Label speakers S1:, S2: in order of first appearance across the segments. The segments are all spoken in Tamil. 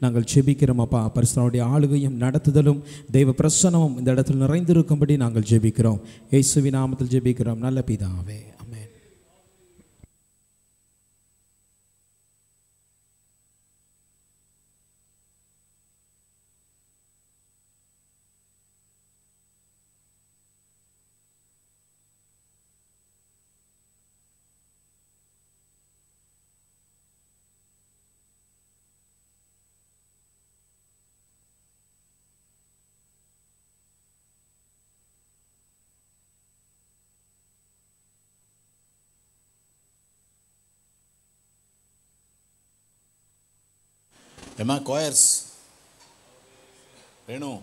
S1: நாங்கள் ஜெபிக்கிறோம் அப்பா பரிசுத்தனுடைய ஆளுகையும் நடத்துதலும் தெய்வ பிரசனமும் இந்த இடத்தில் நிறைந்திருக்கும்படி நாங்கள் ஜெபிக்கிறோம் இயேசுவி நாமத்தில் ஜெபிக்கிறோம் நல்ல பிதாவே ஆமென்
S2: ஏம்மா கோயர்ஸ் வேணும்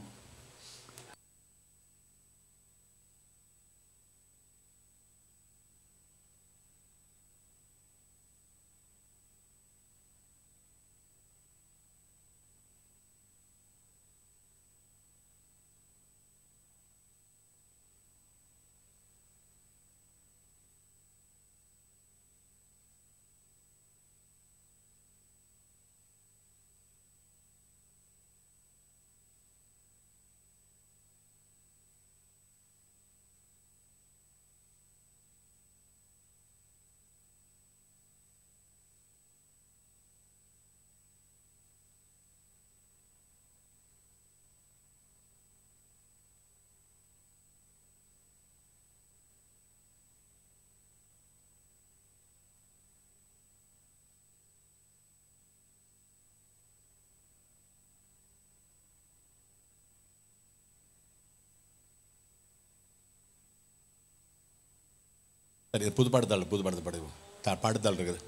S2: சரி இது புது பாடுதாள் புது பாடத்தை பாடுவோம் த பாடுதாள் இருக்குது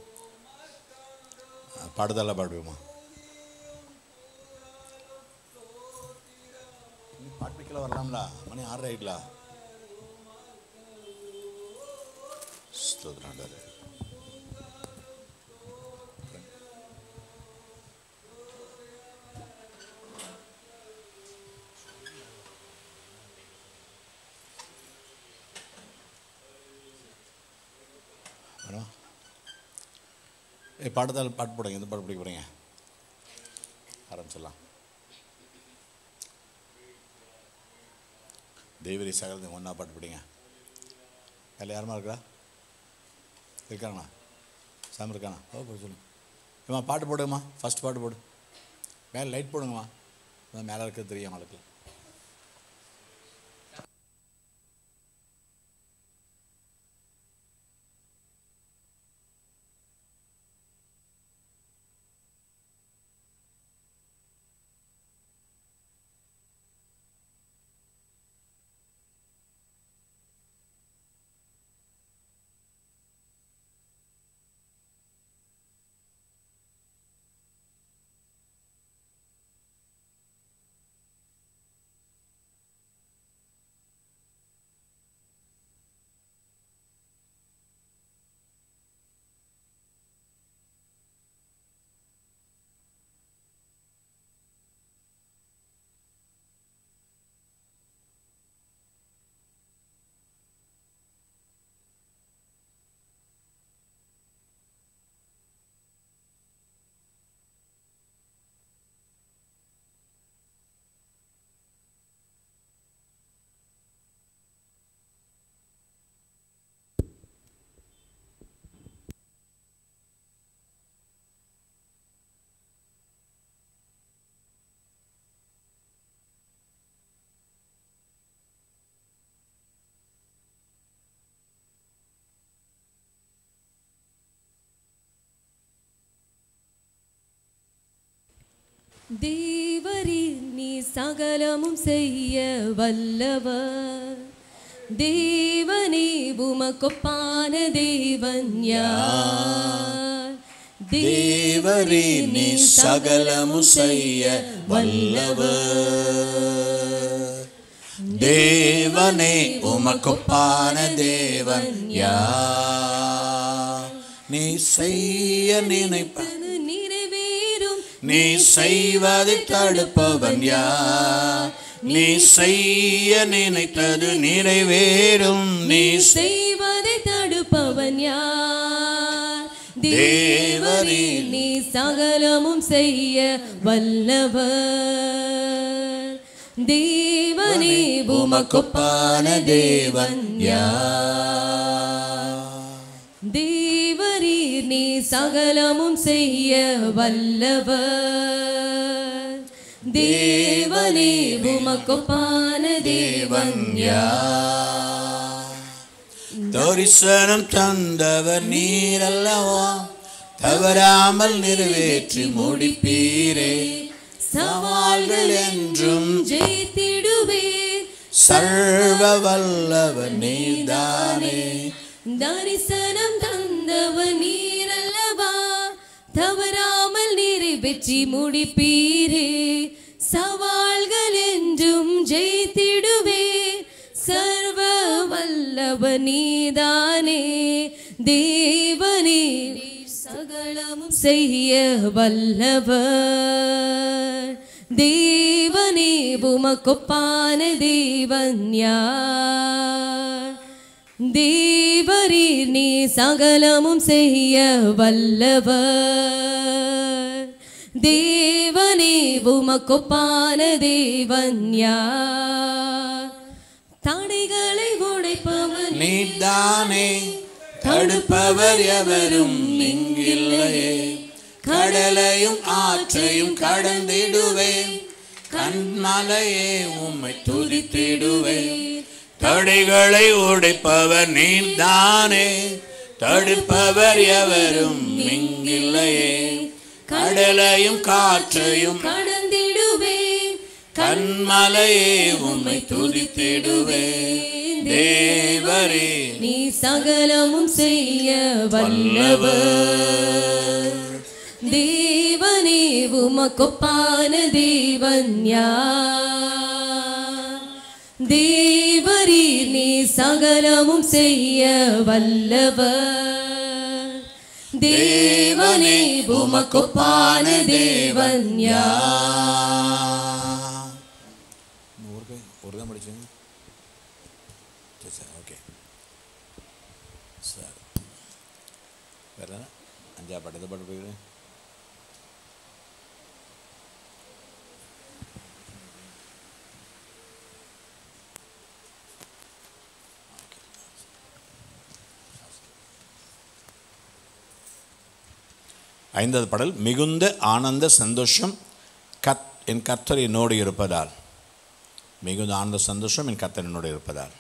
S2: பாடுதால பாடுவோமா பாட்டு வைக்கல வரலாம்ல மணி ஆறரை ஆயிட்டலா ஸ்தோத்திரம் ஆண்டவரே. மேடம் ஏ பாடுதால் பாட்டு போடுங்க எந்த பாட்டு பிடிக்க போகிறீங்க ஆரம்பிச்சிடலாம் தெய்வரி சகலத்தை ஒன்றா பாட்டு பிடிங்க அதில் யாருமா இருக்கா இருக்காங்களா சாமி இருக்கானா ஓ போய் சொல்லுங்க ஏம்மா பாட்டு போடுங்கம்மா ஃபஸ்ட் பாட்டு போடு மேலே லைட் போடுங்கம்மா அதான் மேலே இருக்கிறது தெரியும் அவங்களுக்கு
S3: தேவரீர் நீ சகலமும் செய்ய வல்லவர் தேவனே உமக்கொப்பான தேவன் யார்
S2: தேவரே நீ சகலமும் செய்ய வல்லவர் தேவனே உமக்கொப்பான தேவன் யார் நீ செய்ய நினைப்ப
S3: அது நிறைவேறும்
S2: நீ செய்வதை தடுப்பவன் யார் நீ செய்ய நினைத்தது நிறைவேறும் நீ
S3: செய்வதை தடுப்பவன் யார்
S2: தேவரே
S3: தேவரீர் நீ சகலமும் செய்ய வல்லவர் தேவனே உமக்கொப்பான தேவன் யார் தேவரீர் நீ சகலமும் செய்ய வல்லவர் தேவனே உமக்கொப்பான தேவன் யார்
S2: தரிசனம் தந்தவர் நீர் அல்லவா தவறாமல் நிறைவேற்றி முடிப்பீரே சவால்கள் என்றும்
S3: ஜெயித்திடுவேன்
S2: சர்வ வல்லவர் நீர்தானே
S3: தரிசனம் தந்தவர் நீரல்லவா தவறாமல் நீரை வெற்றி முடிப்பீரே சவால்கள் என்றும் ஜெயித்திடுவே சர்வ வல்லவர் நீதானே தேவனே சகலமும் செய்ய வல்லவர் தேவனே உமக்கொப்பான தேவன் யார் தேவரீர் நீ சகலமும் செய்ய வல்லவர் தேவனே உமக்கொப்பான தேவன் யார் தடைகளை உடைப்பவன்
S2: நீர்தானே தடுப்பவர் எவரும் இங்கில்லையே கடலையும் ஆற்றையும் கடந்திடுவேன் கண்மலையே உம்மை துதித்திடுவேன் தடைகளை உடைப்பவர் நீர்தானே தடுப்பவர் எவரும் இங்கில்லையே கடலையும் காற்றையும்
S3: கடந்திடுவேன்
S2: கண்மலையே உம்மை துதித்திடுவேன் தேவரே
S3: நீ சகலமும் செய்ய வல்லவர் தேவனே உமக்கொப்பான தேவன் யார் தேவரீர் நீ சகலமும் செய்ய வல்லவர் தேவனே உமக்கொப்பான தேவன் யார்
S2: ஒரு கை ஒரு தான் படிச்சுங்க சரி சரி ஓகே சார் வேற அஞ்சா பாட்டு எந்த பாட்டு போயிருக்கேன் ஐந்தாவது பாடல் மிகுந்த ஆனந்த சந்தோஷம் கத் என் கர்த்தர் என்னோடு இருப்பதால் மிகுந்த ஆனந்த சந்தோஷம் என் கர்த்தர் என்னோடு இருப்பதால்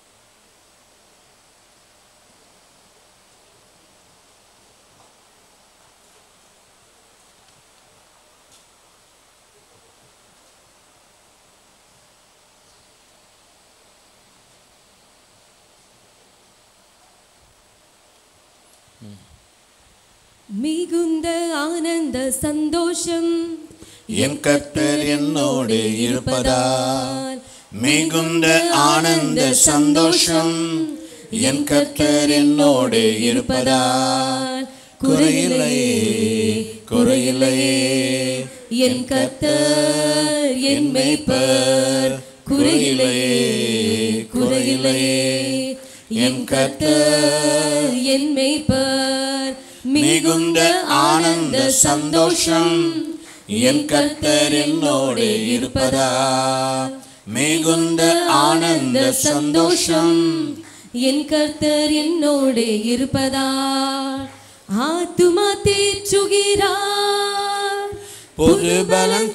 S3: மிகுந்த ஆனந்த சந்தோஷம்
S2: என் கர்த்தர் என்னோடு இருப்பதால் மிகுந்த ஆனந்த சந்தோஷம் என் கர்த்தர் என்னோடு இருப்பதால் குறையில்லையே குறையில்லையே
S3: என் கர்த்தர் என் மேய்ப்பர் குறையில்லையே குறையில்லையே என் கர்த்தர் என் மேய்ப்பர்
S2: மிகுந்த ஆனந்த சந்தோஷம் என் கர்த்தர் என்னோடு இருப்பதா மிகுந்த ஆனந்த சந்தோஷம்
S3: என் கர்த்தர் என்னோடு இருப்பதா ஆத்துமா தேற்றுகிறார்
S2: புது பலம்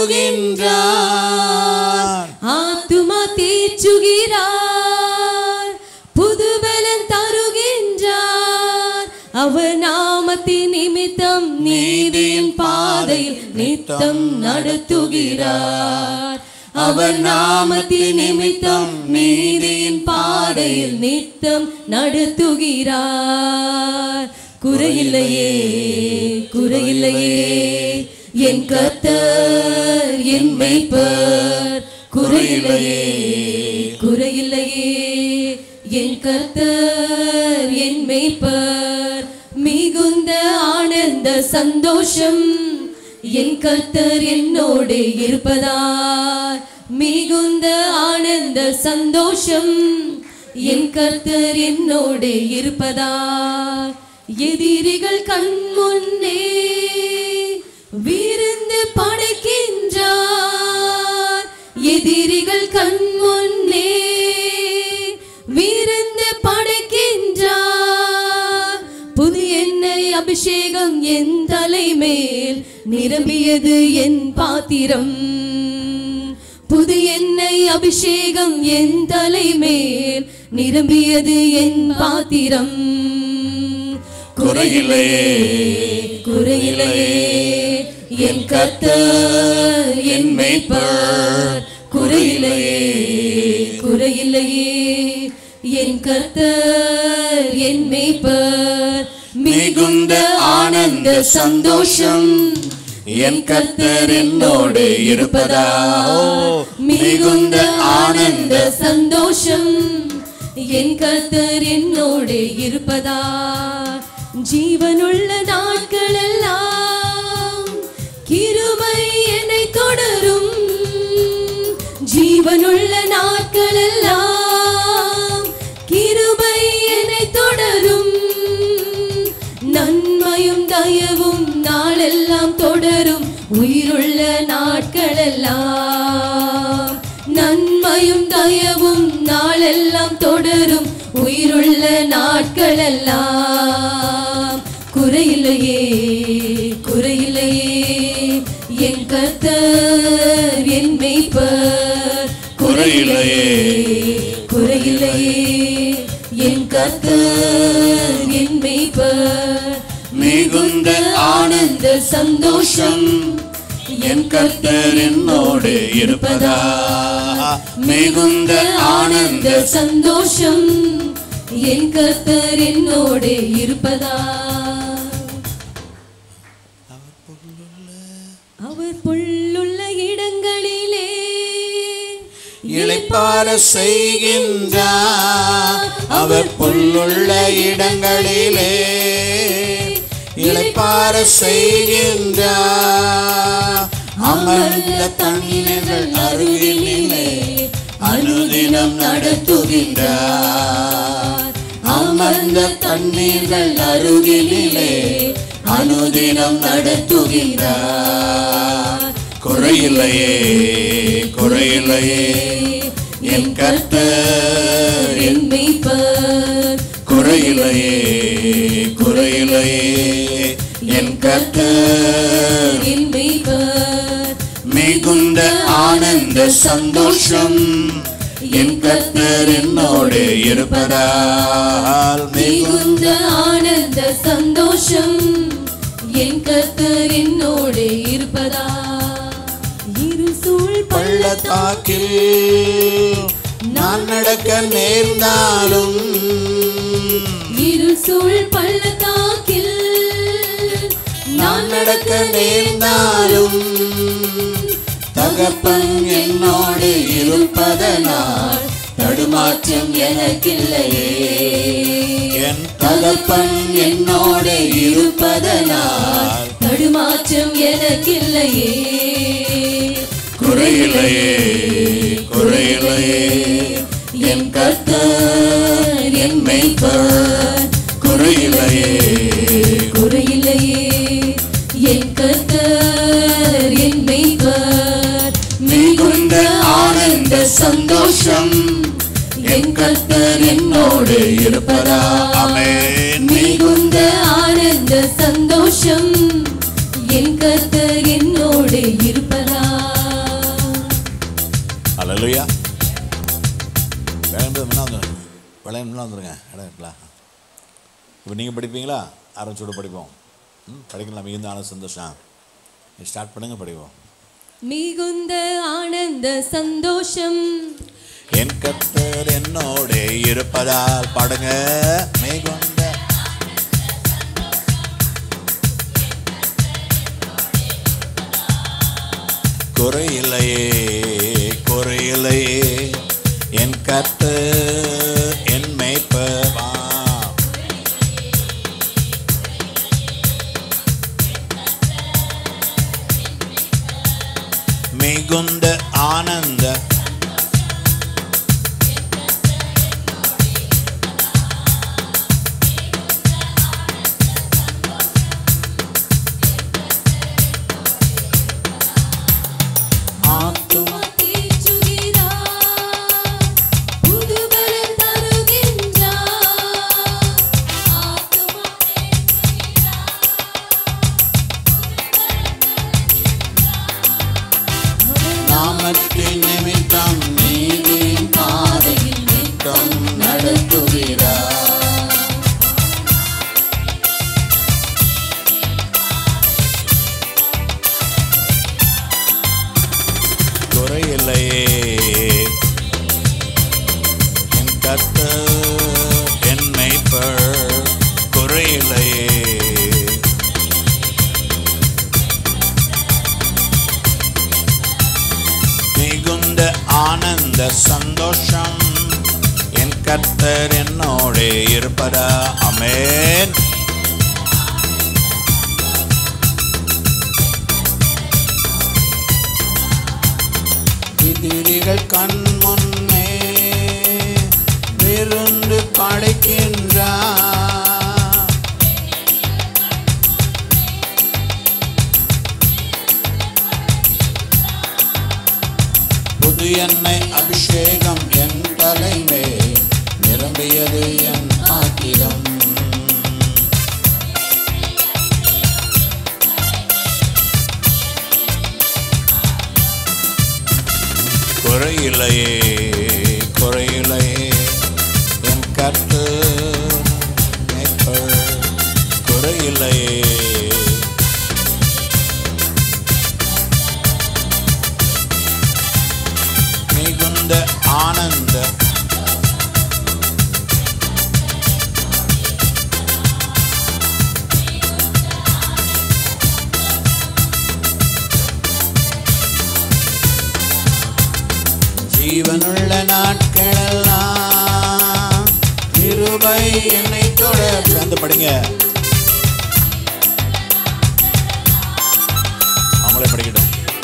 S2: தருகின்றார்
S3: ஆத்துமா தேற்றுகிறார் புது பலன் தருகின்றார் அவர் நாமத்தின் நிமித்தம் நீதியின் பாதையில் நித்தம் நடத்துகிறார் அவர் நாமத்தின் நிமித்தம் நீதியின் பாதையில் நித்தம் நடத்துகிறார் குறையில்லையே குறையில்லையே என் கர்த்தர் என் மெய்ப்பர் குறையில்லையே குறையில்லையே என் கர்த்தர் என் மெய்ப்பர் மிகுந்த ஆனந்த சந்தோஷம் என் கர்த்தர் என்னோடு இருப்பதால் மிகுந்த ஆனந்த சந்தோஷம் என் கர்த்தர் என்னோடு இருப்பதால் எதிரிகள் கண் முன்னே விருந்து படைக்கின்றார் எதிரிகள் கண் முன்னே விருந்து படைக்கின்றார் புது எண்ணெய் அபிஷேகம் என் தலைமேல் நிரம்பியது என் பாத்திரம் புது எண்ணெய் அபிஷேகம் என் தலைமேல் நிரம்பியது என் பாத்திரம் குறையில்லையே குறையில்லையே என் கர்த்தர் என் மேய்ப்பர் குறையில்லையே குறையில்லையே என் கர்த்தர் என் மேய்ப்பர் மிகுந்த ஆனந்த சந்தோஷம் என் கர்த்தர் என்னோடு இருப்பதா மிகுந்த ஆனந்த சந்தோஷம் என் கர்த்தர் என்னோடு இருப்பதா ஜீவனுள்ள நாட்கள் எல்லாம் கிருபை என்னை தொடரும் ஜீவனுள்ள நாட்கள் எல்லாம் கிருபை என்னை தொடரும் நன்மையும் தயவும் நாளெல்லாம் தொடரும் உயிருள்ள நாட்களெல்லாம் நன்மையும் தயவும் நாளெல்லாம் தொடரும் உயிருள்ள நாட்களெல்லாம் குறையில்லையே குறையில்லையே என் கர்த்தர் என் மெய்ப்பர் குறையில்லையே குறையில்லையே என் கர்த்தர் என் மெய்ப்பர் மிகுந்த ஆனந்த சந்தோஷம் என் கர்த்தர் என்னோடு இருப்பதா மிகுந்த ஆனந்த சந்தோஷம் என் கர்த்தர் என்னோடு இருப்பதா அவர் புல்லுள்ள இடங்களிலே
S2: இளைப்பார செய்கின்றார் அவர் புல்லுள்ள இடங்களிலே இளைப்பார செய்கின்றார் அமர்ந்த தண்ணீர்கள் அருகினிலே அனுதினம் நடத்துகின்றார் அமர்ந்த தண்ணீர்கள் அருகினிலே அனுதினம் நடத்துகின்றார் குறையில்லையே குறையில்லையே என் கர்த்தர்
S3: என் மெய்ப்பர்
S2: குறையில்லையே குறையில்லையே என் கர்த்தர்
S3: என் மெய்ப்பர்
S2: மிகுந்த ஆனந்த சந்தோஷம் என் கர்த்தர் என்னோடு இருப்பதால் மிகுந்த
S3: மிகுந்த ஆனந்த சந்தோஷம் என் கர்த்தர் என்னோடு இருப்பதா இரு சூழ் பள்ளத்தாக்கில்
S2: பள்ளத்தாக்கில் நான் நடக்க நேர்ந்தாலும்
S3: இரு சூழ் பள்ளத்தாக்கில்
S2: நான் நடக்க நேர்ந்தாலும் தகப்பன் என்னோடு இருப்பதனால் தடுமாற்றம் எனக்கில்லையே என் தகப்பன் என்னோடு இருப்பதனால்
S3: தடுமாற்றம் எனக்கில்லையே
S2: குறையில்லையே குறையில்லையே என் கர்த்தர் என் மெய்ப்பர் குறையில்லையே
S3: குறையில்லையே என் கர்த்தர் என் மெய்ப்பர்
S2: மிகுந்த ஆனந்த சந்தோஷம் என் கர்த்தர் என்னோடு இருப்பதா ஆமென்
S3: மிகுந்த ஆனந்த சந்தோஷம் என் கர்த்தர் என்னோடு இருப்பதா
S2: அல்லையா விளையாண்டு முன்னா வந்துருங்க விளையாண்டு முன்னா வந்துருங்க இடம் இருக்கலாம் இப்போ நீங்கள் படிப்பீங்களா ஆரம்பிச்சோட படிப்போம் ம் படிக்கலாம் மிகுந்த ஆனந்த சந்தோஷம் ஸ்டார்ட் பண்ணுங்க படிப்போம்
S3: மிகுந்த ஆனந்த சந்தோஷம்
S2: என் கர்த்தர் என்னோடு இருப்பதால் பாடுங்க மிகுந்த குறையில்லையே குறையில்லையே என் கர்த்தர் என் மேய்ப்பர் வா. மிகுந்த ஆனந்த தர்மத்தின் நிமித்தம் நீதியின் பாதையில் நித்தம் நடத்துகிறார் குறையில்லையே என் கர்த்தர் என் மேய்ப்பர் குறையில்லையே மிகுந்த ஆனந்த சந்தோஷம் என் கர்த்தர் என்னோடே இருப்பதா அமேன் எதிரிகள் கண் முன்னே விருந்து படைக்கின்றார் புது எண்ணெய் அபிஷேகம் என் தலைமே நிரம்பியது என் ஆத்திரம் குறையிலையே குறையிலையே என் கற்று குறையிலையே மிகுந்த ஆனந்த ஜீவனுள்ள நாட்களெல்லாம் கிருபை என்னை தொடர் சேர்ந்து படிங்க அவங்களே படிக்கட்டும்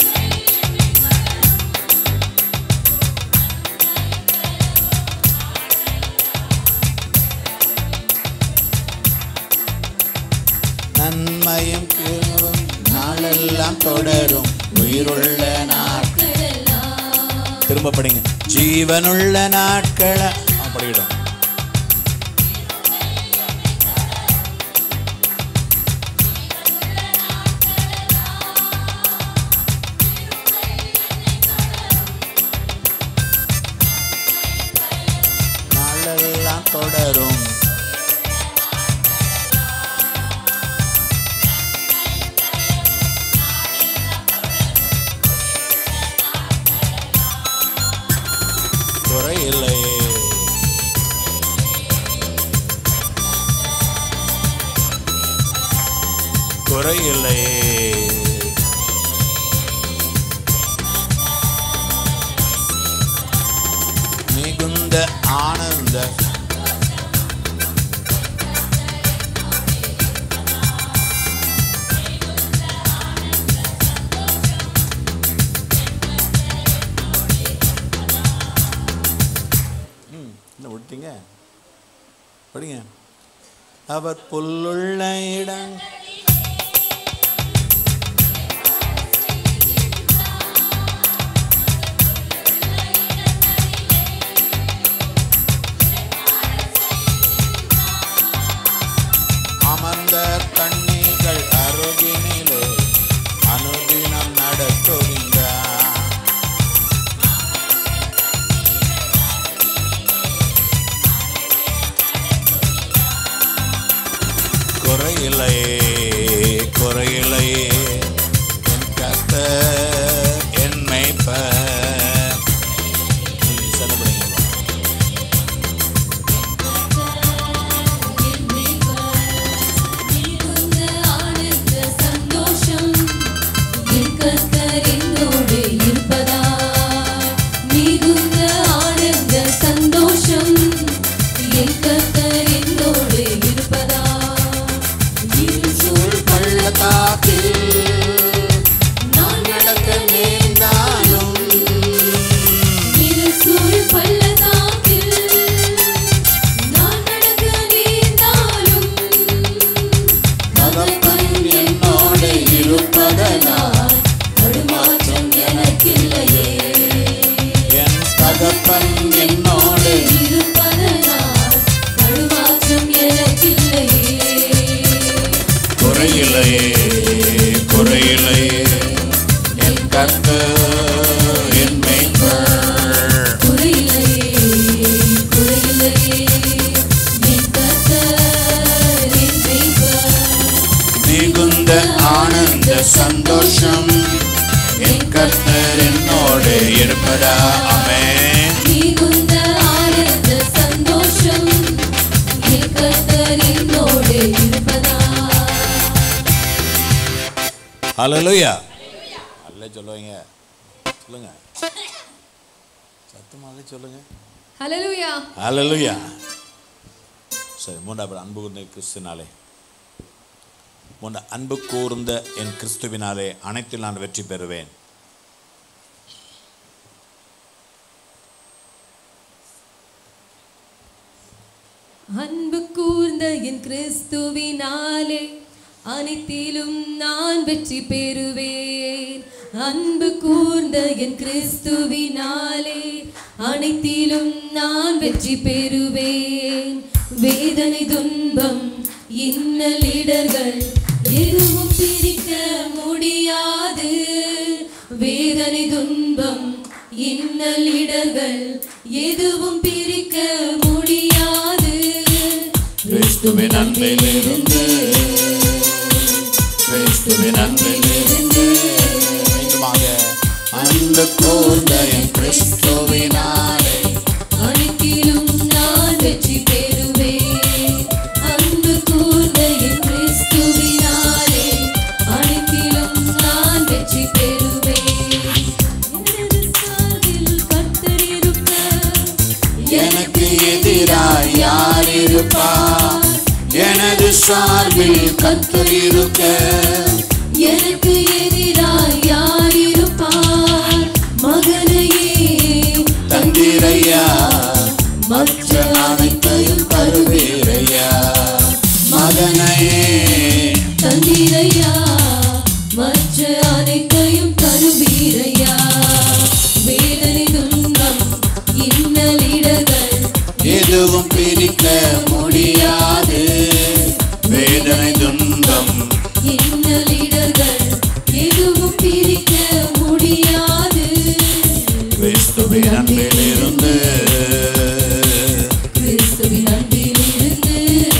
S2: நன்மையும் கிருபையும் நாளெல்லாம் தொடரும் உயிருள்ள நாட்கள் திரும்ப படிங்க ஜீவனுள்ள நாட்களை ஆ, படிக்கட்டும் நாளெல்லாம் தொடரும் குறையில்லை குறையில்லை மிகுந்த ஆனந்த என்ன விட்டீங்க படிங்க அவர் புல்லுள்ள இடம் அமர்ந்த தண்ணீர்கள் அருகினிலே அனுதினம் நடத்துகின்றார் குறையில்லையே குறையில்லையே என் கத்த என் மேய்ப்பர் நீங்க செல்லப்படுங்க
S3: மிகுந்த ஆனந்த சந்தோஷம் என் கர்த்தர் என்னோடு இருப்பதால் மிகுந்த ஆனந்த சந்தோஷம் என் கர்த்தர் என்னோடு இருப்பதால் இருசூழ்
S2: பள்ளத்தாக்கில்
S3: நான்
S2: நடக்க நேர்ந்தாலும்
S3: இருசூழ் பள்ளத்தாக்கில் நான் நடக்க நேர்ந்தாலும்
S2: தகப்பன் என்னோடு இருப்பதனால்
S3: தடுமாற்றம் எனக்கில்லையே
S2: என் தகப்பன் என்னோடு
S3: இருப்பதனால் தடுமாற்றம் எனக்கில்லையே
S2: குறையில்லையே குறையில்லையே என் கத்த என் சந்தோஷம் என் கர்த்தர் என்னோடு இருப்பதா ஆமென்
S3: மிகுந்த ஆனந்த சந்தோஷம் என் கர்த்தர் என்னோடு இருப்பதா
S2: ஹalleluya அல்ல சொல்லுவீங்க சொல்லுங்க சத்தமாக சொல்லுங்க
S3: ஹalleluya
S2: ஹalleluya சரி மூன்றாவது அன்பு கூர்ந்த கிறிஸ்துவினாலே மூன்று அன்பு கூர்ந்த என் கிறிஸ்துவினாலே அனைத்தில் நான் வெற்றி பெறுவேன்
S3: அன்பு கூர்ந்த என் கிறிஸ்துவினாலே அனைத்திலும் நான் வெற்றி பெறுவேன் அன்பு கூர்ந்த என் கிறிஸ்துவினாலே அனைத்திலும் நான் வெற்றி பெறுவேன் வேதனை துன்பம் இன்னலிடர்கள் எதுவும் பிரிக்க முடியாது வேதனை துன்பம் இன்னலிடர்கள் எதுவும் பிரிக்க முடியாது
S2: கிறிஸ்துவின் அன்பிலிருந்து கிறிஸ்துவின் அன்பிலிருந்து மீண்டுமாக அன்பு கூர்ந்த என் கிறிஸ்துவினாலே
S3: அனைத்திலும் நான் வெற்றி பெறுவேன் அன்பு கூர்ந்த என் கிறிஸ்துவினாலே அனைத்திலும் நான் வெற்றி பெறுவேன் எனது சார்பில் கர்த்தர் இருக்க
S2: எனக்கு எதிராய் யார் இருப்பார் எனது சார்பில் கர்த்தர் இருக்க
S3: எனக்கு எதிராய் யார் இருப்பார் மகனையே
S2: தந்திரையா
S3: மற்ற
S2: அனைத்தையும் தருவீரையா மகனையே
S3: தந்திரையா மற்ற அனைத்தையும் தருவீரையா வேதனை துன்பம் இன்னலிடர்கள்
S2: எதுவும் பிரிக்க முடியாது வேதனை துன்பம்
S3: இன்னலிடர்கள் எதுவும் பிரிக்க முடியாது
S2: கிறிஸ்துவின் அன்பிலிருந்து
S3: கிறிஸ்துவின் அன்பிலிருந்து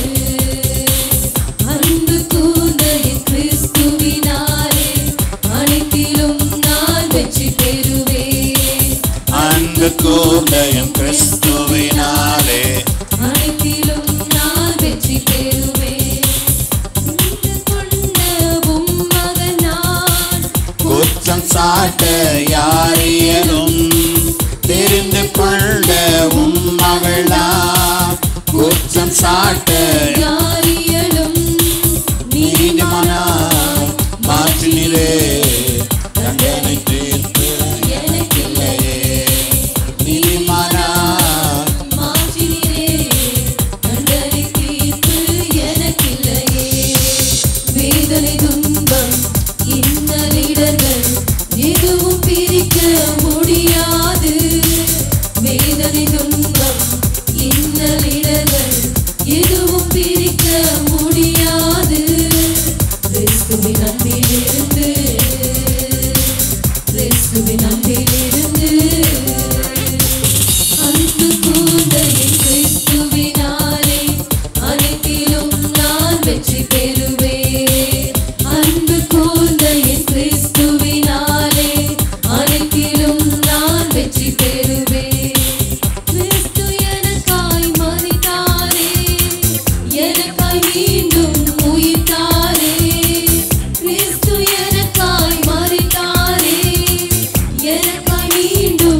S3: அன்பு கூர்ந்த என் கிறிஸ்துவினாலே அனைத்திலும் நான் வெற்றி பெறுவேன்
S2: அன்பு கூர்ந்த என் கிறிஸ்துவினாலே
S3: அனைத்திலும் நான் வெற்றி பெறுவேன் புரிந்து கொண்ட உம் மகன் நான்
S2: குற்றம் சாட்ட யாரியலும் தெரிந்து கொண்ட உம் மகளா குற்றம் சாட்ட
S3: யாரியலும்
S2: நீதிமானாய் மாற்றினிலே தண்டனை தீர்ப்பு
S3: எனக்கில்லையே
S2: நீதிமானாய்
S3: மாற்றினீரே தண்டனை தீர்ப்பு எனக்கில்லையே வேதனை துன்பம் இன்னலிடர்கள் எதுவும் பிரிக்க முடியாது வேதனை துன்பம் இன்னலிடர்கள் எதுவும் பிரிக்க முடியாது கிறிஸ்துவின் அன்பிலிருந்து கிறிஸ்துவின் அன்பிலிருந்து அன்பு கூர்ந்த என் கிறிஸ்துவினாலே அனைத்திலும் நான் வெற்றி பெறுவேன் அன்பு கூர்ந்த என் கிறிஸ்துவினாலே அனைத்திலும் நான் வெற்றி பெறுவேன் கிறிஸ்து எனக்காய் மரித்தாரே எனக்காய் மீண்டும் உயிர்த்தாரே கிறிஸ்து எனக்காய் மரித்தாரே எனக்காய் மீண்டும்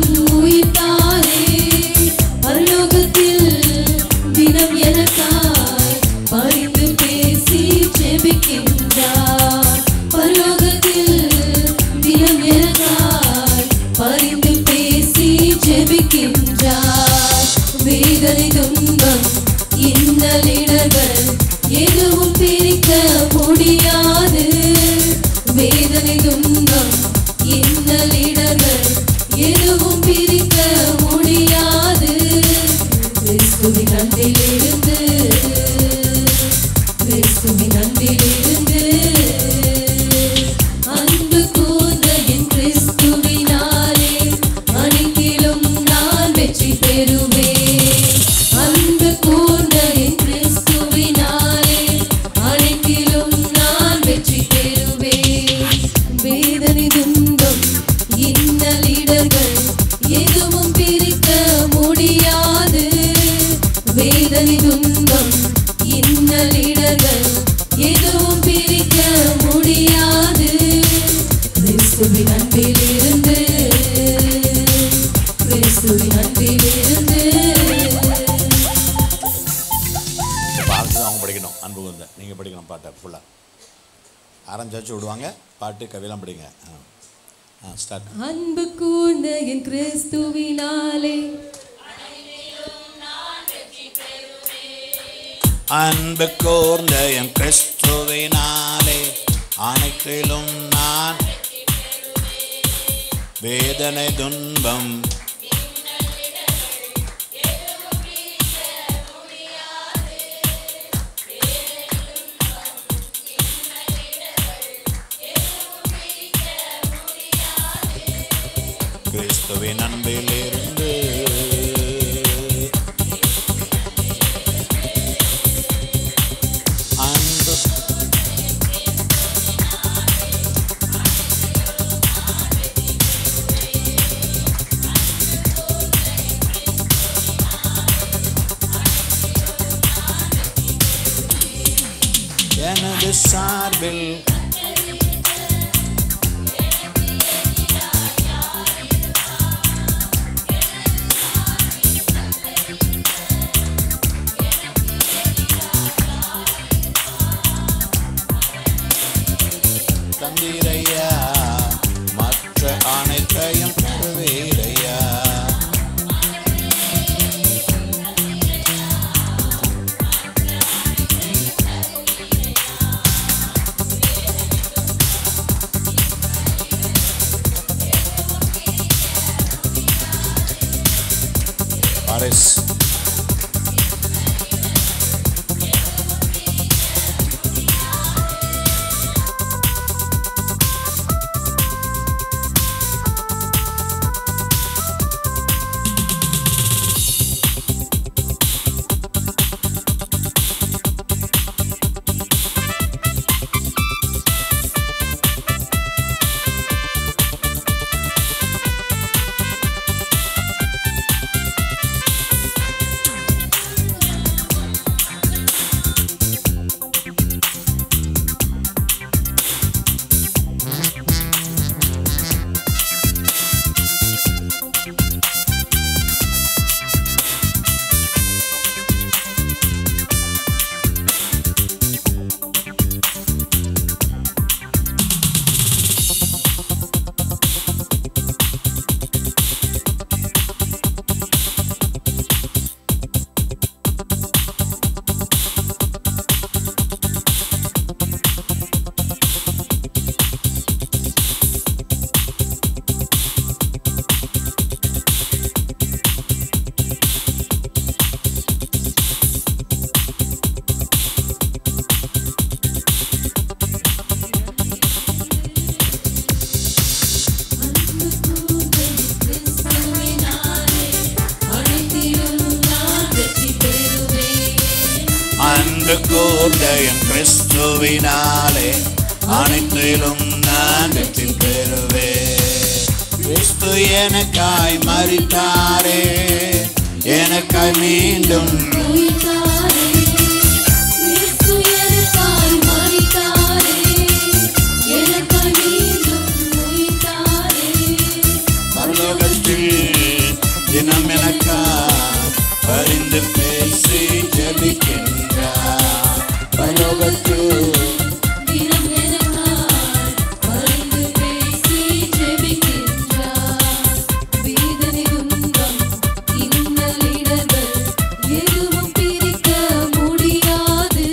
S2: ஜட்ஜ் விடுவாங்க பாட்டு கவிலாம் படிங்க ஆ ஆ ஸ்டார்ட்
S3: அன்பு கூர்ந்த என் கிறிஸ்துவினாலே
S2: அன்பு கூர்ந்த என் கிறிஸ்துவினாலே அனைத்திலும் நான் வேதனை துன்பம் கிறிஸ்துவின் அன்பிலிருந்து அன்பு எனது சார்பில் தந்தீரையா மற்ற அனைத்தையும் தருவீரையா பாரிஸ்
S3: அன்பு கூர்ந்த என் கிறிஸ்துவினாலே அனைத்திலும் நான் வெற்றி பெறுவேன்
S2: அன்பு கூர்ந்த என் கிறிஸ்துவினாலே அனைத்திலும் நான் வெற்றி பெறுவேன் கிறிஸ்து எனக்காய் மறித்தாரே எனக்காய் மீண்டும்
S3: உயிர்த்தாரே கிறிஸ்து எனக்காய் மரித்தாரே எனக்காய் மீண்டும் உயிர்த்தாரே
S2: பரலோகத்தில் தினம் எனக்காய் பரிந்து பேசி ஜெபிக்கின்றார் பரலோகத்தில்
S3: தினம் எனக்காய் பரிந்து பேசி ஜெபிக்கின்றார் வேதனை துன்பம் இன்னலிடர்கள் எதுவும் பிரிக்க முடியாது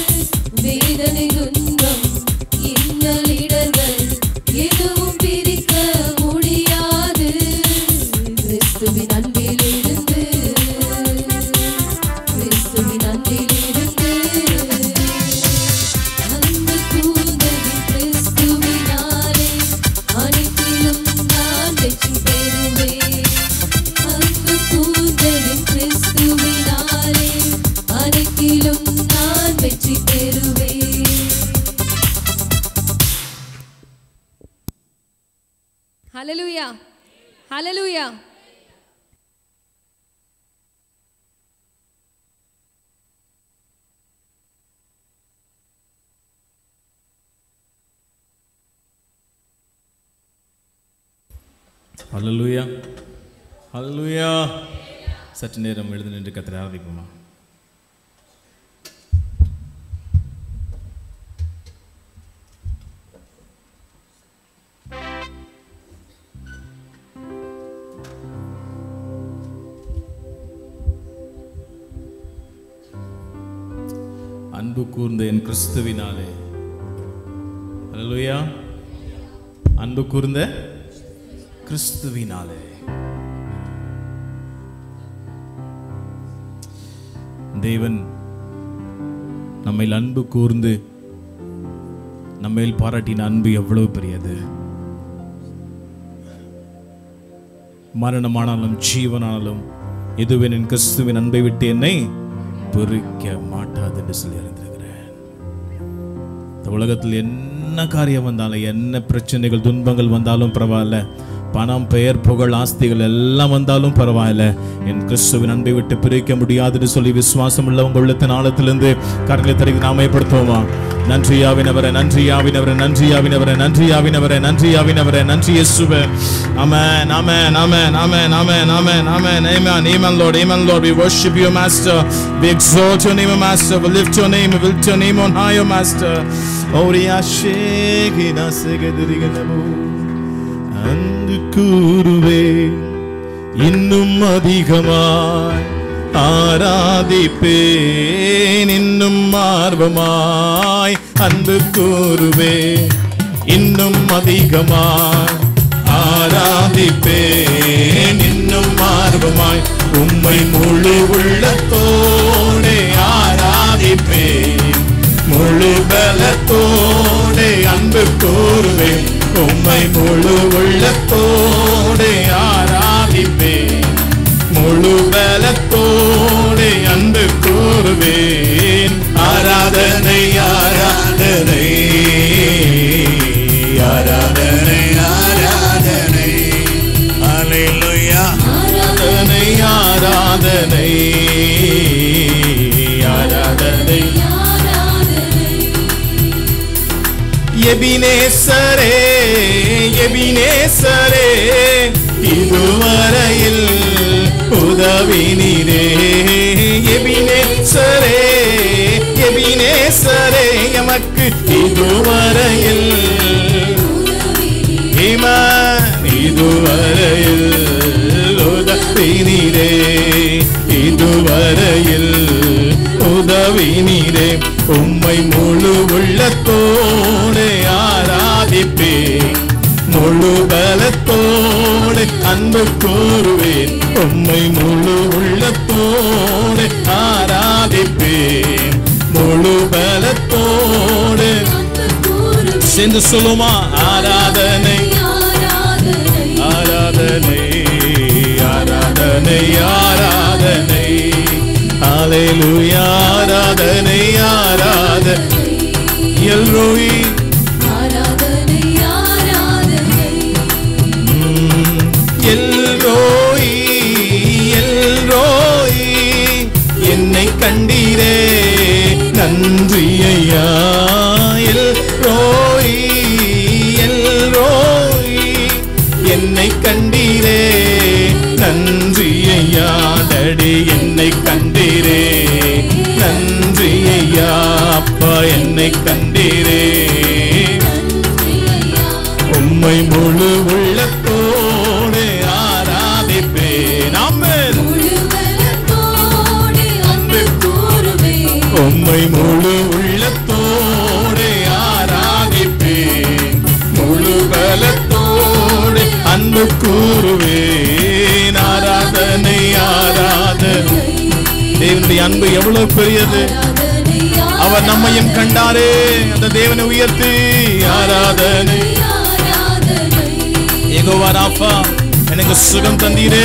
S3: வேதனை துன்பம் இன்னலிடர்கள் எதுவும் பிரிக்க முடியாது கிறிஸ்துவின் அன்பிலிருந்து கிறிஸ்துவின் அன்பிலிருந்து அன்பு கூர்ந்ததின் கிறிஸ்துவினாலே அனைத்திலும் நான் வெற்றி பெறுவேன் அன்பு கூர்ந்ததின் கிறிஸ்துவினாலே அனைத்திலும் நான் வெற்றி பெறுவேன்
S4: ஹalleluya ஹalleluya
S5: ஹalleluya ஹalleluya சற்று நேரம் எழுந்து நின்று கத்தரை ஆராதிப்போமா அன்பு கூர்ந்த என் கிறிஸ்துவினாலே அல்லேலூயா அன்பு கூர்ந்த கிறிஸ்துவினாலே தேவன் நம்மைல் அன்பு கூர்ந்து நம்மேல் பாராட்டின அன்பு எவ்வளவு பெரியது மரணமானாலும் ஜீவனானாலும் எதுவென் என் கிறிஸ்துவின் அன்பை விட்டு என்னை பிரிக்க மாட்டாது என்று சொல்லி அறிந்திருக்கிறேன் இந்த உலகத்தில் என்ன காரியம் வந்தாலும் என்ன பிரச்சனைகள் துன்பங்கள் வந்தாலும் பரவாயில்ல பணம் பெயர் புகழ் ஆஸ்திகள் எல்லாம் வந்தாலும் பரவாயில்ல என் கிறிஸ்துவின் அன்பை விட்டு பிரிக்க முடியாதுன்னு சொல்லி விசுவாசம் உள்ளவங்க உள்ளத்தின் ஆழத்திலிருந்து கரங்களை தருகி நாமயப்படுத்துவோமா நன்றி யாவினவரே நன்றி யாவினவரே நன்றி யாவினவரே நன்றி யாவினவரே நன்றி யாவினவரே நன்றி இயேசுவே ஆமென் ஆமென் ஆமென் ஆமென் ஆமென் ஆமென் ஆமென் amen amen lord amen lord we worship you master we exalt your name master we lift your name we lift your name on high oh master Oriya shekina segediriganamo அன்பு கூறுவே இன்னும் அதிகமாய் ஆராதிப்பேன் இன்னும் ஆர்வமாய் அன்பு கூறுவே இன்னும் அதிகமாய் ஆராதிப்பேன் இன்னும் ஆர்வமாய் உம்மை முழு உள்ளத்தோடே ஆராதிப்பேன் முழு பலத்தோடே அன்பு கூறுவேன் உம்மை முழு உள்ளத்தோடே ஆராதிப்பேன் முழு பலத்தோடே அன்பு கூறுவேன் ஆராதனை ஆராதனை ஆராதனை ஆராதனை அல்லேலூயா ஆராதனை ஆராதனை ஆராதனை எபினேசரே எபினேசரே இதுவரையில் உதவி நீரே எபினேசரே எபினேசரே எமக்கு இதுவரையில் இமன் இதுவரையில் உதவி நீரே இதுவரையில் உதவி நீரே உம்மை முழு உள்ளத்தோடு ஆராதிப்பே முழு பலத்தோடு அன்பு கூறுவேன் உம்மை முழு உள்ளத்தோடு ஆராதிப்பேன் முழு பலத்தோடு சேர்ந்து சொல்லுமா ஆராதனை ஆராதனை ஆராதனை ஆராதனை ஹalleluya ஆராதனை ஆராதனை எல்ரோய் எல்ரோய் எல்ரோய் என்னை கண்டீரே நன்றி ஐயா எல்ரோய் எல்ரோய் என்னை கண்டீரே நன்றி ஐயா டடி என்னை கண்டீரே நன்றி ஐயா அப்பா என்னை கண்டீரே உம்மை முழு உள்ளத்தோடு ஆராதிப்பேன் ஆமென் உம்மை முழு உள்ளத்தோடு ஆராதிப்பேன் முழு பலத்தோடு அன்பு கூறுவேன் ஆராதனை ஆராதனை தேவனுடைய அன்பு எவ்வளவு பெரியது அவர் நம்மையும் கண்டாரே அந்த தேவனை உயர்த்தி ஆராதனை ஏகோவா ராஃபா எனக்கு சுகம் தந்தீரே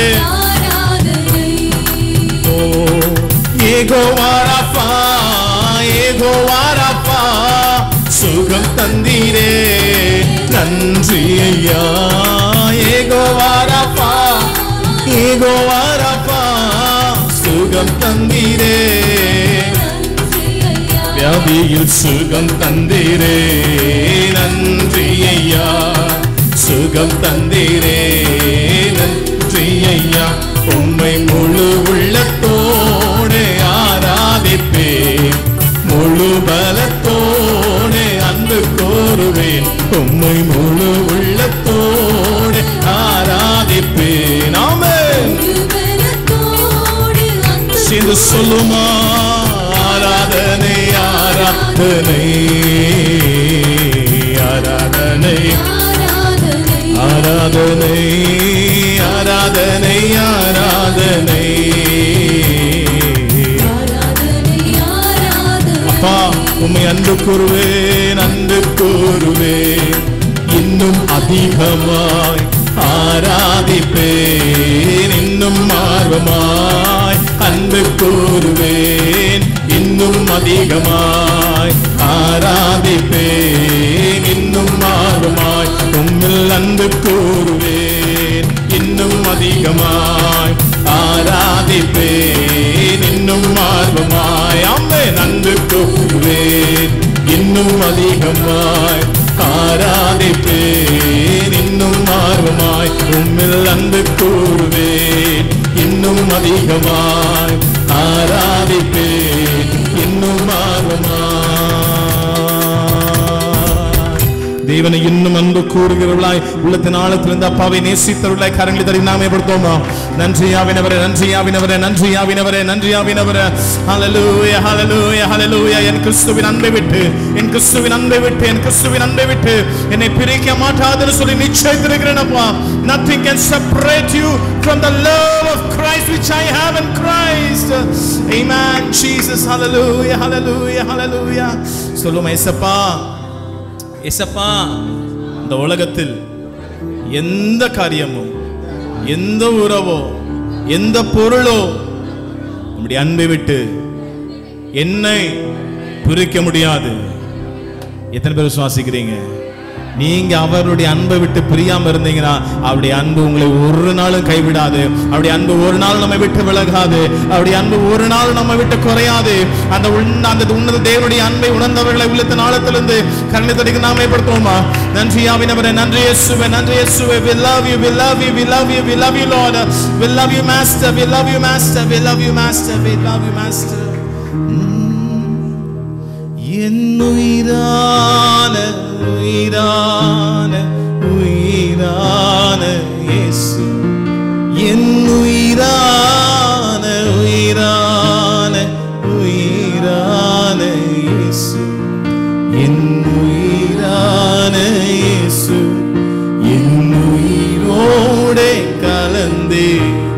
S5: ஓ ஏகோவா ராஃபா ஏகோவா ராஃபா சுகம் தந்தீரே நன்றி ஐயா ஏகோவா ராஃபா ஏகோவா ராஃபா சுகம் தந்தீரே வியாதியில் சுகம் தந்தீரே நன்றி ஐயா சுகம் தந்தீரே நன்றி ஐயா உம்மை முழு உள்ளத்தோடு ஆராதிப்பே முழு பலத்தோடு அன்பு கோருவேன் உம்மை முழு உள்ளத்தோடு ஆராதிப்பேன் ஆமென் சேர்ந்து சொல்லுமா ஆராதனை ஆராதனை ஆராதனை ஆராதனை
S3: ஆராதனை
S5: ஆராதனை ஆராதனை ஆராதனை
S3: ஆராதனை ஆராதனை
S5: அப்பா உம்மை அன்பு கூறுவேன் அன்பு கூறுவேன் இன்னும் அதிகமாய் ஆராதிப்பேன் இன்னும் ஆர்வமாய் அன்பு கூறுவேன் இன்னும் அதிகமாய் ஆராதிப்பேன் இன்னும் ஆர்வமாய் உம்மில் அன்பு கூறுவேன் இன்னும் அதிகமாய் ஆராதிப்பேன் இன்னும் ஆர்வமாய் அம்மே நன்று கூறுவேன் இன்னும் அதிகமாய் ஆராதிப்பேன் இன்னும் ஆர்வமாய் உம்மில் அன்பு கூறுவேன் இன்னும் அதிகமாய் ஆராதிப்பேன் இன்னும் ஆர்வமாய் தேவனை இன்னும் அன்பு கூறுகிறவர்களாய் உள்ளத்தின் ஆழத்திலிருந்து அப்பாவை நேசித்தவர்களாய் கரங்களை தடி நாமப்படுத்தோமா நன்றி ஆவினவரே நன்றி ஆவினவரே நன்றி ஆவினவரே நன்றி ஆவினவரே ஹalleluya ஹalleluya ஹalleluya என் கிறிஸ்துவின் அன்பை விட்டு என் கிறிஸ்துவின் அன்பை விட்டு என் கிறிஸ்துவின் அன்பை விட்டு என்னை பிரிக்க மாட்டாதுன்னு சொல்லி நிச்சயித்திருக்கிறேன் அப்பா nothing can separate you from the love of Christ which I have in Christ amen Jesus hallelujah hallelujah hallelujah சொல்லுமா இயேசப்பா இசப்பா இந்த உலகத்தில் எந்த காரியமும் எந்த உறவோ எந்த பொருளோ நம்முடைய அன்பை விட்டு என்னை பிரிக்க முடியாது எத்தனை பேர் விசுவாசிக்கிறீங்க நீங்க அவருடைய அன்பை விட்டு பிரியாம இருந்தீங்கன்னா அவருடைய அன்பு உங்களை ஒரு நாளும் கைவிடாது அவருடைய அன்பு ஒரு நாள் நம்ம விட்டு விலகாது அவருடைய அன்பு ஒரு நாள் நம்ம விட்டு குறையாது அந்த உண்ண அந்த உன்னத தேவனுடைய அன்பை உணர்ந்தவர்களை உள்ளத்தின் ஆழத்திலிருந்து கண்ணை தடிக்கு நாமப்படுத்துவோமா நன்றி ஆவினவரே நன்றி இயேசுவே நன்றி இயேசுவே we love you we love you we love you we love you lord we love you master we love you master we love you master we love you master என்னுயிரான உயிரான உயிரான இயேசு என்னுயிரான உயிரான உயிரான இயேசு என்னுயிரான இயேசு என்னுயிரோடே கலந்தே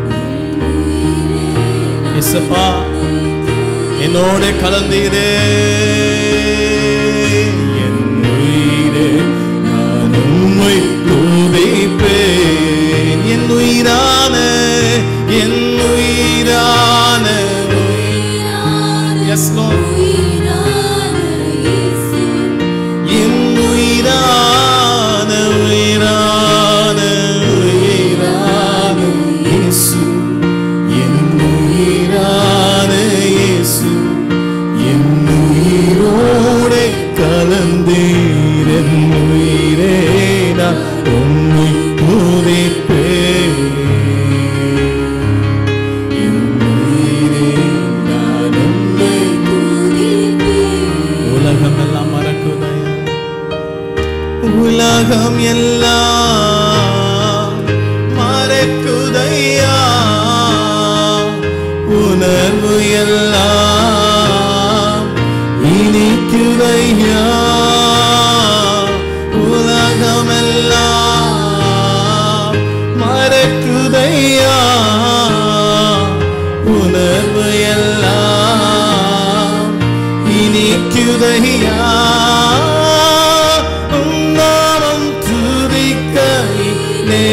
S5: இயேசப்பா என்னோட கலந்தீரே என் உயிரே நான் உம்மை துதிப்பேன் என் உயிரான என் உயிரான எஸ் என் உயிரான உயிரான உயிரான இயேசு என் உயிரான இயேசு என் உயிரோடே கலந்தீர் என் உயிரே நான் உம்மை துதிப்பேன் என் உயிரே நான் உம்மை உலகம் எல்லாம் மறக்குதையா உலகம் எல்லாம் மறக்குதையா உணர்வு எல்லாம் இனிக்குதையா உலகம் எல்லாம் மறக்குதையா உணர்வு எல்லாம் இனிக்குதையா உன்னாமம் துதிக்கையிலே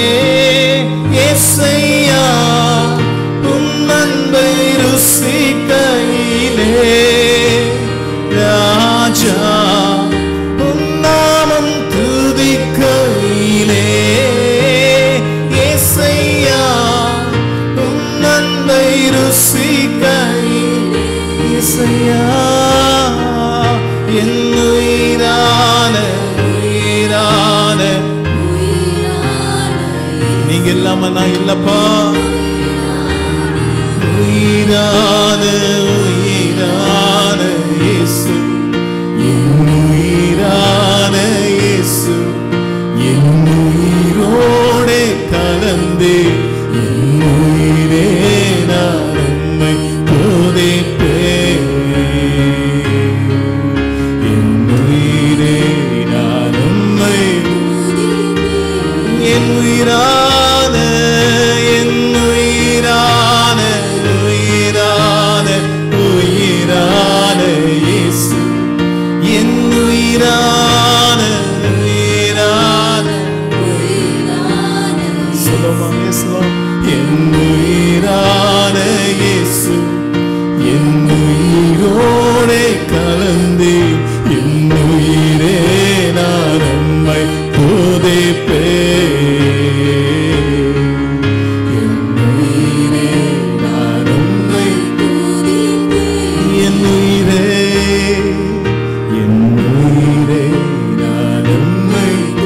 S5: இயேசையா உன் அன்பை ருசிக்கையிலே ராஜா உன் நாமம் துதிக்கையிலே இயேசையா உன் அன்பை ருசிக்கையிலே இயேசையா என் உயிரான உயிரான நீங்க இல்லாம நான் இல்லப்பா உயிரான உயிரான இயேசு என் உயிரான இயேசு என் உயிரோடே கலந்தே என் உயிரே நான் உம்மை துதிப்பேன் உயிரான என் உயிரான உயிரான உயிரான இயேசு என் உயிரான உயிரான சொல்லுமா பேசலாம் என் உயிரான இயேசு என் உயிரோடே கலந்து என் உயிரே நான் உம்மை துதிப்பே என் உயிரே நான் உம்மை என் உயிரே என் உயிரே நான் உம்மை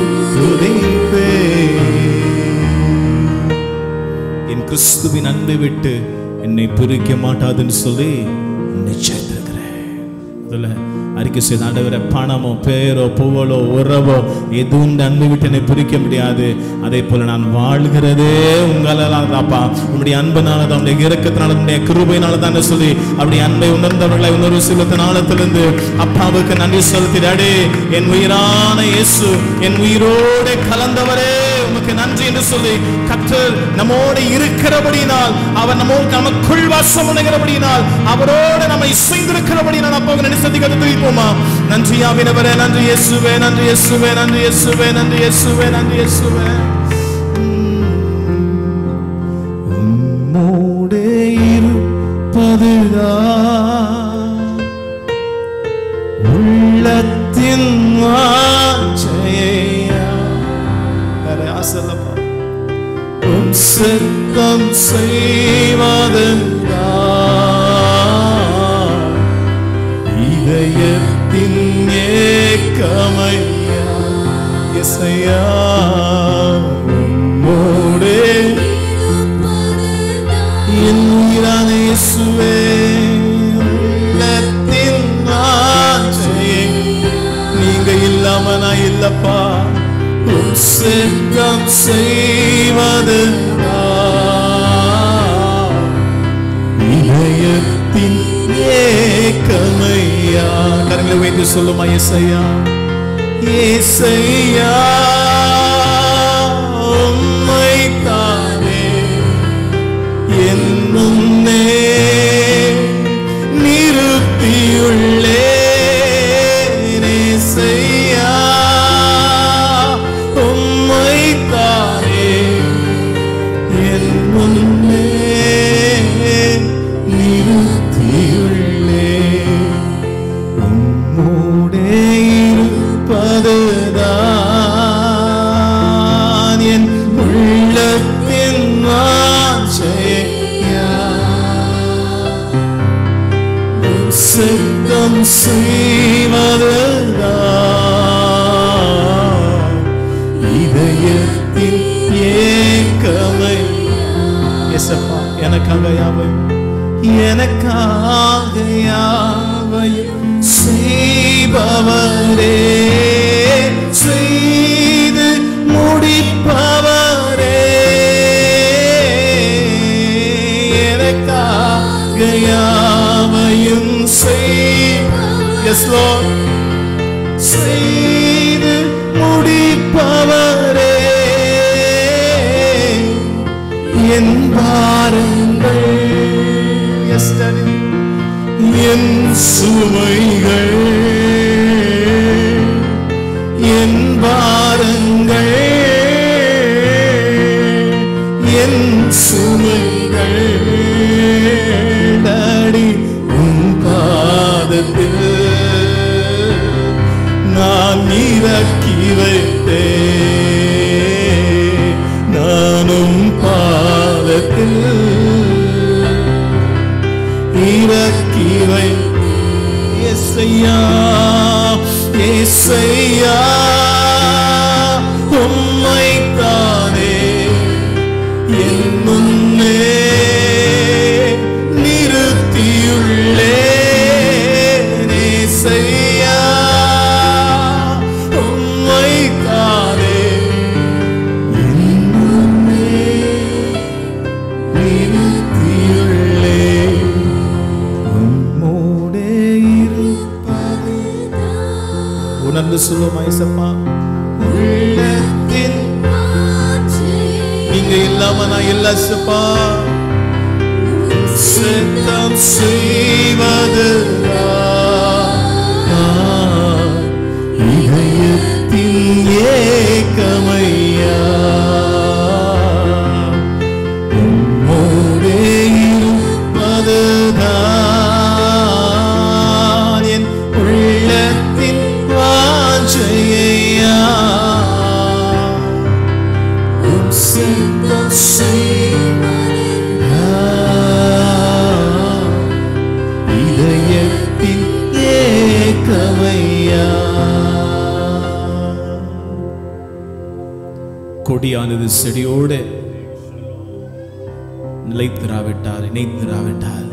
S5: துதிப்பேன் என் கிறிஸ்துவின் அன்பை விட்டு என்னை பிரிக்க மாட்டாதுன்னு சொல்லி நிச்சயத்திருக்கிறேன் அதுல அறிக்கை செய்த ஆண்டவரை பணமோ பேரோ புகழோ உறவோ எதுவும் இந்த அன்பை விட்டு என்னை பிரிக்க முடியாது அதே போல நான் வாழ்கிறதே உங்களால் தாப்பா உங்களுடைய அன்பனால தான் உங்களுடைய இறக்கத்தினால உங்களுடைய கிருபையினால தான் சொல்லி அப்படி அன்பை உணர்ந்தவர்களை உணர்வு செலுத்தின ஆழத்திலிருந்து அப்பாவுக்கு நன்றி செலுத்திடாடே என் உயிரான இயேசு என் உயிரோடு கலந்தவரே உமக்கு நன்றி என்று சொல்லி கர்த்தர் நம்மோடு இருக்கிறபடியினால் அவர் நம்மோடு நமக்குள் வாசம் பண்ணுகிறபடியினால் அவரோடு நம்மை இசைந்திருக்கிறபடியினால் அப்போ நினைச்சதி கற்றுப்போமா நன்றி ஆவினவரே நன்றி இயேசுவே நன்றி இயேசுவே நன்றி இயேசுவே நன்றி இயேசுவே நன்றி இயேசுவே உம்மோடே இருப்பதுதான் உள்ளத்தின் வாஞ்சையா வேற ஆசை இல்லப்பா உம் சித்தம் செய்வதுதான் இதயத்தின் ஏக்கமையா இசையா உம்மோடே என் உயிரான இயேசுவே உள்ளத்தின் வாஞ்சையை நீங்க இல்லாம நான் இல்லப்பா உம் சித்தம் செய்வது இதயத்தின் ஏக்கமையா கரங்களை வைத்து சொல்லுமா இசையா இசையா உம்மை தானே என் முன்னே நிறுத்தியுள்ளே செய்யா உம்மை தானே என் முன்னே நிறுத்தியுள்ளே உம்மோடே இருப்பதுதான் என் உள்ளத்தின் வாஞ்சையா சித்தம் செய்வதுதான் இதயத்தின் ஏக்கமை எசப்பா எனக்காக யாவையும் எனக்காக யாவையும் செய்பவரே செய்து முடிப்பவரே எனக்காக யாவையும் செய் எஸ் செய்து முடிப்பவரே என் பாரங்கள் எஸ் என் சுமைகள் என் பாரங்கள் என் சுமைகள் டாடி உன் பாதத்தில் நான் இறக்கி வைத்தே நானும் பாதத்தில் இறக்கி வைத்தே எஸ்ஐயா எஸ்ஐயா உம்மை தானே என் முன்னே நிறுத்தியுள்ளே நேசையா உம்மை தானே என் முன்னே நிறுத்தியுள்ளே உம்மோடே இருப்பது உணர்ந்து சொல்லும் ஐசப்பா உள்ளத்தின் நீங்க இல்லாம நான் இல்ல சப்பா சித்தம் செய்வது இதயத்தில் ஏக்கமையா உம்மோடே இருப்பதுதான் என் உள்ளத்தின் வாஞ்சையா உம் சித்தம் இதயத்தின் ஏக்கமையா கொடியானது செடியோடு நிலைத்திராவிட்டால் இணைத்திராவிட்டால்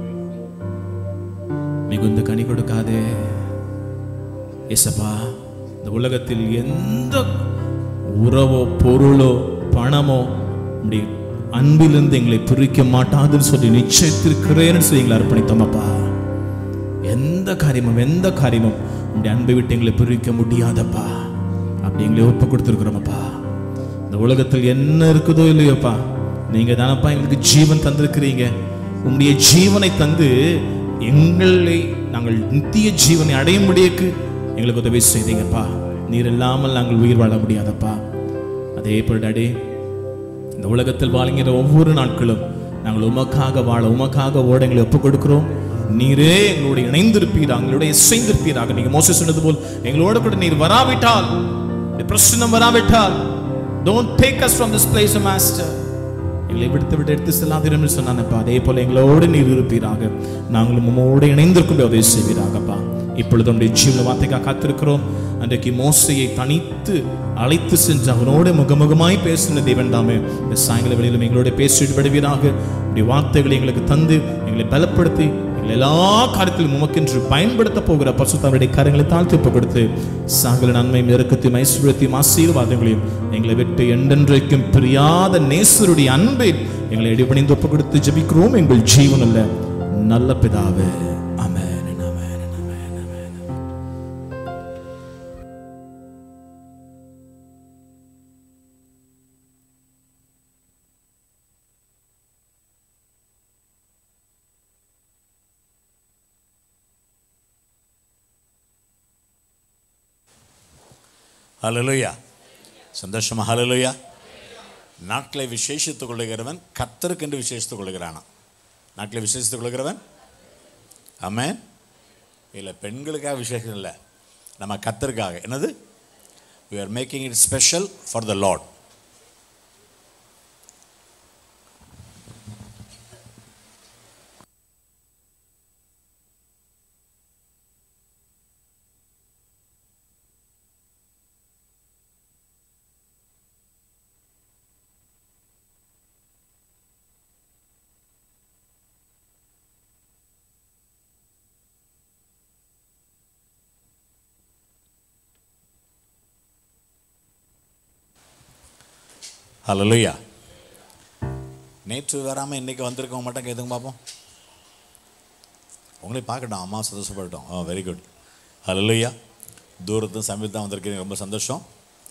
S5: மிகுந்த கனி கொடுக்காதே இசப்பா இந்த உலகத்தில் எந்த உறவோ பொருளோ பணமோ உம்முடைய அன்பிலிருந்து எங்களை பிரிக்க மாட்டாதுன்னு சொல்லி நிச்சயத்திருக்கிறேன்னு சொல்லி எங்களை அர்ப்பணித்தோமப்பா எந்த காரியமும் எந்த காரியமும் உங்களுடைய அன்பை விட்டு எங்களை பிரிக்க முடியாதப்பா அப்படி எங்களை ஒப்பு கொடுத்துருக்குறோமப்பா இந்த உலகத்தில் என்ன இருக்குதோ இல்லையோப்பா நீங்க தானப்பா எங்களுக்கு ஜீவன் தந்திருக்கிறீங்க உங்களுடைய ஜீவனை தந்து எங்களை நாங்கள் நித்திய ஜீவனை அடையும்படியக்கு எங்களுக்கு உதவி செய்தீங்கப்பா நீர் இல்லாமல் நாங்கள் உயிர் வாழ முடியாதப்பா அதே போல் டாடி இந்த உலகத்தில் வாழ்கிற ஒவ்வொரு நாட்களும் நாங்கள் உமக்காக வாழ உமக்காக ஓட எங்களை ஒப்புக் கொடுக்கிறோம் நீரே எங்களோட இணைந்திருப்பீராக எங்களோட இசைந்திருப்பீராக நீங்க மோச சொன்னது போல் எங்களோட கூட நீர் வராவிட்டால் இந்த பிரச்சனை வராவிட்டால் don't take us from this place master எங்களை விடுத்து விட்டு எடுத்து செல்லாதிரும் சொன்னானப்பா அதே போல எங்களோடு நீர் இருப்பீராக நாங்களும் உம்மோடு இணைந்திருக்கும் உதவி செய்வீராகப்பா இப்பொழுது நம்முடைய ஜீவன வார்த்தைக்காக காத்திருக்கிறோம் அன்றைக்கு மோசையை தனித்து அழைத்து சென்று அவனோடு முகமுகமாய் பேசின தேவன் தாமே இந்த சாயங்கால வேளையிலும் எங்களோட பேசிட்டு விடுவீராக உடைய வார்த்தைகளை எங்களுக்கு தந்து எங்களை பலப்படுத்தி எங்களை எல்லா காரியத்திலும் உமக்கென்று பயன்படுத்த போகிற பரிசுத்தவருடைய கரங்களை தாழ்த்தி ஒப்பு கொடுத்து சாகல நன்மையும் இறக்கத்தையும் ஐஸ்வர்யத்தையும் ஆசீர்வாதங்களையும் எங்களை விட்டு என்றென்றைக்கும் பிரியாத நேசருடைய அன்பை எங்களை இடிபணிந்து ஒப்பு கொடுத்து ஜெபிக்கிறோம் எங்கள் ஜீவன் அல்ல நல்ல பிதாவே ஆமென் ஆமென் ஆமென் ஆமென்
S2: ஹalleluya சந்தோஷமா ஹalleluya நாட்களை விசேஷித்துக் கொள்ளுகிறவன் கர்த்தருக்கென்று விசேஷித்துக் கொள்ளுகிறானா நாட்களை விசேஷித்துக் கொள்ளுகிறவன் ஆமென் இல்லை பெண்களுக்காக விசேஷம் இல்லை நம்ம கர்த்தருக்காக என்னது we are making it special for the lord ஹalleluya நேற்று வராமல் இன்னைக்கு வந்திருக்கவங்க மட்டும் எதுங்க பார்ப்போம் உங்களை பார்க்கட்டும் அம்மா சந்தோஷப்படட்டும் ஆ வெரி குட் ஹalleluya தூரத்தும் சமீபம் தான் வந்திருக்கீங்க ரொம்ப சந்தோஷம்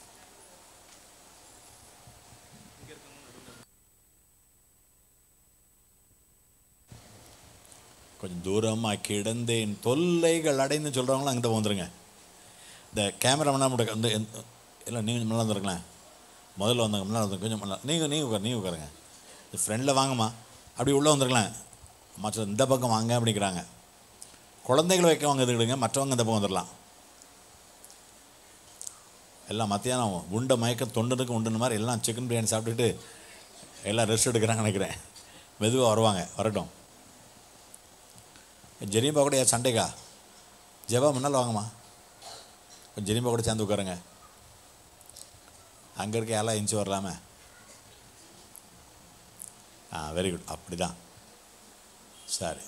S2: கொஞ்சம் தூரமாக கிடந்தேன் தொல்லைகள் அடைந்து சொல்கிறவங்களும் அங்கிட்ட வந்துருங்க இந்த கேமராமேனா மட்டும் வந்து இல்லை நீங்கள் முன்னாடி வந்துருங்களேன் முதல்ல வந்தாங்க முன்னாடி வந்து கொஞ்சம் முன்னாடி நீங்கள் நீங்கள் உட்காரு நீங்கள் உட்காருங்க இந்த ஃப்ரெண்டில் வாங்கம்மா அப்படி உள்ளே வந்துருக்கலாம் மற்ற இந்த பக்கம் வாங்க அப்படிங்கிறாங்க குழந்தைகளை வைக்க வாங்க இதுக்கிடுங்க மற்றவங்க இந்த பக்கம் வந்துடலாம் எல்லாம் மத்தியானம் உண்டை மயக்கம் தொண்டனுக்கு உண்டுன மாதிரி எல்லாம் சிக்கன் பிரியாணி சாப்பிட்டுட்டு எல்லாம் ரெஸ்ட் எடுக்கிறாங்க நினைக்கிறேன் மெதுவாக வருவாங்க வரட்டும் ஜெனிபா கூட ஏன் சண்டைக்கா ஜெபா முன்னால் வாங்கம்மா கொஞ்சம் ஜெனிபா கூட சேர்ந்து உட்காருங்க அங்கே இருக்க எல்லாம் எஞ்சி வரலாமே ஆ வெரி குட் அப்படி தான் சரி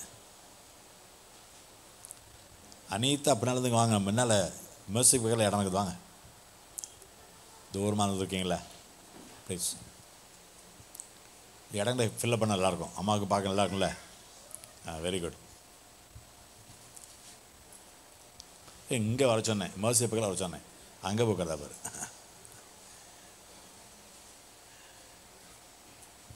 S2: அனீத்தா அப்படின்னாலும் வாங்க முன்னால் மியூசிக் பக்கத்தில் இடம் இருக்குது வாங்க தூரமாக இருக்கீங்களா ப்ளீஸ் இடங்களை ஃபில்லப் பண்ண நல்லாயிருக்கும் அம்மாவுக்கு பார்க்க நல்லா இருக்கும்ல ஆ வெரி குட் இங்கே வர சொன்னேன் மேர்சி பக்கத்தில் வர சொன்னேன் அங்கே போக்கிறதா பாரு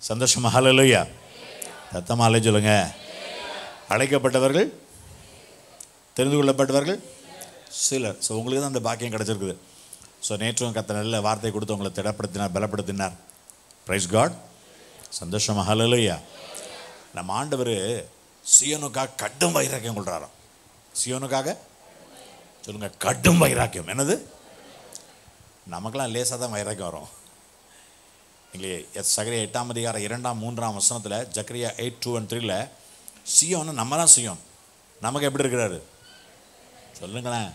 S2: சந்தோஷமா ஹalleluya சத்தமாலே சொல்லுங்க அழைக்கப்பட்டவர்கள் தெரிந்து கொள்ளப்பட்டவர்கள் சிலர் ஸோ உங்களுக்கு தான் அந்த பாக்கியம் கிடச்சிருக்குது ஸோ நேற்றும் கத்த நல்ல வார்த்தை கொடுத்து உங்களை திடப்படுத்தினார் பலப்படுத்தினார் ப்ரைஸ் காட் சந்தோஷமா ஹalleluya நம்ம ஆண்டவர் சியோனுக்காக கடும் வைராக்கியம் கொள்றாராம் சியோனுக்காக சொல்லுங்க கடும் வைராக்கியம் என்னது நமக்கெல்லாம் லேசாக தான் வைராக்கியம் வரும் இல்லையே எஸ் சகரியா எட்டாம் அதிகாரம் இரண்டாம் மூன்றாம் வசனத்தில் ஜக்கரியா எயிட் டூ அண்ட் த்ரீல சியோன்னு நம்ம தான் சியோன் நமக்கு எப்படி இருக்கிறாரு சொல்லுங்களேன்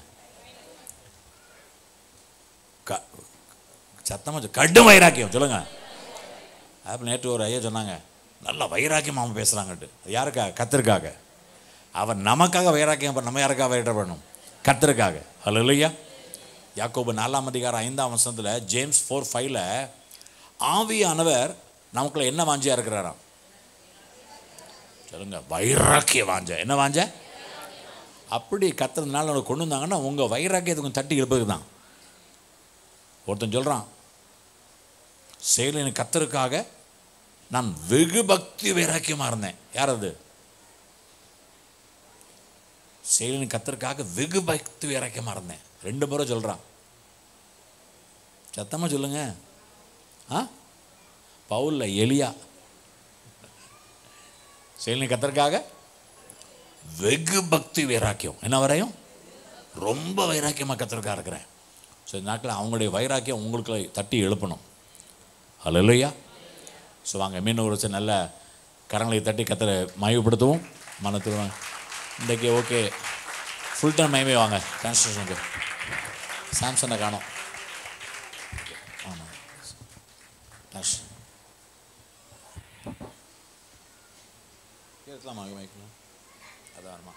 S2: க சத்தமாக கடும் வைராக்கியம் சொல்லுங்க அப்போ நேற்று ஒரு ஐயா சொன்னாங்க நல்ல வைராக்கியம் அவன் பேசுகிறாங்கட்டு அது யாருக்காக கத்திற்காக அவன் நமக்காக வைராக்கியம் பண்ண நம்ம யாருக்காக வைராக்கியம் பண்ணணும் கத்திற்காக ஹலோ இல்லையா யாக்கோபு நாலாம் அதிகாரம் ஐந்தாம் வசனத்தில் ஜேம்ஸ் ஃபோர் ஃபைவ்ல ஆவியானவர் நமக்குள்ள என்ன வாஞ்சியா இருக்கிறாராம் சொல்லுங்க வைராக்கிய வாஞ்ச என்ன வாஞ்ச அப்படி கத்துறதுனால உனக்கு கொண்டு வந்தாங்கன்னா உங்கள் வைராக்கியத்துக்கு தட்டி எழுப்பதுக்கு தான் ஒருத்தன் சொல்கிறான் செயலின் கத்தருக்காக நான் வெகு பக்தி வைராக்கியமாக இருந்தேன் யார் அது செயலின் கத்தருக்காக வெகு பக்தி வைராக்கியமாக இருந்தேன் ரெண்டு முறை சொல்கிறான் சத்தமாக சொல்லுங்க ஆ பவுல்ல எலியா செயலின் கத்தருக்காக வெகு பக்தி வைராக்கியம் என்ன வரையும் ரொம்ப வைராக்கியமாக கத்திருக்கா இருக்கிறேன் ஸோ இந்த நாட்களில் அவங்களுடைய வைராக்கியம் உங்களுக்கு தட்டி எழுப்பணும் ஹலோ இல்லையா ஸோ வாங்க மீன் ஒரு சில நல்ல கரங்களை தட்டி கத்தரை மயப்படுத்துவோம் மனத்தில் இன்றைக்கி ஓகே ஃபுல் டைம் மயமே வாங்க கன்ஸ்ட்ரக்ஷனுக்கு சாம்சனை காணோம் ஆமாம் நஷ் இருக்கலாமா மைக்கில் அதான் வருமா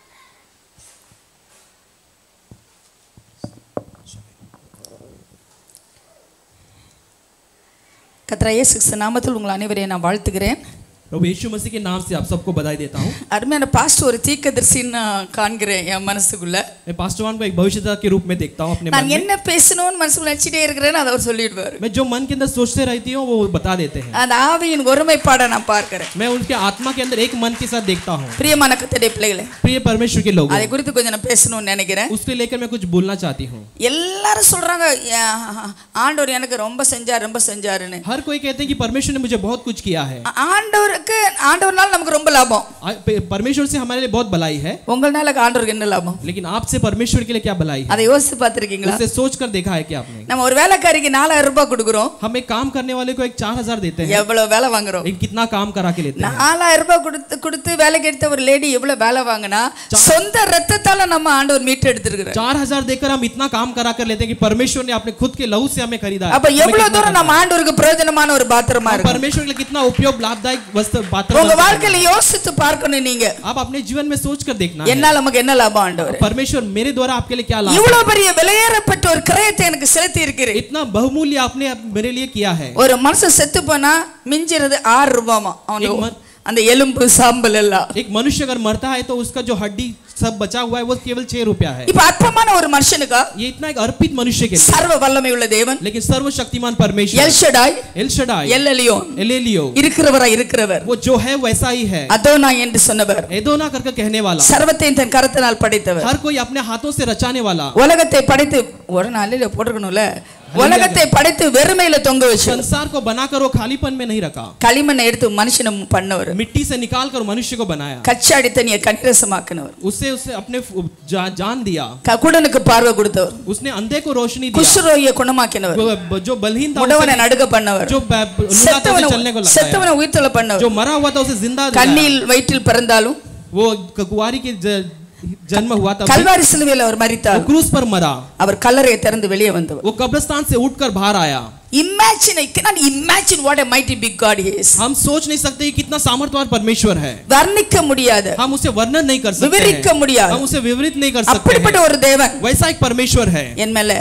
S6: கத்ரா இயேசு கிறிஸ்து நாமத்தில் உங்கள் அனைவரையும் நான் வாழ்த்துகிறேன்
S1: प्रभु यीशु मसीह के नाम से आप सबको बधाई देता हूँ
S6: அருமையான பாஸ்ட் ஒரு தீர்க்கதரிசின்னு நான் காண்கிறேன் என் மனசுக்குள்ள
S1: मैं पास्टवान को एक भविष्यता के रूप में देखता हूँ अपने मन
S6: நான்
S1: में
S6: என்ன பேசணும்னு மனசுக்குள்ள நினச்சிட்டே இருக்கிறேன்னு அதை அவர் சொல்லிடுவார்
S1: मैं जो मन के अंदर सोचते रहती हूँ वो बता देते हैं
S6: அந்த ஆவியின் ஒருமைப்பாடை நான் பார்க்கிறேன்
S1: मैं उनके आत्मा के अंदर एक मन के साथ देखता हूँ
S6: பிரியமான கத்தடைய பிள்ளைகளே
S1: प्रिय परमेश्वर के लोग
S6: அதை குறித்து கொஞ்சம் நான் பேசணும்னு நினைக்கிறேன்
S1: उसके लेकर मैं कुछ बोलना चाहती हूँ
S6: எல்லாரும் சொல்றாங்க "யா- ஆண்டவர் எனக்கு ரொம்ப செஞ்சார் ரொம்ப செஞ்சாருன்னு
S1: हर कोई कहते हैं कि परमेश्वर ने मुझे बहुत कुछ किया है
S6: ஆ- ஆண்டவருக்கு ஆண்டவர்னால நமக்கு ரொம்ப லாபம்
S1: आ- पे- परमेश्वर से हमारे लिए बहुत भलाई है
S6: உங்களால ஆண்டவருக்கு என்ன லாபம்
S1: लेकिन आपसे परमेश्वर के लिए क्या भलाई है
S6: அதை யோசிச்சு பார்த்திருக்கீங்களா
S1: उससे सोच कर देखा है क्या आपने
S6: நம்ம ஒரு வேலைக்காரிக்கு நாலாயிரம் ரூபாய் கொடுக்குறோம்
S1: हम एक काम करने वाले को एक चार हजार देते हैं
S6: எவ்வளவு வேலை வாங்குறோம்
S1: लेकिन कितना काम करा के लेते हैं
S6: நாலாயிரம் ரூபாய் கொடுத்து கொடுத்து வேலைக்கு எடுத்த ஒரு லேடி எவ்வளவு வேலை வாங்கினா சொந்த ரத்தத்தால நம்ம ஆண்டவர் மீட்டு எடுத்திருக்கிறார்
S1: चार हजार देकर हम इतना काम करा कर लेते हैं कि परमेश्वर ने अपने खुद के लहू से हमें खरीदा है
S6: அப்ப
S1: हमें
S6: எவ்வளவு
S1: कितना
S6: தூரம் நம்ம ஆண்டவருக்கு பிரயோஜனமான ஒரு பாத்திரமா
S1: हम
S6: இருக்கு
S1: परमेश्वर के लिए कितना उपयोग लाभदायक वस्त्र पात्र
S6: உங்க
S1: बनते हैं।
S6: வாழ்க்கையில யோசித்து பார்க்கணும் நீங்க
S1: आप अपने जीवन में सोच कर देखना है
S6: என்னால நமக்கு என்ன லாபம் ஆண்டவர்
S1: परमेश्वर मेरे द्वारा आपके लिए क्या लाभ
S6: இவ்வளவு பெரிய விலையேறப்பட்ட ஒரு கிரயத்தை எனக்கு செலுத்தி இருக்கிறேன்
S1: इतना बहुमूल्य आपने अब मेरे लिए किया है
S6: ஒரு மனுஷன் செத்து போனா மிஞ்சிறது ஆறு ரூபாமா
S1: एक
S6: அவனுக்கு
S1: मन-
S6: அந்த எலும்பு சாம்பல் எல்லாம்
S1: एक मनुष्य अगर मरता है तो उसका जो हड्डी सब बचा हुआ है वो केवल छह रुपया है
S6: இப்ப அற்பமான ஒரு மனுஷனுக்கா
S1: ये इतना एक अर्पित मनुष्य के लिए
S6: சர்வ வல்லமை உள்ள தேவன்
S1: लेकिन सर्वशक्तिमान परमेश्वर
S6: El Shaddai
S1: El Shaddai
S6: El Elyon
S1: El Elyon
S6: இருக்கிறவரா இருக்கிறவர்
S1: वो जो है वैसा ही है
S6: அதோனா என்று சொன்னவர்
S1: एदोना करके कहने वाला
S6: சர்வத்தையும் தன் கரத்தினால் படைத்தவர்
S1: हर कोई अपने हाथों से रचाने वाला
S6: உலகத்தை படைத்து ஒரு நாளில போட்டிருக்கணும்ல உலகத்தை படைத்து வெறுமையில தொங்க வச்சு
S1: संसार को बनाकर वो खालीपन में नहीं रखा
S6: களிமண்ணை எடுத்து மனுஷனை பண்ணவர்
S1: मिट्टी से निकाल कर मनुष्य को बनाया
S6: கச்சாடி தண்ணியை கணிரசமாக்கினவர்
S1: उससे उससे अपने फु- जा, जान दिया
S6: க- குடனுக்கு பார்வை கொடுத்தவர்
S1: उसने अंधे को रोशनी दिया
S6: குஷ்ரோகியை குணமாக்கினவர்
S1: जो, जो बलहीन था
S6: முடவனை
S1: उसे,
S6: நடுக பண்ணவர்
S1: जो ब- लूला था उसे
S6: செத்தவனை
S1: चलने को लगाया
S6: செத்தவனை உயிர்த்தொள்ள பண்ணவர்
S1: जो मरा हुआ था उसे जिंदा दिलाया।
S6: கண்ணில் வயிற்றில் பிறந்தாலும்
S1: वो क- कुंवारी के ज- जन्म हुआ था
S6: கல்வாரி சிலுவையில் அவர்
S1: वो
S6: மரித்தார்
S1: क्रूस पर मरा
S6: அவர் கல்லறையை திறந்து வெளியே வந்தவர்
S1: वो कब्रिस्तान से उठकर बाहर आया
S6: imagine I cannot imagine what a mighty big god he is
S1: हम सोच नहीं सकते कि कितना सामर्थ्यवान परमेश्वर है
S6: வர்ணிக்க முடியாத
S1: हम उसे वर्णन नहीं कर सकते
S6: விவரிக்க
S1: हैं।
S6: முடியாது
S1: हम उसे विवरित नहीं कर सकते
S6: அப்படிப்பட்ட
S1: हैं।
S6: ஒரு தேவன்
S1: वैसा एक परमेश्वर है
S6: என் மேல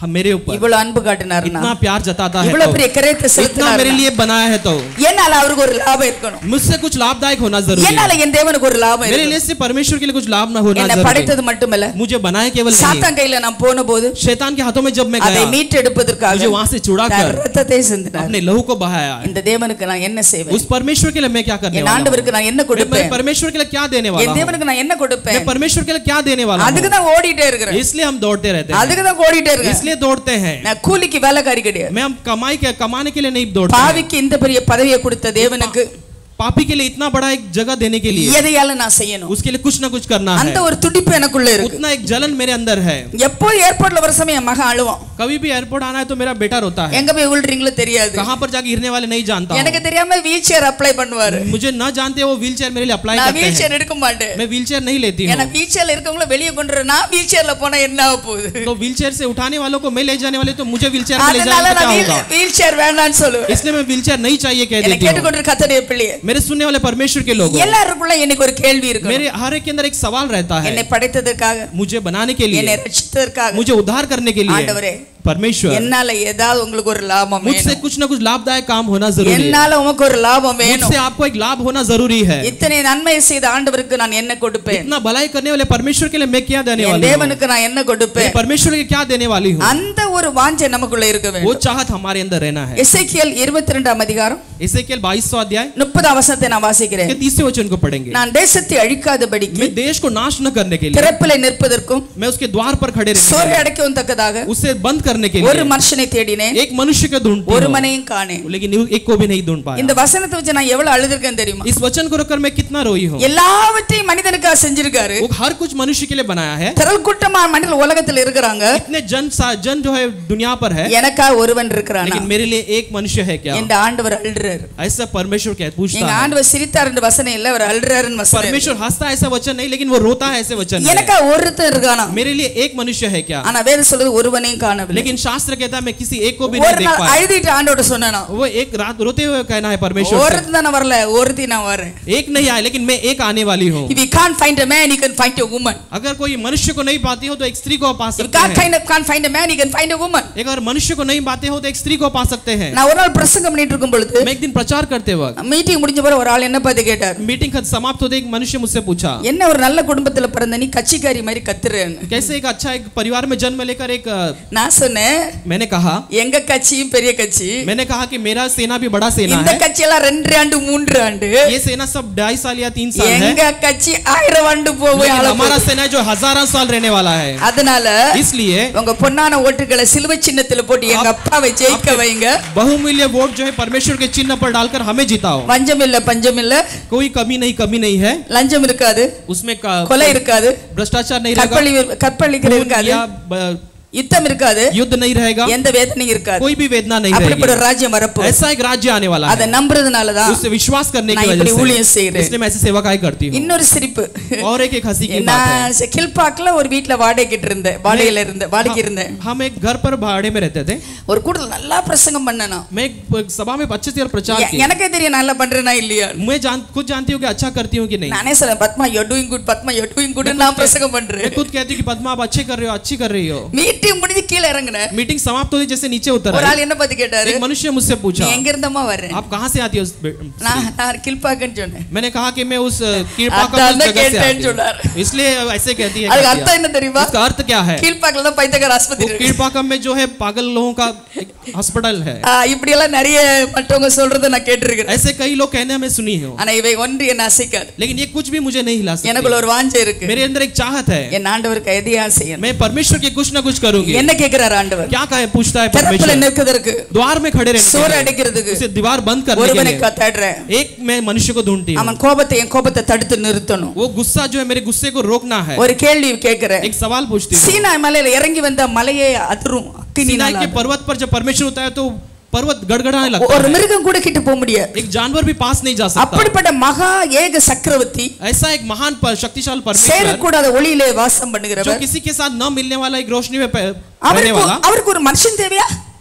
S7: हम मेरे ऊपर
S6: இவ்வளவு அன்பு காட்டினாருன்னா
S7: इतना प्यार जताता है
S6: இவ்வளவு பெரிய
S7: तो,
S6: கிரயத்தை
S7: इतना
S6: செலுத்தினாரு
S7: मेरे लिए बनाया है तो
S6: என்னால அவருக்கு ஒரு லாபம் இருக்கணும்
S7: मुझसे कुछ लाभदायक होना जरूरी
S6: என்னால
S7: है
S6: என் தேவனுக்கு ஒரு லாபம்
S7: मेरे
S6: இருக்கணும்
S7: लिए से परमेश्वर के लिए कुछ लाभ न होना
S6: என்னை
S7: जरूरी है
S6: படைத்தது மட்டுமல்ல
S7: मुझे बनाया केवल नहीं
S6: சாத்தான் கையில நான் போன போது
S7: शैतान के हाथों में जब मैं
S6: அதை
S7: गया
S6: மீட்டெடுப்பதற்காக
S7: मुझे वहां से छुड़ा
S6: தன்
S7: कर
S6: ரத்தத்தை சிந்தினார்
S7: अपने लहू को बहाया है
S6: இந்த தேவனுக்கு நான் என்ன செய்வேன்
S7: उस परमेश्वर के लिए मैं क्या करने
S6: என்
S7: वाला हूं?
S6: ஆண்டவருக்கு நான் என்ன
S7: मैं
S6: கொடுப்பேன்
S7: परमेश्वर के लिए क्या देने वाला
S6: என்
S7: हूं?
S6: தேவனுக்கு நான் என்ன
S7: मैं
S6: கொடுப்பேன்
S7: परमेश्वर के लिए क्या देने वाला
S6: அதுக்கு
S7: हूं?
S6: தான் ஓடிட்டே இருக்கிறேன்
S7: इसलिए हम दौड़ते रहते हैं
S6: அதுக்கு தான் ஓடிட்டே இருக்கேன்
S7: इसलिए दौड़ते हैं
S6: நான் கூலிக்கு வேலைக்காரி கிடையாது
S7: मैं हम कमाई के कमाने के लिए नहीं दौड़ते हैं।
S6: பாவிக்கு இந்த பெரிய பதவியை கொடுத்த தேவனுக்கு
S7: पापी के लिए इतना बड़ा एक जगह देने के लिए
S6: எதையால நான் செய்யணும்
S7: उसके लिए कुछ ना कुछ करना
S6: அந்த
S7: है
S6: ஒரு துடிப்பு எனக்குள்ள இருக்கு
S7: उतना एक जलन मेरे अंदर है
S6: எப்போ ஏர்போர்ட்ல வர சமயம் என் மகன் அழுவான்
S7: कभी भी एयरपोर्ट आना है तो मेरा बेटा रोता है
S6: எங்க போய் விழுறீங்களோ தெரியாது
S7: कहाँ पर जाके गिरने वाले नहीं जानता
S6: எனக்கு
S7: हूँ।
S6: தெரியாம வீல் சேர் அப்ளை பண்ணுவாரு
S7: मुझे न जानते वो व्हील चेयर मेरे लिए अप्लाई
S6: நான்
S7: करते
S6: வீல்
S7: हैं
S6: சேர் எடுக்க மாட்டேன்
S7: मैं व्हील चेयर नहीं लेती हूँ
S6: ஏன்னா வீல் சேர்ல இருக்கவங்கள வெளியே கொண்டு வர நான் வீல் சேர்ல போனா என்ன ஆக போகுது
S7: तो व्हील चेयर से उठाने वालों को मैं ले जाने वाले तो मुझे व्हील चेयर में ले
S6: அதனால
S7: जाने का
S6: நான்
S7: क्या होगा
S6: வீல் சேர் வேண்டாம்னு சொல்லுவேன்
S7: इसलिए मैं व्हील चेयर नहीं चाहिए कह
S6: என்னை
S7: देती हूँ
S6: கேட்டுக்கொண்டு கத்தடைய பிள்ளையே
S7: मेरे सुनने वाले परमेश्वर के लोग
S6: எல்லாருக்குள்ள எனக்கு ஒரு கேள்வி இருக்கு
S7: मेरे हर एक के अंदर एक सवाल रहता है
S6: என்னை படைத்ததற்காக
S7: मुझे बनाने के
S6: என்னை
S7: लिए
S6: ரட்சித்ததற்காக
S7: मुझे उद्धार करने के लिए
S6: ஆண்டவரே
S7: परमेश्वर
S6: என்னால ஏதாவது உங்களுக்கு ஒரு லாபம்
S7: मुझसे
S6: வேணும்
S7: कुछ ना कुछ लाभदायक काम होना जरूरी है
S6: என்னால உமக்கு ஒரு லாபம் வேணும்
S7: मुझसे आपको एक लाभ होना जरूरी है
S6: இத்தனை நன்மை செய்த ஆண்டவருக்கு நான் என்ன கொடுப்பேன்
S7: इतना भलाई करने वाले परमेश्वर के लिए मैं क्या देने
S6: என்
S7: वाली हूँ
S6: தேவனுக்கு நான் என்ன
S7: मैं
S6: கொடுப்பேன்
S7: परमेश्वर के क्या देने वाली हूँ
S6: அந்த ஒரு வாஞ்சை நமக்குள்ள இருக்க
S7: वो
S6: வேண்டும்
S7: चाहत हमारे अंदर रहना है
S6: எசேக்கியேல் இருபத்தி ரெண்டாம் அதிகாரம்
S7: इसे केवल बाईसवा अध्याय
S6: முப்பதாம் வசனத்தை நான் வாசிக்கிறேன்
S7: के तीसरे वचन को पढ़ेंगे
S6: நான் தேசத்தை அழிக்காதபடிக்கு
S7: मैं देश को नाश न करने के लिए
S6: திறப்பிலை நிற்பதற்கும்
S7: मैं उसके द्वार पर खड़े रहने
S6: சோரை
S7: के लिए,
S6: அடைக்கவும் தக்கதாக
S7: उसे बंद करने के
S6: ஒரு
S7: लिए
S6: மனுஷனை தேடினேன்
S7: एक मनुष्य को ढूंढती
S6: ஒரு
S7: हूँ,
S6: மனையும் காணேன்
S7: लेकिन एक को भी नहीं ढूंढ पाया
S6: இந்த वசனத்தை வச்சு நான் எவ்வளவு அழுதுருக்கேன் தெரியுமா
S7: इस वचन को रखकर मैं कितना रोई हूँ
S6: எல்லாவற்றையும் மனிதனுக்காக செஞ்சிருக்காரு
S7: वो हर कुछ मनुष्य के लिए बनाया है
S6: திரள் கூட்டமா மனிதர்கள் உலகத்துல இருக்கிறாங்க
S7: इतने जन सा- जन जो है दुनिया पर है
S6: எனக்கா ஒருவன் இருக்கிறானா
S7: लेकिन मेरे लिए एक मनुष्य है क्या
S6: என்ற ஆண்டவர் அழுறாரு
S7: ऐसा परमेश्वर क्या पूछता
S6: எங்க
S7: है
S6: ஆண்டவர் சிரித்தார் என்ற வசனம் இல்ல அவர் அழுறாருன்னு வசனம் இருக்கு.
S7: परमेश्वर हंसता है ऐसा वचन नहीं लेकिन वो रोता है ऐसे वचन है
S6: எனக்கா ஒருத்தன் இருக்கானா
S7: मेरे लिए एक मनुष्य है क्या
S6: ஆனா வேதம் சொல்லுது ஒருவனையும் காணவில்லை
S7: लेकिन शास्त्र कहता है मैं किसी एक को भी नहीं
S6: ஒரு
S7: देख
S6: நாள்
S7: पाया
S6: அழுதிட்டு ஆண்டோட சொன்னா
S7: वो एक रात रोते हुए कहना है परमेश्वर से,
S6: ஒருத்தன் தானே வரல ஒருத்தி நான் வரேன்
S7: एक नहीं आया लेकिन मैं एक आने वाली हूँ
S6: if you can't find a man you can find a woman
S7: अगर कोई मनुष्य को नहीं पाती हो तो एक स्त्री को पा
S6: if you
S7: सकते
S6: can't
S7: हैं
S6: find a, can't find a man you can find a woman
S7: एक अगर मनुष्य को नहीं पाते हो तो एक स्त्री को पा सकते हैं
S6: நான் ஒரு நாள் பிரசங்கம் பண்ணிட்டு இருக்கும் பொழுது
S7: मैं एक दिन प्रचार करते वक्त
S6: மீட்டிங் முடிஞ்ச பிறகு ஒரு ஆள் என்ன பார்த்து கேட்டார்
S7: मीटिंग खत्म समाप्त होते एक मनुष्य मुझसे पूछा
S6: என்ன ஒரு நல்ல குடும்பத்துல பிறந்த நீ கட்சிக்காரி மாதிரி கத்துறேன்னு
S7: कैसे एक अच्छा एक परिवार में जन्म लेकर एक अ,
S6: நான் சொன்னேன்
S7: मैंने कहा
S6: எங்க கட்சியும் பெரிய கட்சி
S7: मैंने कहा कि मेरा सेना भी बड़ा सेना
S6: இந்த
S7: है
S6: கட்சி எல்லாம் ரெண்டு ஆண்டு மூன்று ஆண்டு
S7: ये सेना सब ढाई साल या तीन साल है
S6: எங்க கட்சி ஆயிரம் ஆண்டு போகும்
S7: लेकिन हमारा सेना जो हजारों साल रहने वाला है
S6: அதனால
S7: इसलिए
S6: உங்க பொன்னான ஓட்டுகளை சிலுவை சின்னத்துல போட்டு எங்க அப்பாவை ஜெயிக்க வைங்க
S7: बहुमूल्य वोट जो है परमेश्वर के चिन्ह पर डालकर हमें जिताओ
S6: வஞ்சம் இல்ல பஞ்சம் இல்ல
S7: कोई कमी नहीं कमी नहीं है
S6: லஞ்சம் இருக்காது
S7: उसमें का-
S6: கொலை இருக்காது
S7: भ्रष्टाचार नहीं रहेगा
S6: கற்பழி கற்பழிக்கிற இருக்காது
S7: या ब-
S6: யுத்தம் இருக்காது
S7: युद्ध नहीं रहेगा
S6: எந்த வேதனையும் இருக்காது
S7: कोई भी वेदना नहीं
S6: அப்படிப்பட்ட
S7: रहेगी
S6: ஒரு ராஜ்யம் வரப்போ
S7: ऐसा एक राज्य आने वाला
S6: அதை
S7: है
S6: நம்புறதுனாலதான்
S7: उससे विश्वास करने
S6: நான்
S7: की
S6: இப்படி ஊழியம்
S7: वजह से
S6: செய்கிறேன்.
S7: इसलिए मैं ऐसी सेवा करती हूँ
S6: இன்னொரு சிரிப்பு
S7: और एक एक हंसी की बात है
S6: நான் கில்பாக்ல ஒரு வீட்ல வாடகைக்கு இருந்தேன் வாடகையில இருந்தேன் வாடகைக்கு இருந்தேன்
S7: हम एक घर पर भाड़े में रहते थे
S6: ஒரு கூட்டத்தில் நல்லா பிரசங்கம் பண்ணேன் நான்.
S7: मैं एक सभा में अच्छे से प्रचार
S6: எ-
S7: किया
S6: எனக்கே தெரியும் நான் நல்லா பண்றேனா இல்லையா
S7: मैं जान खुद जानती हूँ कि अच्छा करती हूँ कि नहीं
S6: நானே சொல்றேன் Padma you doing good Padma you doing good நான் பிரசங்கம்
S7: मैं
S6: பண்றேன்
S7: खुद कहती हूँ कि पद्मा आप अच्छे कर रहे हो अच्छी कर रही हो
S6: மீட்டிங் முடிஞ்சு கீழே இறங்குனேன்
S7: मीटिंग समाप्त होती जैसे नीचे उतर
S6: ஒரு
S7: आई
S6: ஆள் என்ன பார்த்து கேட்டாரு
S7: एक मनुष्य मुझसे पूछा
S6: நீ எங்க இருந்தமா வர்றேன்
S7: आप कहाँ से आती हो उस-
S6: நான் நான் கில்பாக்கன்னு சொன்னேன்
S7: मैंने कहा कि मैं उस कीड़पाका
S6: अर्थात
S7: उस
S6: मैं
S7: जगह से
S6: कहते हैं
S7: आती हूँ।
S6: जुड़ार।
S7: इसलिए ऐसे कहती है
S6: அதுக்கு
S7: कहती
S6: அர்த்தம்
S7: है।
S6: என்ன தெரியுமா
S7: उसका अर्थ क्या है
S6: கீழ்பாக்கல தான் பைத்தகர்
S7: वो
S6: ஆஸ்பத்திரி இருக்கு.
S7: कीड़पाकम में जो है पागल लोगों का एक अस्पताल है
S6: ஆ, இப்படி எல்லாம் நிறைய மற்றவங்க சொல்றதை நான் கேட்டிருக்கிறேன்
S7: ऐसे कई लोग कहने हमें सुनी हो
S6: ஆனா இவை ஒன்று என்ன அசைக்காது
S7: लेकिन ये कुछ भी मुझे नहीं हिला
S6: எனக்குள்ள
S7: सकती
S6: ஒரு வாஞ்சை இருக்கு
S7: मेरे अंदर एक चाहत है
S6: என் ஆண்டவருக்கு எதையா செய்யணும்
S7: मैं परमेश्वर के कुछ ना कुछ करूंगी
S6: என்ன கேக்குறாரு ஆண்டவர்
S7: क्या कहे पूछता है
S6: திறப்புல
S7: परमेश्वर
S6: நிற்கிறதுக்கு
S7: द्वार में खड़े रहने
S6: சோறு
S7: के लिए,
S6: அடைக்கிறதுக்கு
S7: उसे दीवार बंद करने के
S6: ஒருவனை
S7: लिए
S6: க- தேடுறேன்
S7: एक मैं मनुष्य को ढूंढती हूँ
S6: அவன் கோபத்தை என் கோபத்தை தடுத்து நிறுத்தணும்
S7: वो गुस्सा जो है मेरे गुस्से को रोकना है
S6: ஒரு கேள்வி கேக்குறேன்
S7: एक सवाल पूछती हूँ
S6: சீனா மலையில இறங்கி வந்த மலையே அதிரும்
S7: सिनाई के
S6: அக்கினினால.
S7: पर्वत पर जब परमेश्वर होता है तो पर्वत गड़गड़ाने लगता
S6: ஒரு
S7: है
S6: மிருகம் கூட கிட்ட போக முடியாது
S7: एक जानवर भी पास नहीं जा सकता
S6: அப்படிப்பட்ட மகா ஏக சக்கரவர்த்தி
S7: ऐसा एक महान पर- शक्तिशाली परमेश्वर
S6: சேரக்கூடாத ஒளியிலே வாசம்
S7: जो
S6: பண்ணுகிறவர்
S7: किसी के साथ न मिलने वाला एक रोशनी में पे- रहने
S6: அவருக்கு
S7: वाला
S6: அவருக்கு ஒரு மனுஷன் தேவையா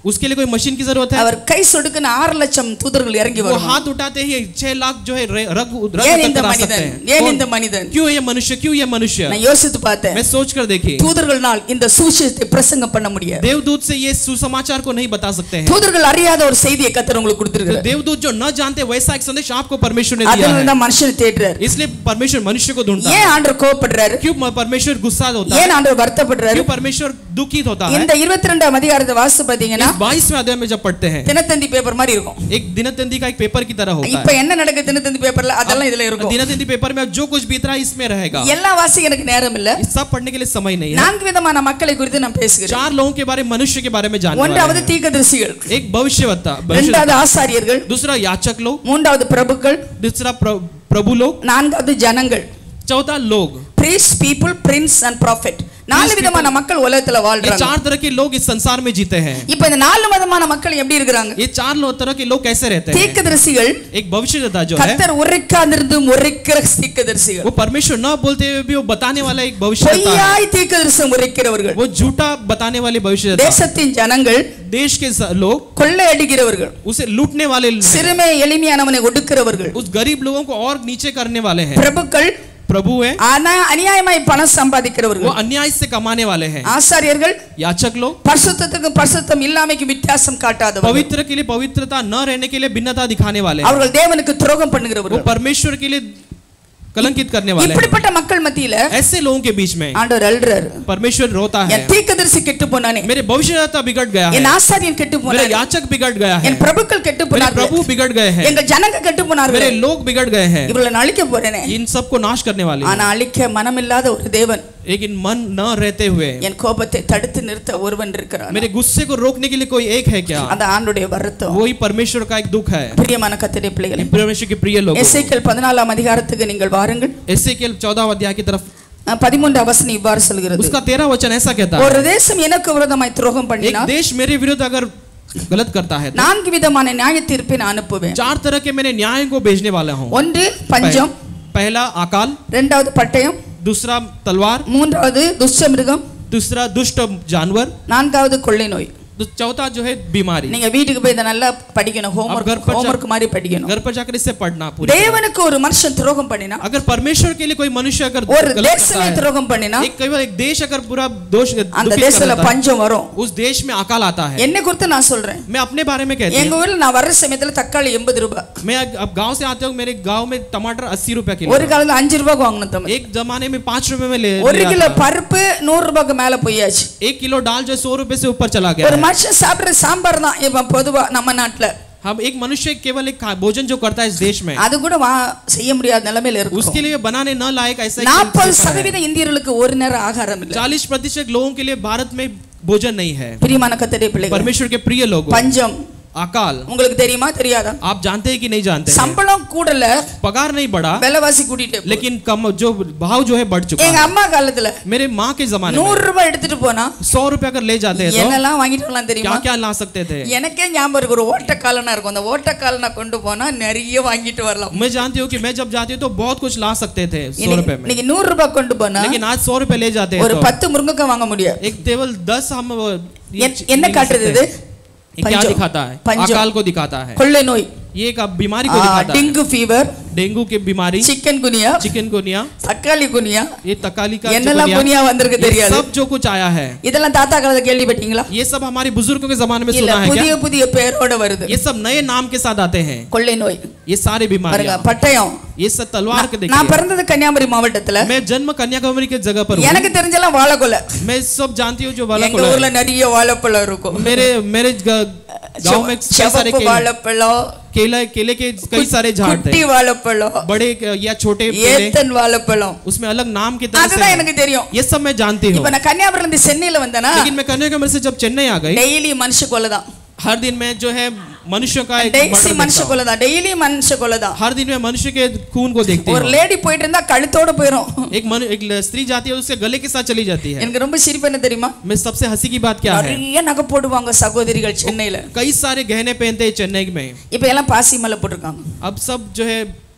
S7: उसके लिए कोई मशीन की जरूरत है
S6: அவர் கை சொடுக்குன்னு ஆறு லட்சம் தூதர்கள் இறங்கி
S7: वो
S6: வரும்
S7: हाथ उठाते ही छह लाख जो है रे- रग रग
S6: ஏன் இந்த
S7: उतर कर आ सकते
S6: மனிதன்
S7: हैं
S6: ஏன்
S7: कौन-
S6: இந்த மனிதன்
S7: क्यों ये मनुष्य क्यों ये मनुष्य
S6: நான் யோசித்து பார்த்தேன்
S7: मैं सोच कर देखी
S6: தூதர்கள்னால் இந்த சுவிசேஷத்தை பிரசங்கம் பண்ண முடியாது
S7: देवदूत से ये सुसमाचार को नहीं बता सकते हैं
S6: தூதர்கள் அறியாத ஒரு செய்தியை கத்தர் உங்களுக்கு
S7: तो
S6: கொடுத்திருக்கிறார்
S7: देवदूत जो न जानते वैसा एक संदेश आपको परमेश्वर ने दिया
S6: அதனால
S7: है
S6: தான் மனுஷனை தேடுறாரு
S7: इसलिए परमेश्वर मनुष्य को ढूंढता
S6: ஏன்
S7: है
S6: ஆண்டவர் கோவப்படுறாரு
S7: क्यों म- परमेश्वर गुस्सा होता है
S6: ஏன் ஆண்டவர் வருத்தப்படுறாரு
S7: क्यों परमेश्वर दुखित होता है
S6: இந்த இருபத்தி ரெண்டாம் அதிகாரத்தை வாசித்து பாத்தீங்கன்னா
S7: इस बाईसवें अध्याय में जब पढ़ते हैं
S6: தினத்தந்தி பேப்பர் மாதிரி இருக்கும்
S7: एक दिनतंदी का एक पेपर की तरह होता
S6: இப்ப
S7: है
S6: என்ன நடக்குது தினத்தந்தி பேப்பர்ல அதெல்லாம் இதுல இருக்கும்
S7: दिनतंदी पेपर में जो कुछ बीत रहा है इसमें रहेगा
S6: எல்லாம் வாசிக்க எனக்கு நேரம் இல்ல
S7: इस सब पढ़ने के लिए समय नहीं है
S6: நான்கு விதமான மக்களை குறித்து நான் பேசுகிறேன்
S7: चार लोगों के बारे में मनुष्य के बारे में जानने वाले
S6: ஒன்றாவது
S7: हैं।
S6: தீர்க்கதரிசிகள்
S7: एक भविष्यवक्ता भविष्य
S6: இரண்டாவது ஆசாரியர்கள்
S7: दूसरा याचक लोग
S6: மூன்றாவது பிரபுக்கள்
S7: दूसरा प्र- प्रभु लोग
S6: நான்காவது ஜனங்கள்
S7: चौथा लोग
S6: priests people prince and prophet நாலு விதமான மக்கள் உலகத்துல
S7: ये
S6: வாழ்றாங்க
S7: चार तरह के लोग इस संसार में जीते हैं
S6: இப்ப இந்த நாலு விதமான மக்கள் எப்படி இருக்கிறாங்க
S7: ये चार लो- तरह के लोग कैसे रहते हैं
S6: தீர்க்கதரிசிகள்
S7: एक भविष्यवक्ता जो है
S6: கத்தர் உரைக்காதிருந்து உரைக்கிற தீர்க்கதரிசிகள்
S7: वो परमेश्वर न बोलते हुए भी वो बताने वाला एक भविष्यवक्ता है
S6: பொய்யாய் தீர்க்கதரிசனம் உரைக்கிறவர்கள்
S7: वो झूठा बताने वाले भविष्यवक्ता
S6: தேசத்தின் ஜனங்கள்
S7: देश के स- लोग
S6: கொள்ளையடிக்கிறவர்கள்
S7: उसे लूटने वाले हैं।
S6: சிறுமை எளிமையானவனை ஒடுக்கிறவர்கள்
S7: उस गरीब लोगों को और नीचे करने वाले हैं
S6: பிரபுக்கள்
S7: प्रभु है
S6: ஆனா அநியாயமாய் பணம்
S7: वो
S6: சம்பாதிக்கிறவர்கள்
S7: अन्याय से कमाने वाले हैं
S6: ஆசாரியர்கள்
S7: याचक लोग
S6: பரிசுத்தத்துக்கும் பரிசுத்தம் இல்லாமைக்கு வித்தியாசம் காட்டாதவர்கள்
S7: पवित्र के लिए पवित्रता न रहने के लिए भिन्नता दिखाने वाले हैं
S6: அவர்கள் தேவனுக்கு துரோகம்
S7: वो
S6: பண்ணுகிறவர்கள்
S7: परमेश्वर के लिए कलंकित करने वाले हैं
S6: இப்படிப்பட்ட மக்கள் மத்தியில
S7: ऐसे लोगों के बीच में
S6: ஆண்டவர் அழுறாரு
S7: परमेश्वर रोता है
S6: என் தீர்க்கதரிசி கெட்டு போனானே
S7: मेरे भविष्यता बिगड़ गया है
S6: என் ஆசாரியன் கெட்டு
S7: मेरे
S6: போனாரு
S7: याचक बिगड़ गया है
S6: என் பிரபுக்கள் கெட்டு
S7: मेरे
S6: போனார்கள்
S7: प्रभु बिगड़ गए हैं
S6: எங்க ஜனங்க கெட்டு போனார்கள்
S7: मेरे लोग बिगड़ गए हैं
S6: இவளை நான் அழிக்க போறேனே
S7: इन सबको नाश करने वाले हैं।
S6: ஆனா அழிக்க மனமில்லாத ஒரு தேவன்
S7: लेकिन मन न रहते हुए
S6: என் கோபத்தை தடுத்து நிறுத்த ஒருவன் இருக்கிறான்
S7: मेरे गुस्से को रोकने के लिए कोई एक है क्या
S6: அந்த ஆண்டுடைய வருத்தம்
S7: वही परमेश्वर का एक दुख है
S6: பிரியமான கத்திரை பிள்ளைகளே
S7: परमेश्वर के प्रिय लोग
S6: எசேக்கியேல் பதினாலாம் அதிகாரத்துக்கு நீங்கள் வாருங்கள்
S7: ऐसे के चौदह अध्याय की तरफ
S6: அஹ், பதிமூன்று வசனம் இவ்வாறு சொல்கிறது
S7: उसका तेरह वचन ऐसा कहता है
S6: ஒரு தேசம் எனக்கு விரோதமாய் துரோகம்
S7: एक
S6: பண்ணினா
S7: देश मेरे विरुद्ध अगर गलत करता है तो
S6: நான்கு விதமான நியாய தீர்ப்பை நான் அனுப்புவேன்
S7: चार तरह के मैंने न्याय को भेजने वाला हूँ
S6: ஒன்று பஞ்சம்
S7: पहला अकाल
S6: இரண்டாவது பட்டயம்
S7: दूसरा तलवार
S6: மூன்றாவது துஷ்ட மிருகம்
S7: दूसरा दुष्ट जानवर
S6: நான்காவது கொள்ளை நோய்
S7: तो चौथा जो है बीमारी
S6: நீங்க வீட்டுக்கு போய் இதை நல்லா படிக்கணும்
S7: अब घर
S6: ஹோம்ஒர்க்
S7: पर जा-
S6: ஹோம்ஒர்க் மாதிரி படிக்கணும்
S7: घर पर जाकर इससे पढ़ना पूरी
S6: தேவனுக்கு ஒரு மனுஷன் துரோகம் பண்ணினா
S7: अगर परमेश्वर के लिए कोई मनुष्य अगर
S6: ஒரு
S7: गलत करता
S6: தேசமே
S7: है
S6: துரோகம் பண்ணினா
S7: एक कई बार एक देश अगर पूरा दोष
S6: அந்த
S7: दुखित कर
S6: தேசத்துல
S7: देता है,
S6: பஞ்சம் வரும்
S7: उस देश में अकाल आता है
S6: என்னை குறித்து நான் சொல்றேன்
S7: मैं अपने बारे में कहती
S6: எங்க
S7: हूँ
S6: ஊர்ல நான் வர்ற சமயத்துல தக்காளி எண்பது ரூபாய்
S7: मैं अब गांव से आते हूँ मेरे गांव में टमाटर अस्सी रुपए किलो
S6: ஒரு காலத்துல அஞ்சு ரூபாய்க்கு வாங்கணும் தம்பி
S7: एक जमाने में पाँच रुपए में ले
S6: ஒரு
S7: ले
S6: கிலோ
S7: आता था।
S6: பருப்பு நூறு ரூபாய்க்கு மேல போயாச்சு
S7: एक किलो दाल जो सौ रुपए से ऊपर चला गया
S6: ஒரு
S7: है।
S6: மனுஷன் சாப்பிடுற சாம்பார் தான் இப்ப பொதுவா நம்ம நாட்டுல
S7: हम एक मनुष्य केवल एक खा- भोजन जो करता है इस देश में
S6: அது கூட வா செய்ய முடியாத நிலைமையில
S7: उसके
S6: இருக்கும்
S7: लिए बनाने न लायक ऐसा
S6: நாற்பது சதவீத இந்தியர்களுக்கு ஒரு நேரம் ஆகாரம் இல்ல
S7: चालीस प्रतिशत लोगों के लिए भारत में भोजन नहीं है
S6: பிரியமான கத்தடைய பிள்ளைகள்
S7: परमेश्वर के प्रिय लोग
S6: பஞ்சம்
S7: अकाल
S6: உங்களுக்கு தெரியுமா தெரியாதா
S7: आप जानते हैं कि नहीं जानते हैं?
S6: சம்பளம் கூடல
S7: पगार नहीं बढ़ा
S6: விலைவாசி கூட்டிட்டு போகுது.
S7: लेकिन कम जो भाव जो है बढ़ चुका
S6: எங்க
S7: है
S6: அம்மா காலத்துல
S7: मेरे माँ के जमाने में
S6: நூறு ரூபாய் எடுத்துட்டு போனா
S7: सौ रुपए अगर ले जाते हैं तो
S6: என்னெல்லாம் வாங்கிட்டு வரலாம்
S7: क्या
S6: தெரியுமா
S7: क्या ला सकते थे
S6: எனக்கே ஞாபகம் இருக்கு ஒரு ஓட்டக்காலனா இருக்கும் அந்த ஓட்டக்காலனா கொண்டு போனா நிறைய வாங்கிட்டு வரலாம்
S7: मैं जानती हूँ कि मैं जब जाती हूँ तो बहुत कुछ ला सकते थे सौ
S6: இன்னைக்கு-
S7: रुपए में
S6: இன்னைக்கு நூறு ரூபாய் கொண்டு போனா
S7: लेकिन आज सौ रुपए ले जाते हैं
S6: ஒரு
S7: तो
S6: பத்து முருங்கைக்காய் வாங்க முடியாது
S7: एक केवल दस हम वो ये
S6: என்-
S7: च-
S6: என்ன
S7: ले
S6: காட்டுறது
S7: सकते
S6: இது
S7: हैं। ये क्या
S6: பஞ்சம்.
S7: दिखाता है
S6: பஞ்சம்.
S7: अकाल को दिखाता है
S6: கொள்ளை நோய்
S7: ये एक बीमारी को दिखाता है
S6: டெங்கு ஃபீவர்
S7: डेंगू की बीमारी
S6: சிக்கன் குனியா
S7: चिकन गुनिया
S6: தக்காளி குனியா
S7: ये तकाली का
S6: என்னெல்லாம்
S7: चिकनगुनिया,
S6: குனியா வந்திருக்கு
S7: ये
S6: தெரியாது
S7: सब जो कुछ आया है
S6: இதெல்லாம் தாத்தா காலத்துல கேள்விப்பட்டீங்களா
S7: ये सब हमारे बुजुर्गों के जमाने में
S6: இல்ல
S7: सुना है
S6: புதிய
S7: क्या
S6: புதிய பேரோட வருது
S7: ये सब नए नाम के साथ आते हैं
S6: கொள்ளை நோய்
S7: ये सारे
S6: பாருங்க
S7: बीमारियां
S6: பட்டயம்
S7: ये सब तलवार के
S6: நான்
S7: देखिए
S6: பிறந்தது கன்னியாகுமரி மாவட்டத்துல
S7: मैं जन्म कन्याकुमारी के जगह पर हूँ
S6: எனக்கு தெரிஞ்செல்லாம் வாழைக்கொலை
S7: मैं सब जानती हूँ जो वाला
S6: எங்க ஊர்ல நிறைய வாழைப்பழம் இருக்கும்
S7: मेरे मेरे ग- गांव में कई सारे
S6: சிவப்பு
S7: केले
S6: வாழைப்பழம்
S7: केला केले के कई सारे झाड़
S6: குட்டி
S7: थे
S6: வாழைப்பழம்
S7: बड़े या छोटे केले
S6: ஏத்தன் வாழைப்பழம்
S7: उसमें अलग नाम की तरह
S6: அதுதான்
S7: से
S6: எனக்கு தெரியும்
S7: ये सब मैं जानती हूँ
S6: இப்ப நான் கன்னியாகுமரில இருந்து சென்னையில வந்தேனா
S7: लेकिन मैं कन्याकुमारी से जब चेन्नई आ गई
S6: டெய்லி மனுஷ கொலை தான்
S7: हर दिन मैं जो है मनुष्य का एक
S6: டெய்லி
S7: murder
S6: மனுஷ
S7: देखता हूँ।
S6: கொலை தான் டெய்லி மனுஷ கொலை தான்
S7: हर दिन मैं मनुष्य के खून को देखती
S6: ஒரு
S7: हूँ
S6: லேடி போயிட்டு இருந்தா கழுத்தோட போயிரும்
S7: एक मनु एक ल- स्त्री जाती है उसके गले के साथ चली जाती है
S6: எனக்கு ரொம்ப சிரிப்பு என்ன தெரியுமா
S7: मैं सबसे हंसी की बात क्या है
S6: நிறைய நகை போடுவாங்க சகோதரிகள் சென்னையில
S7: कई सारे गहने पहनते हैं चेन्नई में
S6: இப்ப எல்லாம் பாசி மேல போட்டிருக்காங்க
S7: अब सब जो है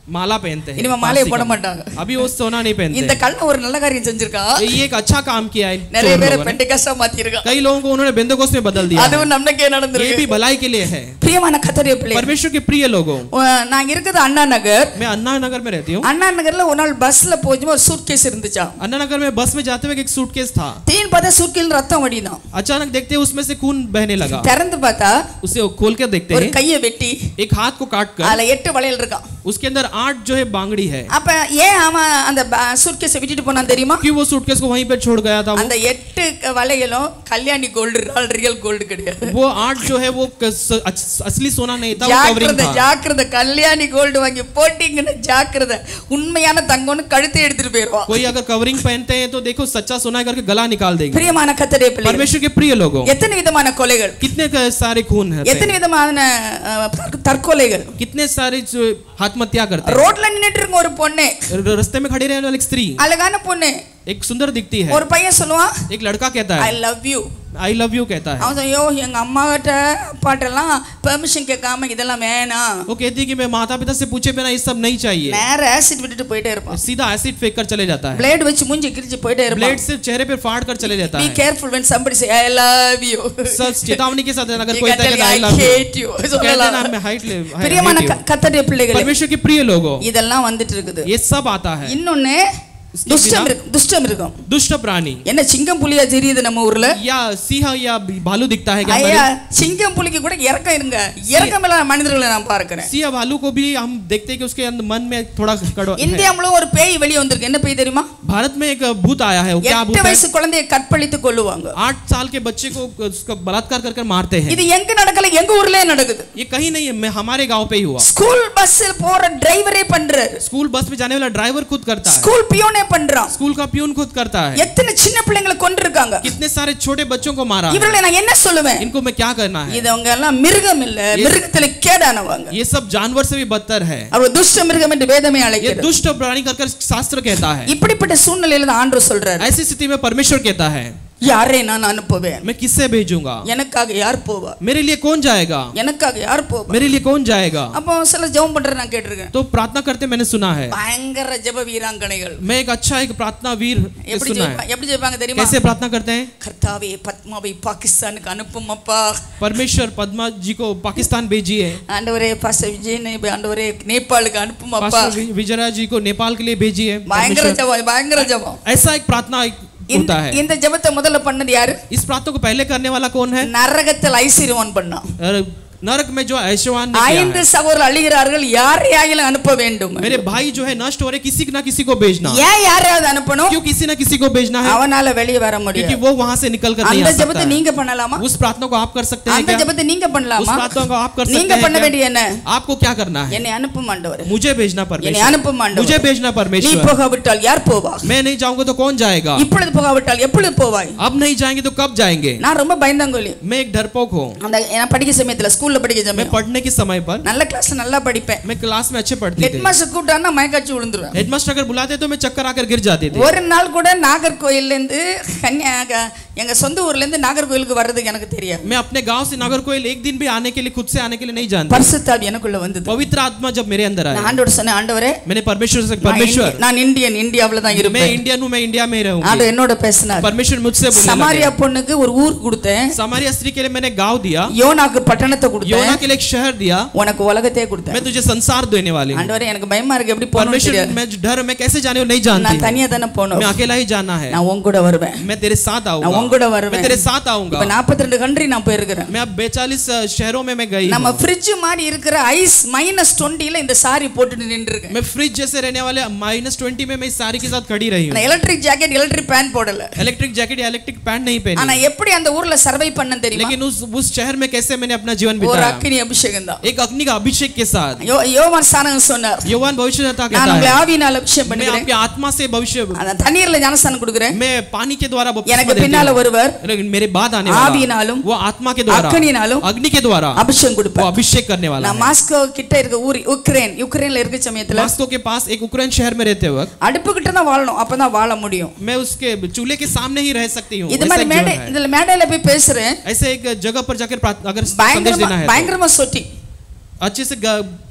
S7: माला पहनते हैं
S6: இனிமே மாலையை
S7: पारसी
S6: போட
S7: का।
S6: மாட்டாங்க
S7: अभी वो सोना नहीं पहनते
S6: இந்த கல்ல ஒரு நல்ல காரியம் செஞ்சிருக்கான்
S7: ये एक अच्छा काम किया है
S6: நிறைய
S7: चोर
S6: பேரை
S7: लोगों ने।
S6: பெண்டிகாஸ்டா மாத்திருக்கான்
S7: कई लोगों को उन्होंने बेंदोकोस में बदल दिया है।
S6: அதுவும் நம்மளுக்கே
S7: ये भी
S6: நடந்திருக்கு
S7: भलाई के लिए है
S6: பிரியமான கத்தரிய பிள்ளை
S7: परमेश्वर के प्रिय लोगों
S6: நான் இருக்கிறது அண்ணா நகர்
S7: मैं अन्ना नगर में रहती हूँ
S6: அண்ணா நகர்ல ஒரு நாள் பஸ்ல போச்சும் ஒரு சூட் கேஸ் இருந்துச்சா
S7: अन्ना नगर में बस में जाते हुए एक सूटकेस था
S6: தீன் பார்த்தா சூட் கேஸ் ரத்தம் வடிதான்
S7: अचानक देखते उसमें से खून बहने लगा
S6: திறந்து பார்த்தா
S7: उसे खोल कर देखते
S6: ஒரு
S7: हैं
S6: கையை வெட்டி
S7: एक हाथ को काट कर
S6: அதுல எட்டு வளையல் இருக்கான்
S7: उसके अंदर आठ जो है बांगड़ी है
S6: அப்ப ஏன் அவன் அந்த சூட் கேஸை விட்டுட்டு போனான் தெரியுமா
S7: क्यों वो सूटकेस को वहीं पर छोड़ गया था वो
S6: அந்த எட்டு க- வளையலும் கல்யாணி கோல்டு ரியல் கோல்டு கிடையாது
S7: वो आठ जो है वो कस- अच- असली सोना नहीं था वो कवरिंग
S6: ஜாக்கிரதை
S7: था
S6: ஜாக்கிரதை கல்யாணி கோல்டு வாங்கி போட்டீங்கன்னு ஜாக்கிரதை உண்மையான தங்கம்னு கழுத்தை எடுத்துட்டு போயிடுவான்
S7: कोई अगर कवरिंग पहनते हैं तो देखो सच्चा सोना है करके गला निकाल देंगे
S6: பிரியமான கத்தரே பிள்ளை
S7: परमेश्वर के प्रिय लोगों
S6: எத்தனை விதமான கொலைகள்
S7: कितने क- सारे खून है
S6: எத்தனை விதமான அஹ், தற்க- தற்கொலைகள்
S7: कितने सारे जो आत्महत्या करते
S6: ரோட்ல நின்னுட்டு இருக்க ஒரு பொண்ணு
S7: हैं रास्ते में खड़ी रहने वाली एक स्त्री
S6: அழகான பொண்ணு
S7: एक सुंदर दिखती है
S6: ஒரு பையன் சொல்லுவான்
S7: एक लड़का कहता
S6: ஐ
S7: है
S6: love you
S7: I love you कहता है
S6: அவன் சொல்லுவான், ஐயோ எங்க அம்மா கிட்ட அப்பாட்ட எல்லாம் பெர்மிஷன் கேட்காம இதெல்லாம் வேணாம்
S7: वो कहती है कि मैं माता पिता से पूछे बिना ये सब नहीं चाहिए
S6: நேர ஆசிட் விட்டுட்டு போயிட்டே இருப்பான்
S7: सीधा एसिड फेंक कर चले जाता है
S6: பிளேட் வச்சு மூஞ்சி கிழிச்சு போயிட்டே இருப்பான்
S7: ब्लेड से चेहरे पे फाड़ कर चले जाता
S6: பி
S7: है
S6: careful when somebody say i love you
S7: सच चेतावनी के साथ अगर
S6: You
S7: कोई
S6: can
S7: कहता है
S6: tell
S7: कि
S6: I
S7: I love you
S6: hate you.
S7: तो कहते हैं
S6: சொல்லலாம்.
S7: ना मैं हाइट ले I
S6: பிரியமான
S7: hate you.
S6: க- கர்த்தருடைய பிள்ளைகளே
S7: परमेश्वर के प्रिय लोगों
S6: இதெல்லாம் வந்துட்டு இருக்குது
S7: ये सब आता है
S6: இன்னொன்னு
S7: इसके
S6: துஷ்டம்
S7: बिना-
S6: இருக்கு துஷ்டம் இருக்கும்
S7: दुष्ट प्राणी
S6: என்ன சிங்கம் புலியா தெரியுது நம்ம ஊர்ல
S7: या सिंह या भालू दिखता है क्या
S6: ஐயா
S7: हमारे
S6: சிங்கம் புலிக்கு கூட இறக்கம் இருங்க இறக்கம் இல்லாத மனிதர்களை நான் பார்க்கிறேன்
S7: सिंह भालू को भी हम देखते हैं कि उसके अंदर मन में थोड़ा कड़वा है।
S6: இந்தியா முழுவதும் ஒரு பேய் வெளியே வந்திருக்கு என்ன பேய் தெரியுமா
S7: भारत में एक भूत आया है वो क्या
S6: எட்டு
S7: भूत है
S6: வயசு குழந்தையை கற்பழித்து கொள்ளுவாங்க
S7: आठ साल के बच्चे को उसका बलात्कार कर कर मारते हैं
S6: இது எங்க நடக்கல எங்க ஊர்லயே நடக்குது
S7: ये कहीं नहीं है मैं हमारे गांव पे ही हुआ
S6: ஸ்கூல் பஸ்ஸில் போற டிரைவரே பண்றாரு
S7: स्कूल बस में जाने वाला ड्राइवर खुद करता है
S6: ஸ்கூல் பியோனே பண்றான்
S7: स्कूल का प्यून खुद करता है
S6: எத்தனை சின்ன பிள்ளைங்களை கொண்டிருக்காங்க
S7: कितने सारे छोटे बच्चों को मारा है।
S6: இவர்களை நான் என்ன சொல்லுவேன்
S7: इनको मैं क्या करना है
S6: இது அவங்க எல்லாம் மிருகம் இல்ல மிருகத்துல கேடானவங்க
S7: ये सब जानवर से भी बदतर है
S6: அவர் துஷ்ட மிருகம் என்று வேதமே
S7: ये
S6: அழைக்கிறது
S7: दुष्ट प्राणी कर कर शास्त्र कहता है
S6: இப்படிப்பட்ட சூழ்நிலையில தான் ஆண்டவர் சொல்றாரு
S7: ऐसी स्थिति में परमेश्वर कहता है
S6: யாரை நான் அனுப்புவேன்
S7: मैं किससे भेजूंगा
S6: எனக்காக யார் போவா
S7: मेरे लिए कौन जाएगा
S6: எனக்காக யார் போவா
S7: मेरे लिए कौन जाएगा
S6: அப்போ சில ஜெபம் பண்ற நான் கேட்டிருக்கேன்
S7: तो प्रार्थना करते मैंने सुना है
S6: பயங்கர ஜெப வீராங்கனைகள்
S7: मैं एक अच्छा एक प्रार्थना वीर
S6: எப்படி
S7: सुना
S6: ஜெபிப்பா-
S7: है
S6: எப்படி ஜெயிப்பாங்க தெரியுமா
S7: कैसे प्रार्थना करते हैं
S6: கர்த்தாவே பத்மாவை பாகிஸ்தானுக்கு அனுப்பும் அப்பா
S7: परमेश्वर पद्मा जी को पाकिस्तान भेजिए
S6: ஆண்டவரே பாஸ்டர் விஜய் ஆண்டவரே நேபாளுக்கு அனுப்பும் அப்பா
S7: पास्टर वि- विजयराज जी को नेपाल के लिए भेजिए
S6: பயங்கர
S7: परमेश्वर-
S6: ஜெபம் பயங்கர ஜெபம்
S7: ऐसा एक प्रार्थना एक
S6: இந்த
S7: होता है
S6: இந்த ஜெபத்தை முதல்ல பண்ணது யாரு
S7: इस प्रार्थना को पहले करने वाला कौन है
S6: நரகத்தில் ஐஸ்வர்யவான் பண்ணான்
S7: और नरक में जो ऐशवान ने किया
S6: ஐந்து
S7: है।
S6: சகோதரர் அழுகிறார்கள் யாரையாகிலும் அனுப்ப வேண்டும்
S7: मेरे भाई जो है नष्ट हो रहे किसी ना किसी को भेजना
S6: ஏன் யாரையாவது அனுப்பணும்
S7: क्यों किसी ना किसी को भेजना है
S6: அவனால வெளியே வர
S7: क्योंकि
S6: முடியும்
S7: वो वहां से निकल कर नहीं
S6: அந்த
S7: आ सकता
S6: ஜெபத்தை
S7: है।
S6: நீங்க பண்ணலாமா
S7: उस प्रार्थना को आप कर सकते हैं
S6: அந்த
S7: क्या
S6: ஜெபத்தை நீங்க
S7: उस
S6: பண்ணலாமா
S7: प्रार्थना को आप कर
S6: நீங்க
S7: सकते
S6: பண்ண
S7: हैं
S6: வேண்டிய
S7: क्या?
S6: என்ன
S7: आपको क्या करना है
S6: என்னை அனுப்பும் ஆண்டவர்
S7: मुझे भेजना
S6: என்னை
S7: परमेश्वर
S6: அனுப்பும் ஆண்டவர்
S7: मुझे भेजना
S6: நீ
S7: परमेश्वर
S6: போகாவிட்டால் யார் போவா
S7: मैं नहीं जाऊंगा तो कौन जाएगा
S6: இப்பொழுது போகாவிட்டால் எப்பொழுது போவாய்
S7: अब नहीं जाएंगे तो कब जाएंगे
S6: நான் ரொம்ப பயந்தாங்கோலி
S7: मैं एक डरपोक हूँ
S6: அந்த நான் படிக்க சமயத்துல ஸ்கூல்ல படிக்க
S7: मैं
S6: சமயம்
S7: पढ़ने के समय पर
S6: நல்ல கிளாஸ்ல நல்லா படிப்பேன்
S7: मैं क्लास में अच्छे पढ़ती
S6: ஹெட்
S7: थी
S6: மாஸ்டர் கூப்பிட்டான்னா மயக்காச்சு விழுந்துருவேன்
S7: हेडमास्टर अगर बुलाते तो मैं चक्कर आकर गिर जाती थी
S6: ஒரு நாள் கூட நாகர்கோயில்ல இருந்து கன்னியா க- எங்க சொந்த ஊர்ல இருந்து நாகர்கோயிலுக்கு வர்றதுக்கு எனக்கு தெரியாது
S7: मैं अपने गांव से नागरकोइल एक दिन भी आने के लिए खुद से आने के लिए नहीं जानती
S6: பரிசுத்தாவி எனக்குள்ள வந்தது
S7: पवित्र आत्मा जब मेरे अंदर
S6: நான்
S7: आया
S6: ஆண்டவர் சொன்னேன் ஆண்டவரே
S7: मैंने परमेश्वर से
S6: நான்
S7: परमेश्वर
S6: இந்தி- நான் இந்தியன் இந்தியாவுல தான்
S7: मैं
S6: இருப்பேன்
S7: इंडियन हूँ मैं इंडिया में ही रहूंगी
S6: ஆண்டவர் என்னோட பேசினார்
S7: परमेश्वर मुझसे बोलने
S6: சமாரியா
S7: लगे
S6: பொண்ணுக்கு ஒரு ஊர் கொடுத்தேன்
S7: समारिया स्त्री के लिए मैंने गांव दिया
S6: யோனாக்கு பட்டணத்தை கொடுத்தேன்
S7: योना के लिए एक शहर दिया
S6: உனக்கு உலகத்தையே கொடுத்தேன்
S7: मैं तुझे संसार देने वाली हूँ
S6: ஆண்டவரே எனக்கு பயமா இருக்கு எப்படி போகணும்னு
S7: परमेश्वर
S6: தெரியாது
S7: मैं डर मैं कैसे जाने वो नहीं जानती
S6: நான்
S7: हूँ।
S6: தனியா தானே போகணும்
S7: मैं अकेला ही जाना है
S6: நான் உன் கூட வருவேன்
S7: मैं तेरे साथ
S6: நான்
S7: आऊंगा
S6: உன் கூட
S7: मैं
S6: வருவேன்
S7: तेरे साथ आऊंगा
S6: இப்ப 42 கண்ட்ரி நான் போயிருக்கிறேன்
S7: मैं अब बेचालीस शहरों में मैं गई
S6: நம்ம
S7: हूँ।
S6: ஃப்ரிட்ஜ் மாதிரி இருக்கிற ஐஸ் மைனஸ் டுவெண்ட்டில இந்த சாரி போட்டுட்டு நின்று இருக்கேன்
S7: मैं फ्रिज जैसे रहने वाले माइनस ट्वेंटी में मैं इस साड़ी के साथ खड़ी रही हूँ
S6: நான் எலக்ட்ரிக் ஜாக்கெட் எலக்ட்ரிக் பேண்ட் போடல
S7: इलेक्ट्रिक जैकेट या इलेक्ट्रिक पैंट नहीं
S6: ஆனா
S7: पहनी
S6: எப்படி அந்த ஊர்ல சர்வை பண்ண தெரியுமா
S7: लेकिन उस उस शहर में कैसे मैंने अपना जीवन
S6: ஒரு
S7: बिताया
S6: அக்கினி அபிஷேகம் தான்
S7: एक अग्नि का अभिषेक के साथ
S6: யோ யோவான் சானகம் சொன்னார்
S7: योवान भविष्यता
S6: நான்
S7: कहता
S6: உங்களை
S7: है
S6: ஆவியினால் அபிஷேகம்
S7: मैं
S6: பண்ணுகிறேன்
S7: आपके आत्मा से भविष्य
S6: அந்த தண்ணீர்ல ஞானஸ்தானம் கொடுக்கிறேன்
S7: मैं पानी के द्वारा बपतिस्मा
S6: எனக்கு
S7: देती
S6: பின்னால
S7: हूँ।
S6: ஒருவர்
S7: लेकिन मेरे बाद आने
S6: ஆவியினாலும்,
S7: वाला वो आत्मा के द्वारा
S6: அக்கினியினாலும்
S7: अग्नि के द्वारा
S6: அபிஷேகம்
S7: वो
S6: கொடுப்பார்
S7: अभिषेक करने वाला
S6: நான்
S7: है
S6: மாஸ்கோ கிட்ட இருக்க ஊர் உக்ரைன் யுக்ரைன்ல இருக்க சமயத்துல
S7: मास्को के पास एक उक्रेन शहर में रहते वक्त
S6: அடுப்பு கிட்ட தான் வாழணும் அப்பதான் வாழ முடியும்
S7: मैं उसके चूल्हे के सामने ही रह सकती हूँ
S6: இது
S7: ऐसा
S6: மாதிரி
S7: एक
S6: மேடை
S7: जीवन है।
S6: இதுல மேடையில போய் பேசுறேன்
S7: ऐसे एक जगह पर जाकर प्रार्थ- अगर संदेश
S6: பயங்கரமா
S7: देना है तो
S6: பயங்கரமா சொட்டி
S7: अच्छे से ग-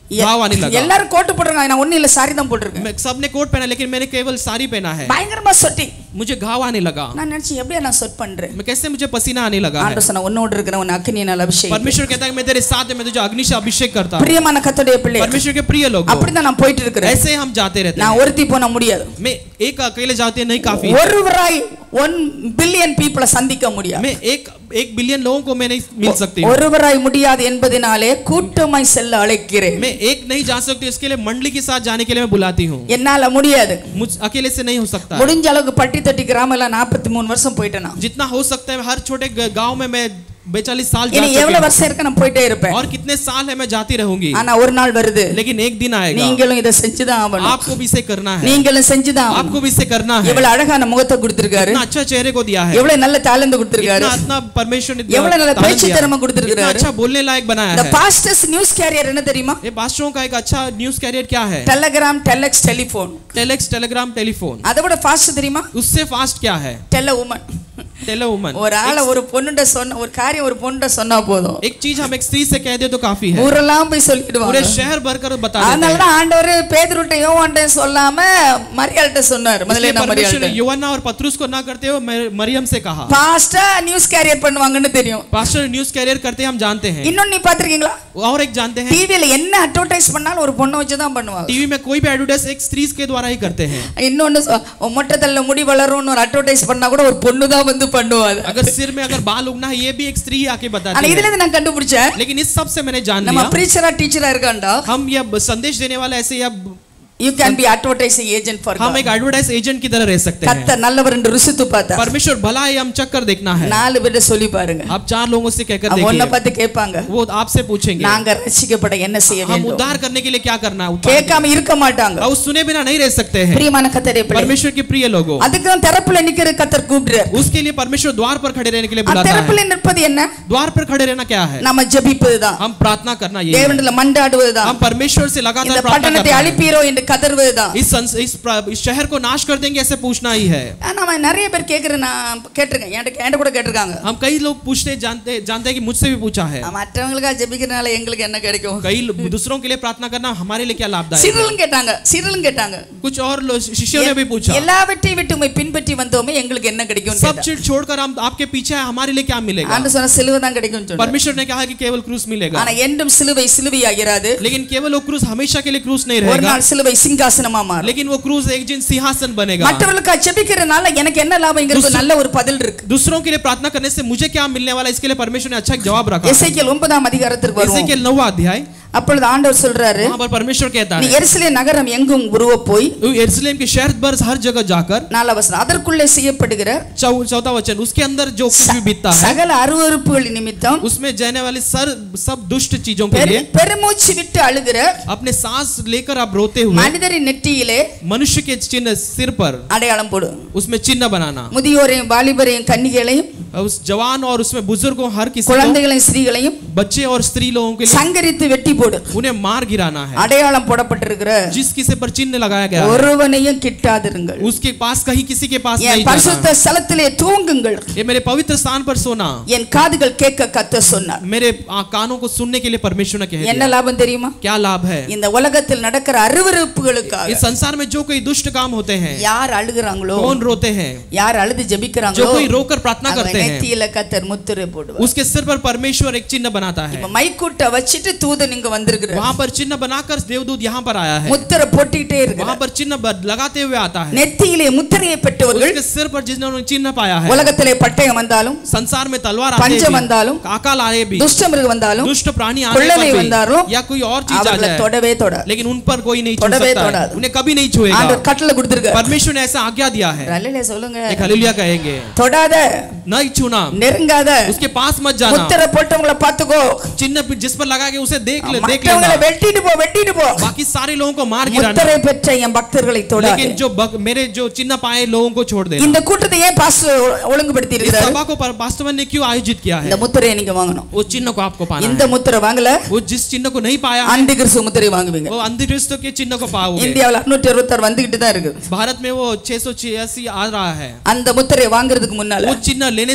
S7: घाव आने लगा
S6: எல்லாரும் கோட்டு போட்டிருக்காங்க நான் ஒண்ணும் இல்ல சாரி தான் போட்டிருக்கேன்
S7: मैं- सबने कोट पहना लेकिन मैंने केवल साड़ी पहना है
S6: பயங்கரமா சொட்டி
S7: मुझे घाव आने लगा
S6: நான் நினைச்சேன் எப்படியா நான் சொட் பண்றேன்
S7: मैं कैसे मुझे पसीना आने लगा है
S6: ஆண்டவர் சொன்ன உன்னோடு இருக்கிற உன் அக்னியினால் அபிஷேகம்
S7: परमेश्वर कहता है कि मैं तेरे साथ है मैं तुझे अग्नि से अभिषेक करता हूँ
S6: பிரியமான கத்தோடைய பிள்ளை
S7: परमेश्वर के प्रिय लोग
S6: அப்படிதான் நான் போயிட்டு இருக்கிறேன்
S7: ऐसे हम जाते रहते हैं
S6: நான் ஒருத்தி போன முடியாது
S7: मैं एक अकेले जाते नहीं काफी है।
S6: ஒருவராய் ஒன் பில்லியன் பீப்புளை சந்திக்க முடியாது
S7: मैं एक एक बिलियन लोगों को मैं नहीं मिल सकती हूँ।
S6: ஒருவராய் முடியாது என்பதனாலே கூட்டமாய் செல்ல அழைக்கிறேன்
S7: मैं एक नहीं जा सकती इसके लिए मंडली के साथ जाने के लिए मैं बुलाती हूँ
S6: என்னால முடியாது
S7: मुझ अकेले से नहीं हो सकता है।
S6: முடிஞ்ச அளவுக்கு பட்டி தட்டி கிராமம் எல்லாம் நாற்பத்தி மூணு வருஷம் போயிட்டேன் நான்
S7: जितना हो सकता है हर छोटे ग- गांव में मैं बेचालीस साल जा
S6: இனி
S7: चुकी
S6: எவ்வளவு
S7: हूँ।
S6: வருஷம் இருக்கு நான் போயிட்டே இருப்பேன்
S7: और कितने साल है मैं जाती रहूंगी
S6: ஆனா ஒரு நாள் வருது
S7: लेकिन एक दिन आएगा
S6: நீங்களும் இதை செஞ்சுதான் ஆகணும்
S7: आपको भी इसे करना है
S6: நீங்களும் செஞ்சுதான் ஆகணும்
S7: आपको भी इसे करना है
S6: எவ்வளவு அழகான முகத்தை கொடுத்திருக்காரு
S7: इतना अच्छा चेहरे को दिया है
S6: எவ்வளவு நல்ல தாளந்து கொடுத்திருக்காரு
S7: इतना इतना परमेश्वर ने
S6: எவ்வளவு நல்ல
S7: तालन
S6: பேச்சு
S7: दिया है।
S6: திறமை கொடுத்திருக்கிறாரு.
S7: इतना अच्छा बोलने लायक बनाया
S6: இந்த
S7: है
S6: பாஸ்டர்ஸ் நியூஸ் கேரியர் என்ன தெரியுமா
S7: ये बादशाहों का एक अच्छा न्यूज कैरियर क्या है
S6: telegram telex telephone
S7: telex telegram telephone
S6: அதை விட ஃபாஸ்ட் தெரியுமா
S7: उससे फास्ट क्या है
S6: டெல உமன்
S7: टेलो वुमन
S6: ஒரு ஆளை ஒரு பொண்ணுண்ட சொன்ன ஒரு காரியம் ஒரு பொண்ணுண்ட சொன்னா போதும்
S7: एक चीज हम एक स्त्री से कह दे तो काफी है
S6: ஊரெல்லாம் போய்
S7: पूरे
S6: சொல்லிடுவாங்க
S7: शहर भर कर बता देते
S6: அதனால
S7: हैं
S6: தான் ஆண்டவர் பேதுருட்ட யோவான்ட்ட சொல்லாம மரியாள்கிட்ட சொன்னார் முதல்ல
S7: इसलिए
S6: என்ன
S7: परमेश्वर ने
S6: மரியாள்கிட்ட
S7: युवना और पत्रुस को ना करते हुए मर- मरियम से कहा
S6: பாஸ்டா நியூஸ் கேரியர் பண்ணுவாங்கன்னு தெரியும்
S7: पास्टर न्यूज कैरियर करते हैं हम जानते हैं
S6: இன்னொன்னு நீ பாத்திருக்கீங்களா
S7: और एक जानते हैं
S6: டிவில என்ன அட்வர்டைஸ் பண்ணாலும் ஒரு பொண்ணை வச்சு தான் பண்ணுவாங்க
S7: टीवी में कोई भी एडवर्टाइज एक स्त्री के द्वारा ही करते हैं
S6: இன்னொன்னு சொ- மொட்டை தள்ள முடி வளரும்னு ஒரு அட்வர்டைஸ் பண்ணா கூட ஒரு பொண்ணு தான் வந்து பண்ணுவாங்க
S7: अगर सिर में अगर बाल उगना है ये भी एक स्त्री आके
S6: ஆனா
S7: बताती
S6: இதுல
S7: है
S6: இருந்து நான் கண்டுபிடிச்சேன்
S7: लेकिन इस सब से मैंने जान
S6: நம்ம
S7: लिया
S6: பிரீச்சரா டீச்சரா இருக்காண்டா
S7: हम यह संदेश देने वाला ऐसे या
S6: you can be advertising agent for
S7: हम एक एडवर्टाइज एजेंट की तरह रह सकते हैं
S6: கத்த நல்லவர் என்று ருசித்து பார்த்தா
S7: परमेश्वर भला है हम चक्कर देखना है
S6: நாலு பேர்ட்ட சொல்லி பாருங்க
S7: आप चार लोगों से कहकर
S6: அவங்க ஒன்ன
S7: देखिए
S6: பார்த்து கேட்பாங்க
S7: वो आपसे पूछेंगे
S6: நாங்க ரட்சிக்கப்பட என்ன செய்ய
S7: हम
S6: வேண்டும்
S7: उद्धार करने के लिए क्या करना है उद्धार
S6: கேட்காம இருக்க மாட்டாங்க
S7: और सुने बिना नहीं रह सकते हैं
S6: பிரியமான கத்தரே பிள்ளை
S7: परमेश्वर के प्रिय लोगों
S6: அதுக்கு தான் திறப்புல நிக்கிற கத்தர் கூப்பிடுறார்
S7: उसके लिए परमेश्वर द्वार पर खड़े रहने के लिए
S6: அந்த
S7: बुलाता है
S6: திறப்புல நிற்பது என்ன
S7: द्वार पर खड़े रहना क्या है
S6: நம்ம ஜெபிப்பதுதான்
S7: हम प्रार्थना करना ये है।
S6: தேவனிடத்துல மண்டாடுவதுதான்
S7: हम परमेश्वर से
S6: இந்த
S7: लगातार प्रार्थना
S6: பட்டணத்தை
S7: करना है।
S6: அழிப்பீரோ என்று கதறுவதுதான்
S7: इस संस, इस, प्र- इस शहर को नाश कर देंगे ऐसे पूछना ही है
S6: ஆனா அவன் நிறைய பேர் கேக்குற நான் கேட்டிருக்கேன் என்கிட்ட என்கிட்ட கூட கேட்டிருக்காங்க
S7: हम कई लोग पूछते जानते जानते हैं कि मुझसे भी पूछा है
S6: மற்றவங்களுக்கா ஜெபிக்கிறனால எங்களுக்கு என்ன கிடைக்கும்
S7: कई लो- दूसरों के लिए प्रार्थना करना हमारे लिए क्या लाभदायक है
S6: சீரலும் கேட்டாங்க சீரலும் கேட்டாங்க
S7: कुछ और लोग शिष्यों ने भी पूछा
S6: எல்லாவற்றையும் விட்டு உண்மை பின்பற்றி வந்தோமே எங்களுக்கு என்ன கிடைக்கும்
S7: सब चीज छोड़कर हम आपके पीछे हैं हमारे लिए क्या मिलेगा
S6: ஆண்டு சொன்ன சிலுவை தான் கிடைக்கும் சொன்னார்.
S7: परमेश्वर ने कहा कि केवल क्रूस मिलेगा
S6: ஆனா என்றும் சிலுவை சிலுவையாகிறாது
S7: लेकिन केवल वो क्रूस हमेशा के लिए क्रूस नहीं
S6: ஒரு
S7: रहेगा
S6: நாள் சிலுவை சிங்காசனமா மாறும்
S7: लेकिन वो क्रूस एक दिन सिंहासन बनेगा
S6: மற்றவர்களுக்கு ஜெபிக்கிறனால எனக்கு என்ன லாபம்ங்கிறது நல்ல ஒரு பதில் இருக்கு
S7: दूसरों के लिए प्रार्थना करने से मुझे क्या मिलने वाला है, इसके लिए परमेश्वर ने अच्छा एक जवाब रखा
S6: எசேக்கியேல் ஒன்பதாம் அதிகாரத்திற்கு வருவோம்
S7: इसे नौवा अध्याय
S6: அப்பொழுது ஆண்டவர் சொல்றாரு
S7: वहां पर परमेश्वर कहता
S6: நீ
S7: है
S6: எருசலே நகரம் எங்கும் உருவ போய்
S7: यरूशलेम के शहर पर हर जगह जाकर
S6: நாலாம் வசனம் அதற்குள்ளே செய்யப்படுகிற
S7: चौ- चौथा वचन उसके अंदर जो कुछ भी बीतता है
S6: சகல அருவருப்புகள் நிமித்தம்
S7: उसमें जाने वाली सर सब दुष्ट चीजों के
S6: பெரு-
S7: लिए
S6: பெருமூச்சு விட்டு அழுகிற
S7: अपने सांस लेकर आप रोते हुए
S6: மனிதரின் நெற்றியிலே
S7: मनुष्य के चिन्ह सिर पर
S6: அடையாளம் போடு
S7: उसमें चिन्ह बनाना
S6: முதியோரையும் வாலிபரையும் கன்னிகளையும்
S7: और उस जवान और उसमें बुजुर्गों हर किसी को
S6: குழந்தைகளையும் ஸ்திரீகளையும்
S7: बच्चे और स्त्री लोगों के लिए
S6: சங்கரித்து வெட்டி போடு
S7: उन्हें मार गिराना है
S6: அடையாளம் போடப்பட்டிருக்கிற
S7: जिस किसी पर चिन्ह लगाया गया है,
S6: ஒருவனையும் கிட்டாதிருங்கள்
S7: उसके पास कहीं किसी के पास
S6: என்
S7: नहीं जाना
S6: பரிசுத்த ஸ்தலத்திலே தூங்குங்கள்
S7: ये मेरे पवित्र स्थान पर सोना
S6: என் காதுகள் கேட்க கத்த சொன்னார்
S7: मेरे आ, कानों को सुनने के लिए परमेश्वर ने कह
S6: என்ன
S7: दिया
S6: லாபம் தெரியுமா
S7: क्या लाभ है
S6: இந்த உலகத்தில் நடக்கிற அருவருப்புகளுக்காக
S7: इस संसार में जो कोई दुष्ट काम होते हैं
S6: யார் அழுகுறாங்களோ
S7: कौन रोते हैं
S6: யார் அழுது
S7: जो
S6: ஜெபிக்கிறாங்களோ
S7: कोई रोकर प्रार्थना
S6: அவங்க
S7: करते हैं
S6: நெத்தியில கத்தர் முத்திரை போடுவார்
S7: उसके सिर पर परमेश्वर एक चिन्ह बनाता है
S6: இப்ப மைக்கூட்ட வச்சிட்டு தூதன் இங்க வந்திருக்கிறார்
S7: वहां पर चिन्ह बनाकर देवदूत यहाँ पर आया है
S6: முத்திரை போட்டுக்கிட்டே
S7: वहां
S6: இருக்கிறார்
S7: पर चिन्ह ब- लगाते हुए आता है
S6: நெத்தியிலே முத்திரையை பெற்றவர்கள்
S7: उसके सिर पर जिन्होंने चिन्ह पाया है
S6: உலகத்திலே பட்டயம் வந்தாலும்
S7: संसार में तलवार आते
S6: பஞ்சம்
S7: भी,
S6: வந்தாலும்
S7: अकाल आए भी
S6: துஷ்ட மிருகம் வந்தாலும்
S7: दुष्ट प्राणी आने
S6: கொள்ளனை
S7: पर
S6: வந்தாலும்
S7: भी या कोई और चीज आ
S6: அவர்களை
S7: जाए
S6: தொடவே தொடாது
S7: लेकिन उन पर कोई नहीं छू
S6: தொடவே
S7: सकता है
S6: தொடாது.
S7: उन्हें कभी नहीं छुएगा
S6: ஆண்டவர் கட்டளை கொடுத்திருக்கார்
S7: परमेश्वर ने ऐसा आज्ञा दिया है
S6: அல்லேலூயா சொல்லுங்க
S7: एक हालेलुया कहेंगे
S6: தொடாத
S7: नहीं छूना
S6: நெருங்காத
S7: उसके पास मत जाना
S6: முத்திரை போட்டவங்கள பாத்துக்கோ
S7: चिन्ह पे- जिस पर लगा के उसे देख ले देख
S6: மற்றவங்கள
S7: लेना
S6: வெட்டிட்டு போ வெட்டிட்டு போ
S7: बाकी सारे लोगों को मार गिराना
S6: முத்திரை பெற்ற என் பக்தர்களை தொடாது
S7: लेकिन जो बग, मेरे जो चिन्ह पाए लोगों को छोड़ देना
S6: இந்த கூட்டத்தை ஏன் பாஸ்டர் ஒழுங்குபடுத்தி
S7: इस
S6: இருக்கிறார்
S7: सभा को पर- वास्तव में ने क्यों आयोजित किया है
S6: இந்த முத்திரையை நீங்க வாங்கணும்
S7: वो चिन्ह को आपको पाना
S6: இந்த
S7: है
S6: முத்திரை வாங்கல
S7: वो जिस चिन्ह को नहीं पाया है,
S6: ஆண்டி கிறிஸ்து முத்திரை வாங்குவீங்க
S7: वो अंधकृष्ट के चिन्ह को पाओगे
S6: இந்தியாவில் அறுநூற்றி அறுபத்தாறு வந்துகிட்டு தான் இருக்கு
S7: भारत में वो 686 आ रहा है
S6: அந்த முத்திரை வாங்குறதுக்கு முன்னால
S7: वो चिन्ह लेने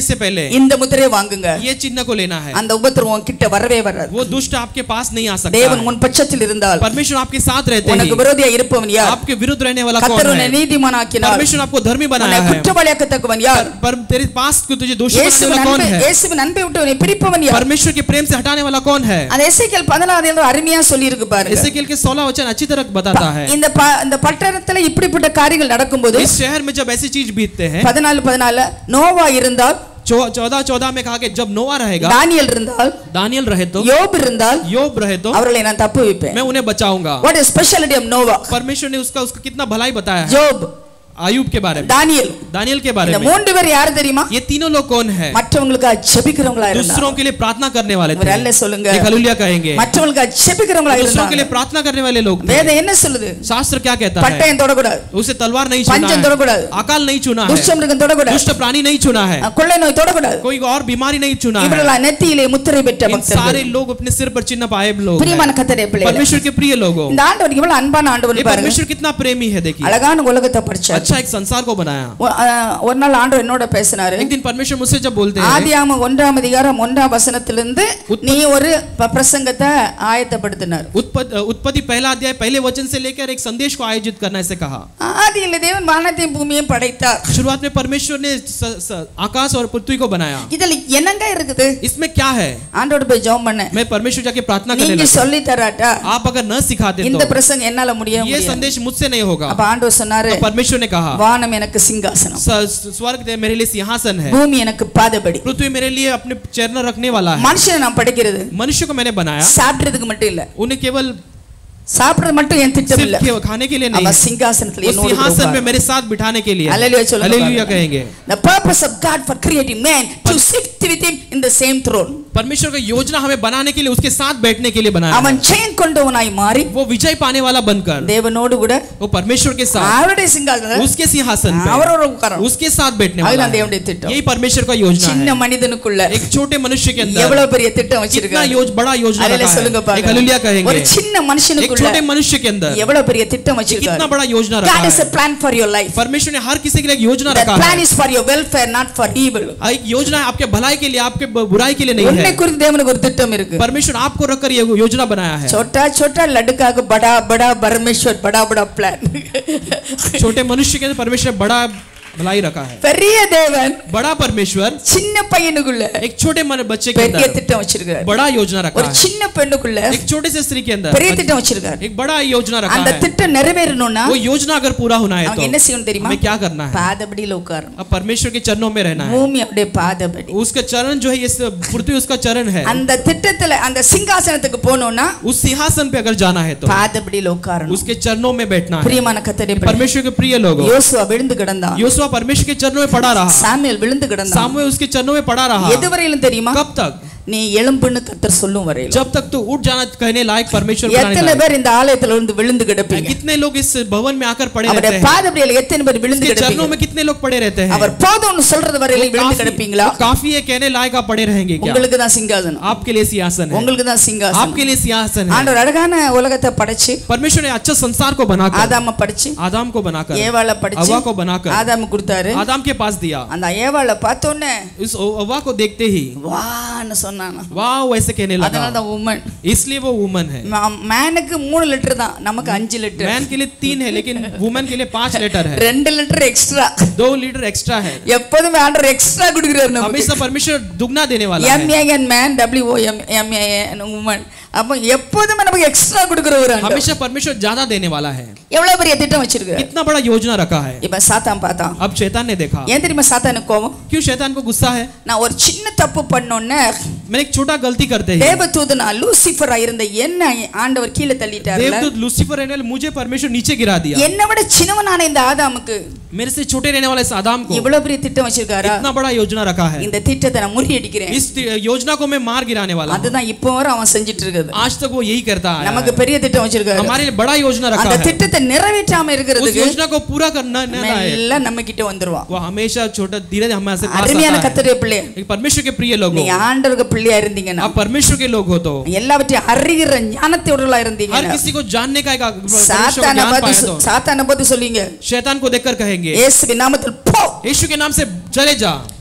S7: से पहले
S6: இந்த முத்திரையை வாங்குங்க
S7: ये चिन्ह को लेना है
S6: அந்த உபத்திரம் உன் கிட்ட வரவே வராது
S7: वो दुष्ट आपके पास नहीं आ सकता
S6: தேவன்
S7: है।
S6: உன் பட்சத்தில் இருந்தால்
S7: परमेश्वर आपके साथ रहते
S6: உனக்கு
S7: हैं
S6: விரோதியா இருப்பவன் யார்
S7: आपके विरुद्ध रहने वाला
S6: கத்தர்
S7: कौन
S6: உன்னை
S7: है
S6: நீதிமானாக்கினார்
S7: परमेश्वर आपको धर्मी
S6: உன்னை
S7: बनाया है
S6: குற்றவாளியாக்கத்தக்கவன் யார்
S7: पर, पर तेरे पास को तुझे दोषी बनाने
S6: இயேசுவின்
S7: वाला कौन
S6: அன்பை
S7: है
S6: இயேசுவின் அன்பை விட்டு உன்னை பிரிப்பவன் யார்
S7: परमेश्वर के प्रेम से हटाने वाला कौन है
S6: அந்த எசேக்கியேல் 14 அதிகாரம் அருமையா சொல்லி இருக்கு பாருங்க
S7: एसेकिएल के 16 वचन अच्छी तरह बताता है
S6: இந்த ப- இந்த பட்டணத்துல இப்படிப்பட்ட காரியங்கள் நடக்கும்போது
S7: इस शहर में जब ऐसी चीज बीतते हैं
S6: பதினாலு பதினாலு நோவா இருந்தால்
S7: चौ- चौदह चौदह में कहा कि जब नोआ रहेगा
S6: தானியல் இருந்தால்
S7: दानियल रहे तो
S6: யோப் இருந்தால்
S7: योब रहे तो
S6: அவர்களை நான் தப்பு வைப்பேன்
S7: मैं उन्हें बचाऊंगा
S6: what is speciality of Noah
S7: परमेश्वर ने उसका उसका कितना भलाई बताया है
S6: யோப்
S7: आयुब के बारे में
S6: தானியல்
S7: दानियल के बारे
S6: இந்த
S7: में
S6: மூன்று பேர் யாரு தெரியுமா
S7: ये तीनों लोग कौन है
S6: மற்றவங்களுக்கு ஜெபிக்கிறவங்களா இருந்தா
S7: दूसरों के लिए प्रार्थना करने वाले
S6: ஒரு
S7: थे
S6: அல்ல சொல்லுங்க
S7: एक हालेलुया कहेंगे
S6: மற்றவங்களுக்கு ஜெபிக்கிறவங்களா
S7: दूसरों के लिए
S6: இருந்தாங்க
S7: प्रार्थना करने वाले लोग थे
S6: வேதம் என்ன சொல்லுது
S7: शास्त्र क्या कहता है
S6: பட்டயம் தொடக்கூடாது
S7: उसे तलवार नहीं चुना
S6: பஞ்சம்
S7: है
S6: தொடக்கூடாது
S7: अकाल नहीं चुना है
S6: துஷ்டமிருகம் தொடக்கூடாது
S7: दुष्ट प्राणी नहीं चुना है
S6: கொள்ளை நோய் தொடக்கூடாது
S7: कोई और बीमारी नहीं चुना है
S6: இவர்களா நெத்தியிலே முத்திரை பெற்ற
S7: इन
S6: பக்தர்கள்
S7: सारे लोग अपने सिर पर चिन्ह पाए लोग हैं।
S6: பிரியமான கத்தரே பிள்ளைகளே
S7: परमेश्वर के प्रिय लोग हो
S6: இந்த ஆண்டவர் இவ்வளவு அன்பான ஆண்டவர்
S7: ये
S6: பாருங்க
S7: परमेश्वर कितना प्रेमी है देखिए
S6: அழகான உலகத்தை படிச்சார்
S7: अच्छा एक संसार को बनाया
S6: ஒ- அஹ், ஒரு நாள் ஆண்டவர் என்னோட பேசினாரு
S7: एक दिन परमेश्वर मुझसे जब बोलते हैं
S6: ஆதியாம ஒன்றாம் அதிகாரம் ஒன்றாம் வசனத்திலிருந்து நீ ஒரு ப- பிரசங்கத்தை ஆயத்தப்படுத்தினார்
S7: उत्पत्ति उत्पत्ति पहला अध्याय पहले वचन से लेकर एक संदेश को आयोजित करना ऐसे कहा
S6: ஆதியில் தேவன் வானத்தையும் பூமியையும் படைத்தார்
S7: शुरुआत में परमेश्वर ने स, स, आकाश और पृथ्वी को बनाया
S6: இதுல என்னங்க இருக்குது
S7: इसमें क्या है
S6: ஆண்டோட போய் ஜெபம் பண்ண
S7: मैं परमेश्वर जाके प्रार्थना करने
S6: நீங்க
S7: लगा
S6: சொல்லி தராட்டா
S7: आप अगर न सिखाते
S6: இந்த
S7: तो
S6: பிரசங்கம் என்னால முடிய
S7: ये
S6: முடியாது
S7: संदेश मुझसे नहीं होगा
S6: அப்ப ஆண்டவர் சொன்னாரு
S7: तो परमेश्वर ने कहा
S6: வானம் எனக்கு சிங்காசனம்
S7: स- स्वर्ग दे- मेरे लिए सिंहासन है
S6: பூமி எனக்கு பாதபடி
S7: पृथ्वी मेरे लिए अपने चरण रखने वाला है
S6: மனுஷனை நான் படைக்கிறது
S7: मनुष्य को मैंने बनाया
S6: சாப்பிடுறதுக்கு மட்டும் இல்ல
S7: उन्हें केवल
S6: சாப்பிடுறது மட்டும் என் திட்டம் இல்ல
S7: सिर्फ केवल खाने के लिए नहीं
S6: அவன் சிங்காசனத்துல
S7: उस
S6: என்னோடு
S7: सिंहासन में
S6: உட்காரு.
S7: मेरे साथ बिठाने के लिए
S6: Hallelujah சொல்லுங்க
S7: हालेलुया
S6: பாருங்க.
S7: कहेंगे
S6: The purpose of God for creating man to sit with him in the same throne.
S7: परमेश्वर का योजना हमें बनाने के लिए उसके साथ बैठने के लिए बनाया है।
S6: அவன் ஜெயம் கொண்டவனாய் மாறி
S7: वो विजय पाने वाला बनकर
S6: தேவனோடு கூட
S7: वो परमेश्वर के साथ
S6: அவருடைய சிங்காசனம்
S7: उसके सिंहासन
S6: அவரோட
S7: पे
S6: உட்காரணும்
S7: उसके साथ बैठने वाला
S6: அதுதான்
S7: है।
S6: தேவனுடைய திட்டம்
S7: यही परमेश्वर का योजना
S6: சின்ன
S7: है
S6: மனிதனுக்குள்ள
S7: एक छोटे मनुष्य के अंदर
S6: எவ்வளவு பெரிய திட்டம்
S7: कितना
S6: வச்சிருக்காரு
S7: योज बड़ा योजना
S6: அதுல
S7: रखा
S6: சொல்லுங்க
S7: है एक
S6: பாருங்க
S7: हालेलुया
S6: ஒரு
S7: कहेंगे
S6: சின்ன
S7: एक
S6: மனுஷனுக்குள்ள
S7: छोटे मनुष्य के अंदर
S6: எவ்வளவு பெரிய திட்டம்
S7: कितना
S6: வச்சிருக்காரு
S7: बड़ा योजना
S6: God
S7: रखा
S6: is a
S7: है
S6: plan for your life
S7: परमेश्वर ने हर किसी के लिए एक योजना
S6: that
S7: रखा
S6: plan
S7: है
S6: is for your welfare not for evil
S7: आ, एक योजना है आपके भलाई के लिए आपके ब- बुराई के लिए नहीं
S6: உன்னை
S7: है
S6: குறித்து தேவனுக்கு ஒரு திட்டம் இருக்கு
S7: परमेश्वर आपको रखकर ये योजना बनाया है
S6: छोटा छोटा लड़का को बड़ा बड़ा परमेश्वर बड़ा बड़ा प्लान
S7: छोटे मनुष्य के अंदर परमेश्वर ने बड़ा भलाई रखा है
S6: பெரிய தேவன்
S7: बड़ा परमेश्वर
S6: சின்ன பையனுக்குள்ள
S7: एक छोटे मन बच्चे के
S6: பெரிய
S7: अंदर
S6: திட்டம் வச்சிருக்காரு
S7: बड़ा योजना रखा
S6: ஒரு
S7: है
S6: சின்ன பெண்ணுக்குள்ள
S7: एक छोटे से स्त्री के अंदर
S6: பெரிய திட்டம் வச்சிருக்காரு
S7: एक बड़ा योजना रखा
S6: அந்த
S7: है
S6: திட்டம் நிறைவேறணும்னா
S7: वो योजना अगर पूरा होना है
S6: அவங்க
S7: तो
S6: என்ன செய்யணும் தெரியுமா
S7: हमें क्या करना है
S6: பாதபடியில உட்காரணும்
S7: अब परमेश्वर के चरणों में रहना है
S6: பூமி அப்படியே பாதபடி
S7: उसका चरण जो है ये स- पृथ्वी उसका चरण है
S6: அந்த திட்டத்துல அந்த சிங்காசனத்துக்கு போகணும்னா
S7: उस सिंहासन पे अगर जाना है तो
S6: பாதபடியில உட்காரணும்
S7: उसके चरणों में बैठना है
S6: பிரியமான கத்தரே
S7: परमेश्वर के प्रिय लोग
S6: யோசுவா விழுந்து கிடந்தான்
S7: योसुआ परमेश्वर के चरणों में पड़ा रहा
S6: சாமுவேல் விழுந்து கிடந்தான்
S7: सामुएल उसके चरणों में पड़ा रहा
S6: எதுவரையிலும் தெரியுமா
S7: कब तक
S6: நீ எழும்புன்னு கத்தர் சொல்லும் வரையிலும்
S7: जब तक तो उठ जाना कहने लायक परमेश्वर बनाने
S6: எத்தனை
S7: लायक।
S6: பேர் இந்த ஆலயத்துல இருந்து விழுந்து கிடப்பீங்க
S7: कितने लोग इस भवन में आकर पड़े
S6: அவருடைய
S7: रहते हैं
S6: பாதபடியில எத்தனை பேர் விழுந்து
S7: उसके चरणों
S6: கிடப்பீங்க
S7: में कितने लोग पड़े रहते हैं
S6: அவர் போதும்னு சொல்றது வரையிலும்
S7: वो
S6: விழுந்து
S7: काफी-
S6: கிடப்பீங்களா
S7: वो काफी है कहने लायक आप पड़े रहेंगे क्या
S6: உங்களுக்கு தான் சிங்காசனம்
S7: आपके लिए सिंहासन है
S6: உங்களுக்கு தான் சிங்காசனம்
S7: आपके लिए सिंहासन है
S6: ஆண்டவர் அழகான உலகத்தை படைச்சு
S7: परमेश्वर ने अच्छा संसार को बनाकर
S6: ஆதாம படிச்சு
S7: आदाम को बनाकर
S6: ஏவாள படிச்சு
S7: हवा को बनाकर
S6: ஆதாம கொடுத்தாரு
S7: आदाम के पास दिया
S6: அந்த ஏவாள பார்த்தோன்னே
S7: इस हवा को देखते ही
S6: வான்னு சொன்னாங்க
S7: वाह वैसे कहने
S6: அதனால
S7: लगा
S6: தான் உமன்
S7: इसलिए वो वुमन है
S6: மேனுக்கு மூணு லிட்டர் தான் நமக்கு அஞ்சு லிட்டர்
S7: मैन के लिए तीन है लेकिन वुमन के लिए पांच लीटर है
S6: ரெண்டு லிட்டர் எக்ஸ்ட்ரா
S7: दो लीटर एक्स्ट्रा है
S6: எப்போதுமே ஆண்டவர் எக்ஸ்ட்ரா கொடுக்குறாரு நமக்கு
S7: हमेशा परमेश्वर दुगना देने वाला है
S6: M A N man W O M M A N woman அப்போ எப்போதுமே நமக்கு எக்ஸ்ட்ரா கொடுக்குறவர் ஆண்டவர்
S7: हमेशा परमेश्वर ज्यादा देने वाला है
S6: எவ்வளவு பெரிய திட்டம் வச்சிருக்காரு
S7: कितना बड़ा योजना रखा है
S6: இப்ப சாத்தான் பார்த்தான்
S7: अब शैतान ने देखा
S6: ஏன் தெரியுமா சாத்தானுக்கு கோவம்
S7: क्यों शैतान को गुस्सा है
S6: நான் ஒரு சின்ன தப்பு பண்ணோன்னே
S7: मैंने एक छोटा गलती करते ही
S6: தேவதூதனா லூசிஃபரா இருந்த என்ன ஆண்டவர் கீழே தள்ளிட்டாருல
S7: देवदूत लूसीफर रहने वाले मुझे परमेश्वर नीचे गिरा दिया
S6: என்னை விட சின்னவனான இந்த ஆதாமுக்கு
S7: मेरे से छोटे रहने वाले इस आदाम को
S6: இவ்வளவு பெரிய திட்டம் வச்சிருக்காரா
S7: इतना बड़ा योजना रखा है
S6: இந்த திட்டத்தை நான் முறியடிக்கிறேன்
S7: इस योजना को मैं मार गिराने वाला हूं।
S6: அதுதான் இப்போ வரை அவன் செஞ்சுட்டு இருக்குது
S7: आज तक वो यही करता है
S6: நமக்கு பெரிய திட்டம் வச்சிருக்காரு
S7: हमारे लिए बड़ा योजना रखा
S6: அந்த
S7: है
S6: திட்டத்தை நிறைவேற்றாம
S7: उस
S6: இருக்கிறதுக்கு
S7: योजना को पूरा करना न है
S6: எல்லாம் நம்ம கிட்ட வந்துருவான்
S7: वो हमेशा छोटा धीरे धीरे हमारे से पास
S6: அருமையான
S7: आता है
S6: கத்தருடைய பிள்ளை
S7: एक परमेश्वर के प्रिय लोग
S6: நீ
S7: हो
S6: ஆண்டவருக்கு பிள்ளையா இருந்தீங்கன்னா
S7: आप परमेश्वर के लोग हो तो
S6: எல்லாவற்றையும் அறிகிற ஞானத்தோடலா
S7: हर
S6: இருந்தீங்கன்னா
S7: किसी को जानने का एक परमेश्वर को
S6: சாத்தான
S7: ज्ञान
S6: பார்த்து
S7: पाए
S6: சொ-
S7: तो
S6: சாத்தான பார்த்து சொல்லுங்க
S7: शैतान को देखकर कहेंगे
S6: இயேசுவின் நாமத்தில் போ
S7: यीशु के नाम से चले जा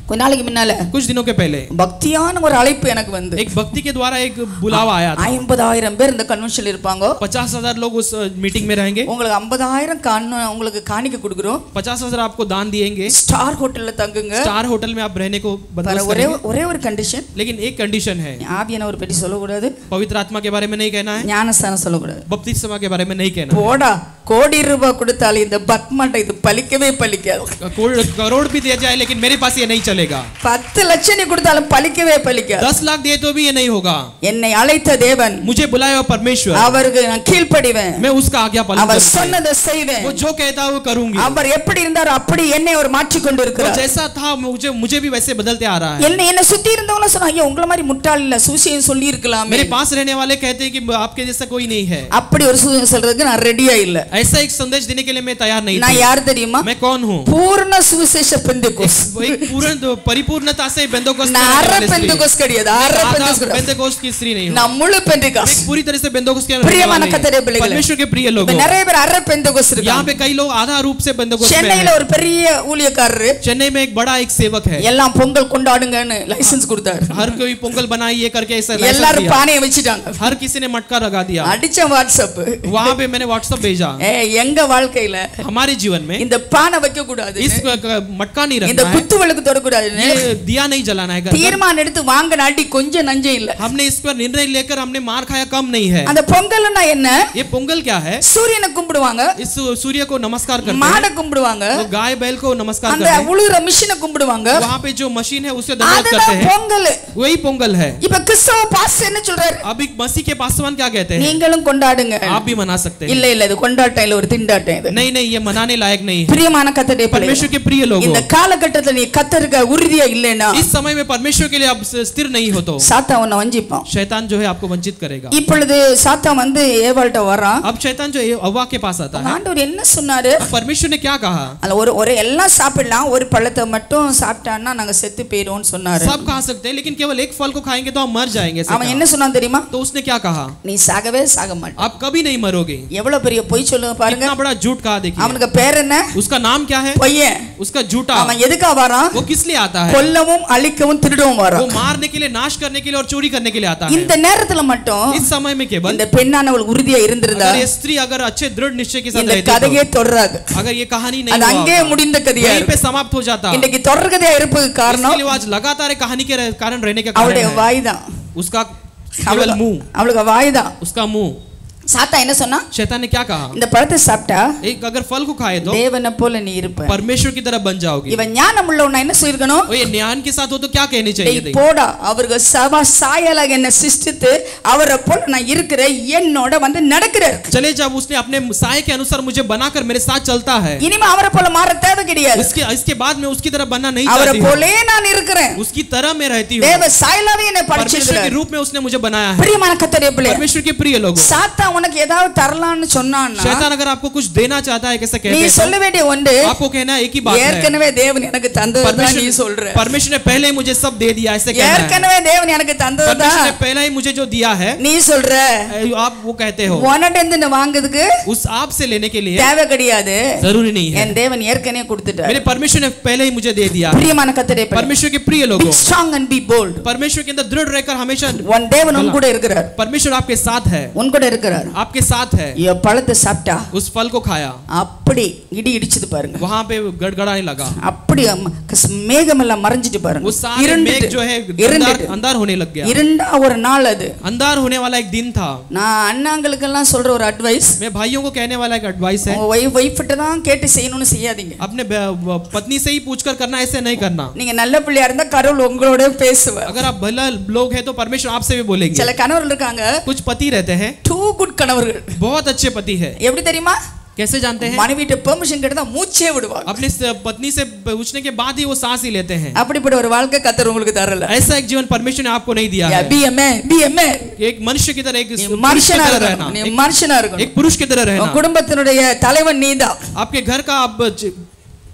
S6: கொஞ்ச நாளைக்கு முன்னால
S7: कुछ दिनों के पहले
S6: பக்தியான ஒரு அழைப்பு எனக்கு வந்து
S7: एक भक्ति के द्वारा एक बुलावा आया था
S6: ஐம்பதாயிரம் பேர் இந்த கன்வென்ஷன்ல இருப்பாங்க
S7: पचास हजार लोग उस मीटिंग में रहेंगे
S6: உங்களுக்கு ஐம்பதாயிரம் காண உங்களுக்கு காணிக்க கொடுக்குறோம்
S7: पचास हजार आपको दान दिएंगे
S6: ஸ்டார் ஹோட்டல்ல தங்குங்க
S7: स्टार होटल में आप रहने को
S6: பாரு,
S7: बंदोबस्त
S6: ஒரே
S7: करेंगे
S6: ஒரே ஒரு கண்டிஷன்
S7: लेकिन एक कंडीशन है
S6: ஆவியான ஒரு பெட்டி சொல்லக்கூடாது
S7: पवित्र आत्मा के बारे में नहीं कहना है
S6: ஞானஸ்தானம் சொல்லக்கூடாது
S7: बपतिस्मा के बारे में नहीं कहना
S6: போடா கோடி ரூபாய் கொடுத்தாலும் இந்த பக்மாட்ட இது பலிக்கவே பலிக்காது
S7: करोड़ करोड़ भी दिया जाए लेकिन मेरे पास ये नहीं चलेगा
S6: பத்து லட்சம் நீ கொடுத்தாலும் பலிக்கவே பலிக்காது
S7: दस लाख दिए तो भी ये नहीं होगा
S6: என்னை அழைத்த தேவன்
S7: मुझे बुलाया हुआ परमेश्वर
S6: அவருக்கு நான் கீழ்ப்படிவேன்
S7: मैं उसका आज्ञा पालन
S6: அவர்
S7: करूंगा
S6: சொன்னதை செய்வேன்
S7: वो जो कहता है वो करूंगी
S6: அவர் எப்படி இருந்தாரோ அப்படி என்னை அவர் மாற்றி கொண்டு
S7: वो
S6: இருக்கிறார்
S7: जैसा था मुझे मुझे भी वैसे बदलते आ रहा है
S6: என்ன என்ன சுத்தி இருந்தவங்க சொன்னா ஐயோ உங்களை மாதிரி முட்டாள் இல்ல சுவிசேஷம் சொல்லி இருக்கலாமே
S7: मेरे पास रहने वाले कहते हैं कि आपके जैसा कोई नहीं है
S6: அப்படி ஒரு சுவிசேஷம் சொல்றதுக்கு நான் ரெடியா இல்ல
S7: ऐसा एक संदेश देने के लिए मैं तैयार नहीं
S6: நான்
S7: थी
S6: யார் தெரியுமா
S7: मैं कौन हूँ
S6: பூர்ண சுவிசேஷ பெந்தகோஸ்
S7: वो एक पूर्ण परिपूर्णता से बेंदोकोस
S6: நான் அரை பெந்தகோஸ் கிடையாது அரை பெந்தகோஸ் கிடையாது
S7: बेंदोकोस की स्त्री नहीं हूँ
S6: நான் முழு பெந்தகோஸ்
S7: मैं पूरी तरह से बेंदोकोस के रहने
S6: பிரியமான
S7: वाली
S6: கர்த்தருடைய
S7: हूँ।
S6: பிள்ளைகளே.
S7: परमेश्वर के प्रिय
S6: இப்ப
S7: लोगों
S6: நிறைய பேர் அரை பெந்தகோஸ்
S7: यहाँ
S6: இருக்காங்க
S7: पे कई लोग आधा रूप से बेंदोकोस में
S6: சென்னையில
S7: हैं।
S6: ஒரு பெரிய ஊழியக்காரரு
S7: चेन्नई में एक बड़ा एक सेवक है
S6: எல்லாம் பொங்கல் கொண்டாடுங்கன்னு லைசென்ஸ் கொடுத்தாரு
S7: हर कोई पोंगल बनाई ये करके ऐसा license
S6: எல்லாரும்
S7: दिया।
S6: பானையை வச்சுட்டாங்க
S7: हर किसी ने मटका लगा दिया
S6: அடிச்ச வாட்ஸ்அப்
S7: वहां पे मैंने व्हाट्सएप भेजा
S6: ஏ எங்க வாழ்க்கையில
S7: हमारे जीवन में
S6: இந்த பானை வைக்க கூடாது
S7: इस क- क- मटका नहीं
S6: இந்த
S7: रखना है
S6: குத்து விளக்கு தொடக்கூடாது
S7: ये दिया नहीं जलाना है घर पर।
S6: தீர்மானம் எடுத்து வாங்கின அடி கொஞ்சம் நஞ்சம் இல்ல
S7: हमने इस पर निर्णय लेकर हमने मार खाया कम नहीं है
S6: அந்த பொங்கல்னா என்ன
S7: ये पोंगल क्या है
S6: சூரியனை கும்பிடுவாங்க
S7: इस सूर्य को नमस्कार करते
S6: மாடை கும்பிடுவாங்க
S7: हैं वो गाय बैल को नमस्कार
S6: அந்த
S7: करते हैं
S6: உழுகுற மிஷினை கும்பிடுவாங்க
S7: वहां पे जो मशीन है उसे धन्यवाद करते
S6: அதுதான்
S7: हैं
S6: பொங்கல்
S7: वही पोंगल है
S6: இப்ப கிறிஸ்தவ பாஸ் என்ன சொல்றாரு
S7: अब एक मसीह के पासवान क्या कहते हैं
S6: நீங்களும் கொண்டாடுங்க
S7: आप भी मना सकते हैं
S6: இல்ல இல்ல இது கொண்டாட்டம் இல்ல ஒரு திண்டாட்டம் இது
S7: नहीं नहीं ये मनाने लायक नहीं है
S6: பிரியமான கத்தடைய
S7: परमेश्वर के प्रिय लोगों
S6: இந்த காலகட்டத்துல நீ கத்தருக்க உறுதியா இல்லைன்னா
S7: इस समय में परमेश्वर के लिए आप स्थिर नहीं हो तो
S6: சாத்தா உன்னை வஞ்சிப்பான்
S7: शैतान जो है आपको वंचित करेगा
S6: இப்பொழுது சாத்தா வந்து ஏவாள்கிட்ட வரான்
S7: अब शैतान जो है अव्वा के पास आता है
S6: ஆண்டவர் என்ன சொன்னாரு
S7: अब परमेश्वर ने क्या कहा
S6: அதுல ஒரு ஒரு எல்லாம் சாப்பிடலாம் ஒரு பழத்தை மட்டும் சாப்பிட்டான்னா நாங்க செத்து போயிடுவோம்னு சொன்னாரு
S7: सब खा सकते हैं लेकिन केवल एक फल को खाएंगे तो हम मर जाएंगे ऐसे
S6: அவன்
S7: कहा।
S6: என்ன சொன்னான் தெரியுமா
S7: तो उसने क्या कहा
S6: நீ சாகவே சாக மாட்ட
S7: आप कभी नहीं मरोगे
S6: எவ்வளவு பெரிய பொய் சொல்லுங்க பாருங்க
S7: इतना बड़ा झूठ कहा देखिए
S6: அவனுக்கு பேர் என்ன
S7: उसका नाम क्या है
S6: பொய்யன்
S7: उसका झूठा
S6: அவன் எதுக்கா வரான்
S7: वो किस लिए आता है
S6: கொல்லவும் அழிக்கவும் திருடவும்
S7: वो
S6: வரான்
S7: मारने के लिए नाश करने के लिए और चोरी करने के लिए आता है
S6: இந்த நேரத்துல மட்டும்
S7: इस समय में केवल
S6: இந்த பெண்ணானவள் உறுதியா இருந்திருந்தா
S7: अगर ये स्त्री अगर अच्छे दृढ़ निश्चय के साथ
S6: இந்த
S7: रहती
S6: கதையே தொடராது
S7: तो, अगर ये कहानी
S6: அது
S7: नहीं
S6: அங்கே
S7: हुआ
S6: முடிந்த கதையா
S7: वहीं
S6: இருக்கும்
S7: पे समाप्त हो जाता
S6: இன்னைக்கு தொடர்கதையா இருப்பதுக்கு
S7: इसके
S6: காரணம்
S7: लिए वो आज लगातार एक कहानी के रह- कारण रहने का कारण
S6: அவளுடைய
S7: है
S6: வாய் தான்
S7: उसका केवल
S6: அவளுக்கு
S7: मुंह
S6: அவளுக்கு வாய் தான்
S7: उसका मुंह
S6: சாத்தா என்ன சொன்னா
S7: शैतान ने क्या कहा
S6: இந்த பழத்தை சாப்பிட்டா
S7: एक अगर फल को खाए तो
S6: தேவனை போல நீ இருப்ப
S7: परमेश्वर की तरह बन जाओगे
S6: இவன் ஞானம் உள்ளவனா என்ன சொல்லிருக்கணும்
S7: और ये ज्ञान के साथ हो तो क्या कहनी चाहिए
S6: டேய்
S7: थी?
S6: போடா அவருக்கு சவா சாயலாக என்ன சிருஷ்டித்து அவரை போல நான் இருக்கிற என்னோட வந்து நடக்கிறார்
S7: चले जब उसने अपने साय के अनुसार मुझे बनाकर मेरे साथ चलता है
S6: இனிமே அவரை போல மாற தேவை கிடையாது
S7: इसके इसके बाद मैं उसकी तरह बनना नहीं
S6: அவரை
S7: चाहती हूँ।
S6: போலே நான் இருக்கிறேன்
S7: उसकी तरह मैं रहती हूँ
S6: தேவ சாயலாவே என்னை
S7: परमेश्वर के
S6: படைச்சிருக்கிறார்
S7: रूप में उसने मुझे बनाया है
S6: பிரியமான கத்தரே பிள்ளை
S7: परमेश्वर के प्रिय लोगों
S6: சாத்தா உனக்கு ஏதாவது தரலான்னு சொன்னான்னா
S7: शैतान अगर आपको कुछ देना चाहता है कैसे
S6: நீ
S7: कहते हैं
S6: சொல்ல வேண்டிய ஒன்று
S7: तो आपको कहना है एक ही बात है
S6: ஏற்கனவே தேவன் எனக்கு தந்ததுதான் நீ சொல்ற
S7: परमेश्वर परमेश्वर ने पहले ही मुझे सब दे दिया ऐसे कहना है
S6: ஏற்கனவே தேவன் எனக்கு தந்ததுதான்
S7: परमेश्वर ने पहले ही मुझे जो दिया है
S6: நீ சொல்ற
S7: आप वो कहते हो
S6: உன்கிட்ட இருந்து நான் வாங்குறதுக்கு
S7: उस आप से लेने के लिए
S6: தேவை கிடையாது
S7: जरूरी नहीं है
S6: என் தேவன் ஏற்கனவே கொடுத்துட்டார்
S7: मेरे परमेश्वर ने पहले ही मुझे दे दिया
S6: பிரியமான கத்தரே பிள்ளை
S7: परमेश्वर के प्रिय लोगों
S6: ஸ்ட்ராங் அண்ட் பி போல்ட்
S7: परमेश्वर के अंदर दृढ़ रहकर हमेशा
S6: உன் தேவன் உன் கூட இருக்கிறார்
S7: परमेश्वर आपके साथ है
S6: உன் கூட இருக்கிறார்
S7: आपके साथ है
S6: இவ பழத்தை சாப்பிட்டா
S7: उस फल को खाया
S6: அப்படி இடி இடிச்சது பாருங்க
S7: वहां पे गड़गड़ाने लगा
S6: அப்படி அம்ம- கஸ்- மேகமெல்லாம் மறைஞ்சிட்டு பாருங்க
S7: वो सारे मेघ
S6: இருண்டுட்டு
S7: जो है अंधार
S6: இருண்டுட்டு
S7: अंधार होने लग गया
S6: இருண்டா ஒரு நாள் அது
S7: अंधार होने वाला एक दिन था
S6: நான் அண்ணாங்களுக்கெல்லாம் சொல்ற ஒரு அட்வைஸ்
S7: मैं भाइयों को कहने वाला एक एडवाइस है
S6: உங்க ஒய்ஃப் ஒய்ஃப்ட்ட தான் கேட்டு செய்யணும்னு செய்யாதீங்க
S7: अपने ब- ब- पत्नी से ही पूछकर करना ऐसे नहीं करना
S6: நீங்க நல்ல பிள்ளையா இருந்தா கடவுள் உங்களோட பேசுவார்
S7: अगर आप भला लोग हैं तो परमेश्वर आपसे भी बोलेंगे
S6: சில கணவர்கள் இருக்காங்க
S7: कुछ पति रहते हैं
S6: டூ குட் கணவர்கள்
S7: बहुत अच्छे पति है
S6: எப்படி தெரியுமா
S7: कैसे जानते हैं
S6: மனைவிட்ட பெர்மிஷன் கேட்டா மூச்சே விடுவாங்க
S7: अपने स- पत्नी से पूछने के बाद ही वो सांस ही लेते हैं
S6: அப்படிப்பட்ட ஒரு வாழ்க்கை கத்தர் உங்களுக்கு தரல
S7: ऐसा एक जीवन परमेश्वर ने आपको नहीं दिया है
S6: பி எம்ஏ பி எம்ஏ
S7: एक मनुष्य की तरह एक
S6: நீ
S7: पुरुष की
S6: மனுஷனா
S7: तरह
S6: இருக்கணும்
S7: रहना
S6: நீ
S7: एक,
S6: மனுஷனா இருக்கணும்
S7: एक पुरुष की तरह
S6: உன்
S7: रहना
S6: குடும்பத்தினுடைய தலைவன் நீதான்
S7: आपके घर का आप ज-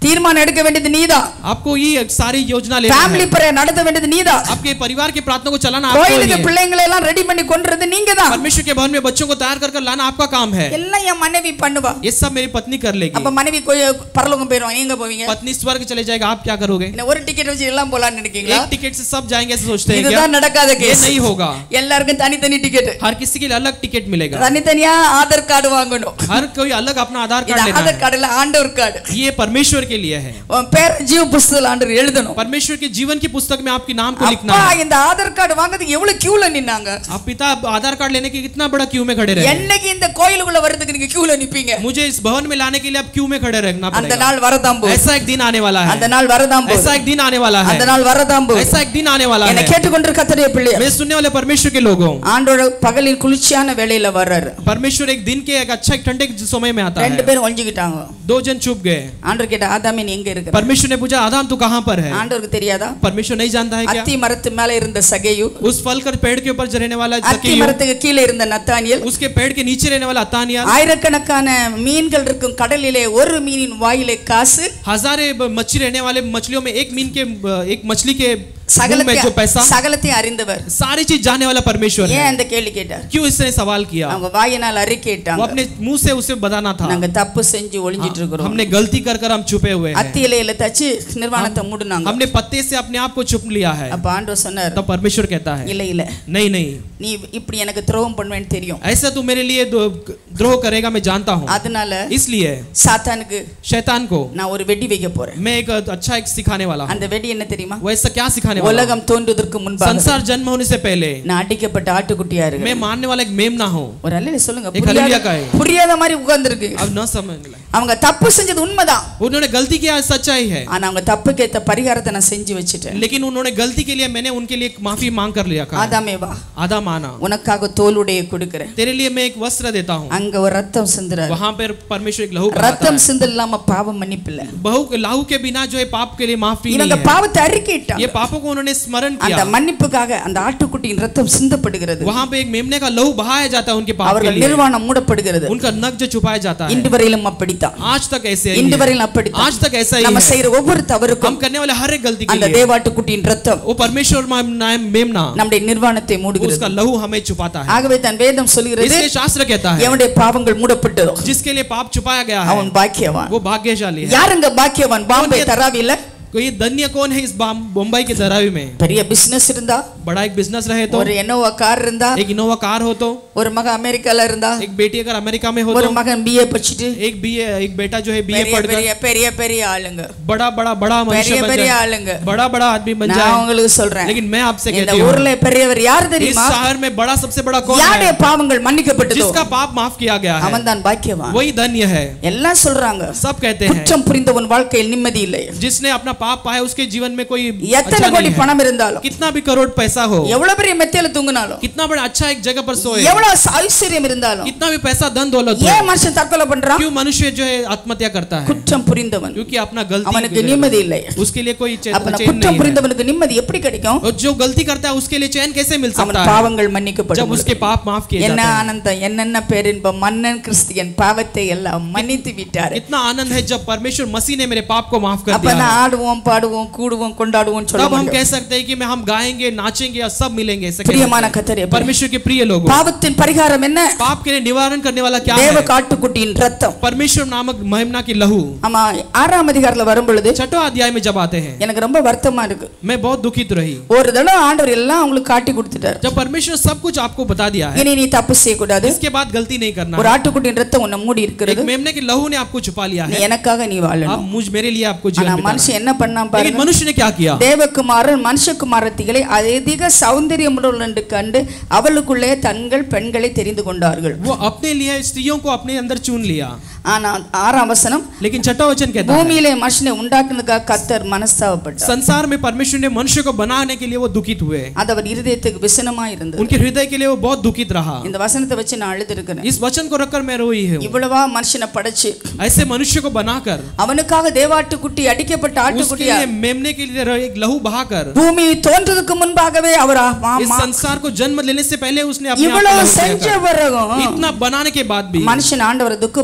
S6: தீர்மானம் எடுக்க வேண்டியது நீதான்
S7: आपको ये सारी योजना लेना
S6: ஃபேமிலி
S7: है
S6: பிரேயர் நடத்த வேண்டியது நீதான்
S7: आपके परिवार के प्रार्थना को चलाना आपको ही
S6: கோயிலுக்கு
S7: है
S6: பிள்ளைங்களை எல்லாம் ரெடி பண்ணி கொண்டுறது நீங்க தான்
S7: परमेश्वर के भवन में बच्चों को तैयार कर कर लाना आपका काम है
S6: எல்லாம் என் மனைவி பண்ணுவா
S7: ये सब मेरी पत्नी कर लेगी
S6: அப்ப மனைவி கோயில் பரலோகம் போயிருவாங்க எங்க போவீங்க
S7: पत्नी स्वर्ग चले जाएगा आप क्या करोगे
S6: என்ன ஒரு டிக்கெட் வச்சு எல்லாம் போலாம்னு நினைக்கீங்களா
S7: एक टिकट से सब जाएंगे ऐसे सोचते हैं क्या
S6: இதுதான் நடக்காத
S7: ये
S6: கேஸ்
S7: नहीं होगा
S6: எல்லாருக்கும் தனித்தனி டிக்கெட்
S7: हर किसी के लिए अलग टिकट मिलेगा
S6: தனித்தனியா ஆதார் கார்டு வாங்கணும்
S7: हर कोई अलग अपना आधार
S6: இது
S7: कार्ड लेना
S6: ஆதார்
S7: है
S6: கார்டுல ஆண்டவர் கார்டு
S7: ये परमेश्वर के लिए है
S6: உன் பேர் ஜீவ புஸ்தகத்தில் ஆண்டவர் எழுதணும்
S7: परमेश्वर के जीवन की पुस्तक में आपके नाम को लिखना
S6: அப்பா
S7: है
S6: இந்த ஆதார் கார்டு வாங்குறதுக்கு எவ்வளவு கியூல நின்னாங்க
S7: आप पिता आधार कार्ड लेने के कितना बड़ा क्यू में खड़े रहे
S6: என்னைக்கு இந்த கோயிலுக்குள்ள வர்றதுக்கு நீங்க கியூல நிப்பீங்க
S7: मुझे इस भवन में लाने के लिए आप क्यू में खड़े रहना
S6: அந்த
S7: पड़ेगा
S6: நாள் வரதாம் போகுது
S7: ऐसा एक दिन आने वाला है
S6: அந்த நாள் வரதாம்
S7: ऐसा
S6: போகுது
S7: एक दिन आने वाला है
S6: அந்த நாள் வரதாம் போகுது
S7: ऐसा एक दिन आने वाला
S6: என்னை
S7: है
S6: கேட்டுக்கொண்டிருக்க கத்தடைய பிள்ளைய
S7: मेरे सुनने वाले परमेश्वर के लोगों
S6: ஆண்டோட பகலின் குளிர்ச்சியான வேளையில வர்றாரு
S7: परमेश्वर एक दिन के एक अच्छा एक ठंडे के समय में आता
S6: ரெண்டு
S7: है
S6: பேரும் ஒழிஞ்சுக்கிட்டாங்க
S7: दो जन चुप गए
S6: ஆண்டவர் கேட்ட ஆதாமே நீ எங்க இருக்கிற
S7: परमेश्वर ने पूछा आदाम तू कहाँ पर है
S6: ஆண்டவருக்கு தெரியாதா
S7: परमेश्वर नहीं जानता है क्या
S6: அத்தி மரத்து மேல இருந்த சகையு
S7: उस फल कर पेड़ के ऊपर रहने वाला
S6: அத்தி
S7: जक्कियु,
S6: மரத்துக்கு கீழே இருந்த நத்தானியல்
S7: उसके पेड़ के नीचे रहने वाला अतानिया
S6: ஆயிரக்கணக்கான மீன்கள் இருக்கும் கடலிலே ஒரு மீனின் வாயிலே காசு
S7: हजारे ब- मच्छी रहने वाले मछलियों में एक मीन के ब- एक मछली के मुंह में
S6: சகலத்தை
S7: जो पैसा
S6: சகலத்தையும் அறிந்தவர்
S7: सारी चीज जानने वाला परमेश्वर
S6: ஏன்
S7: है
S6: அந்த கேள்வி கேட்டார்
S7: क्यों इसने सवाल किया
S6: அவங்க வாயினால்
S7: वो
S6: அறிக்கையிட்டாங்க
S7: अपने मुंह से उसे बताना था
S6: நாங்க தப்பு செஞ்சு ஒளிஞ்சிட்டு இருக்கிறோம்
S7: हमने गलती कर कर हम छुपे हुए हैं
S6: அத்தி இலையில தச்சு நிர்வாணத்தை மூடுனாங்க
S7: हमने पत्ते से अपने आप को छुप लिया है
S6: அப்ப ஆண்டவர் சொன்னார்
S7: तब परमेश्वर कहता है
S6: இல்ல இல்ல
S7: नहीं नहीं
S6: நீ இப்படி எனக்கு துரோகம் பண்ணுவேன்னு தெரியும்
S7: ऐसा तू मेरे लिए दो- द्रोह करेगा मैं जानता हूँ
S6: அதனால
S7: इसलिए
S6: சாத்தானுக்கு
S7: शैतान को
S6: நான் ஒரு வெடி வைக்க போறேன்
S7: मैं एक अच्छा एक सिखाने वाला हूँ
S6: அந்த வெடி என்ன தெரியுமா
S7: वो ऐसा क्या सिखाने वाला हूँ?
S6: உலகம் தோன்றுவதற்கு முன்பாக
S7: संसार जन्म होने से पहले
S6: நான் अடிக்கப்பட்ட ஆட்டுக்குட்டியா இருக்கு
S7: मैं मारने वाला एक मेमना हूँ
S6: ஒரு அல்ல சொல்லுங்க
S7: एक
S6: புரியாத-
S7: हल्लेलुया का है।
S6: புரியாத மாதிரி உட்கார்ந்துருக்கு
S7: अब न समझ में
S6: அவங்க தப்பு செஞ்சது உண்மைதான்
S7: उन्होंने गलती किया सच्चाई है
S6: ஆனா அவங்க தப்புக்கு ஏத்த பரிகாரத்தை நான் செஞ்சு வச்சுட்டேன்
S7: लेकिन उन्होंने गलती के लिए मैंने उनके लिए एक माफी मांग कर लिया कहा
S6: ஆதாமே வா
S7: आधा माना
S6: உனக்காக தோலுடைய கொடுக்கிறேன்
S7: तेरे लिए मैं एक वस्त्र देता हूँ
S6: அங்க ஒரு ரத்தம் சிந்துறாரு
S7: वहां पर परमेश्वर एक लहू बहाता
S6: ரத்தம்
S7: है
S6: சிந்து இல்லாம பாவம் மன்னிப்பு இல்ல
S7: बहु लहू के बिना जो है पाप के लिए माफी
S6: இவங்க
S7: नहीं है
S6: பாவத்தை அறிக்கையிட்டாங்க
S7: ये पापों को उन्होंने स्मरण
S6: அந்த
S7: किया
S6: மன்னிப்புக்காக அந்த ஆட்டுக்குட்டியின் ரத்தம் சிந்தப்படுகிறது
S7: वहां पे एक मेमने का लहू बहाया जाता है उनके पाप के
S6: அவர்கள்
S7: लिए
S6: நிர்வாணம் மூடப்படுகிறது
S7: उनका नक जो छुपाया जाता है
S6: இன்று வரையிலும் அப்படித்தான்
S7: आज तक ऐसे ही
S6: இன்று
S7: है।
S6: வரையிலும் அப்படித்தான்
S7: आज तक ऐसा ही
S6: நம்ம
S7: है
S6: செய்யற ஒவ்வொரு
S7: हम
S6: தவறுக்கும்
S7: करने वाले हर एक गलती के
S6: அந்த
S7: लिए
S6: தேவாட்டுக்குட்டியின் ரத்தம்
S7: वो परमेश्वर मा- नाम मेमना
S6: நம்முடைய நிர்வாணத்தை மூடுகிறது
S7: उसका लहू हमें छुपाता है
S6: ஆகவே தன் வேதம் சொல்கிறது
S7: इसलिए शास्त्र कहता है
S6: எவனுடைய பாவங்கள் மூடப்பட்டதோ
S7: जिसके लिए पाप छुपाया गया है
S6: அவன் பாக்கியவான்
S7: वो भाग्यशाली है
S6: யாருங்க பாக்கியவான் பாம்பே
S7: कौन-
S6: தராவில
S7: कोई धन्य कौन है इस बाम- मुंबई के धरावी में
S6: பெரிய பிசினஸ் இருந்தா
S7: बड़ा एक बिजनेस रहे तो
S6: ஒரு என்னோவா கார் இருந்தா
S7: एक इनोवा कार हो तो
S6: ஒரு மகன் அமெரிக்கால இருந்தா
S7: एक बेटी अगर अमेरिका में हो
S6: ஒரு
S7: तो
S6: மகன் பிஏ படிச்சுட்டு
S7: एक बीए एक बेटा जो है बीए
S6: பெரிய
S7: पढ़कर
S6: பெரிய பெரிய பெரிய ஆளுங்க
S7: बड़ा बड़ा बड़ा
S6: பெரிய
S7: मनुष्य बन
S6: பெரிய
S7: जाए
S6: ஆளுங்க
S7: बड़ा बड़ा आदमी बन
S6: நான்
S7: जाए
S6: உங்களுக்கு சொல்றேன்
S7: लेकिन मैं आपसे
S6: இந்த
S7: कहती हूँ
S6: ஊர்ல பெரியவர் யார்
S7: इस
S6: தெரியுமா
S7: शहर में बड़ा सबसे बड़ा कौन
S6: யாருடைய
S7: है
S6: பாவங்கள் மன்னிக்கப்பட்டதோ
S7: जिसका पाप माफ किया गया है
S6: அவன் தான் பாக்கியவான்
S7: वही धन्य है
S6: எல்லாம் சொல்றாங்க
S7: सब कहते हैं
S6: குற்றம் புரிந்தவன் வாழ்க்கையில் நிம்மதி இல்லை
S7: जिसने अपना पाप पाया उसके जीवन में कोई
S6: எத்தனை
S7: अच्छा
S6: கோடி
S7: नहीं है
S6: பணம் இருந்தாலும்
S7: कितना भी करोड़ पैसा हो
S6: எவ்வளவு பெரிய மெத்தையில தூங்கினாலும்
S7: कितना बड़ा अच्छा एक जगह पर सोए
S6: எவ்வளவு ஐஸ்வர்யம் இருந்தாலும்
S7: कितना भी पैसा धन दौलत हो
S6: ஏன் மனுஷன் தற்கொலை பண்றான்
S7: क्यों मनुष्य जो है आत्महत्या करता है
S6: குற்றம் புரிந்தவன்
S7: क्योंकि अपना गलती
S6: அவனுக்கு
S7: की
S6: நிம்மதி
S7: वजह
S6: இல்லை
S7: से। उसके लिए कोई चैन
S6: அப்ப
S7: चैन
S6: குற்றம்
S7: नहीं है
S6: புரிந்தவனுக்கு நிம்மதி எப்படி கிடைக்கும்
S7: और जो गलती करता है उसके लिए चैन कैसे मिल
S6: அவன்
S7: सकता है
S6: பாவங்கள்
S7: जब
S6: மன்னிக்கப்படும்
S7: उसके पाप माफ किए
S6: என்ன
S7: जाते हैं
S6: ஆனந்தம் என்னென்ன பேரின்பம் மன்னன் கிறிஸ்தியன் பாவத்தை எல்லாம் மன்னித்து விட்டாரு
S7: इतना आनंद है जब परमेश्वर मसीह ने मेरे पाप को माफ कर
S6: அப்ப
S7: दिया
S6: நான்
S7: है।
S6: ஆடுவோம் பாடுவோம் கூடுவோம் கொண்டாடுவோம் சொல்ல
S7: तब हम
S6: மாட்டோம்.
S7: कह सकते हैं कि मैं हम गाएंगे नाचेंगे और सब मिलेंगे ऐसे कह
S6: பிரியமான
S7: सकते हैं।
S6: கத்தரே
S7: परमेश्वर के प्रिय लोगों
S6: பாவத்தின் பரிகாரம் என்ன
S7: पाप के लिए निवारण करने वाला क्या
S6: தேவ
S7: है
S6: காட்டுக்குட்டியின் ரத்தம்
S7: परमेश्वर नामक महिमा की लहू
S6: ஆமா ஆறாம் அதிகாரத்துல வரும் பொழுது
S7: छठो अध्याय में जब आते हैं
S6: எனக்கு ரொம்ப வருத்தமா இருக்கு
S7: मैं बहुत दुखित रही
S6: ஒரு தடவை ஆண்டவர் எல்லாம் உங்களுக்கு காட்டி கொடுத்துட்டாரு
S7: जब परमेश्वर सब कुछ आपको बता दिया है
S6: இனி நீ தப்பு செய்யக்கூடாது
S7: इसके बाद गलती नहीं करना
S6: ஒரு
S7: है
S6: ஆட்டுக்குட்டியின் ரத்தம் உன்னை மூடி
S7: एक
S6: இருக்கிறது
S7: मेमने की लहू ने आपको छुपा लिया
S6: நீ
S7: है
S6: எனக்காக நீ
S7: अब
S6: வாழணும்
S7: मुझ मेरे लिए आपको
S6: ஆனா
S7: जीवन बिताना
S6: மனுஷன் என்ன பண்ணான்
S7: है। लेकिन
S6: பாருங்க
S7: मनुष्य ने क्या किया
S6: தேவகுமாரன் மனுஷகுமாரத்திகளை அதிக சௌந்தரியம் என்று கண்டு அவளுக்குள்ளே தங்கள் பெண்களை தெரிந்து கொண்டார்கள்
S7: वो अपने लिए स्त्रियों को अपने अंदर चुन लिया
S6: ஆனா ஆறாம் வசனம்
S7: लेकिन छठा वचन कहता है
S6: பூமியிலே மனுஷனை உண்டாக்குனதுக்காக கத்தர் மனஸ்தாபப்பட்டார்
S7: संसार में परमेश्वर ने मनुष्य को बनाने के लिए वो दुखित हुए
S6: அது அவர் இருதயத்துக்கு விசனமா இருந்தது
S7: उनके हृदय के लिए वो बहुत दुखित रहा
S6: இந்த वசனத்தை வச்சு நான் அழுது
S7: इस वचन को रखकर मैं रोई हूँ
S6: இவ்வளவா மனுஷனை படைச்சு
S7: ऐसे मनुष्य को बनाकर
S6: அவனுக்காக தேவாட்டுக்குட்டி அடிக்கப்பட்ட
S7: उसके
S6: ஆட்டுக்குட்டியா
S7: लिए मेमने के लिए एक लहू बहाकर
S6: பூமி தோன்றதுக்கு முன்பாகவே அவர் ஆ- மா-
S7: इस
S6: மா-
S7: संसार को जन्म लेने से पहले उसने अपने आप को
S6: இவ்வளவு
S7: लहू
S6: செஞ்ச
S7: दिया कर।
S6: பிறகும்
S7: इतना बनाने के बाद भी
S6: மனுஷன் ஆண்டவரை துக்கப்படுத்த
S7: मनुष्य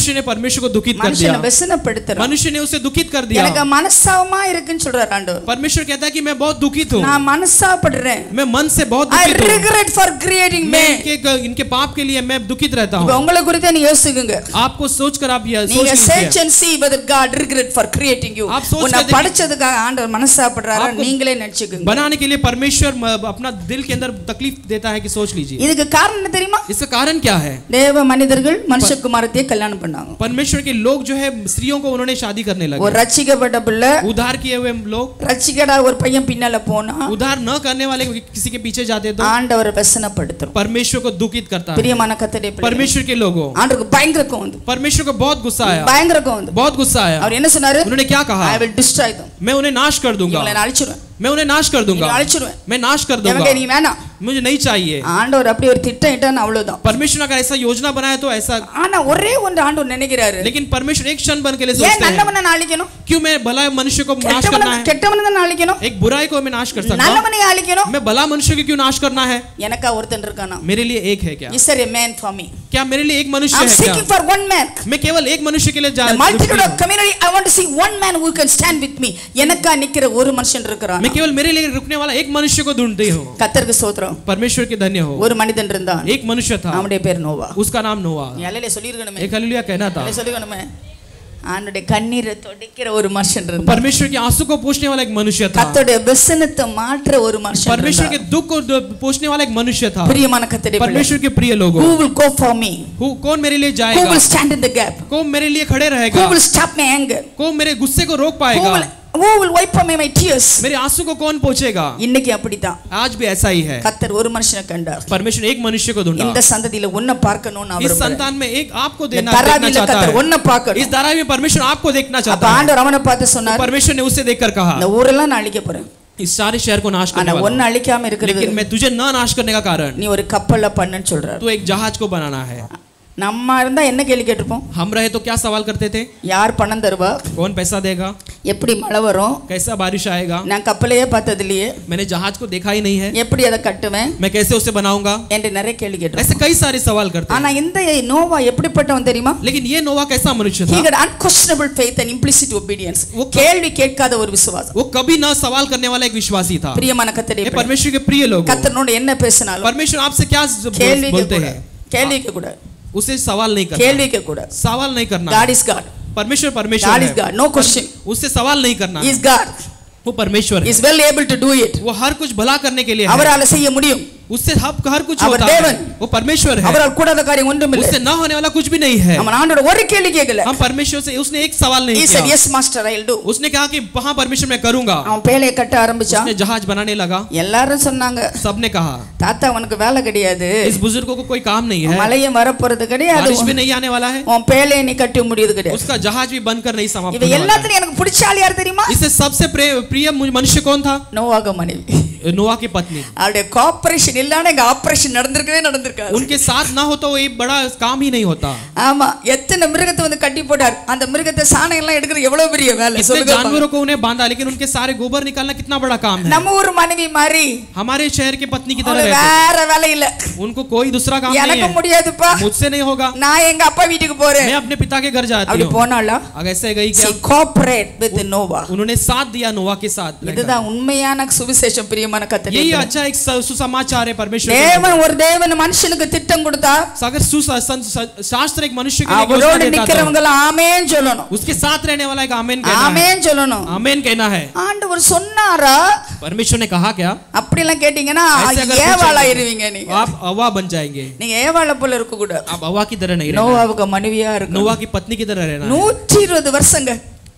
S7: मनुष्य ने परमेश्वर को दुखित कर
S6: மனுஷனை
S7: दिया
S6: व्यसனப்படுத்துறான்
S7: मनुष्य ने उसे दुखित कर
S6: எனக்கு
S7: दिया
S6: மனசாவமா இருக்குன்னு சொல்றாரு ஆண்டவர்
S7: परमेश्वर कहता है कि मैं बहुत दुखित हूँ
S6: நான் மனசாப்படுறேன்
S7: मैं मन से बहुत
S6: ஐ
S7: दुखित हूँ
S6: regret for creating me
S7: मैं इनके इनके पाप के लिए मैं दुखित रहता
S6: இப்ப
S7: हूँ
S6: உங்களை குறித்து நீ யோசிக்குங்க
S7: आपको सोच कर आप यह सोच
S6: நீங்க
S7: लीजिए
S6: search and see whether God regret for creating you
S7: आप सोच
S6: உன்னை
S7: कर देखिए।
S6: படைச்சதுக்காக ஆண்டவர் மனசாப்படுறாரா
S7: आपको
S6: நீங்களே நினைச்சுக்குங்க
S7: बनाने के लिए परमेश्वर म- अपना दिल के अंदर तकलीफ देता है कि सोच लीजिए
S6: இதுக்கு காரணம் என்ன தெரியுமா
S7: इसका कारण क्या है
S6: தேவ மனிதர்கள் மனுஷகுமாரத்தையே கல்யாணம் பண்ணாங்க
S7: परमेश्वर के लोग जो है स्त्रियों को उन्होंने शादी करने
S6: ஒரு
S7: लगे
S6: ரட்சிக்கப்பட்ட பிள்ளை
S7: उधार किए हुए लोग
S6: ரட்சிக்கடா ஒரு பையன் பின்னால போனா
S7: उधार न करने वाले किसी के पीछे जाते तो
S6: ஆண்டவரை व्यसனப்படுத்தும்
S7: परमेश्वर को दुखित करता है
S6: பிரியமான கத்தடைய பிள்ளை
S7: परमेश्वर के लोगों
S6: ஆண்டவருக்கு பயங்கர கோவம் வந்து
S7: परमेश्वर को बहुत गुस्सा आया
S6: பயங்கர கோவம் வந்து
S7: बहुत गुस्सा आया
S6: அவர் என்ன சொன்னாரு
S7: उन्होंने क्या कहा
S6: ஐ வில் டிஸ்ட்ராய் தம்
S7: मैं उन्हें नाश कर दूंगा
S6: இவங்களை நான் அழிச்சிருவேன்
S7: मैं उन्हें नाश कर दूंगा
S6: இவங்களை அழிச்சிருவேன்
S7: मैं नाश कर
S6: எனக்கு
S7: दूंगा
S6: நீ வேணாம்
S7: मुझे नहीं चाहिए
S6: ஆண்டவர் அப்படி ஒரு திட்டம் இட்டான்னு அவ்வளவுதான்
S7: परमेश्वर अगर ऐसा योजना बनाया तो ऐसा
S6: ஆனா ஒரே ஒன்று ஆண்டவர் நினைக்கிறாரு
S7: लेकिन परमेश्वर एक क्षण बन के लिए
S6: ஏன்
S7: सोचते हैं
S6: நல்லவனை நான் அழிக்கணும்
S7: क्यों मैं भला मनुष्य को नाश
S6: கெட்டவனை
S7: करना है
S6: கெட்டவனை தான் நான் அழிக்கணும்
S7: एक बुराई को मैं नाश कर सकता हूँ
S6: நல்லவனை அழிக்கணும்
S7: मैं भला मनुष्य को क्यों नाश करना है
S6: எனக்கா ஒருத்தன் இருக்கானா
S7: मेरे लिए एक है क्या
S6: is a man for me
S7: क्या मेरे लिए एक मनुष्य
S6: i'm
S7: है
S6: seeking
S7: क्या
S6: for one man
S7: मैं केवल एक मनुष्य के लिए जा
S6: the multitude of community i want to see one man who can stand with me எனக்கா நிக்கிற ஒரு மனுஷன் இருக்கிறான்
S7: मैं केवल मेरे लिए रुकने वाला एक मनुष्य को ढूंढती हूँ
S6: கத்தருக்கு சோத்திரம்
S7: परमेश्वर के धन्य हो
S6: ஒரு மனிதன் இருந்தான்
S7: एक मनुष्य था
S6: அவனுடைய பேர் நோவா
S7: उसका नाम नोआ
S6: நீ அலையில சொல்லிருக்கணுமே
S7: एक हालेलुया कहना था
S6: அலையில சொல்லிருக்கணுமே அவனுடைய கண்ணீரை துடைக்கிற ஒரு மனுஷன் இருந்தான்
S7: परमेश्वर के आंसू को पूछने वाला एक मनुष्य था
S6: கத்தோடைய व्यसனத்தை மாற்ற ஒரு மனுஷன்
S7: परमेश्वर के
S6: இருந்தான்.
S7: दुख को द- पूछने वाला एक मनुष्य था
S6: பிரியமான கத்தோடைய பிள்ளை.
S7: परमेश्वर के प्रिय लोगों
S6: who will go for me
S7: हु- कौन मेरे लिए
S6: who
S7: जाएगा
S6: will stand in the gap
S7: कौन मेरे लिए खड़े
S6: who
S7: रहेगा
S6: will stop my anger
S7: कौन मेरे गुस्से को रोक
S6: who
S7: पाएगा
S6: will who will wipe away my tears
S7: मेरे आंसू को कौन पहुंचेगा
S6: இன்னைக்கு அப்படித்தான்
S7: आज भी ऐसा ही है
S6: கத்தர் ஒரு மனுஷனை கண்டார்
S7: परमेश्वर एक मनुष्य को ढूंढा
S6: இந்த சந்ததியில உன்னை பார்க்கணும்னு
S7: इस
S6: அவர்
S7: संतान में एक आपको
S6: இந்த
S7: देना देखना
S6: தராவில
S7: चाहता
S6: கத்தர் உன்னை
S7: है
S6: பார்க்கணும்
S7: इस धारा में परमेश्वर आपको देखना
S6: அப்ப
S7: चाहता है
S6: ஆண்டவர் அவனை பார்த்து
S7: तो
S6: சொன்னார்
S7: परमेश्वर ने उसे देखकर कहा
S6: இந்த ஊரெல்லாம் நான் அழிக்க போறேன்
S7: इस सारे शहर को नाश
S6: ஆனா
S7: करने वाला
S6: ஒன்னு
S7: हूं।
S6: அழிக்காம இருக்கிறது
S7: लेकिन मैं तुझे न नाश करने का कारण
S6: நீ ஒரு கப்பல்ல பண்ணுன்னு சொல்றாரு
S7: तो एक जहाज को बनाना है
S6: நம்ம இருந்தா என்ன கேள்வி கேட்டிருப்போம்
S7: हम रहे तो क्या सवाल करते थे
S6: யார் பணம் தருவா
S7: कौन पैसा देगा
S6: எப்படி மழை வரும்
S7: कैसा बारिश आएगा
S6: நான் கப்பலையே பார்த்தது இல்லையே
S7: मैंने जहाज को देखा ही नहीं है
S6: எப்படி அதை கட்டுவேன்
S7: मैं कैसे उसे बनाऊंगा
S6: என்று நிறைய கேள்வி கேட்டிருப்போம்
S7: ऐसे कई सारे सवाल करते हैं
S6: ஆனா இந்த நோவா எப்படிப்பட்டவன் தெரியுமா
S7: लेकिन ये नोवा कैसा मनुष्य
S6: he
S7: था
S6: had unquestionable faith and implicit obedience
S7: वो-
S6: கேள்வி கேட்காத ஒரு விசுவாசம்
S7: वो कभी ना सवाल करने वाला एक विश्वासी था
S6: பிரியமான கத்தடைய
S7: ये परमेश्वर के प्रिय लोग
S6: கத்தனோட என்ன பேசினாலும்
S7: परमेश्वर आपसे क्या
S6: கேள்வி
S7: बोलते
S6: கூடாது
S7: हैं
S6: கேள்வி கூடாது
S7: उसे सवाल नहीं करना
S6: கேள்வி கூடாது
S7: सवाल नहीं करना
S6: God is God
S7: परमेश्वर परमेश्वर
S6: God is
S7: है
S6: God no question
S7: उससे सवाल नहीं करना
S6: He is God
S7: वो परमेश्वर
S6: He
S7: है
S6: is well able to do it
S7: वो हर कुछ भला करने के लिए है
S6: அவரால செய்ய முடியும்
S7: उससे हर हर कुछ
S6: அவர்
S7: होता है
S6: தேவன்.
S7: वो परमेश्वर है
S6: அவரால் கூடாத காரியம் ஒன்றும் இல்லை
S7: उससे न होने वाला कुछ भी नहीं है
S6: அவன் ஆண்டோட ஒரு கேள்வி கேட்கல
S7: हम परमेश्वर से उसने एक सवाल
S6: He
S7: नहीं
S6: said
S7: किया
S6: yes master I'll do
S7: उसने कहा कि वहां परमेश्वर मैं करूंगा
S6: அவன் பேழையை கட்ட ஆரம்பிச்சான்
S7: उसने जहाज बनाने लगा
S6: எல்லாரும் சொன்னாங்க
S7: सबने कहा
S6: தாத்தா உனக்கு வேலை கிடையாது
S7: इस बुजुर्ग को कोई काम नहीं है
S6: மழையும் வரப்போறது கிடையாது
S7: बारिश भी नहीं आने वाला है
S6: உன் பேழையை நீ கட்டி முடியுது கிடையாது
S7: उसका जहाज भी बनकर नहीं समाप्त
S6: இவ
S7: होने वाला है
S6: எல்லாத்துலயும் எனக்கு பிடிச்ச ஆள் யார் தெரியுமா
S7: इससे सबसे प्रिय प्रिय मनुष्य कौन था
S6: நோவாக மனைவி
S7: नोआ की पत्नी
S6: அவருடைய கோஆபரேஷன் இல்லைன்னா எங்க ஆபரேஷன் நடந்திருக்கவே நடந்திருக்காது
S7: उनके साथ ना हो तो ये बड़ा काम ही नहीं होता
S6: ஆமா எத்தனை மிருகத்தை வந்து கட்டி போட்டார் அந்த மிருகத்தை சாணம் எல்லாம் எடுக்கிறது எவ்வளவு பெரிய வேலை
S7: इतने
S6: சொல்லுங்க பாப்போம்.
S7: जानवरों को उन्हें बांधा लेकिन उनके सारे गोबर निकालना कितना बड़ा काम है
S6: நம்ம ஊர் மனைவி மாதிரி
S7: हमारे शहर की पत्नी की तरह
S6: அவளுக்கு
S7: रहते
S6: வேற வேலை இல்ல
S7: उनको कोई दूसरा काम नहीं
S6: எனக்கு
S7: है
S6: முடியாதுப்பா
S7: मुझसे नहीं होगा
S6: நான் எங்க அப்பா வீட்டுக்கு போறேன்
S7: मैं अपने पिता के घर जाती
S6: அப்படி
S7: हूँ
S6: போனாளா
S7: अगर ऐसे गई क्या
S6: she cooperate with நோவா
S7: उन्होंने साथ दिया नोआ के साथ रहकर।
S6: இதுதான் உண்மையான சுவிசேஷம் பிரியமான
S7: यही
S6: கத்தனை
S7: अच्छा एक स- सुसमाचार है परमेश्वर के
S6: தேவன் ஒரு தேவன் மனுஷனுக்கு திட்டம் கொடுத்தா
S7: लिए। अगर सुसा- सं- स- शास्त्र एक मनुष्य के लिए एक योजना
S6: அவரோடு
S7: देता था,
S6: நிக்கிறவங்க ஆமேன் சொல்லணும்
S7: उसके साथ रहने वाला एक आमेन कहना है
S6: ஆமேன் சொல்லணும்
S7: आमेन कहना है
S6: ஆண்டவர் சொன்னாரா
S7: परमेश्वर ने कहा क्या
S6: அப்படி எல்லாம் கேட்டீங்கன்னா
S7: ऐसे अगर
S6: ஏவாளா
S7: पूछेंगे,
S6: இருவீங்க நீங்க
S7: आप अवा बन जाएंगे
S6: நீங்க ஏவாள போல இருக்க கூடாது
S7: आप अवा की तरह नहीं रहना
S6: நோவாவுக்கு மனைவியா இருக்கணும்
S7: नोवा की पत्नी की तरह रहना है।
S6: நூற்றி இருபது வருஷங்க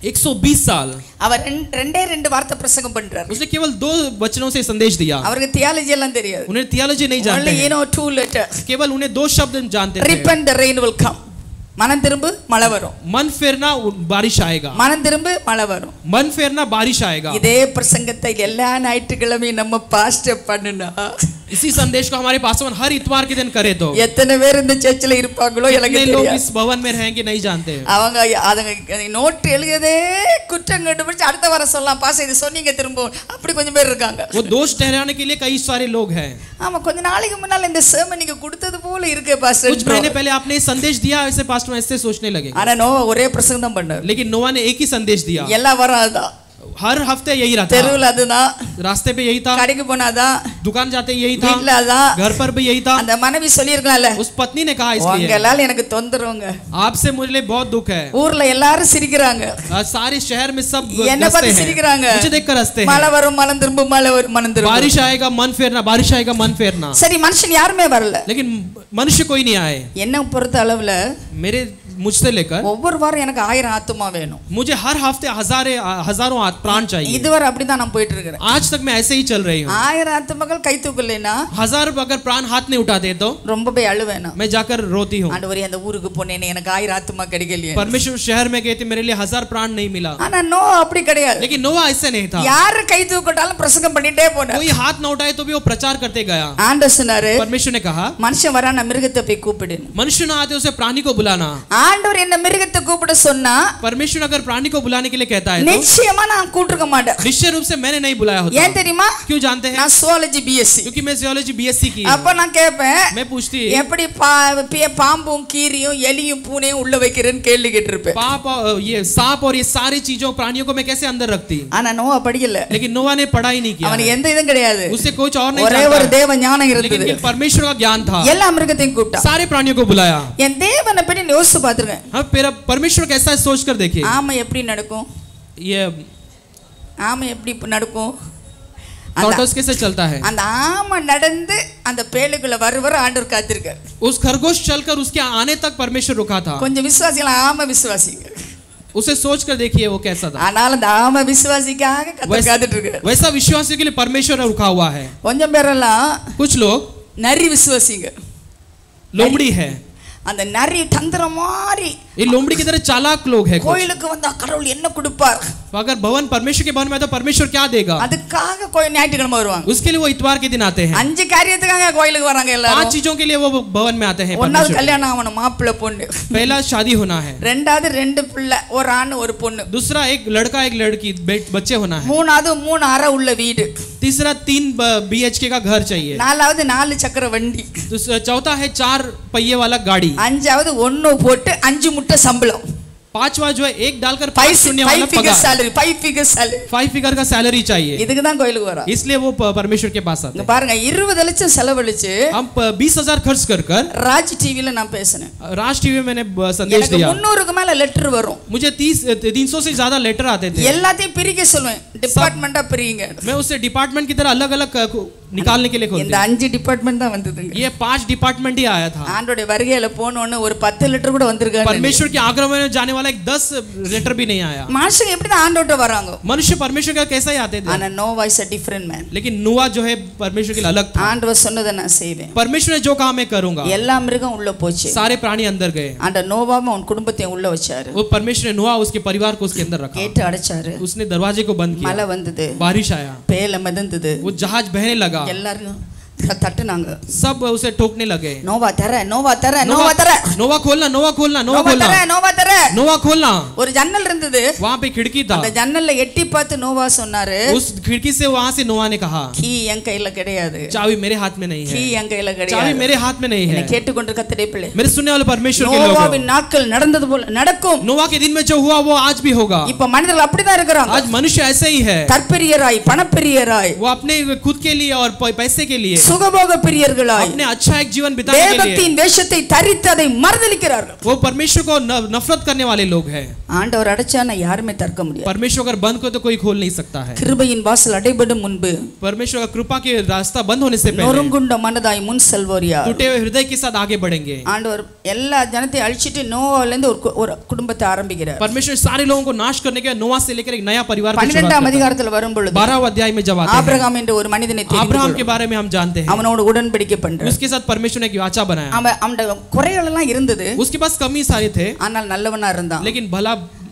S7: 120 साल
S6: அவர் ரெண்டு- ரெண்டே ரெண்டு வார்த்தை பிரசங்கம் பண்றாரு
S7: उसने केवल दो वचनों से संदेश दिया
S6: அவருக்கு தியாலஜி எல்லாம் தெரியாது
S7: उन्हें थियोलॉजी नहीं जानते
S6: only you
S7: हैं
S6: know two letters
S7: केवल उन्हें दो शब्द जानते थे
S6: repent the rain will come மனம் திரும்பு மழை வரும்
S7: मन फेरना बारिश आएगा
S6: மனம் திரும்பு மழை வரும்
S7: मन फेरना बारिश आएगा
S6: இதே பிரசங்கத்தை எல்லா ஞாயிற்றுக்கிழமையும் நம்ம பாஸ்டர் பண்ணுனா
S7: इसी संदेश को हमारे पासवान हर इतवार के दिन करे तो
S6: எத்தனை பேர் இந்த சர்ச்சில் இருப்பாங்களோ எனக்கு
S7: कितने लोग
S6: தெரியாது
S7: इस भवन में रहेंगे नहीं जानते हैं
S6: அவங்க அதுங்க நோட்டு எழுதியதே குற்றம் கண்டுபிடிச்சு அடுத்த வாரம் சொல்லலாம் பாச இது சொன்னீங்க திரும்ப அப்படி கொஞ்சம் பேர் இருக்காங்க
S7: वो दोष ठहराने के लिए कई सारे लोग हैं
S6: ஆமா கொஞ்ச நாளைக்கு முன்னால இந்த சேம நீங்க கொடுத்தது போல இருக்கே பாஸ்டர்
S7: कुछ महीने पहले आपने ये संदेश दिया ऐसे पास्टर ऐसे सोचने लगे
S6: ஆனா நோவா ஒரே பிரசங்கம் தான் பண்ணார்
S7: लेकिन नोवा ने एक ही संदेश दिया
S6: எல்லா வாரம் அதுதான்
S7: हर हफ्ते यही रहता
S6: தெருவில் அதுதான்
S7: रास्ते पे यही था
S6: கடைக்கு போனாதான்
S7: दुकान जाते यही था
S6: வீட்டுல அதான்
S7: घर पर भी यही था
S6: அந்த மனைவி சொல்லியிருக்கலாம்ல
S7: उस पत्नी ने कहा इसलिए
S6: உங்களால எனக்கு தொந்தரவுங்க
S7: आपसे मुझे लिए बहुत दुख है
S6: ஊர்ல எல்லாரும் சிரிக்கிறாங்க
S7: आज सारे शहर में सब
S6: என்ன
S7: हंसते
S6: பார்த்து
S7: हैं
S6: சிரிக்கிறாங்க
S7: मुझे देखकर हंसते हैं
S6: மழை வரும் மனம் திரும்பும் மழை வரும் மனம் திரும்பும்
S7: बारिश आएगा मन फेरना बारिश आएगा मन फेरना
S6: சரி மனுஷன் யாருமே வரல
S7: लेकिन मनुष्य कोई नहीं आए
S6: என்ன பொறுத்த அளவுல
S7: मेरे मुझसे लेकर
S6: ஒவ்வொரு வாரம் எனக்கு ஆயிரம் ஆத்துமா வேணும்
S7: मुझे हर हफ्ते हजारे हजारों आत- प्राण चाहिए
S6: இதுவரை அப்படிதான் நான் போயிட்டு இருக்கிறேன்
S7: आज तक मैं ऐसे ही चल रही हूँ
S6: ஆயிரம் ஆத்துமகள் கை தூக்கலைன்னா
S7: हजार अगर प्राण हाथ नहीं उठाते तो
S6: ரொம்ப போய் அழுவேன்
S7: मैं जाकर रोती हूँ
S6: ஆண்டவரே அந்த ஊருக்கு போனேனே எனக்கு ஆயிரம் ஆத்துமா கிடைக்கலையே
S7: परमेश्वर शहर में गए थे मेरे लिए हजार प्राण नहीं मिला
S6: ஆனா நோ அப்படி கிடையாது
S7: लेकिन नोवा ऐसे नहीं था
S6: யாரு கை தூக்கட்டாலும் பிரசங்கம் பண்ணிட்டே போனார்
S7: कोई हाथ न उठाए तो भी वो प्रचार करते गया
S6: ஆண்டவர் சொன்னாரு
S7: परमेश्वर ने कहा
S6: மனுஷன் வரான மிருகத்தை போய் கூப்பிடு
S7: मनुष्य न आते उसे प्राणी को बुलाना
S6: ஆண்டவர் என்ன மிருகத்தை கூப்பிட சொன்னா
S7: परमेश्वर अगर प्राणी को बुलाने के लिए कहता है तो
S6: நிச்சயமா நான் கூட்டிருக்க மாட்டேன்
S7: निश्चय रूप से मैंने नहीं बुलाया होता
S6: ஏன் தெரியுமா
S7: क्यों जानते हैं
S6: நான் சுவாலஜி பிஎஸ்சி
S7: क्योंकि मैं जियोलॉजी बीएससी की
S6: அப்ப நான் கேட்பேன்
S7: मैं पूछती
S6: எப்படி பா- பி- பாம்பும் கீரியும் எலியும் பூனையும் உள்ள வைக்கிறேன்னு கேள்வி கேட்டிருப்பேன்
S7: पाप और ये सांप और ये सारी चीजों प्राणियों को मैं कैसे अंदर रखती
S6: ஆனா நோவா படிக்கல
S7: लेकिन नोवा ने पढ़ाई नहीं किया
S6: அவனுக்கு எந்த இதுவும் கிடையாது
S7: उससे कुछ और नहीं
S6: ஒரே ஒரு
S7: जानता
S6: தேவ ஞானம்
S7: लेकिन
S6: இருந்தது
S7: ये परमेश्वर का ज्ञान था
S6: எல்லா மிருகத்தையும் கூப்பிட்டான்
S7: सारे प्राणियों को बुलाया
S6: என் தேவனை பற்றி நான் யோசிச்சு பார்த்துருக்கேன்
S7: हाँ मेरा परमेश्वर कैसा है सोच कर देखिए
S6: ஆமை எப்படி நடக்கும்
S7: ये
S6: ஆமை எப்படி இப்ப நடக்கும் அந்த
S7: टॉर्टोस कैसे चलता है
S6: அந்த ஆமை நடந்து அந்த பேழுக்குள்ள வர வர ஆண்டவர் காத்திருக்கார்
S7: उस खरगोश चलकर उसके आने तक परमेश्वर रुका था
S6: கொஞ்சம் விசுவாசிகள் ஆமை விசுவாசிங்க
S7: उसे सोच कर देखिए वो कैसा था
S6: ஆனால் அந்த ஆமை விசுவாசிக்காக கத்தர் காத்துட்டு இருக்கார்
S7: वैसा विश्वासियों के लिए परमेश्वर रुका हुआ है
S6: கொஞ்சம் பேரெல்லாம்
S7: कुछ लोग
S6: நரி விசுவாசிங்க
S7: लोमड़ी है
S6: அந்த நரி தந்திரம் மாதிரி
S7: ये लोमड़ी की तरह चालाक लोग है कुछ
S6: கோயிலுக்கு வந்தா கடவுள் என்ன கொடுப்பார்
S7: अगर भवन परमेश्वर के भवन में है तो परमेश्वर क्या देगा
S6: அதுக்காக கோயில் ஞாயிற்றுக்கிழமை வருவாங்க
S7: उसके लिए वो इतवार के दिन आते हैं
S6: அஞ்சு காரியத்துக்காக கோயிலுக்கு வராங்க
S7: पांच
S6: எல்லாரும்
S7: चीजों के लिए वो भवन में आते हैं
S6: ஒன்னாவது
S7: परमेश्वर
S6: கல்யாணம் ஆகணும் மாப்பிள்ளை பொண்ணு
S7: पहला शादी होना है
S6: ரெண்டாவது ரெண்டு பிள்ளை ஒரு ஆண் ஒரு பொண்ணு
S7: दूसरा एक लड़का एक लड़की बे- बच्चे होना है
S6: மூணாவது மூணு அறை உள்ள வீடு
S7: तीसरा तीन बी एच के का घर चाहिए
S6: நாலாவது நாலு சக்கர வண்டி
S7: दूसरा चौथा है चार पहिए वाला गाड़ी
S6: அஞ்சாவது ஒண்ணு போட்டு அஞ்சு முட்டை சம்பளம்
S7: पांचवा जो है एक डालकर
S6: ஃபைவ்
S7: पांच शून्य
S6: ஃபைவ்
S7: वाला
S6: ஃபிகர்
S7: पगार
S6: salary five figure salary
S7: five figure का सैलरी चाहिए
S6: இதுக்கு தான் கோயிலுக்கு வரா
S7: इसलिए वो प- परमेश्वर के पास आते
S6: இங்க
S7: हैं
S6: பாருங்க இருபது லட்சம் செலவழிச்சு
S7: हम बीस हजार खर्च कर कर
S6: ராஜ் டிவில நான் பேசினேன்
S7: राज टीवी में मैंने ब- संदेश
S6: எனக்கு
S7: दिया
S6: முந்நூறுக்கு மேல லெட்டர் வரும்
S7: मुझे तीस तीन सौ से ज्यादा लेटर आते थे
S6: எல்லாத்தையும் பிரிக்க சொல்லுவேன் டிபார்ட்மெண்டா பிரிங்க
S7: मैं उसे डिपार्टमेंट की तरह अलग अलग निकालने के लिए खोलती
S6: இந்த அஞ்சு டிபார்ட்மெண்ட் தான் வந்ததுங்க
S7: ये पांच डिपार्टमेंट ही आया था
S6: ஆண்டோட வருகையில போனோன்னு ஒரு பத்து லிட்டர் கூட வந்திருக்காரு
S7: परमेश्वर के आग्रह में जाने वाला एक दस लेटर भी नहीं आया
S6: மனுஷங்க எப்படி தான் ஆண்டோட்ட வராங்க
S7: मनुष्य परमेश्वर का कैसा ही आते थे
S6: ஆனா no voice a different man
S7: लेकिन नुआ जो है परमेश्वर के लिए अलग था
S6: ஆண்டவர் சொன்னதை நான் செய்வேன்
S7: परमेश्वर ने जो काम मैं करूंगा
S6: எல்லா மிருகம் உள்ள போச்சு
S7: सारे प्राणी अंदर गए
S6: ஆண்ட நோவாவும் அவன் குடும்பத்தையும் உள்ள வச்சாரு
S7: वो परमेश्वर ने नुआ उसके परिवार को उसके अंदर रखा
S6: கேட்டு அடைச்சாரு
S7: उसने दरवाजे को बंद किया
S6: மழை வந்தது
S7: बारिश आया
S6: பேல மிதந்தது
S7: वो जहाज बहने लगा
S6: எல்லாரும் த- தட்டுனாங்க
S7: सब उसे ठोकने लगे
S6: நோவா தர நோவா தர நோவா தர
S7: नोवा खोलना नोवा खोलना नोवा
S6: நோவா தர
S7: खोलना
S6: நோவா தர
S7: नोवा खोलना
S6: ஒரு ஜன்னல் இருந்தது
S7: वहां पे खिड़की था
S6: அந்த ஜன்னல்ல எட்டி பார்த்து நோவா சொன்னாரு
S7: उस खिड़की से वहां से नोवा ने कहा
S6: கீ என் கையில கிடையாது
S7: चाबी मेरे हाथ में नहीं
S6: கீ
S7: है
S6: என் கையில
S7: चाबी
S6: கிடையாது
S7: मेरे हाथ में नहीं
S6: என்னை
S7: है
S6: கேட்டுக்கொண்டு கத்திரே பிள்ளை
S7: मेरे सुनने वाले परमेश्वर के लोग
S6: நோவாவின் நாட்கள் நடந்தது போல நடக்கும்
S7: नोवा के दिन में जो हुआ वो आज भी होगा
S6: இப்ப மனிதர்கள் அப்படிதான் இருக்கிறாங்க
S7: आज मनुष्य ऐसे ही है
S6: தற்பெரியராய் பணப்பெரியராய்
S7: वो अपने खुद के लिए और प- पैसे के लिए
S6: சுகபோக பிரியர்களாய்
S7: अपने अच्छा एक जीवन बिताने के लिए
S6: தேவத்தின் வேஷத்தை தரித்து அதை மறுதலிக்கிறார்கள்
S7: वो परमेश्वर को न- नफरत करने वाले लोग हैं
S6: ஆண்டவர் அடைச்சான யாருமே தற்க முடியாது
S7: परमेश्वर अगर बंद को तो कोई खोल नहीं सकता है
S6: கிருபையின் வாசல் அடைபடும் முன்பு
S7: परमेश्वर का कृपा के रास्ता बंद होने से पहले
S6: நொறுங்குண்ட மனதாய் முன் செல்வோர் யார்
S7: टूटे हुए हृदय के साथ आगे बढ़ेंगे
S6: ஆண்டவர் எல்லா ஜனத்தையும் அழிச்சிட்டு நோவால இருந்து ஒரு கு- ஒரு குடும்பத்தை ஆரம்பிக்கிறார்
S7: परमेश्वर सारे लोगों को नाश करने के बाद नोआ से लेकर एक नया परिवार को शुरुआत
S6: பன்னிரெண்டாம்
S7: करता
S6: அதிகாரத்துல வரும்
S7: है।
S6: பொழுது
S7: बारहवें अध्याय में जब आते हैं
S6: ஆபிரகாம் என்ற ஒரு மனிதனை தெரிந்து
S7: अब्राहम के
S6: கொள்ளும்.
S7: बारे में हम जानते हैं
S6: அவனோட உடன்படிக்கை பண்ற
S7: उसके साथ परमेश्वर ने एक वाचा बनाया
S6: அவன் அவனோட குறைகள் எல்லாம் இருந்தது
S7: उसके पास कमी सारे थे
S6: ஆனால் நல்லவனா இருந்தான்
S7: लेकिन भला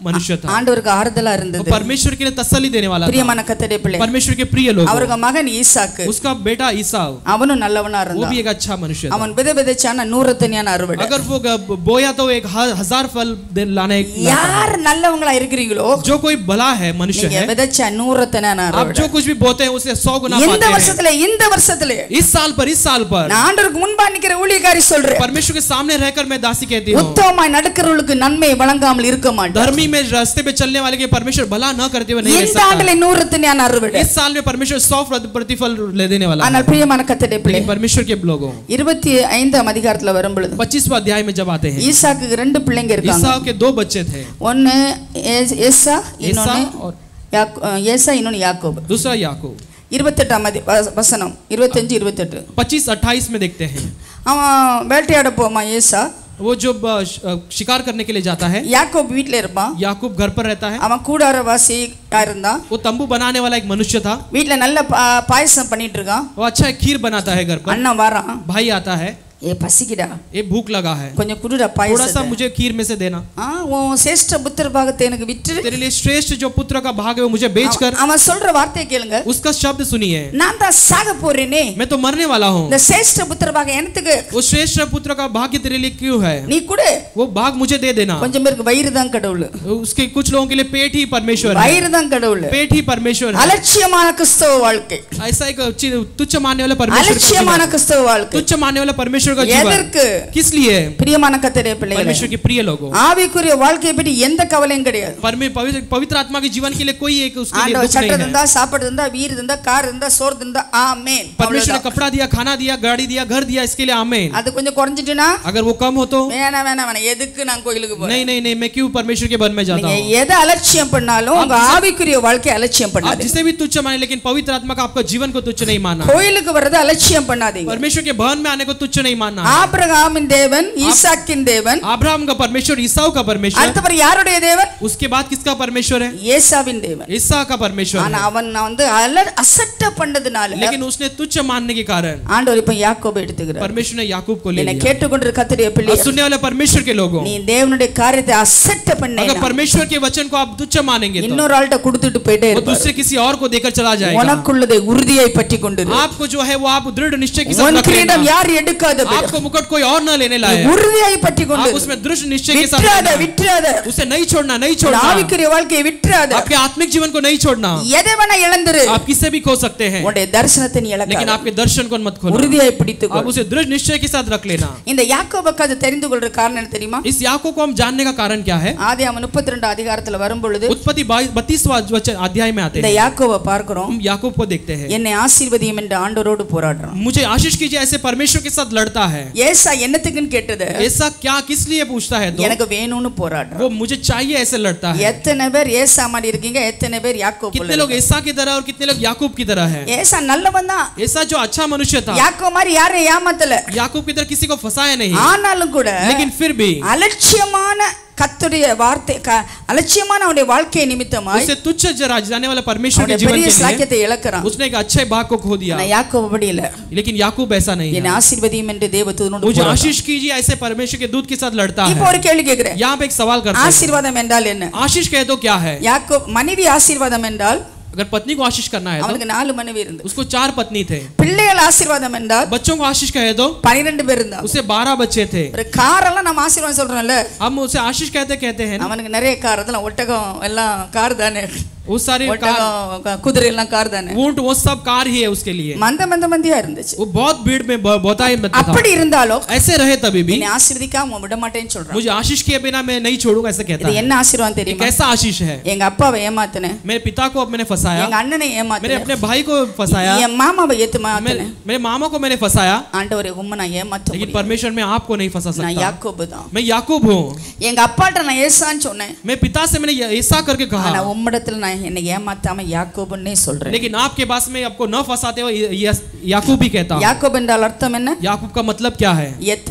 S7: मनुष्य था
S6: ஆண்டவருக்கு ஆறுதலா
S7: वो
S6: இருந்தது
S7: परमेश्वर के लिए तसल्ली देने वाला था
S6: பிரியமான கத்தடைய பிள்ளை
S7: परमेश्वर के प्रिय लोग
S6: அவருக்கு மகன் ஈசாக்கு
S7: उसका बेटा ईसाव
S6: அவனும் நல்லவனா
S7: वो
S6: இருந்தான்
S7: भी एक अच्छा मनुष्य था
S6: அவன் வித விதைச்சான நூறத்தனியான அறுவடை
S7: अगर वो ग- बोया तो एक ह- हजार फल दे- लाने लाता है।
S6: யார் நல்லவங்களா இருக்கிறீங்களோ
S7: जो कोई भला है मनुष्य
S6: நீங்க
S7: है
S6: விதைச்ச நூறத்தனியான
S7: आप
S6: அறுவடை
S7: जो कुछ भी बोते हैं उसे सौ गुना
S6: இந்த
S7: पाते हैं
S6: வருஷத்துல இந்த வருஷத்துல
S7: इस साल पर इस साल पर
S6: நான் ஆண்டவருக்கு முன்பா நிக்கிற ஊழியக்காரி சொல்றேன்
S7: परमेश्वर के सामने रहकर मैं दासी कहती हूँ
S6: உத்தமமாய் நடக்கிறவர்களுக்கு நன்மை வழங்காமல் இருக்க மாட்டேன்
S7: धर्मी में रास्ते पे चलने वाले के परमेश्वर भला न करते हुए नहीं रह
S6: இந்த
S7: सकता
S6: ஆண்டுல நூறத்தனியான அறுவடை
S7: इस साल में परमेश्वर सौ प्रति- प्रतिफल ले देने वाला है
S6: ஆனால் பிரியமான கத்தடைய பிள்ளை
S7: लेकिन परमेश्वर के लोगों
S6: இருபத்தி ஐந்தாம் அதிகாரத்துல வரும் பொழுது
S7: पच्चीसवा अध्याय में जब आते हैं
S6: ஈசாக்கு ரெண்டு பிள்ளைங்க இருக்காங்க
S7: ईसाव के दो बच्चे थे
S6: ஒன்னு ஏ- ஏசா
S7: ईसा
S6: இன்னொன்னு
S7: और
S6: யாக்கோ- அஹ் ஏசா இன்னொன்னு யாக்கோபு
S7: दूसरा याकूब
S6: இருபத்தெட்டாம் அதி வ- வசனம் இருபத்தஞ்சு இருபத்தெட்டு
S7: पच्चीस अट्ठाईस में देखते हैं
S6: அவன் வேட்டையாட போமா ஏசா
S7: वो जो ब- श- अ, शिकार करने के लिए जाता है
S6: யாக்கோபு வீட்ல இருப்பான்
S7: याकूब घर पर रहता है
S6: அவன் கூடாரவாசியா இருந்தான்
S7: वो तंबू बनाने वाला एक मनुष्य था
S6: வீட்ல நல்ல பா- பாயசம் பண்ணிட்டு இருக்கான்
S7: वो अच्छा खीर बनाता है घर पर
S6: அண்ணன் வரான்
S7: भाई आता है
S6: ஏ பசிக்குடா
S7: ये भूख लगा है
S6: கொஞ்சம் குடுடா
S7: थोड़ा सा
S6: பாயசம்
S7: मुझे खीर में से देना
S6: ஆ உன் சேஷ்ட புத்திர பாகத்தை எனக்கு விற்று
S7: तेरे लिए श्रेष्ठ जो पुत्र का भाग है वो मुझे बेच कर
S6: அவன் சொல்ற வார்த்தையை கேளுங்க
S7: उसका शब्द सुनिए
S6: நான் தான் சாக போறேனே
S7: मैं तो मरने वाला हूँ
S6: இந்த சேஷ்ட புத்திர பாகம் எனக்கு
S7: वो श्रेष्ठ पुत्र का भाग्य तेरे लिए क्यों है
S6: நீ கொடு
S7: वो भाग मुझे दे देना
S6: கொஞ்சம் பேருக்கு வயிறு தான் கடவுள்
S7: उसके कुछ लोगों के लिए पेट ही परमेश्वर है
S6: வயிறு தான் கடவுள்
S7: पेट ही परमेश्वर है
S6: அலட்சியமான கிறிஸ்தவ வாழ்க்கை
S7: ऐसा एक चि- तुच्छ मानने वाला परमेश्वर का
S6: அலட்சியமான
S7: जीवन।
S6: கிறிஸ்தவ வாழ்க்கை
S7: तुच्छ मानने वाला परमेश्वर का जीवन
S6: எதற்கு
S7: किस लिए
S6: பிரியமான கத்தடைய பிள்ளைகளே
S7: परमेश्वर के प्रिय लोगों
S6: ஆவிக்குரிய வாழ்க்கையை பற்றி எந்த கவலையும் கிடையாது
S7: परमे पवित्र पवित्र आत्मा के जीवन के लिए कोई एक उसके लिए
S6: ஆண்டவர்
S7: दुख
S6: சட்டை
S7: नहीं है
S6: இருந்தா சாப்பாடு இருந்தா வீடு இருந்தா கார் இருந்தா சோறு இருந்தா ஆமென்
S7: परमेश्वर ने
S6: அவ்வளவுதான்.
S7: कपड़ा दिया खाना दिया गाड़ी दिया घर दिया इसके लिए आमेन
S6: அது கொஞ்சம் குறைஞ்சிட்டுனா
S7: अगर वो कम हो तो
S6: வேணாம் வேணாம் வேணாம் எதுக்கு நான் கோயிலுக்கு போறேன்
S7: नहीं नहीं नहीं मैं क्यों परमेश्वर के वन में जाता
S6: நீங்க
S7: हूँ
S6: எதை அலட்சியம் பண்ணாலும் உங்க ஆவிக்குரிய வாழ்க்கை அலட்சியம்
S7: आप
S6: பண்ணாதீங்க
S7: जिसे भी तुच्छ माने लेकिन पवित्र आत्मा का आपका जीवन को तुच्छ नहीं मानना
S6: கோயிலுக்கு வர்றது அலட்சியம் பண்ணாதீங்க
S7: परमेश्वर के भवन में आने को तुच्छ नहीं मानना
S6: ஆபிரகாமின் தேவன் ஈசாக்கின் தேவன்
S7: अब्राहम का परमेश्वर ईसाऊ का परमेश्वर
S6: அடுத்தவர் யாருடைய தேவன்
S7: उसके बाद किसका परमेश्वर है
S6: ஏசாவின் தேவன்
S7: ईसा का परमेश्वर
S6: ஆனா
S7: है
S6: அவன் வந்து அல அசட்ட பண்ணதுனால
S7: लेकिन उसने तुच्छ मानने के कारण
S6: ஆண்டவர் இப்ப யாக்கோபை எடுத்துக்கிறார்
S7: परमेश्वर ने याकूब को ले
S6: என்னை
S7: लिया
S6: கேட்டுக்கொண்டிருக்க கத்தடைய பிள்ளை
S7: और सुनने वाले परमेश्वर के लोगों
S6: நீ தேவனுடைய காரியத்தை அசட்ட பண்ண
S7: अगर परमेश्वर के वचन को आप तुच्छ मानेंगे तो
S6: இன்னொரு ஆள்கிட்ட கொடுத்துட்டு போயிட்டே
S7: वो
S6: இருப்பார்
S7: दूसरे किसी और को देकर चला जाएगा
S6: உனக்குள்ளதை உறுதியை பற்றி கொண்டு
S7: आपको जो है वो आप दृढ़ निश्चय के साथ
S6: உன்
S7: रख
S6: கிரீடம்
S7: लेना
S6: யார் எடுக்காத
S7: आपको मुकुट कोई और न लेने लाए
S6: உறுதியை பற்றி கொண்டு
S7: आप उसमें दृढ़ निश्चय के साथ
S6: விட்டுறாத
S7: रहना।
S6: விட்டுறாத
S7: उसे नहीं छोड़ना नहीं
S6: உன்
S7: छोड़ना
S6: ஆவிக்குரிய வாழ்க்கையை விட்டுறாத
S7: आपके आत्मिक जीवन को नहीं छोड़ना
S6: எதை வேணா இழந்துரு
S7: आप किससे भी खो सकते हैं
S6: உன்னுடைய தரிசனத்தை நீ
S7: लेकिन
S6: இழக்காத
S7: आपके दर्शन को मत खोना
S6: உறுதியை பிடித்துக்கோ
S7: आप उसे दृढ़ निश्चय के साथ रख लेना
S6: இந்த யாக்கோபுக்கு அது தெரிந்து கொள்ற காரணம் என்ன தெரியுமா
S7: इस याकूब को हम जानने का कारण क्या है
S6: ஆதி அவன் முப்பத்தி ரெண்டு அதிகாரத்துல வரும் பொழுது
S7: उत्पत्ति बत्तीसवा अध्याय में आते
S6: இந்த
S7: हैं
S6: யாக்கோபை பார்க்கிறோம்
S7: हम याकूब को देखते हैं
S6: என்னை ஆசீர்வதியும் என்று ஆண்டவரோடு போராடுறான்
S7: मुझे आशीष कीजिए ऐसे परमेश्वर के साथ लड़ता है
S6: ஏசா என்னத்துக்குன்னு கேட்டது
S7: ऐसा क्या किस लिए पूछता है तो
S6: எனக்கு வேணும்னு போராடுறான்
S7: वो मुझे चाहिए ऐसे लड़ता है
S6: எத்தனை பேர் ஏசா மாதிரி இருக்கீங்க எத்தனை பேர் யாக்கோபு
S7: कितने लोग ऐसा की तरह और कितने लोग याकूब की तरह है
S6: ஏசா நல்லவன் தான்
S7: ऐसा जो अच्छा मनुष्य था
S6: யாக்கோ மாதிரி யாரையும் ஏமாத்தல
S7: याकूब की तरह किसी को फंसाया नहीं
S6: ஆனாலும் கூட
S7: लेकिन फिर भी
S6: அலட்சியமான கத்துடைய வார்த்தை க- அலட்சியமான அவனுடைய வாழ்க்கை நிமித்தமாய்
S7: उसे तुच्छ जरा जाने वाला परमेश्वर के
S6: அவனுடைய
S7: जीवन
S6: பெரிய
S7: के लिए
S6: சாக்கியத்தை இழக்கிறான்
S7: उसने एक अच्छे भाग को खो दिया
S6: ஆனா யாக்கோபு அப்படி இல்ல
S7: लेकिन याकूब ऐसा नहीं
S6: என்னை
S7: है
S6: ஆசீர்வதியும் என்று தேவதூதனோடு
S7: मुझे
S6: போராடுறான்.
S7: आशीष कीजिए ऐसे परमेश्वर के दूत के साथ लड़ता
S6: இப்போ
S7: है
S6: ஒரு கேள்வி கேக்குறேன்
S7: यहाँ पे एक सवाल करते हैं
S6: ஆசீர்வாதம் என்றால் என்ன
S7: आशीष कहे तो क्या है
S6: யாக்கோ மனைவி ஆசீர்வாதம் என்றால்
S7: अगर पत्नी को आशीष करना है तो
S6: அவனுக்கு நாலு மனைவி இருந்து
S7: उसको चार पत्नी थे
S6: பிள்ளைகள் ஆசீர்வாதம் என்றால்
S7: बच्चों को आशीष कहे तो
S6: பனிரெண்டு பேர் இருந்தா
S7: उसे बारह बच्चे थे
S6: ஒரு காரெல்லாம் நம்ம ஆசீர்வாதம் சொல்றோம்ல
S7: हम उसे आशीष कहते कहते हैं ना
S6: அவனுக்கு நிறைய கார் அதெல்லாம் ஒட்டகம் எல்லாம் கார் தானே
S7: वो सारे कार
S6: ஒட்டகம் குதிரை எல்லாம் கார் தானே
S7: ऊंट वो सब कार ही है उसके लिए
S6: மந்த மந்த மந்தியா இருந்துச்சு
S7: वो बहुत भीड़ में ब- बहुतायत में था
S6: அப்படி இருந்தாலும்
S7: ऐसे रहे तभी भी
S6: என்னை ஆசீர்வதிக்காம விட மாட்டேன்னு சொல்றான்
S7: मुझे आशीष किए बिना मैं नहीं छोड़ूंगा ऐसा कहता
S6: இது
S7: है
S6: என்ன ஆசீர்வாதம்
S7: ये
S6: தெரியுமா
S7: कैसा आशीष है
S6: எங்க அப்பாவை ஏமாத்தினேன்
S7: मेरे पिता को अब मैंने फंसाया
S6: எங்க अண்ணனை
S7: मेरे
S6: ஏமாத்தினேன்
S7: अपने भाई को फंसाया
S6: என் மாமாவை ஏத்து
S7: मेरे,
S6: மாத்தினேன்
S7: मेरे मामा को मैंने फंसाया
S6: ஆண்டவரை உண்மை நான் ஏமாத்த
S7: लेकिन
S6: முடியும்
S7: परमेश्वर में आपको नहीं फंसा
S6: நான்
S7: सकता
S6: யாக்கோபு தான்
S7: मैं याकूब हूँ
S6: எங்க அப்பாட்ட நான் ஏசான்னு சொன்னேன்
S7: मैं पिता से मैंने ये- ऐसा करके
S6: ஆனா
S7: कहा
S6: உம்மிடத்துல நான் என்னை ஏமாத்தாம யாக்கோபுன்னே சொல்றேன்
S7: लेकिन आपके पास में आपको न फंसाते हो ये- ये- याकूब ही कहता हूँ
S6: யாக்கோபு என்றால் அர்த்தம் என்ன
S7: याकूब का मतलब क्या है
S6: எத்தன்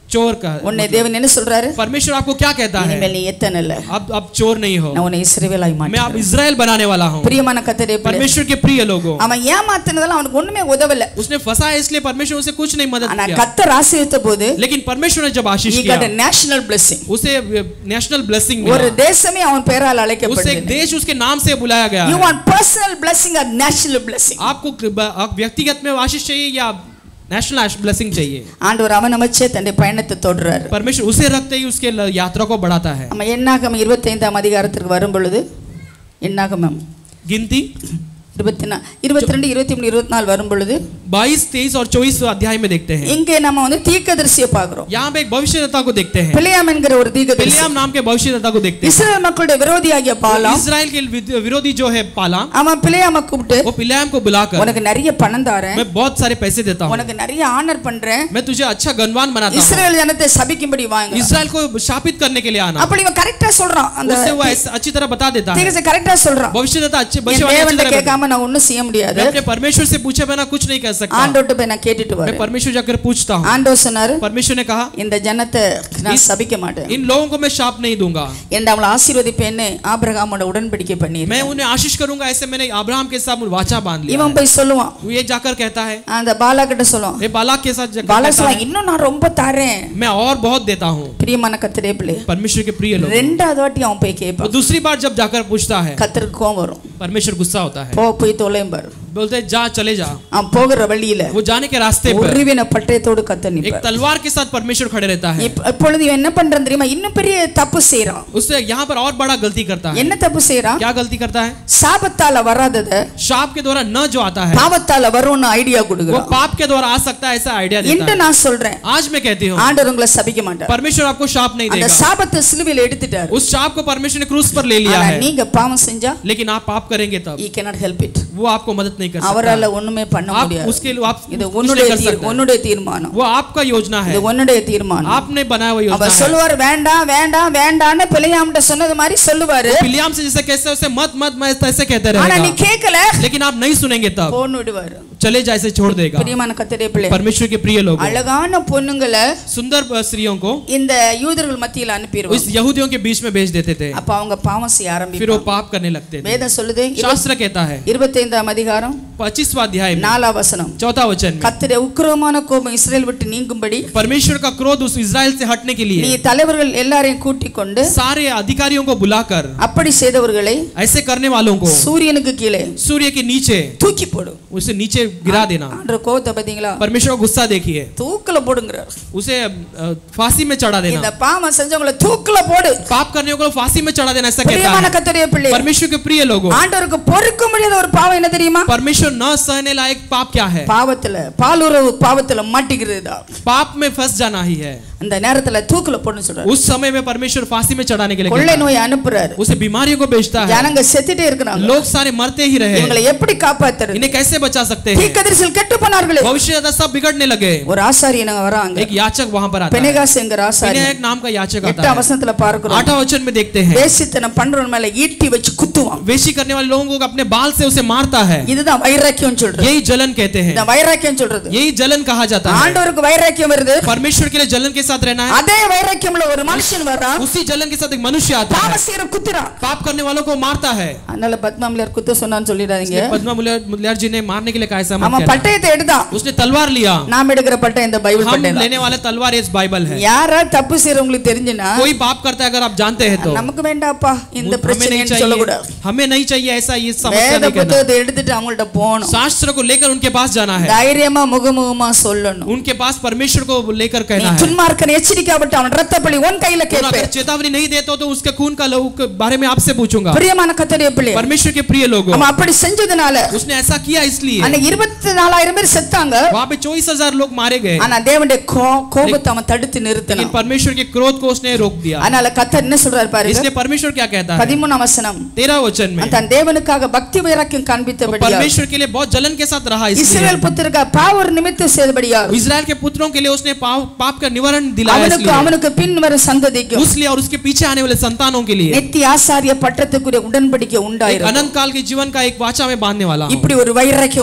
S7: चोर का
S6: உன்னை தேவன் என்ன சொல்றாரு
S7: परमेश्वर आपको क्या कहता है
S6: இனிமேல் நீ எத்தனை இல்ல
S7: अब अब चोर नहीं हो
S6: நான் உன்னை இஸ்ரவேலாய்
S7: मैं
S6: மாட்டேன்
S7: आप इसराइल बनाने वाला हूँ
S6: பிரியமான கத்தரே பிள்ளை
S7: परमेश्वर के प्रिय लोगों
S6: அவன் ஏமாத்தினதெல்லாம் அவனுக்கு ஒண்ணுமே உதவல
S7: उसने फंसा है इसलिए परमेश्वर उसे कुछ नहीं मदद
S6: ஆனா
S7: किया
S6: கத்தர் ஆசீர்வதித்த போது
S7: लेकिन परमेश्वर ने जब आशीष
S6: he
S7: किया
S6: got a national blessing
S7: उसे नेशनल ब्लेसिंग
S6: ஒரு
S7: मिला
S6: தேசமே அவன் பெயரால்
S7: उसे एक
S6: அழைக்கப்படுது
S7: देश उसके नाम से बुलाया गया
S6: you
S7: है।
S6: want personal blessing or national blessing
S7: आपको कृपा- आप व्यक्तिगत में आशीष चाहिए या नेशनल ब्लेसिंग चाहिए
S6: ஆண்டவர் அவன் அமைச்சே தன்னுடைய பயணத்தை தொடர்றாரு
S7: परमेश्वर उसे रखते ही उसके ल- यात्रा को बढ़ाता है
S6: நம்ம எண்ணாகம் இருபத்தைந்தாம் அதிகாரத்திற்கு வரும் பொழுது எண்ணாகமம்
S7: गिनती
S6: இருபத்தி நா இருபத்தி ரெண்டு இருபத்தி மூணு இருபத்தி நாலு வரும் பொழுது
S7: बाईस तेईस और चौबीस अध्याय में देखते हैं
S6: இங்கே நம்ம வந்து தீர்க்கதரிசியை பார்க்கிறோம்
S7: यहाँ पे एक भविष्यता को देखते हैं
S6: பிள்ளையாம் என்கிற ஒரு தீர்க்கதரிசி
S7: बिलियाम नाम के भविष्यता को देखते हैं
S6: இஸ்ரேல் மக்களுடைய விரோதியாகிய பாலாம்
S7: इसराइल के विद- विरोधी जो है पाला
S6: அவன் பிள்ளையாம கூப்பிட்டு
S7: वो पिलियाम को बुलाकर
S6: உனக்கு நிறைய பணம் தாரேன்
S7: मैं बहुत सारे पैसे देता हूँ
S6: உனக்கு நிறைய ஆனர் பண்றேன்
S7: मैं तुझे अच्छा गनवान बनाता हूँ
S6: இஸ்ரேல் ஜனத்தை சபிக்கும்படி வாங்க
S7: इसराइल को शापित करने के लिए आना
S6: அப்படி இவன் கரெக்டா சொல்றான் அந்த
S7: उससे वो ऐसे- अच्छी तरह बता देता है
S6: தீர்க்கதரிசி கரெக்டா சொல்றான்
S7: भविष्यता अच्छे
S6: என்
S7: भविष्यवाणी अच्छी
S6: தேவன்கிட்ட
S7: तरह बता-
S6: கேட்காம நான் ஒண்ணும் செய்ய முடியாது
S7: मैं अपने परमेश्वर से पूछे बिना कुछ नहीं कर सकता
S6: ஆண்டோட்ட போய் நான் கேட்டுட்டு
S7: मैं
S6: வரேன்
S7: परमेश्वर जाकर पूछता हूँ
S6: ஆண்டவர் சொன்னாரு
S7: परमेश्वर ने कहा
S6: இந்த ஜனத்தை நான் சபிக்க மாட்டேன்
S7: इन लोगों को मैं शाप नहीं दूंगा
S6: என்று அவளை ஆசீர்வதிப்பேன்னு ஆபிரகாமோட உடன்படிக்கை பண்ணி
S7: मैं उन्हें आशीष करूंगा ऐसे मैंने अब्राहम के साथ वाचा बांध लिया
S6: இவன் போய் சொல்லுவான்
S7: है। ये जाकर कहता है
S6: அந்த பாலா கிட்ட சொல்லுவான்
S7: ये बालाक के साथ जाकर
S6: பாலா
S7: कहता
S6: சொல்லுவான்
S7: है,
S6: இன்னும் நான் ரொம்ப தரேன்
S7: मैं और बहुत देता हूँ
S6: பிரியமான கத்திரே பிள்ளை
S7: परमेश्वर के प्रिय लोग
S6: ரெண்டாவது வாட்டி அவன் போய்
S7: वो
S6: கேட்பான்
S7: दूसरी बार जब जाकर पूछता है
S6: கத்தருக்கு கோவம் வரும்
S7: परमेश्वर गुस्सा होता है
S6: போ போய் தொலையும் பாரு
S7: बोलते हैं, जा चले जा
S6: அவன் போகிற வழியில
S7: वो जाने के रास्ते पर
S6: உருவின பட்டயத்தோடு கத்த
S7: एक
S6: நிற்பார்
S7: तलवार के साथ परमेश्वर खड़े रहता है
S6: இப்ப- இப்பொழுது இவன் என்ன பண்றான் தெரியுமா இன்னும் பெரிய தப்பு செய்யறான்
S7: उससे यहाँ पर और बड़ा गलती करता है
S6: என்ன தப்பு செய்யறான்
S7: क्या गलती करता है
S6: சாபத்தால வராதத
S7: शाप के द्वारा न जो आता है
S6: பாவத்தால வரும்னு ஐடியா
S7: वो
S6: கொடுக்குறான்
S7: पाप के द्वारा आ सकता है ऐसा आइडिया देता
S6: இன்று
S7: है
S6: நான் சொல்றேன்
S7: आज मैं कहती हूँ
S6: ஆண்டவர் உங்களை சபிக்க மாட்டார்
S7: परमेश्वर आपको शाप नहीं
S6: அந்த
S7: देगा
S6: சாபத்தை சிலுவையில் எடுத்துட்டார்
S7: उस शाप को परमेश्वर ने क्रूस पर ले लिया
S6: ஆனா
S7: है
S6: நீங்க பாவம் செஞ்சா
S7: लेकिन आप पाप करेंगे तब
S6: ஈ cannot help it
S7: वो आपको मदद नहीं कर सकता
S6: அவரால ஒண்ணுமே பண்ண
S7: आप
S6: முடியாது
S7: उसके लिए आप
S6: இது
S7: कुछ
S6: உன்னுடைய
S7: नहीं कर
S6: தீர்-
S7: सकते
S6: உன்னுடைய தீர்மானம்
S7: वो आपका योजना है
S6: இது உன்னுடைய தீர்மானம்
S7: आपने बनाया हुआ योजना
S6: அவர்
S7: है
S6: சொல்லுவார் வேண்டாம் வேண்டாம் வேண்டாம்னு பிள்ளையாம்கிட்ட சொன்னது மாதிரி சொல்லுவாரு
S7: बिलियाम से जैसे कहते उसे मत मत मैं ऐसे कहते
S6: ஆனா நீ
S7: रहेगा
S6: கேட்கல
S7: लेकिन आप नहीं सुनेंगे तब
S6: போன்னு விடுவாரு
S7: चले जाए ऐसे छोड़ देगा
S6: பிரியமான கத்தரே பிள்ளை
S7: परमेश्वर के प्रिय लोग
S6: அழகான பொண்ணுங்களை
S7: सुंदर अ, स्त्रियों को
S6: இந்த யூதர்கள் மத்தியில் அனுப்பிடுவாங்க
S7: इस यहूदियों के बीच में भेज देते थे
S6: அப்ப அவங்க பாவம் செய்ய
S7: फिर वो
S6: ஆரம்பிப்பாங்க
S7: पाप करने लगते थे
S6: வேதம் சொல்லுது
S7: शास्त्र कहता है
S6: இருபத்தைந்தாம் அதிகாரம்
S7: पच्चीसवा अध्याय में
S6: நாலாம் வசனம்
S7: चौथा वचन में
S6: கத்திர உக்கிரமான கோபம் இஸ்ரேல் விட்டு நீங்கும்படி
S7: परमेश्वर का क्रोध उस इज़राइल से हटने के
S6: நீ
S7: लिए
S6: தலைவர்கள் எல்லாரையும் கூட்டிக் கொண்டு
S7: सारे अधिकारियों को बुलाकर
S6: அப்படி செய்தவர்களை
S7: ऐसे करने वालों को
S6: சூரியனுக்கு கீழே
S7: सूर्य के नीचे
S6: தூக்கி போடு
S7: उसे नीचे गिरा देना
S6: ஆண்டவர் கோபத்தை பாத்தீங்களா
S7: परमेश्वर का गुस्सा देखिए
S6: தூக்குல போடுங்கிறார்
S7: उसे अ, फांसी में चढ़ा
S6: இந்த
S7: देना
S6: பாவம் செஞ்சவங்கள தூக்குல போடு
S7: पाप करने को फांसी में चढ़ा देना ऐसा कहता
S6: பிரியமான
S7: है
S6: கத்தரிய பிள்ளை
S7: परमेश्वर के प्रिय लोगों
S6: ஆண்டவருக்கு பொறுக்க முடியாத ஒரு பாவம் என்ன தெரியுமா
S7: परमेश्वर न सहने लायक पाप क्या है
S6: பாவத்துல பாலுறவு பாவத்துல மாட்டிக்கிறது தான்
S7: पाप में फंस जाना ही है
S6: அந்த நேரத்துல தூக்குல போடுன்னு சொல்றாரு
S7: उस समय में परमेश्वर फांसी में चढ़ाने के लिए
S6: கொள்ளை
S7: कहता है।
S6: நோய் அனுப்புறாரு
S7: उसे बीमारियों को बेचता है
S6: ஜனங்க செத்துட்டே இருக்கிறாங்க
S7: लोग सारे मरते ही रहे
S6: இவங்களை எப்படி காப்பாத்துறது
S7: इन्हें कैसे बचा सकते हैं
S6: தீர்க்கதரிசிகள் கெட்டு போனார்களே
S7: भविष्य सब बिगड़ने लगे
S6: ஒரு ஆசாரியனங்க வராங்க
S7: एक याचक वहां पर आता है
S6: பெனகாஸ் என்கிற ஆசாரியன்
S7: विनय एक नाम का याचक आता
S6: எட்டாம்
S7: है
S6: வசனத்துல பார்க்கிறோம்
S7: आठवां वचन में देखते हैं
S6: வேசித்தனம் பண்றவன் மேல ஈட்டி வச்சு குத்துவான்
S7: वेशी करने वाले लोगों को अपने बाल से उसे मारता है
S6: இதுதான் வைராக்கியம் சொல்றது
S7: यही जलन कहते हैं
S6: இந்த வைராக்கியம் சொல்றது
S7: यही जलन कहा जाता है
S6: ஆண்டவருக்கு வைராக்கியம் வருது
S7: परमेश्वर के लिए जलन के साथ रहना है
S6: அதே வைராக்கியம்ல ஒரு மனுஷன் வர்றான்
S7: उसी जलन के साथ एक मनुष्य आता है
S6: பாவ செய்யற குத்துறான்
S7: पाप करने वालों को मारता है
S6: அதனால பத்மாமிலியார் குத்த சொன்னான்னு சொல்லிடாதீங்க
S7: पद्मा मुलियार मुलियार जी ने मारने के लिए कहा ऐसा मत
S6: அவன்
S7: कहना।
S6: பட்டயத்தை எடுத்தான்
S7: उसने तलवार लिया
S6: நாம் எடுக்கிற பட்டயம் இந்த பைபிள்
S7: हम
S6: பட்டயம்
S7: लेने वाले तलवार इस बाइबल है
S6: யாரா தப்பு செய்யறவங்களுக்கு தெரிஞ்சுனா
S7: कोई पाप करता है अगर आप जानते हैं तो
S6: நமக்கு வேண்டாப்பா இந்த
S7: हमें नहीं
S6: பிரச்சனைன்னு சொல்லக்கூடாது
S7: चाहिए हमें नहीं चाहिए ऐसा ये समस्या
S6: வேத
S7: नहीं कहना
S6: புத்தகத்தை எடுத்துட்டு அவங்கள்ட்ட போகணும்
S7: शास्त्र को लेकर उनके पास जाना है
S6: தைரியமா முகமுகமா சொல்லணும்
S7: उनके पास परमेश्वर को लेकर
S6: நீ
S7: कहना है
S6: துன்மார்க்கன் எச்சரிக்காவிட்டு அவன் ரத்த பழி உன் கையில
S7: और
S6: கேட்பேன்
S7: अगर चेतावनी नहीं देते हो तो उसके खून का लहू के बारे में आपसे पूछूंगा
S6: பிரியமான கத்தரிய பிள்ளை
S7: परमेश्वर के प्रिय लोगों
S6: அவன் அப்படி செஞ்சதுனால
S7: उसने ऐसा किया इसलिए
S6: அன்னைக்கு இருபத்தி நாலாயிரம் பேர் செத்தாங்க
S7: वहां पे चौबीस हजार लोग मारे गए
S6: ஆனா தேவனுடைய கோ- கோபத்தை அவன் தடுத்து
S7: लेकिन
S6: நிறுத்தணும்
S7: परमेश्वर के क्रोध को उसने रोक दिया
S6: அதனால கத்தர் என்ன சொல்றாரு பாருங்க
S7: इसलिए परमेश्वर क्या कहता है
S6: பதிமூணாம் வசனம்
S7: तेरह वचन में
S6: தன் தேவனுக்காக பக்தி வைராக்கியம் காண்பித்தபடியா
S7: परमेश्वर के लिए बहुत जलन के साथ रहा इसलिए
S6: இஸ்ரவேல் புத்திரக்கா பாவர் நிமித்தம் செய்தபடியா
S7: इज़राइल के पुत्रों के लिए उसने पाप पाप का निवारण दिलाया
S6: அவனுக்கு
S7: इसलिए
S6: அவனுக்கு பின் வரும் சந்ததிக்கும்
S7: उस लिए और उसके पीछे आने वाले संतानों के लिए
S6: நித்திய ஆசாரிய பட்டத்துக்குரிய உடன்படிக்கை
S7: एक
S6: உண்டாயிரும்
S7: अनंत काल के जीवन का एक वाचा में बांधने वाला हूं
S6: இப்படி ஒரு வைராக்கியம் உனக்கு
S7: ऐसा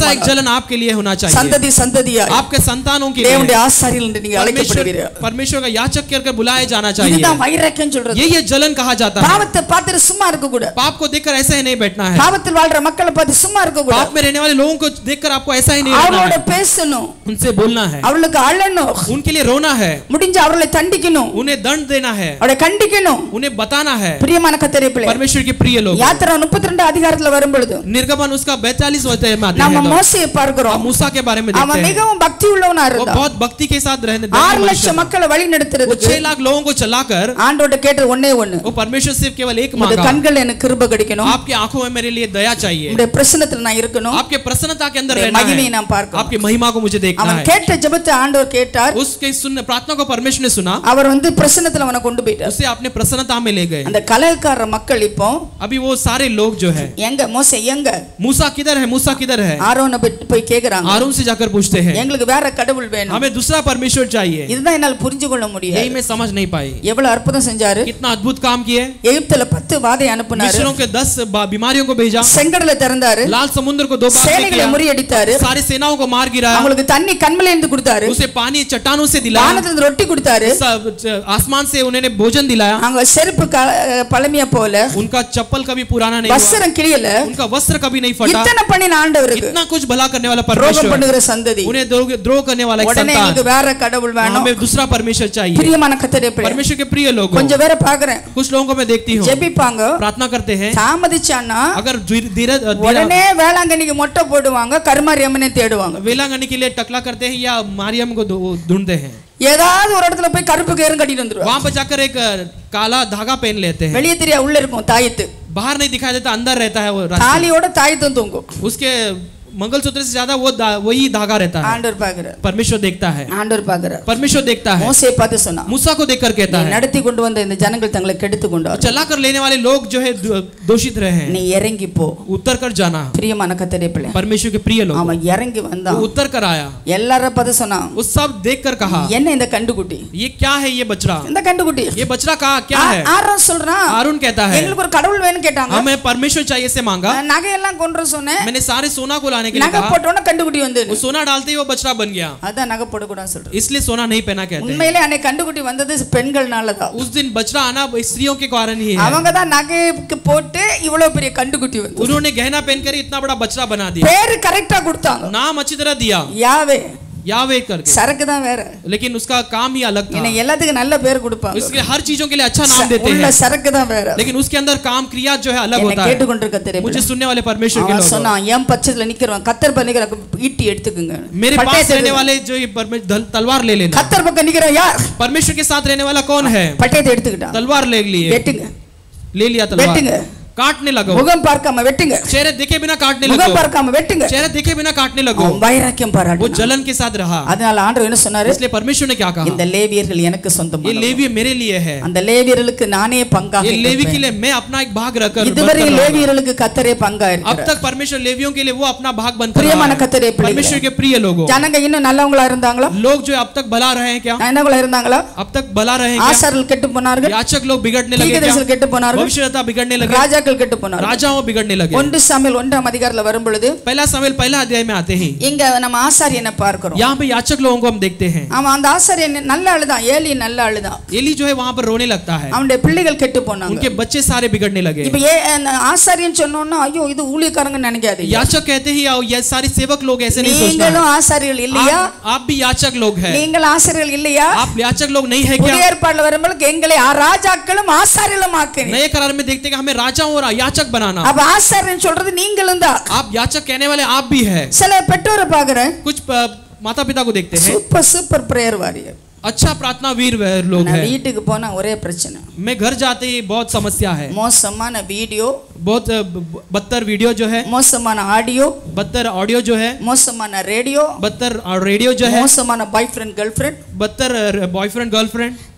S7: एक जलन आपके लिए होना चाहिए
S6: சந்ததி சந்ததியா
S7: आपके संतानों के लिए
S6: தேவனுடைய ஆசாரியர்கள் என்று நீங்க
S7: परमेश्वर
S6: அழைக்கப்படுவீர்கள்
S7: परमेश्वर का याचक कहकर बुलाया जाना चाहिए
S6: இதுதான் வைராக்கியம் சொல்றது
S7: ये ये जलन कहा जाता है
S6: பாவத்தை பார்த்துட்டு சும்மா இருக்க கூட
S7: पाप को देखकर ऐसा ही नहीं बैठना है
S6: பாவத்தில் வாழ்ற மக்களை பார்த்து சும்மா இருக்க கூட
S7: पाप में रहने वाले लोगों को देखकर आपको ऐसा ही नहीं रहना
S6: அவங்களோட
S7: है
S6: பேசணும்
S7: उनसे बोलना है
S6: அவளுக்கு அழணும்
S7: उनके लिए रोना है
S6: முடிஞ்ச அவர்களை தண்டிக்கணும்
S7: उन्हें दंड देना है
S6: அவளை கண்டிக்கணும்
S7: उन्हें बताना है
S6: பிரியமான கத்தரை பிள்ளை
S7: परमेश्वर के प्रिय लोग
S6: யாத்திரா முப்பத்தி ரெண்டு அதிகாரத்துல வரும் பொழுது
S7: निर्गमन उसका बैतालीस होते में आते
S6: நம்ம
S7: हैं तो
S6: மோசையை
S7: हम
S6: பார்க்கிறோம்
S7: मूसा के बारे में
S6: அவன்
S7: देखते हैं
S6: மிகவும் பக்தி உள்ளவனா
S7: वो
S6: இருந்தான்
S7: बहुत भक्ति के साथ रहने
S6: ஆறு
S7: रहने
S6: லட்சம்
S7: मनुष्य
S6: மக்களை வழி
S7: था। वो
S6: நடத்துறதுக்கு
S7: छह लाख लोगों को चलाकर
S6: ஆண்டோட கேட்டது ஒண்ணே ஒண்ணு
S7: वो परमेश्वर से केवल एक
S6: உங்களுடைய
S7: मांगा
S6: கண்கள் எனக்கு கிருப கிடைக்கணும்
S7: आपकी आंखों में मेरे लिए दया चाहिए
S6: உங்களுடைய பிரசனத்துல நான் இருக்கணும்
S7: आपके प्रसन्नता के अंदर
S6: உங்களுடைய
S7: रहना
S6: மகிமையை
S7: है
S6: நான் பார்க்கணும்
S7: आपकी महिमा को मुझे देखना
S6: அவன்
S7: है
S6: கேட்ட ஜெபத்தை ஆண்டவர் கேட்டார்
S7: उसके सुन प्रार्थना को परमेश्वर ने सुना
S6: அவர் வந்து பிரசனத்துல அவனை கொண்டு போயிட்டார்
S7: उसे अपने प्रसन्नता में ले गए
S6: அந்த கலகக்கார மக்கள் இப்போ
S7: अभी वो सारे लोग जो है
S6: எங்க மோசே எங்க
S7: मूसा किधर है मूसा किधर है
S6: ஆரோனை போய் போய் கேக்குறாங்க
S7: आरून से जाकर पूछते हैं
S6: எங்களுக்கு வேற கடவுள் வேணும்
S7: हमें दूसरा परमेश्वर चाहिए
S6: இதுதான் என்னால புரிஞ்சு கொள்ள
S7: यही
S6: முடியாது
S7: मैं समझ नहीं पाई
S6: எவ்வளவு அற்புதம் செஞ்சாரு
S7: कितना अद्भुत काम किए
S6: எகிப்துல பத்து வாதை அனுப்புனாரு
S7: मिस्रों के दस बा- बीमारियों को भेजा
S6: செங்கடலை திறந்தாரு
S7: लाल समुद्र को दो बार
S6: சேனைகளை
S7: किया
S6: முறியடித்தாரு
S7: सारी सेनाओं को मार गिराया
S6: அவங்களுக்கு தண்ணி கண்மல இருந்து கொடுத்தாரு
S7: उसे पानी चट्टानों से दिलाया
S6: வானத்துல இருந்து ரொட்டி கொடுத்தாரு
S7: सब च- आसमान से उन्होंने भोजन दिलाया
S6: அவங்க செருப்பு க- பழமையா போல
S7: उनका चप्पल कभी पुराना नहीं हुआ
S6: வஸ்திரம் கிழியல
S7: उनका वस्त्र कभी नहीं फटा
S6: இத்தனை பண்ணின ஆண்டவருக்கு
S7: इतना कुछ भला करने वाला
S6: துரோகம்
S7: परमेश्वर
S6: பண்ணுகிற சந்ததி
S7: उन्हें द्रोह द्रोह करने वाला एक
S6: உடனே
S7: संतान
S6: எங்களுக்கு வேற கடவுள் வேணும்
S7: हमें दूसरा परमेश्वर चाहिए
S6: பிரியமான கத்தரே பிள்ளை
S7: परमेश्वर के प्रिय लोग
S6: கொஞ்சம் வேற பாக்குறேன்
S7: कुछ लोगों को मैं देखती हूँ
S6: ஜெபிப்பாங்க
S7: प्रार्थना करते हैं
S6: தாமதிச்சான்னா
S7: अगर धीरे धीरे- धीरे
S6: உடனே வேளாங்கண்ணிக்கு மொட்டை போடுவாங்க கருமாரி அம்மனை தேடுவாங்க
S7: वेलांगनी के लिए टकला करते हैं या मारियम को ढू- ढूंढते हैं
S6: ஏதாவது ஒரு இடத்துல போய் கருப்பு கயிறு கட்டிட்டு வந்துருவாங்க
S7: वहां पर जाकर एक अ, काला धागा पहन लेते हैं
S6: வெளியே தெரியா உள்ள இருக்கும் தாயத்து
S7: बाहर नहीं दिखाई देता अंदर रहता है वो रास्ते।
S6: தாலியோட தாயத்தும் தூங்கும்
S7: उसके मंगलसूत्र से ज्यादा वो दा- वही धागा रहता है
S6: ஆண்டவர் பாக்குறார்
S7: परमेश्वर देखता है
S6: ஆண்டவர் பாக்குறார்
S7: परमेश्वर देखता है
S6: மோசையை பார்த்து சொன்னா
S7: मूसा को देखकर कहता
S6: நீ
S7: है
S6: நடத்தி கொண்டு வந்த இந்த ஜனங்கள் தங்களை கெடுத்து கொண்டார்
S7: चला कर लेने वाले लोग जो है दो- दोषित रहे हैं
S6: நீ இறங்கி போ
S7: उतर कर जाना
S6: பிரியமான கத்தரே பிள்ளை
S7: परमेश्वर के प्रिय लोग
S6: அவன் இறங்கி
S7: वो
S6: வந்தான்
S7: उतर कर आया
S6: எல்லார பார்த்து சொன்னான்
S7: वो सब देख कर कहा
S6: என்ன இந்த கண்டுகுட்டி
S7: ये क्या है ये बछड़ा
S6: இந்த கண்டுகுட்டி
S7: ये बछड़ा कहा क्या है
S6: ஆறாம் சொல்றான்
S7: अरुण कहता है
S6: எங்களுக்கு ஒரு கடவுள் வேணும் கேட்டாங்க
S7: हमें परमेश्वर चाहिए से मांगा
S6: நான் நகையெல்லாம் கொண்டு சொன்னேன்
S7: मैंने सारे सोना को लाने के लिए
S6: நகை
S7: कहा
S6: போட்டோன்னு கண்டுகுட்டி வந்து
S7: वो सोना डालते ही वो बछड़ा बन गया
S6: அதான் நகை போடக்கூடாதுன்னு சொல்றேன்
S7: इसलिए सोना नहीं पहना कहते हैं
S6: உண்மையிலே அன்னைக்கு கண்டுகுட்டி வந்தது பெண்கள்னால தான்
S7: उस दिन बछड़ा आना स्त्रियों के कारण ही है
S6: அவங்க தான் நகைக்கு போட்டு இவ்வளவு பெரிய கண்டுகுட்டி வந்து
S7: उन्होंने गहना पहनकर ही इतना बड़ा बछड़ा बना दिया
S6: பேரு கரெக்டா கொடுத்தாங்க
S7: नाम अच्छी तरह दिया
S6: யாவே
S7: यावे करके
S6: சரக்கு தான் வேற
S7: लेकिन उसका काम ही अलग था
S6: இன்னைக்கு எல்லாத்துக்கும் நல்ல பேர் கொடுப்பாங்க
S7: इसके हर चीजों के लिए अच्छा नाम देते
S6: உள்ள
S7: हैं
S6: சரக்கு தான் வேற
S7: लेकिन उसके अंदर काम क्रिया जो है अलग
S6: என்னை
S7: होता है
S6: கேட்டுக்கொண்டிருக்க தெரியும்
S7: मुझे सुनने वाले परमेश्वर के
S6: அவன்
S7: लोग
S6: சொன்னான் என் பட்சத்துல நிக்கிறவன் கத்தர் பண்ணிக்கிற ஈட்டி எடுத்துக்குங்க
S7: मेरे
S6: பட்டயத்தை
S7: पास रहने
S6: எடுங்க.
S7: वाले जो ये परमे- धल- तलवार ले लेना
S6: கத்தர் பக்கம் நிக்கிற யார்
S7: परमेश्वर के साथ रहने वाला कौन है
S6: பட்டயத்தை எடுத்துக்கிட்டான்
S7: तलवार ले लिए
S6: வெட்டுங்க
S7: ले लिया तलवार
S6: வெட்டுங்க
S7: काटने लगो
S6: முகம் பார்க்காம வெட்டுங்க
S7: चेहरे देखे बिना काटने
S6: முகம்
S7: लगो
S6: பார்க்காம வெட்டுங்க
S7: चेहरे देखे बिना काटने लगो
S6: அவன் வைராக்கியம்
S7: वो
S6: பாராட்டு
S7: जलन के साथ रहा
S6: அதனால ஆண்டவர் என்ன சொன்னாரு
S7: इसलिए परमेश्वर ने क्या कहा
S6: இந்த லேவியர்கள் எனக்கு சொந்தம்
S7: ये लेवी मेरे लिए है
S6: அந்த லேவியர்களுக்கு நானே பங்காக
S7: ये लेवी के
S6: இருப்பேன்.
S7: लिए मैं अपना एक भाग रखकर
S6: இதுவரை
S7: बरकरार रहूंगा।
S6: லேவியர்களுக்கு கத்தரே பங்கா
S7: अब
S6: இருக்கிறார்
S7: तक परमेश्वर लेवियों के लिए वो अपना भाग बनकर
S6: பிரியமான
S7: रहा है।
S6: கத்தரே பிள்ளைகளே.
S7: परमेश्वर के प्रिय लोगों
S6: ஜனங்க இன்னும் நல்லவங்களா இருந்தாங்களா
S7: लोग जो अब तक भला रहे हैं क्या
S6: நல்லவங்களா இருந்தாங்களா
S7: अब तक भला रहे हैं क्या
S6: ஆசார்கள் கெட்டு போனார்கள்
S7: याचक लोग बिगड़ने लगे क्या
S6: தீர்க்கதரிசிகள் கெட்டு போனார்கள்
S7: भविष्यता बिगड़ने लगे
S6: ராஜாக்கள் கெட்டு போனார்கள்
S7: राजाओं बिगड़ने लगे
S6: ஒன்று சாமியல் ஒன்றாம் அதிகாரத்துல வரும் பொழுது
S7: पहला समय पहला अध्याय में आते ही
S6: இங்க நம்ம ஆசாரியனை பார்க்கிறோம்
S7: यहाँ पे याचक लोगों को हम देखते हैं
S6: அவன் அந்த ஆசாரியன் நல்ல ஆளுதான் ஏலி நல்ல ஆளுதான்
S7: एली जो है वहां पर रोने लगता है
S6: அவனுடைய பிள்ளைகள் கெட்டு போனாங்க
S7: उनके बच्चे सारे बिगड़ने लगे
S6: இப்ப ஏ அந்த ஆசாரியன் சொன்னோன்னா ஐயோ இது ஊழியக்காரங்க நினைக்காதீங்க
S7: याचक कहते ही आओ ये सारे सेवक लोग ऐसे नहीं सोचना
S6: நீங்களும் ஆசாரியர்கள் இல்லையா
S7: आप, आप भी याचक लोग हैं
S6: நீங்கள் ஆசாரியர்கள் இல்லையா
S7: आप याचक लोग नहीं है क्या
S6: புதிய ஏற்பாடுல வரும்போது எங்களை ஆ- ராஜாக்களும் ஆசாரியர்களும் ஆக்குறீங்க
S7: नए करार में देखते हैं कि हमें राजाओं और याचक बनाना
S6: அப்ப ஆசாரியன் சொல்றது நீங்களும் தான்
S7: आप याचक कहने वाले आप भी है
S6: சில பெற்றோரை பாக்குறேன்
S7: कुछ माता पिता को देखते हैं
S6: சூப்பர் சூப்பர் பிரேயர் வாரியர்
S7: अच्छा प्रार्थना वीर वह लोग
S6: நான்
S7: हैं
S6: வீட்டுக்கு போனா ஒரே பிரச்சனை
S7: मैं घर जाते ही बहुत समस्या है
S6: மோசமான வீடியோ
S7: बहुत अ, ब- बदतर वीडियो जो है
S6: மோசமான ஆடியோ
S7: बदतर ऑडियो जो है
S6: மோசமான ரேடியோ
S7: बदतर रेडियो जो है
S6: மோசமான பாய் ஃப்ரெண்ட் கேர்ள் ஃப்ரெண்ட்
S7: बदतर बॉयफ्रेंड गर्लफ्रेंड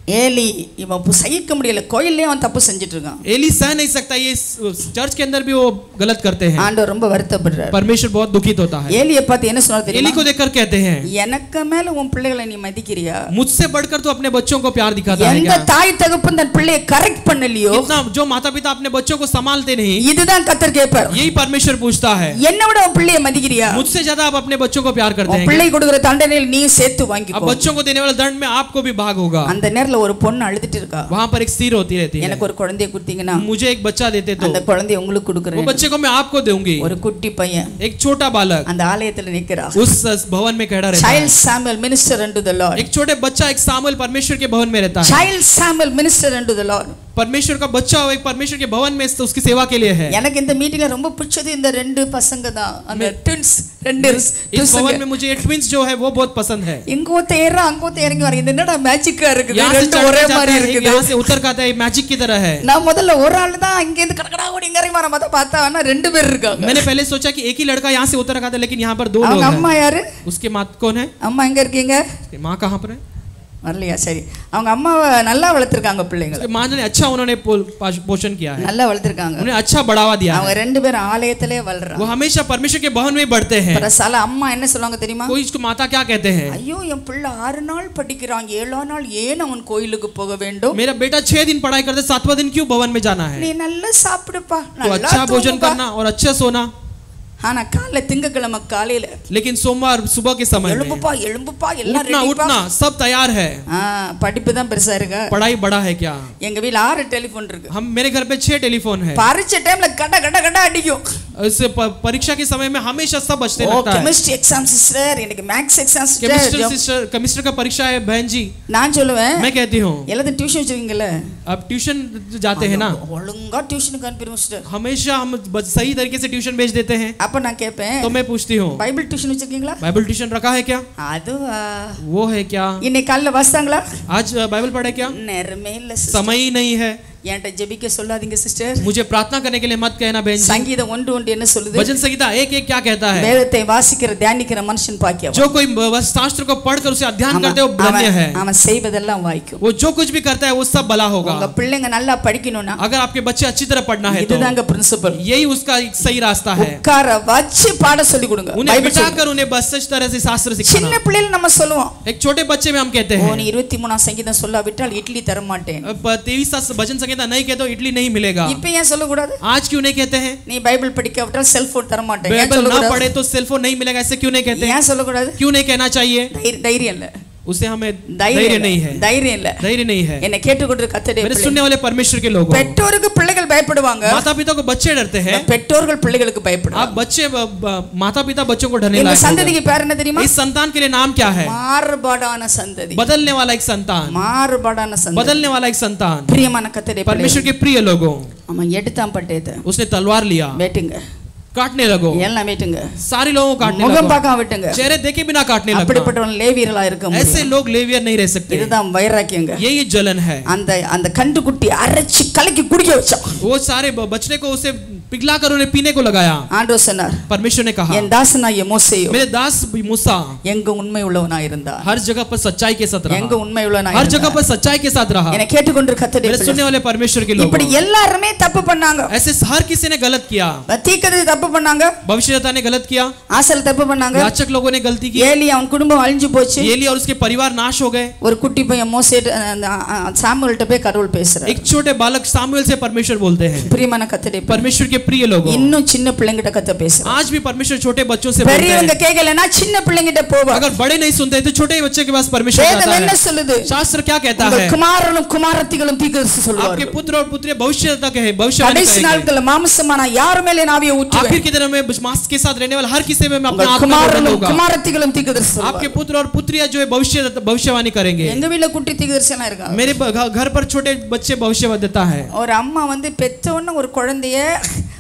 S6: ஏலி இவன் பு- சகிக்க முடியல கோயில்லே அவன் தப்பு செஞ்சுட்டு இருக்கான்
S7: एली सह नहीं सकता ये स- चर्च के अंदर भी वो गलत करते हैं
S6: ஆண்டவர் ரொம்ப வருத்தப்படுறார்
S7: परमेश्वर बहुत दुखित होता है
S6: ஏலியை பார்த்து என்ன சொன்னார்
S7: एली
S6: தெரியுமா
S7: को देखकर कहते हैं
S6: எனக்கு மேல உன் பிள்ளைகளை நீ மதிக்கிறியா
S7: मुझसे बढ़कर तो अपने बच्चों को प्यार दिखाता है
S6: எந்த
S7: क्या
S6: தாய் தகப்பன் தன் பிள்ளையை கரெக்ட் பண்ணலையோ
S7: इतना जो माता पिता अपने बच्चों को संभालते नहीं
S6: இதுதான் கத்தர் கேட்பார்
S7: यही परमेश्वर पूछता है
S6: என்னை விட உன் பிள்ளையை மதிக்கிறியா
S7: मुझसे ज्यादा आप अपने बच्चों को प्यार करते
S6: உன்
S7: हैं
S6: பிள்ளை கொடுக்குற தண்டனையில் நீ சேர்த்து
S7: अब
S6: வாங்கிக்கோ
S7: बच्चों को देने वाले दंड में आपको भी भाग होगा
S6: அந்த நேரத்துல ஒரு பொண்ணு அழுதுட்டு இருக்கா
S7: वहां पर एक स्थिर होती रहती है
S6: எனக்கு ஒரு குழந்தைய கொடுத்தீங்கன்னா
S7: मुझे एक बच्चा देते तो
S6: அந்த குழந்தைய உங்களுக்கு
S7: वो
S6: கொடுக்குறேன்
S7: बच्चे को मैं आपको दूंगी
S6: ஒரு குட்டி பையன்
S7: एक छोटा बालक
S6: அந்த ஆலயத்துல நிக்கிறா
S7: उस भवन में खड़ा रहता है
S6: child Samuel minister and the Lord
S7: एक छोटे बच्चा एक सामुएल परमेश्वर के भवन में रहता है
S6: child Samuel minister and the Lord
S7: परमेश्वर का बच्चा एक परमेश्वर के भवन में उसकी सेवा के लिए है
S6: எனக்கு இந்த மீட்டிங்ல ரொம்ப பிடிச்சது இந்த ரெண்டு பசங்க தான் அந்த ட்வின்ஸ் ரெண்டு
S7: इस
S6: twins
S7: भवन
S6: ங்க.
S7: में मुझे ये ट्विंस जो है वो बहुत पसंद है
S6: இங்க ஒருத்த ஏறா அங்க ஒருத்த இறங்கி வர இது என்னடா மேஜிக்கா இருக்குது
S7: यहाँ से
S6: ரெண்டு
S7: चढ़
S6: ஒரே
S7: के जाता
S6: மாதிரி
S7: है एक
S6: இருக்குது
S7: यहाँ से उतर के आता है मैजिक की तरह है
S6: நான் முதல்ல ஒரு ஆள் தான் இங்க இருந்து கடகடா ஓடி இங்க இறங்கி வர பார்த்தா பார்த்தா ஆனா ரெண்டு பேர் இருக்காங்க
S7: मैंने पहले सोचा कि एक ही लड़का यहाँ से उतर रखा था लेकिन यहाँ पर दो लोग
S6: அவங்க
S7: हैं
S6: அம்மா யாரு
S7: उसके माँ कौन है
S6: அம்மா எங்க இருக்கீங்க
S7: उसकी माँ कहाँ पर है
S6: வரலையா சரி அவங்க அம்மாவை நல்லா வளர்த்துருக்காங்க பிள்ளைங்களை
S7: उसके माँ ने अच्छा उन्होंने पो- पाश- पोषण किया है
S6: நல்லா வளர்த்துருக்காங்க
S7: उन्हें अच्छा बढ़ावा दिया
S6: அவங்க
S7: है
S6: ரெண்டு பேரும் ஆலயத்திலே வளர்றாங்க
S7: वो हमेशा परमेश्वर के भवन में बढ़ते हैं
S6: பிரசால அம்மா என்ன சொல்லுவாங்க தெரியுமா
S7: कोई इसको माता क्या कहते हैं
S6: ஐயோ என் பிள்ளை ஆறு நாள் படிக்கிறான் ஏழாம் நாள் ஏன் அவன் கோயிலுக்கு போக வேண்டும்
S7: मेरा बेटा छह दिन पढ़ाई करते सातवां दिन क्यों भवन में जाना है
S6: நீ நல்லா சாப்பிடுப்பா
S7: तो
S6: நல்லா
S7: अच्छा भोजन
S6: தூங்குப்பா.
S7: करना और अच्छा सोना
S6: ஆனா காலைல திங்கக்கிழமை காலையில
S7: लेकिन सोमवार सुबह के समय में
S6: எழும்புப்பா எழும்புப்பா எல்லாம்
S7: उठना
S6: ரெடிப்பா
S7: उठना सब तैयार है
S6: ஆ படிப்பு தான் பெருசா இருக்கா
S7: पढ़ाई बड़ा है क्या
S6: எங்க வீட்ல ஆறு டெலிபோன் இருக்கு
S7: हम मेरे घर पे छह टेलीफोन है
S6: பரீட்சை டைம்ல கட கட கட அடிக்கும்
S7: इससे प- परीक्षा के समय में हमेशा सब बचते
S6: ஓ
S7: लगता है
S6: கெமிஸ்ட்ரி எக்ஸாம் சிஸ்டர் எனக்கு maths exam
S7: chemistry
S6: sister
S7: sister chemistry का परीक्षा है बहन जी
S6: நான் சொல்லுவேன்
S7: मैं कहती हूँ
S6: எல்லாத்தையும் டியூஷன் வச்சிருக்கீங்கல்ல
S7: अब ट्यूशन जाते हैं ना
S6: ஒழுங்கா டியூஷனுக்கு அனுப்பிடுவோம் சிஸ்டர்
S7: हमेशा हम ब- सही तरीके से ट्यूशन भेज देते हैं
S6: அப்ப நான் கேட்பேன்
S7: तो मैं पूछती हूँ
S6: பைபிள் டியூஷன் வச்சிருக்கீங்களா
S7: बाइबल ट्यूशन रखा है क्या
S6: அதுவா
S7: वो है क्या
S6: இன்னைக்கு காலைல வாசித்தாங்களா
S7: आज अ, बाइबल पढ़े क्या
S6: நேரமே இல்ல sister.
S7: समय ही नहीं है
S6: என்கிட்ட ஜெபிக்க சொல்லாதீங்க சிஸ்டர்
S7: मुझे प्रार्थना करने के लिए मत कहना बहन जी
S6: சங்கீதம் ஒன்று ஒன்று என்ன சொல்லுது
S7: भजन संगीता एक एक क्या कहता है
S6: வேதத்தை வாசிக்கிற தியானிக்கிற மனுஷன் பாக்கியவன்
S7: जो कोई ब- शास्त्र को पढ़कर उसे अध्ययन
S6: அவன்
S7: करते हो धन्य है
S6: அவன் அவன் செய்வதெல்லாம் வாய்க்கும்
S7: वो जो कुछ भी करता है वो सब भला
S6: உங்க
S7: होगा
S6: பிள்ளைங்க நல்லா படிக்கணும்னா
S7: अगर आपके बच्चे अच्छी तरह पढ़ना है तो
S6: இதுதாங்க பிரின்சிபல்
S7: यही उसका एक सही रास्ता है
S6: உட்கார வச்சு பாட சொல்லி கொடுங்க
S7: उन्हें
S6: பைபிள் சொல்லி-
S7: बिठाकर उन्हें बस सच तरह से शास्त्र
S6: சின்ன
S7: सिखाना
S6: பிள்ளைல நம்ம சொல்லுவோம்
S7: एक छोटे बच्चे में हम कहते
S6: ஓ
S7: हैं
S6: நீ இருபத்தி மூணாம் சங்கீதம் சொல்லாவிட்டால் இட்லி தர மாட்டேன்
S7: अब तेईस भजन संगीता नहीं कहते हो इडली नहीं मिलेगा
S6: இப்ப ஏன் சொல்லக்கூடாது
S7: आज क्यों नहीं कहते हैं
S6: நீ பைபிள் படிக்காவிட்டால் செல்போன் தர மாட்டேன் ஏன்
S7: बाइबल ना
S6: சொல்லக்கூடாது
S7: पढ़े तो सेलफोन नहीं मिलेगा ऐसे क्यों नहीं कहते
S6: ஏன் சொல்லக்கூடாது
S7: क्यों नहीं कहना चाहिए
S6: தைரிய- தைரியம் இல்ல
S7: उसे हमें
S6: தைரியம்
S7: धैर्य
S6: இல்ல.
S7: नहीं है
S6: தைரியம் இல்ல
S7: धैर्य नहीं है
S6: என்னை கேட்டுக்கொண்டு கத்தடைய
S7: मेरे सुनने वाले परमेश्वर के लोग
S6: பெற்றோருக்கு பிள்ளைகள் பயப்படுவாங்க
S7: माता पिता को बच्चे डरते हैं
S6: பெற்றோர்கள் பிள்ளைகளுக்கு பயப்படுவாங்க
S7: आप बच्चे ब- ब- माता पिता बच्चों को डरने
S6: எங்க
S7: लायक होगा।
S6: சந்ததிக்கு பேர் என்ன தெரியுமா
S7: इस संतान के लिए नाम क्या है
S6: மாறுபாடான சந்ததி
S7: बदलने वाला एक संतान
S6: மாறுபாடான சந்ததி
S7: बदलने वाला एक संतान
S6: பிரியமான கத்தடைய
S7: परमेश्वर के प्रिय लोगों
S6: அவன் எடுத்தான் பட்டயத்தை
S7: उसने तलवार लिया
S6: வேட்டுங்க
S7: काटने लगो
S6: எல்லாம் வேட்டுங்க
S7: सारे लोगों को काटने
S6: முகம்
S7: लगो
S6: பார்க்காம விட்டுங்க
S7: चेहरे देखे बिना काटने लगा
S6: அப்படிப்பட்டவன் லேவியர்களா இருக்க முடியும்
S7: ऐसे लोग लेवियर नहीं रह सकते
S6: இதுதான் வைராக்கியங்க
S7: यही जलन है
S6: அந்த அந்த கண்டுக்குட்டி அரைச்சு கலக்கி குடிக்க வச்சான்
S7: वो सारे ब- बचने को उसे पिघला कर उन्हें पीने को लगाया
S6: ஆண்டவர் சொன்னார்
S7: परमेश्वर ने कहा
S6: என் தாசனாகிய மோசேயோ
S7: मेरे दास मूसा
S6: எங்க உண்மை உள்ளவனா இருந்தா
S7: हर जगह पर सच्चाई के साथ
S6: எங்க
S7: रहा
S6: உண்மை உள்ளவனா
S7: हर
S6: இருந்தா
S7: जगह पर सच्चाई के साथ रहा
S6: என்னை கேட்டுக்கொண்டு கத்தடைய
S7: मेरे सुनने वाले परमेश्वर के लोग
S6: இப்படி எல்லாருமே தப்பு பண்ணாங்க
S7: ऐसे हर किसी ने गलत किया
S6: தீக்கது தப்பு பண்ணாங்க
S7: भविष्यता ने गलत किया
S6: ஆசல் தப்பு பண்ணாங்க
S7: याचक लोगों ने गलती की
S6: ஏலி அவன் குடும்பம் அழிஞ்சு போச்சு
S7: एली और उसके परिवार नाश हो गए
S6: ஒரு குட்டி பையன் மோசே சாமுவேல்கிட்ட போய் கடவுள் பேசுறாரு
S7: एक छोटे बालक सामुएल से परमेश्वर बोलते हैं
S6: பிரியமான கத்தடைய
S7: परमेश्वर के प्रिय लोगों
S6: இன்னும் சின்ன பிள்ளைங்கிட்ட கத்த பேசுறாரு
S7: आज भी परमेश्वर छोटे बच्चों से बोलते
S6: பெரியவங்க
S7: हैं
S6: கேட்கலன்னா சின்ன பிள்ளைங்கிட்ட போவா
S7: अगर बड़े नहीं सुनते तो छोटे बच्चे के पास परमेश्वर
S6: வேதம்
S7: जाता
S6: என்ன
S7: है
S6: சொல்லுது
S7: शास्त्र क्या कहता
S6: உங்கள்
S7: है
S6: குமாரனும் குமாரத்திகளும் தீர்க்கதரிசி
S7: आपके
S6: சொல்லுவார்கள்
S7: पुत्र और पुत्री भविष्य तक है भविष्यवाणी
S6: கடைசி
S7: करेंगे
S6: நாட்கள்ல மாம்சமான யார் மேலே நாவிய ஊற்றுவேன்
S7: आखिर के दिन में मास के साथ रहने वाले हर किसी में मैं अपना
S6: உங்கள்
S7: आत्मा को
S6: குமாரனும்
S7: दूंगा
S6: குமாரத்திகளும் தீர்க்கதரிசி
S7: आपके
S6: சொல்லுவார்கள்
S7: पुत्र और पुत्रियां जो है भविष्य भविष्यवाणी करेंगे
S6: எங்க வீட்ல குட்டி தீர்க்கதரிசி எல்லாம் இருக்காங்க
S7: मेरे ब- घ- घर पर छोटे बच्चे भविष्य देता है
S6: ஒரு அம்மா வந்து பெத்த உடனே ஒரு குழந்தைய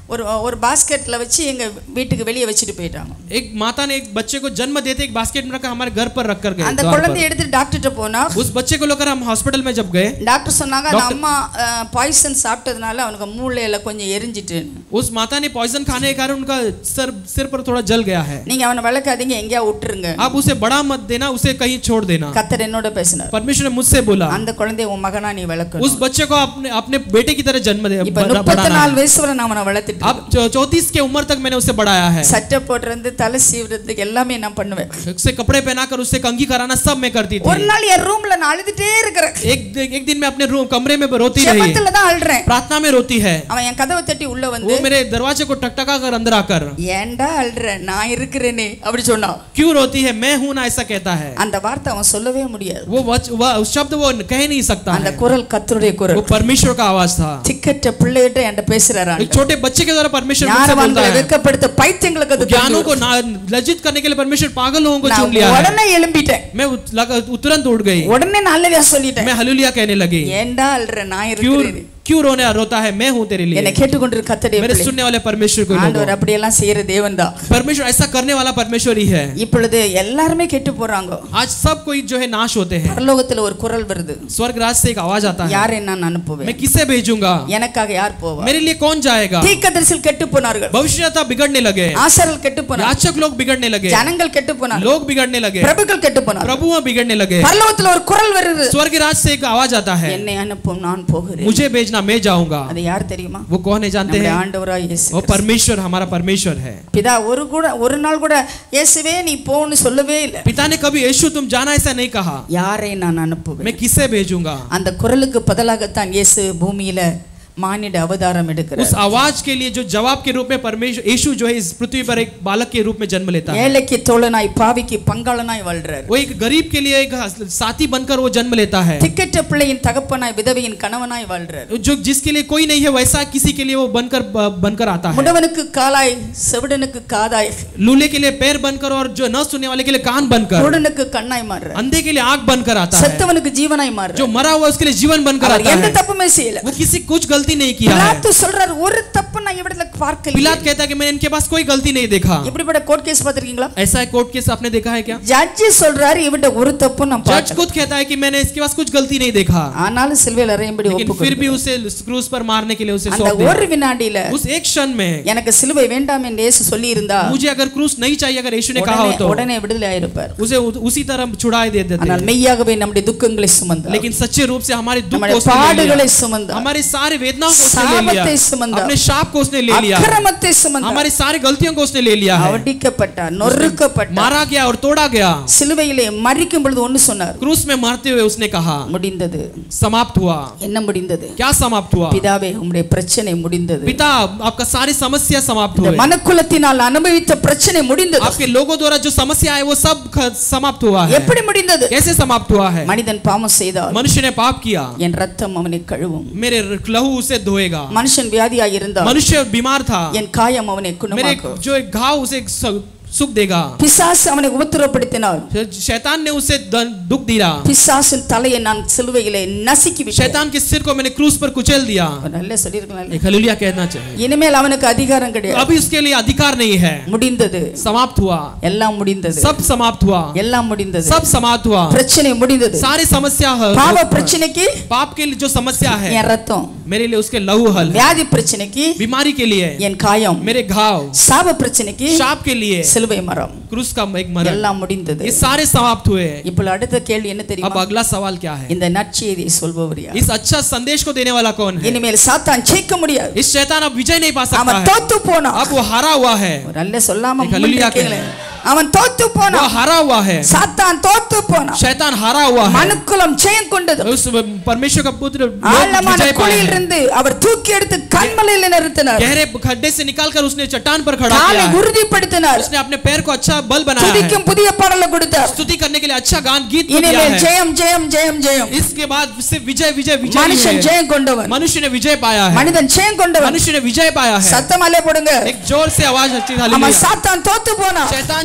S6: ஒரு ஒரு பாஸ்கெட்ல வச்சு எங்க வீட்டுக்கு வெளியே வச்சுட்டு போயிட்டாங்க
S7: एक माता ने एक बच्चे को जन्म देते एक बास्केट में रखा हमारे घर पर रख कर गए
S6: அந்த
S7: द्वार
S6: குழந்தைய
S7: पर।
S6: எடுத்துட்டு டாக்டர்கிட்ட போனா
S7: उस बच्चे को लेकर हम हॉस्पिटल में जब गए
S6: டாக்டர் சொன்னாங்க அந்த அம்மா பாய்சன் சாப்பிட்டதுனால அவனுக்கு மூளையில கொஞ்சம் எரிஞ்சிட்டு
S7: उस माता ने पॉइजन खाने के कारण उनका सर सिर पर थोड़ा जल गया है
S6: நீங்க அவனை வளர்க்காதீங்க எங்கேயா விட்டுருங்க
S7: आप उसे बड़ा मत देना उसे कहीं छोड़ देना
S6: கத்தர் என்னோட பேசினார்
S7: परमेश्वर ने मुझसे बोला
S6: அந்த குழந்தைய உன் மகனா நீ வளர்க்கணும்
S7: उस बच्चे को अपने अपने बेटे की तरह जन्म दे
S6: இப்ப
S7: बड़ा-
S6: முப்பத்தி
S7: बढ़ाना
S6: நாலு
S7: है।
S6: வயசு வரை நான் அவனை வளர்த்துட்டு
S7: अब चौतीस के उम्र तक मैंने उसे बढ़ाया है
S6: சட்டை போடுறது தலை சீவுறதுக்கு எல்லாமே நான் பண்ணுவேன்
S7: उसे कपड़े पहनाकर उसे कंघी कराना सब मैं करती
S6: ஒரு
S7: थी
S6: நாள் என் ரூம்ல நான் அழுதுட்டே இருக்கிறேன்
S7: एक एक दिन मैं अपने रूम कमरे में रोती रही
S6: ஜெபத்துல தான் அழுறேன்
S7: प्रार्थना में रोती है
S6: அவன் என் கதவை தட்டி உள்ள வந்து
S7: वो मेरे दरवाजे को टकटका कर अंदर आकर
S6: ஏன்டா அழுற நான் இருக்கிறேனே அப்படி சொன்னான்
S7: क्यों रोती है मैं हूं ना ऐसा कहता है
S6: அந்த வார்த்தை அவன் சொல்லவே முடியாது
S7: वो वच- वह उस शब्द वो कह नहीं सकता
S6: அந்த
S7: है
S6: குரல் கத்தருடைய
S7: वो
S6: குரல்
S7: परमेश्वर का आवाज था
S6: திக்கற்ற பிள்ளைகிட்ட என்கிட்ட பேசுறாரு
S7: एक छोटे बच्चे के द्वारा परमेश्वर मुझसे बोलता
S6: ஞானவான்களை
S7: है
S6: வெட்கப்படுத்த பைத்தியங்களுக்கு அது
S7: ज्ञानों
S6: தெரியும்.
S7: को ना- लज्जित करने के लिए परमेश्वर पागल लोगों को चुन
S6: நான்
S7: लिया है
S6: உடனே எழும்பிட்டேன்
S7: मैं उत- लगा- तुरंत उड़ गई
S6: உடனே நல்லதா சொல்லிட்டேன்
S7: मैं हलुलिया कहने लगी
S6: ஏன்டா அழுற நான்
S7: क्यों
S6: இருக்கிறேன்
S7: क्यों रोने रोता है मैं हूं तेरे
S6: என்னை
S7: लिए
S6: கேட்டுக்கொண்டிருக்க கத்தடைய
S7: मेरे
S6: பிள்ளை.
S7: सुनने वाले परमेश्वर को
S6: ஆண்டவர்
S7: लोगों
S6: அப்படியெல்லாம் செய்யற தேவன் தான்
S7: परमेश्वर ऐसा करने वाला परमेश्वर ही है
S6: இப்பொழுது எல்லாருமே கெட்டு போறாங்க
S7: आज सब कोई जो है नाश होते हैं
S6: பரலோகத்துல ஒரு குரல் வருது
S7: स्वर्ग राज से एक आवाज आता है
S6: யாரை நான் அனுப்புவேன்
S7: मैं किसे भेजूंगा
S6: எனக்காக யார் போவா
S7: मेरे लिए कौन जाएगा
S6: தீக்கதரிசில் கெட்டு போனார்கள்
S7: भविष्यता बिगड़ने लगे
S6: ஆசரல் கெட்டு போனார்கள்
S7: याचक लोग बिगड़ने लगे
S6: ஜனங்கள் கெட்டு போனார்கள்
S7: लोग बिगड़ने लगे
S6: பிரபுக்கள் கெட்டு போனார்கள்
S7: प्रभु बिगड़ने लगे
S6: பரலோகத்துல ஒரு குரல் வருது
S7: स्वर्ग राज से एक आवाज आता है
S6: என்னை அனுப்பும் நான் போகிறேன்
S7: मुझे भेजना मैं जाऊंगा
S6: அது யார் தெரியுமா
S7: वो कौन है जानते
S6: நம்முடைய
S7: हैं
S6: ஆண்டவராய் இயேசு
S7: वो परमेश्वर हमारा परमेश्वर है
S6: பிதா ஒரு கூட ஒரு நாள் கூட இயேசுவே நீ போன்னு சொல்லவே இல்லை
S7: पिता ने कभी यीशु तुम जाना ऐसा नहीं कहा
S6: யாரை நான் அனுப்புவேன்
S7: मैं किसे भेजूंगा
S6: அந்த குரலுக்கு பதிலாகத்தான் இயேசு பூமியில மானிட அவதாரம் எடுக்கிறார்
S7: उस आवाज के लिए जो जवाब के रूप में परमेश्वर यीशु जो है इस पृथ्वी पर एक बालक के रूप में जन्म लेता है
S6: ஏழைக்கு தோழனாய் பாவிக்கு பங்காளனாய் வாழ்றார்
S7: वो एक गरीब के लिए एक साथी बनकर वो जन्म लेता है
S6: திக்கற்ற பிள்ளையின் தகப்பனாய் விதவையின் கணவனாய் வாழ்றார்
S7: जो जिसके लिए कोई नहीं है वैसा किसी के लिए वो बनकर बनकर आता है
S6: முடவனுக்கு காலாய் செவிடனுக்கு காதாய்
S7: लूले के लिए पैर बनकर और जो न सुनने वाले के लिए कान बनकर
S6: குருடனுக்கு கண்ணாய் மாறுறார்
S7: अंधे के लिए आंख बनकर आता है
S6: செத்தவனுக்கு ஜீவனாய்
S7: जो
S6: மாறுறார்
S7: मरा हुआ उसके लिए जीवन बनकर
S6: அவர்
S7: आता
S6: எந்த
S7: है
S6: தப்புமே செய்யல
S7: वो किसी कुछ गलती नहीं किया है
S6: பிலாத்து சொல்றார் ஒரு தப்பு நான் இவடத்துல பார்க்கல
S7: पिलात कहता है कि मैंने इनके पास कोई गलती नहीं देखा
S6: இப்படிப்பட்ட கோர்ட் கேஸ் பாத்திருக்கீங்களா
S7: ऐसा है कोर्ट केस आपने देखा है क्या
S6: ஜட்ஜி சொல்றாரு இவட ஒரு தப்பு நான்
S7: जज
S6: பார்க்கல
S7: खुद कहता है कि मैंने इसके पास कुछ गलती नहीं देखा
S6: ஆனாலும் சிலுவையில் அறையும்படி
S7: लेकिन
S6: ஒப்பு
S7: फिर भी उसे क्रूज पर मारने के लिए उसे
S6: அந்த
S7: सौंप दिया
S6: ஒரு வினாடியில
S7: उस एक क्षण में
S6: எனக்கு சிலுவை வேண்டாம் என்று இயேசு சொல்லி இருந்தா
S7: मुझे अगर क्रूस नहीं चाहिए अगर यीशु ने कहा हो तो
S6: உடனே விடுதலை ஆயிருப்பார்
S7: उसे उ- उसी तरह छुड़ा दे देते
S6: ஆனால் மெய்யாகவே நம்முடைய துக்கங்களை சுமந்தார்
S7: लेकिन सच्चे रूप से हमारे दुख
S6: நம்முடைய
S7: को उसने ले
S6: பாடுகளை
S7: लिया
S6: சுமந்தார்
S7: हमारे सारे वेदनाओं को उसने ले
S6: சாபத்தை
S7: लिया
S6: சுமந்தார்
S7: अपने शाप को उसने ले लिया
S6: அக்கிரமத்தை சுமந்தார்
S7: हमारी सारी गलतियों को उसने ले लिया है
S6: அவடிக்கப்பட்டார் நொறுக்கப்பட்டார்
S7: मारा गया और तोड़ा गया
S6: சிலுவையிலே மறிக்கும் பொழுது ஒன்னு சொன்னார்
S7: क्रूस में मारते हुए उसने कहा
S6: முடிந்தது
S7: समाप्त हुआ
S6: என்ன முடிந்தது
S7: क्या समाप्त हुआ
S6: பிதாவே உம்முடைய பிரச்சனை முடிந்தது
S7: पिता आपका सारी समस्या समाप्त
S6: இந்த
S7: हुए
S6: மனக்குலத்தினால் அனுபவித்த பிரச்சனை முடிந்தது
S7: आपके लोगों द्वारा जो समस्या है वो सब ख- समाप्त हुआ है
S6: எப்படி முடிந்தது
S7: कैसे समाप्त हुआ है
S6: மனிதன் பாவம் செய்தால்
S7: मनुष्य ने पाप किया
S6: என் ரத்தம் அவனை கழுவும்
S7: मेरे लहू उसे धोएगा
S6: மனுஷன் வியாதியாய் இருந்தால்
S7: मनुष्य बीमार था
S6: என் காயம் அவனை
S7: मेरे
S6: குணமாக்கும்
S7: जो एक घाव उसे स- सुख देगा
S6: பிசாசு அவனை உபத்திரப்படுத்தினால்
S7: फिर शैतान ने उसे द- दुख दिया
S6: பிசாசின் தலையை நான் சிலுவையிலே நசுக்கி விட்டேன்
S7: शैतान के सिर को मैंने क्रूस पर कुचल दिया
S6: நல்ல சொல்லியிருக்கலாம்
S7: एक हलुलिया कहना चाहिए
S6: இனிமேல் அவனுக்கு அதிகாரம் கிடையாது
S7: अभी उसके लिए अधिकार नहीं है
S6: முடிந்தது
S7: समाप्त हुआ
S6: எல்லாம் முடிந்தது
S7: सब समाप्त हुआ
S6: எல்லாம் முடிந்தது
S7: सब समाप्त हुआ
S6: பிரச்சனை முடிந்தது
S7: सारी समस्या है-
S6: பாவ பிரச்சனைக்கு
S7: पाप के लिए जो समस्या है
S6: என் ரத்தம்
S7: मेरे लिए उसके लहू हल है।
S6: வியாதி பிரச்சனைக்கு
S7: बीमारी के लिए
S6: என் காயம்
S7: मेरे घाव
S6: சாப பிரச்சனைக்கு
S7: शाप के लिए
S6: சிலுவை மரம்
S7: क्रूस का एक मरण
S6: எல்லாம் முடிந்தது
S7: ये सारे समाप्त हुए
S6: இப்போ அடுத்த கேள்வி என்ன
S7: अब
S6: தெரியுமா
S7: अगला सवाल क्या है
S6: இந்த நற்செய்தியை சொல்பவர் யார்
S7: इस अच्छा संदेश को देने वाला कौन है
S6: இனிமேல் சாத்தான் ஜெயிக்க முடியாது
S7: इस शैतान अब विजय नहीं पा सकता
S6: அவன்
S7: है
S6: தோத்து போனான்
S7: अब वो हारा हुआ है
S6: ஒரு அல்ல சொல்லாம
S7: एक हल्लेलूया
S6: இருக்கீங்களே. அவன் தோத்து
S7: वो
S6: போனான்
S7: हारा हुआ है
S6: சாத்தான் தோத்து போனான்
S7: शैतान हारा हुआ है
S6: மனுக்குலம் ஜெயம் கொண்டது
S7: उस परमेश्वर का पुत्र लोग
S6: ஆழமான
S7: विजय पाए
S6: குழியில்
S7: हैं।
S6: இருந்து அவர் தூக்கி எடுத்து கண்மலையில் நிறுத்தினார்
S7: गहरे खड्डे से निकालकर उसने चट्टान पर खड़ा
S6: காலை
S7: किया है।
S6: உறுதிப்படுத்தினார்
S7: उसने अपने पैर को अच्छा बल बनाया है
S6: துதிக்கும் புதிய பாடலை கொடுத்தார்
S7: स्तुति करने के लिए अच्छा गान गीत को दिया
S6: இனிமேல்
S7: है
S6: ஜெயம் ஜெயம் ஜெயம் ஜெயம்
S7: इसके बाद उससे विजय विजय विजय
S6: மனுஷன்
S7: ही है।
S6: ஜெயம் கொண்டவன்
S7: मनुष्य ने विजय पाया है
S6: மனிதன் ஜெயம் கொண்டவன்
S7: मनुष्य ने विजय पाया है
S6: சத்தமாலே போடுங்க
S7: एक जोर से आवाज अच्छी
S6: அவன்
S7: हालेलुया
S6: சாத்தான் தோத்து போனான்
S7: शैतान जो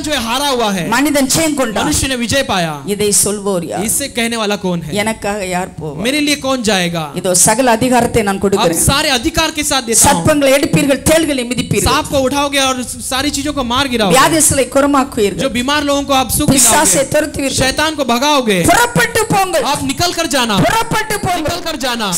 S7: जो है हारा हुआ है
S6: மனிதன் ஜெயம் கொண்டான்
S7: मनुष्य ने विजय पाया
S6: இதை சொல்வோர் யார்
S7: इससे कहने वाला कौन है
S6: எனக்காக யார் போவார்
S7: मेरे लिए कौन जाएगा
S6: இதோ சகல அதிகாரத்தை நான்
S7: अब
S6: கொடுக்கிறேன்
S7: सारे अधिकार के साथ देता हूँ
S6: சர்ப்பங்களை எடுப்பீர்கள் தேள்களை மிதிப்பீர்கள்
S7: सांप को उठाओगे और सारी चीजों को मार गिराओगे
S6: வியாதிசலை
S7: जो
S6: குணமாக்குவீர்கள்
S7: बीमार लोगों को आप सुख
S6: பிசாசை
S7: दिलाओगे
S6: துரத்துவீர்கள்
S7: शैतान को भगाओगे
S6: புறப்பட்டு போங்கள்
S7: आप निकल कर जाना
S6: புறப்பட்டு போங்கள்
S7: निकल कर जाना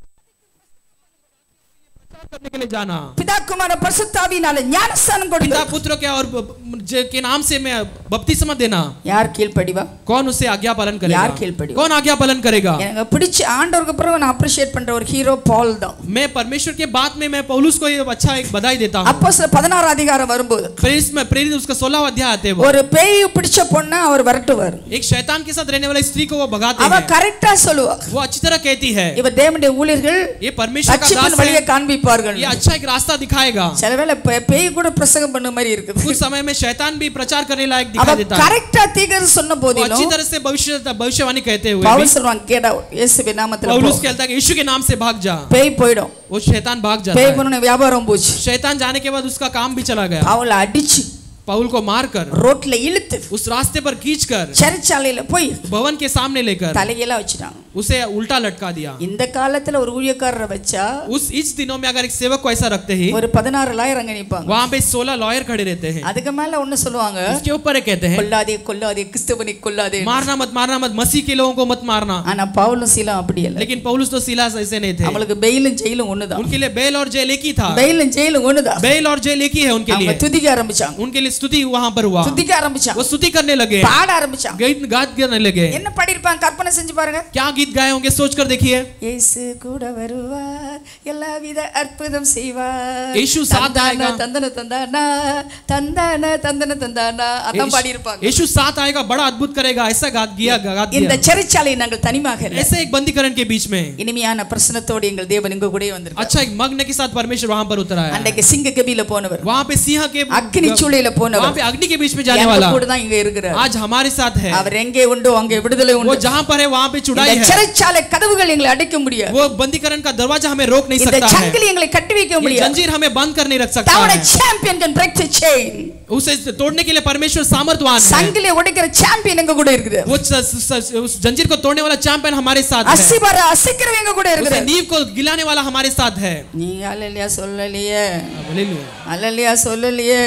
S7: करने के लिए जाना
S6: பிதா குமார பரிசுத்தாவினால ஞானஸ்தானம் கொடுங்க
S7: पिता पुत्र के और ज- के नाम से मैं बपतिस्मा देना
S6: யார் கீழ்ப்படிவா
S7: कौन उससे आज्ञा पालन
S6: यार
S7: करेगा
S6: खेल पड़ी।
S7: कौन आज्ञा पालन करेगा
S6: எனக்கு பிடிச்ச ஆண்டவருக்கு பிறகு நான் அப்ரிஷியேட் பண்ற ஒரு ஹீரோ பால் தான்
S7: मैं परमेश्वर के बाद में मैं पौलुस को ये अच्छा एक बधाई देता हूँ
S6: அப்போ சில பதினாறு அதிகாரம் வரும்போது
S7: प्रेरित में प्रेरित उसका सोलह अध्याय आते हैं वो
S6: ஒரு பேய் பிடிச்ச பொண்ணை அவர் விரட்டுவார்
S7: एक शैतान के साथ रहने वाली स्त्री को वो भगाते
S6: அவ
S7: हैं
S6: கரெக்டா சொல்லுவா
S7: वो अच्छी तरह कहती है
S6: இவர் தேவனுடைய ஊழியர்கள்
S7: ये परमेश्वर का
S6: ரட்சிப்பின்
S7: दास
S6: வழியை
S7: है
S6: காண்பிப்பார்கள்
S7: ये अच्छा एक रास्ता दिखाएगा
S6: சில வேளை பே- பேய் கூட பிரசங்கம் பண்ண மாதிரி இருக்குது
S7: कुछ समय में शैतान भी प्रचार करने लायक
S6: அவ
S7: दिखाई देता है
S6: கரெக்டா தீர்க்கதரிசி சொன்ன
S7: वो अच्छी
S6: போதிலும்
S7: तरह से भविष्य भविष्यवाणी कहते हुए
S6: பவுல்
S7: भी
S6: சொல்லுவாங்க கேடா இயேசுவின் நாமத்துல
S7: पौलुस
S6: போ.
S7: कहता है कि यीशु के नाम से भाग जा
S6: பேய் போயிடும்
S7: वो शैतान भाग जाता
S6: பேய்
S7: है
S6: போன வியாபாரம் போச்சு
S7: शैतान जाने के बाद उसका काम भी चला गया
S6: அவளை அடிச்சு
S7: पौल को मारकर
S6: ரோட்ல இழுத்து
S7: उस रास्ते पर खींचकर
S6: சிறைச்சாலையில போய்
S7: भवन के सामने लेकर
S6: தலையெல்லாம் வச்சுட்டாங்க
S7: उसे उल्टा लटका दिया
S6: இந்த காலத்துல ஒரு ஊழியக்காரரை வச்சா
S7: उस इस दिनों में अगर एक सेवक को ऐसा रखते ही
S6: ஒரு பதினாறு லாயர் அங்க நிப்பாங்க
S7: वहां पे सोलह लॉयर खड़े रहते हैं
S6: அதுக்கு மேல ஒண்ணு சொல்லுவாங்க
S7: उसके ऊपर ये कहते हैं
S6: கொல்லாதே கொல்லாதே கிறிஸ்தவனை கொல்லாதே
S7: मारना मत मारना मत मसीह के लोगों को मत मारना
S6: ஆனா பவுலும் சீலம் அப்படி இல்ல
S7: लेकिन पौलुस तो सिलास ऐसे नहीं थे
S6: அவங்களுக்கு பெயிலும் ஜெயிலும் ஒண்ணுதான்
S7: उनके लिए बेल और जेल एक ही था
S6: பெயிலும் ஜெயிலும் ஒண்ணுதான்
S7: बेल और जेल एक ही है उनके
S6: அவங்க
S7: लिए
S6: துதிக்க ஆரம்பிச்சாங்க
S7: उनके लिए स्तुति वहां पर हुआ
S6: துதிக்க ஆரம்பிச்சாங்க
S7: वो स्तुति करने लगे
S6: பாட ஆரம்பிச்சாங்க
S7: गीत गात करने लगे
S6: என்ன பாடியிருப்பாங்க கற்பனை செஞ்சு பாருங்க
S7: क्या गीत गाए होंगे सोच कर देखिए
S6: இயேசு கூட வருவார் எல்லாவித அற்புதம் செய்வார்
S7: இயேசு சாத்
S6: தந்தானா,
S7: ஆएगा।
S6: தந்தன தந்தானா தந்தான தந்தன தந்தானா அதான் பாடியிருப்பாங்க
S7: यीशु साथ आएगा बड़ा अद्भुत करेगा ऐसा गात गया गात
S6: இந்த
S7: दिया
S6: சிறைச்சாலை நாங்கள் தனிமாக இல்லை.
S7: ऐसे एक बंदीकरण के बीच में
S6: இனிமையான பிரசனத்தோடு எங்கள் தேவன் இங்க கூட வந்திருக்கார்
S7: अच्छा एक मग्न के साथ परमेश्वर वहां पर उतर आया
S6: அன்றைக்கு சிங்க கபில போனவர்
S7: वहां पे सिंह के
S6: அக்னி சூளையில
S7: वहां
S6: போனவர்
S7: पे अग्नि के बीच में जाने
S6: எங்க
S7: वाला
S6: கூட தான் இங்க இருக்கிறார்
S7: आज हमारे साथ है
S6: அவர் எங்கே உண்டோ அங்கே விடுதலை
S7: वो
S6: உண்டு
S7: जहां पर है वहां पे चुड़ाई
S6: இந்த
S7: है
S6: சிறைச்சாலை கதவுகள் எங்களை அடைக்க முடியாது
S7: वो बंदीकरण का दरवाजा हमें रोक नहीं
S6: இந்த
S7: सकता है
S6: சங்கிலி எங்களை கட்டி வைக்க
S7: ये
S6: முடியாது
S7: जंजीर हमें बंद कर नहीं रख सकता
S6: தவணை
S7: है
S6: champion can break the chain
S7: उसे तोड़ने के लिए परमेश्वर सामर्थवान है
S6: சங்கிலியை உடைக்கிற சாம்பியன் எங்க கூட இருக்குது
S7: वो स- स- उस जंजीर को तोड़ने वाला चैंपियन हमारे साथ है
S6: அசிபர அசிக்கிறவங்க எங்க கூட
S7: उसे
S6: இருக்குது
S7: नींव को गिलाने वाला हमारे साथ है
S6: நீ அல்லலியா சொல்லலையே
S7: हालेलुया।
S6: அல்லலியா சொல்லலையே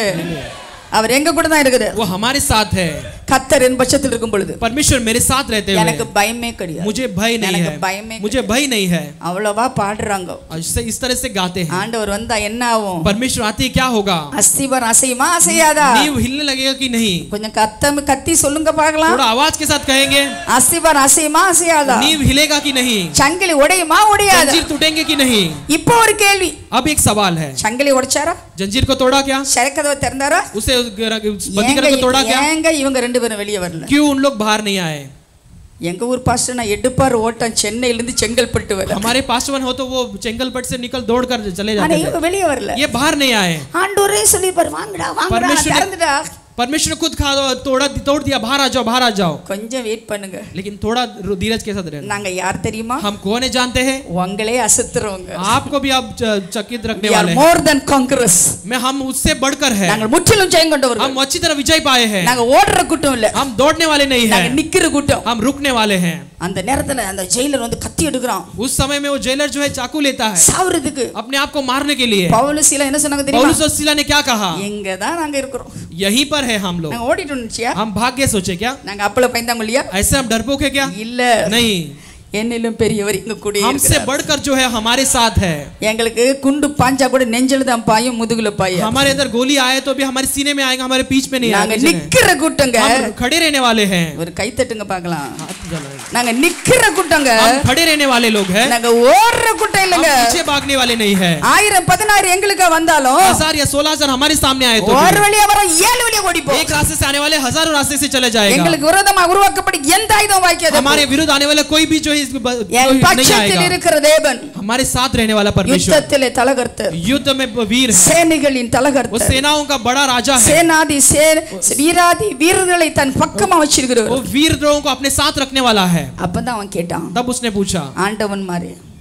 S6: அவர் எங்க கூட தான் இருக்குது
S7: वो हमारे साथ है
S6: கத்தர் என் பட்சத்தில் இருக்கும் பொழுது
S7: परमेश्वर मेरे साथ रहते
S6: எனக்கு
S7: हुए
S6: பயமே கிடையாது
S7: मुझे भय नहीं
S6: எனக்கு
S7: है
S6: பயமே
S7: मुझे भय नहीं है
S6: அவ்வளவா பாடுறாங்க
S7: और इससे इस तरह से गाते हैं
S6: ஆண்டவர் வந்தா என்ன ஆகும்
S7: परमेश्वर आते ही क्या होगा
S6: அஸ்திபர் அசையுமா அசையாதா
S7: नींव हिलने लगेगा कि नहीं
S6: கொஞ்சம் கத்தம் கத்தி சொல்லுங்க பார்க்கலாம்
S7: थोड़ा आवाज के साथ कहेंगे
S6: அஸ்திபர் அசையுமா அசையாதா
S7: नींव हिलेगा कि नहीं
S6: சங்கிலி உடையுமா உடையாதா
S7: जंजीर टूटेंगे कि नहीं
S6: இப்போ ஒரு கேள்வி
S7: अब एक सवाल है
S6: சங்கிலி உடைச்சாரா
S7: जंजीर को तोड़ा क्या
S6: சிறைக்கதவை திறந்தாரா
S7: उसे उस गर- उस बंदीकरण को तोड़ा
S6: ஏங்க
S7: क्या
S6: ஏங்க இவங்க ரெண்டு பேரும் வெளியே வரல
S7: क्यों उन लोग बाहर नहीं आए
S6: எங்க ஊர் பாஸ்டர் நான் எடுப்பார் ஓட்டம் சென்னையில இருந்து செங்கல்பட்டு வர
S7: हमारे पासवन हो तो वो चेंगलपट से निकल दौड़ कर चले
S6: ஆனா
S7: जाते थे
S6: இவங்க வெளியே வரல
S7: ये बाहर नहीं आए
S6: ஆண்டவரே சொல்லிப்பாரு வாங்கடா வாங்கடா
S7: परमेश्वर ने-
S6: திறந்துடா
S7: परमेश्वर ने खुद खा तोड़ा तोड़ दिया बाहर आ जाओ बाहर आ जाओ
S6: கொஞ்சம் வெயிட் பண்ணுங்க
S7: लेकिन थोड़ा धीरज के साथ रहना
S6: நாங்க யார் தெரியுமா
S7: हम कौन है जानते हैं
S6: உங்களே அசத்துறவங்க
S7: आपको भी आप च- चकित रखने
S6: we are
S7: वाले हैं
S6: more than conquerors
S7: मैं हम उससे बढ़कर है
S6: நாங்கள் முற்றிலும் ஜெயம் கொண்டவர்கள்
S7: हम अच्छी तरह विजय पाए हैं
S6: நாங்க ஓடுற கூட்டம் இல்ல
S7: हम दौड़ने वाले नहीं
S6: நாங்க
S7: हैं
S6: நிக்கிற கூட்டம்
S7: हम रुकने वाले हैं
S6: அந்த நேரத்துல அந்த ஜெயிலர் வந்து கத்தி எடுக்கிறான்
S7: उस समय में वो जेलर जो है चाकू लेता है
S6: சாவறதுக்கு
S7: अपने आप को मारने के लिए
S6: பவுல் சீலா என்ன சொன்னாங்க தெரியுமா
S7: पौलुस और सिला ने क्या कहा
S6: இங்க தான் நாங்க இருக்கிறோம்
S7: यहीं पर है हम लोग
S6: நாங்க ஓடிட்டு இருந்துச்சியா
S7: हम भाग गए सोचे क्या
S6: நாங்க அப்பள பயந்தாங்க இல்லையா
S7: ऐसे हम डरपोक है क्या
S6: இல்ல
S7: नहीं
S6: என்னிலும் பெரியவர் இங்க கூட
S7: हमसे बढ़कर जो है हमारे साथ है
S6: எங்களுக்கு குண்டு பாஞ்சா கூட நெஞ்சில தான் பாயும் முதுகுல பாயும்
S7: हमारे अंदर गोली आए तो भी हमारे सीने में आएगा हमारे पीछ में नहीं
S6: நாங்க
S7: आएगा
S6: நிக்கிற கூட்டங்க
S7: हम खड़े रहने वाले हैं
S6: ஒரு கை தட்டுங்க பார்க்கலாம் நாங்க நிக்கிற கூட்டங்க
S7: हम खड़े रहने वाले लोग हैं
S6: நாங்க ஓடுற கூட்டம்
S7: हम
S6: இல்லைங்க
S7: पीछे भागने वाले नहीं है
S6: ஆயிரம் பதினாயிரம் எங்களுக்கு வந்தாலும்
S7: हजार या सोलह हजार हमारे सामने आए तो
S6: ஒரு
S7: भी
S6: वழியா வர ஏழு வழியா ஓடிப்போம்
S7: एक रास्ते से आने वाले हजारों रास्ते से चले जाएगा
S6: எங்களுக்கு விரோதமா உருவாக்கப்படி எந்த ஆயுதம் வாய்க்காது
S7: हमारे विरुद्ध आने वाला कोई भी जो है इस ब-
S6: என்
S7: कोई नहीं
S6: பட்சத்தில்
S7: आएगा
S6: இருக்கிற தேவன்
S7: हमारे साथ रहने वाला परमेश्वर
S6: யுத்தத்திலே தலகர்த்தர்
S7: युद्ध में वीर है
S6: சேனைகளின்
S7: वो
S6: தலகர்த்தர்
S7: सेनाओं का बड़ा राजा है
S6: சேனாதி சே வீராதி வீரர்களை தன் பக்கமா வச்சிருக்கிறவர்
S7: वो वीर द्रोहों को अपने साथ रखने वाला है
S6: அப்பதான் அவன் கேட்டான்
S7: तब उसने पूछा
S6: ஆண்டவன் மாதிரி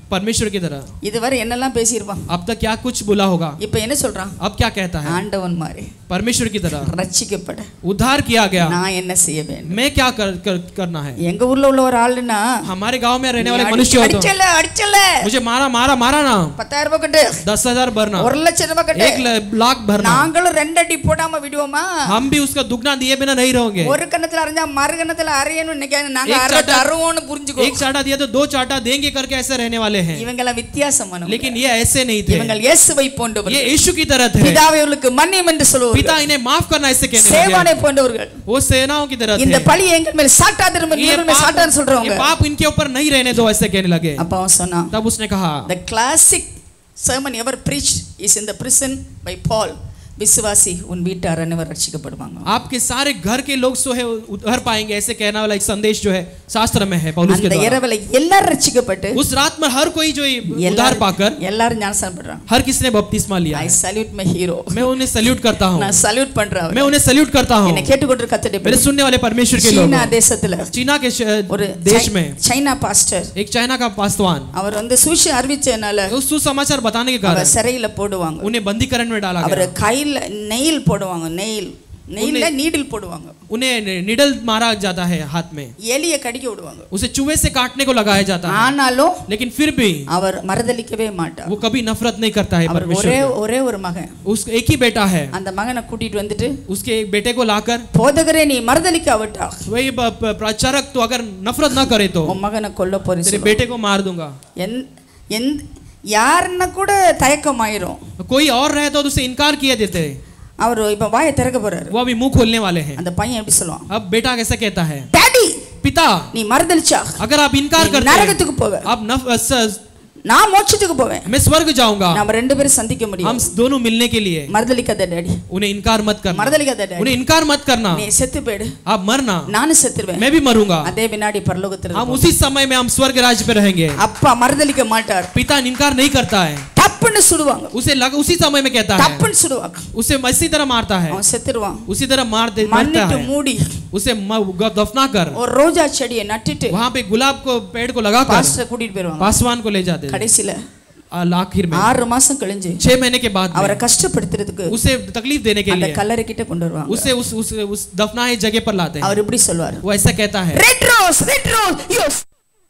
S7: परमेश्वर की तरह
S6: இதுவரை என்னெல்லாம் பேசியிருப்பான்
S7: अब तक क्या कुछ बोला होगा
S6: இப்ப என்ன சொல்றான்
S7: अब क्या कहता है
S6: ஆண்டவன் மாதிரி
S7: परमेश्वर की तरह
S6: ரட்சிக்கப்பட
S7: उद्धार किया गया
S6: நான் என்ன செய்ய வேண்டும்
S7: मैं क्या कर, कर, करना है
S6: எங்க ஊர்ல உள்ள ஒரு ஆளுன்னா
S7: हमारे गांव में रहने वाले
S6: நீ
S7: मनुष्य
S6: அடி-
S7: हो तो
S6: அடிச்சல அடிச்சல
S7: मुझे मारा मारा मारा ना
S6: பத்தாயிரம் ரூபாய் கட்டு
S7: दस हजार भरना
S6: ஒரு லட்சம் ரூபாய் கட்டு
S7: एक ल- लाख भरना
S6: நாங்களும் ரெண்டு அடி போடாம விடுவோமா
S7: हम भी उसका दुगना दिए बिना नहीं रहोगे
S6: ஒரு கணத்துல அறிஞ்சா மறு கணத்துல அறையணும் நினைக்காது நாங்க
S7: एक
S6: அறுபது
S7: चाटा-
S6: அருவோம்னு புரிஞ்சுக்கோ
S7: एक चाटा दिया तो दो चाटा देंगे करके ऐसे रहने वाले हैं
S6: இவங்க எல்லாம் வித்தியாசமானவங்க
S7: लेकिन ये ऐसे नहीं थे
S6: இவங்க இயேசுவை போன்றவர்கள்
S7: ये यीशु की तरह थे
S6: பிதாவை அவர்களுக்கு மன்னியும் என்று
S7: पिता
S6: சொல்லுவார்கள்
S7: इन्हें माफ करना ऐसे कहने लगे
S6: சேவானை போன்றவர்கள்
S7: वो सेनाओं की तरह
S6: இந்த
S7: थे
S6: பழி எங்கள் மேல் சாட்டாதிரும்
S7: ये
S6: இவர்கள் மேல் சாட்டான்னு
S7: पाप,
S6: சொல்றவங்க
S7: ये पाप इनके ऊपर नहीं रहने दो ऐसे कहने लगे
S6: அப்ப அவன் சொன்னான்
S7: तब उसने कहा
S6: The classic sermon ever preached is in the prison by Paul. விசுவாசி உன் வீட்டார் அனைவர் ரட்சிக்கப்படுவாங்க
S7: आपके सारे घर के लोग सो है उधर पाएंगे ऐसे कहने वाला एक संदेश जो है शास्त्र में है पौलुस के
S6: அந்த
S7: द्वारा
S6: இரவுல எல்லாரும் ரட்சிக்கப்பட்டு
S7: उस रात में हर कोई जो ये उद्धार
S6: எல்லாரும்
S7: पाकर
S6: எல்லாரும் ஞானஸ்நானம் பண்றாங்க
S7: हर किसी ने बपतिस्मा लिया
S6: ஐ
S7: है
S6: சல்யூட் மை ஹீரோ
S7: मैं उन्हें सल्यूट करता हूँ
S6: நான் சல்யூட் பண்றேன்
S7: मैं उन्हें सल्यूट करता हूँ
S6: என்ன கேட்டுக்கொண்டு கத்துட்டு
S7: मेरे सुनने वाले परमेश्वर के लोग
S6: சீனா தேசத்துல
S7: चीना के श-
S6: ஒரு
S7: देश में
S6: சைனா பாஸ்டர்
S7: एक चाइना का पासवान
S6: அவர் வந்து சூசி அறிவிச்சதுனால
S7: उस सुसमाचार बताने के
S6: அவர்
S7: कारण
S6: சிறையில போடுவாங்க
S7: उन्हें बंदीकरण में डाला
S6: அவர்
S7: गया
S6: கையில நெயில் போடுவாங்க நெயில் நெயில்ல நீடில் போடுவாங்க
S7: उन्हें निडल मारा जाता है हाथ में
S6: எலிய கடிக்க விடுவாங்க
S7: उसे चूहे से काटने को लगाया जाता है
S6: ஆனாலும்
S7: लेकिन फिर भी
S6: அவர் மறுதலிக்கவே மாட்டார்
S7: वो कभी नफरत नहीं करता है
S6: அவர்
S7: परमेश्वर
S6: ஒரே
S7: से।
S6: ஒரே ஒரு மகன்
S7: उसका एक ही बेटा है
S6: அந்த மகனை கூட்டிட்டு வந்துட்டு
S7: उसके एक बेटे को लाकर
S6: போதகரே நீ மறுதலிக்காவிட்டா
S7: वही ब- प- प्रचारक तो अगर नफरत ना करे तो
S6: உன் மகனை கொல்ல போறேன்
S7: तेरे बेटे को मार दूंगा
S6: எந் எந் யாருன்னா கூட தயக்கமாயிரும்
S7: कोई और रहे तो उसे इनकार किए देते
S6: அவர் இப்ப வாயை திறக்க போறாரு
S7: वो अभी मुंह खोलने वाले हैं
S6: அந்த பையன் எப்படி சொல்லுவான்
S7: अब बेटा कैसा कहता है
S6: டாடி
S7: पिता
S6: நீ மறுதலிச்சா
S7: अगर आप इनकार
S6: நீ
S7: करते हैं
S6: நரகத்துக்கு போவ
S7: आप नफ, स-
S6: நான் மோட்சத்துக்கு போவேன்
S7: मैं स्वर्ग जाऊंगा
S6: நாம ரெண்டு பேரும் சந்திக்க
S7: हम
S6: முடியும்
S7: दोनों मिलने के लिए
S6: மறுதலிக்காத டாடி
S7: उन्हें इनकार मत करना
S6: மறுதலிக்காத டாடி
S7: उन्हें इनकार मत करना
S6: நீ செத்து போயிடு
S7: आप मरना
S6: நானும் செத்துருவேன்
S7: मैं भी मरूंगा
S6: அதே வினாடி பரலோகத்துல
S7: हम
S6: இருப்போம்.
S7: उसी समय में हम स्वर्ग राज्य पे रहेंगे
S6: அப்பா மறுதலிக்க மாட்டார்
S7: पिता इनकार नहीं करता है
S6: தப்புன்னு சுடுவாங்க
S7: उसे लग, उसी समय में कहता है
S6: தப்புன்னு சுடுவாங்க
S7: उसे इसी तरह मारता है
S6: அவன் செத்துருவான்
S7: उसी तरह मार दे मरता
S6: மண்ணிட்டு
S7: है
S6: மூடி
S7: उसे म- ग- दफना कर
S6: ஒரு ரோஜா செடியை நட்டுட்டு
S7: वहां पे गुलाब को पेड़ को लगाकर
S6: பாஸ்டர் கூட்டிட்டு போயிருவாங்க
S7: पासवान को ले जाते हैं
S6: கடைசியில
S7: आ- आखिर में
S6: ஆறு மாசம் கழிஞ்சு
S7: छह महीने के बाद में
S6: அவரை கஷ்டப்படுத்துறதுக்கு
S7: उसे तकलीफ देने के
S6: அந்த
S7: लिए
S6: கல்லறை கிட்ட கொண்டு வருவாங்க
S7: उसे उस उस उस दफनाए जगह पर लाते हैं
S6: அவர் இப்படி சொல்வார்
S7: वो ऐसा कहता है
S6: ரெட் ரோஸ் ரெட் ரோஸ் யோஸ்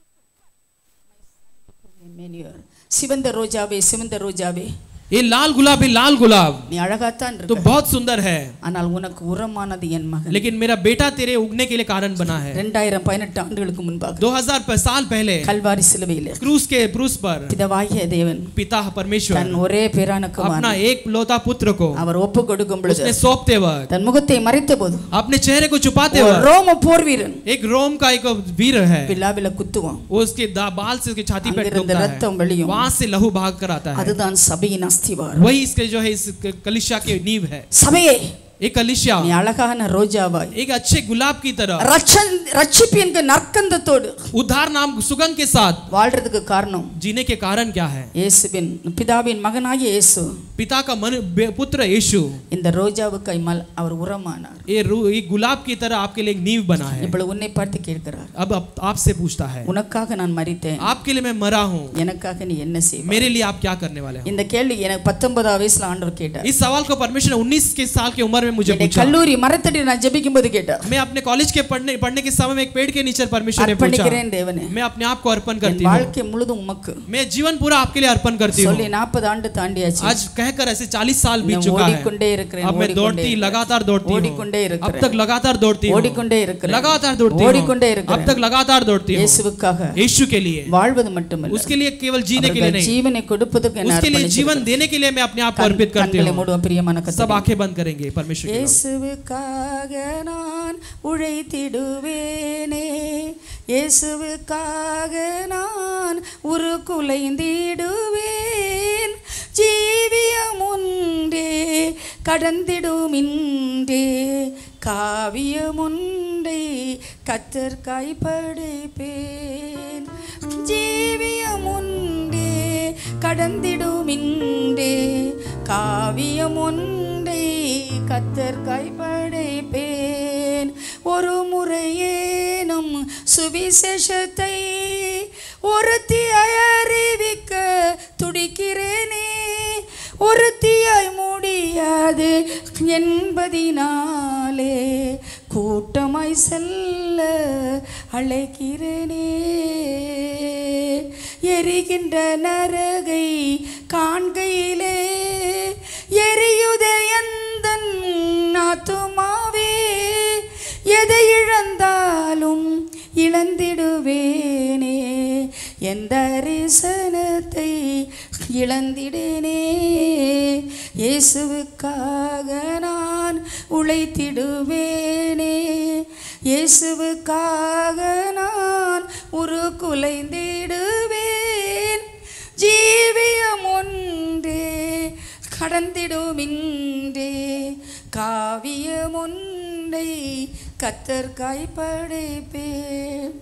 S6: சிவந்த ரோஜாவே சிவந்த ரோஜாவே
S7: ये लाल गुलाब ये लाल गुलाब
S6: நீ அழகாத்தான்
S7: तो
S6: இருக்க
S7: बहुत सुंदर है
S6: ஆனால் உனக்கு உரமானது என் மகன்
S7: लेकिन मेरा बेटा तेरे उगने के लिए कारण बना है
S6: ரெண்டாயிரம் பதினெட்டு ஆண்டுகளுக்கு முன்பாக
S7: 2000 प- साल पहले
S6: கல்வாரி சிலுவையில்
S7: क्रूस के क्रूस पर
S6: பிதவாகிய தேவன்
S7: पिता परमेश्वर
S6: தன் ஒரே பேரான
S7: अपना
S6: குமாரன்
S7: एक लौता पुत्र को
S6: அவர் ஒப்பு கொடுக்கும் பொழுது
S7: उसने सौंपते वक्त
S6: தன் முகத்தை மறைத்த போது
S7: अपने चेहरे को छुपाते
S6: ஒரு
S7: वक्त
S6: ரோம போர் வீரன்
S7: एक रोम का एक वीर है
S6: விழாவில குத்துவான்
S7: वो उसके दा- बाल से उसकी छाती पे
S6: அங்கிருந்து
S7: ठोकता
S6: ரத்தம்
S7: है
S6: வெளியும்
S7: वहां से लहू भाग कर आता है
S6: அதுதான் சபையின் அஸ்திவாரம்
S7: वही इसके जो है इस क- कलिशा की नींव है
S6: சபையே
S7: एक कलिशा
S6: நீ அழகான ரோஜாவாய்
S7: एक अच्छे गुलाब की तरह
S6: ரட்சன் ரட்சிப்பு என்கிற நற்கந்தத்தோடு
S7: उद्धार नाम सुगंध के साथ
S6: வாழ்றதுக்கு காரணம்
S7: जीने के कारण क्या है
S6: இயேசுவின் பிதாவின் மகனாகிய இயேசு
S7: पिता का मन बे- पुत्र यीशु
S6: இந்த ரோஜாவுக்கு மல் அவர் உரமானார்
S7: ये रू- ये गुलाब की तरह आपके लिए एक नींव बना है
S6: இப்பொழுது உன்னை பார்த்து கேட்கிறார்
S7: अब आप- आपसे पूछता है
S6: உனக்காக நான் மரித்தேன்
S7: आपके लिए मैं मरा हूँ
S6: எனக்காக நீ என்ன செய்வாய்
S7: मेरे लिए आप क्या करने वाले हो
S6: இந்த கேள்வி எனக்கு பத்தொன்பதாம் வயசுல ஆண்டவர் கேட்டார்
S7: इस सवाल को परमेश्वर ने 19 के साल की उम्र में मुझे
S6: என்னை
S7: पूछा
S6: கல்லூரி மரத்தடி நான் ஜெபிக்கும் போது கேட்டார்
S7: मैं अपने कॉलेज के पढ़ने पढ़ने के समय में एक पेड़ के नीचे परमेश्वर ने पूछा
S6: அர்ப்பணிக்கிறேன் தேவனே
S7: मैं अपने आप को अर्पण
S6: என்
S7: करती हूँ
S6: வாழ்க்கை முழுதும் உமக்கு
S7: मैं जीवन पूरा आपके लिए अर्पण करती हूँ
S6: சொல்லி நாற்பது ஆண்டு தாண்டியாச்சு
S7: आज कहकर ऐसे 40 साल बीत
S6: நான்
S7: चुका है
S6: ஓடிக்கொண்டே இருக்கிறேன்
S7: अब मैं
S6: ஓடிக்கொண்டே
S7: दौड़ती
S6: இருக்கிறேன்.
S7: लगातार दौड़ती हूँ
S6: ஓடிக்கொண்டே
S7: अब
S6: இருக்கிறேன்
S7: तक लगातार दौड़ती हूँ
S6: ஓடிக்கொண்டே இருக்கிறேன்
S7: लगातार दौड़ती हूँ
S6: ஓடிக்கொண்டே
S7: अब
S6: இருக்கிறேன்
S7: तक लगातार दौड़ती हूँ
S6: இயேசுவுக்காக
S7: यीशु के लिए
S6: வாழ்வது மட்டுமல்ல
S7: उसके लिए केवल जीने के लिए
S6: அவர்கள்
S7: नहीं
S6: ஜீவனை கொடுப்பதற்கு என்ன
S7: उसके लिए जीवन देने के लिए मैं अपने आप को अर्पित करती
S6: கண்களை
S7: हूँ
S6: மூடுவோம் பிரியமான
S7: सब
S6: கர்த்தரே.
S7: आंखें बंद करेंगे परमेश्वर के लोग।
S6: இயேசுவுக்காக நான் உழைத்திடுவேனே இயேசுவுக்காக நான் உரு குலைந்திடுவேன் ஜீவியம் உண்டே கடந்திடுமின்றே காவியம் உண்டே கத்தற்காய் படைப்பேன் ஜீவியம் உண்டே கடந்திடுமின்றே காவியம் உண்டே கத்தர் கைப்படைப்பேன் ஒரு முறையேனும் சுவிசேஷத்தை ஒருத்தியாய் அறிவிக்க துடிக்கிறேனே ஒருத்தியாய் முடியாது என்பதினாலே கூட்டமாய் செல்ல அழைக்கிறேனே எரிகின்ற நரகை காண்கையிலே எரியுதே எந்தன் ஆத்துமாவே எதை இழந்தாலும் இழந்திடுவேனே எந்த ரிசனத்தை இழந்திடேனே இயேசுவுக்காக நான் உழைத்திடுவேனே இயேசுவுக்காக நான் ஒரு குலைந்திடுவேன் ஜீவியம் ஒன்றே கடந்திடுமின்றே காவியம் ஒன்றை கத்தர்காய் படைப்பேன்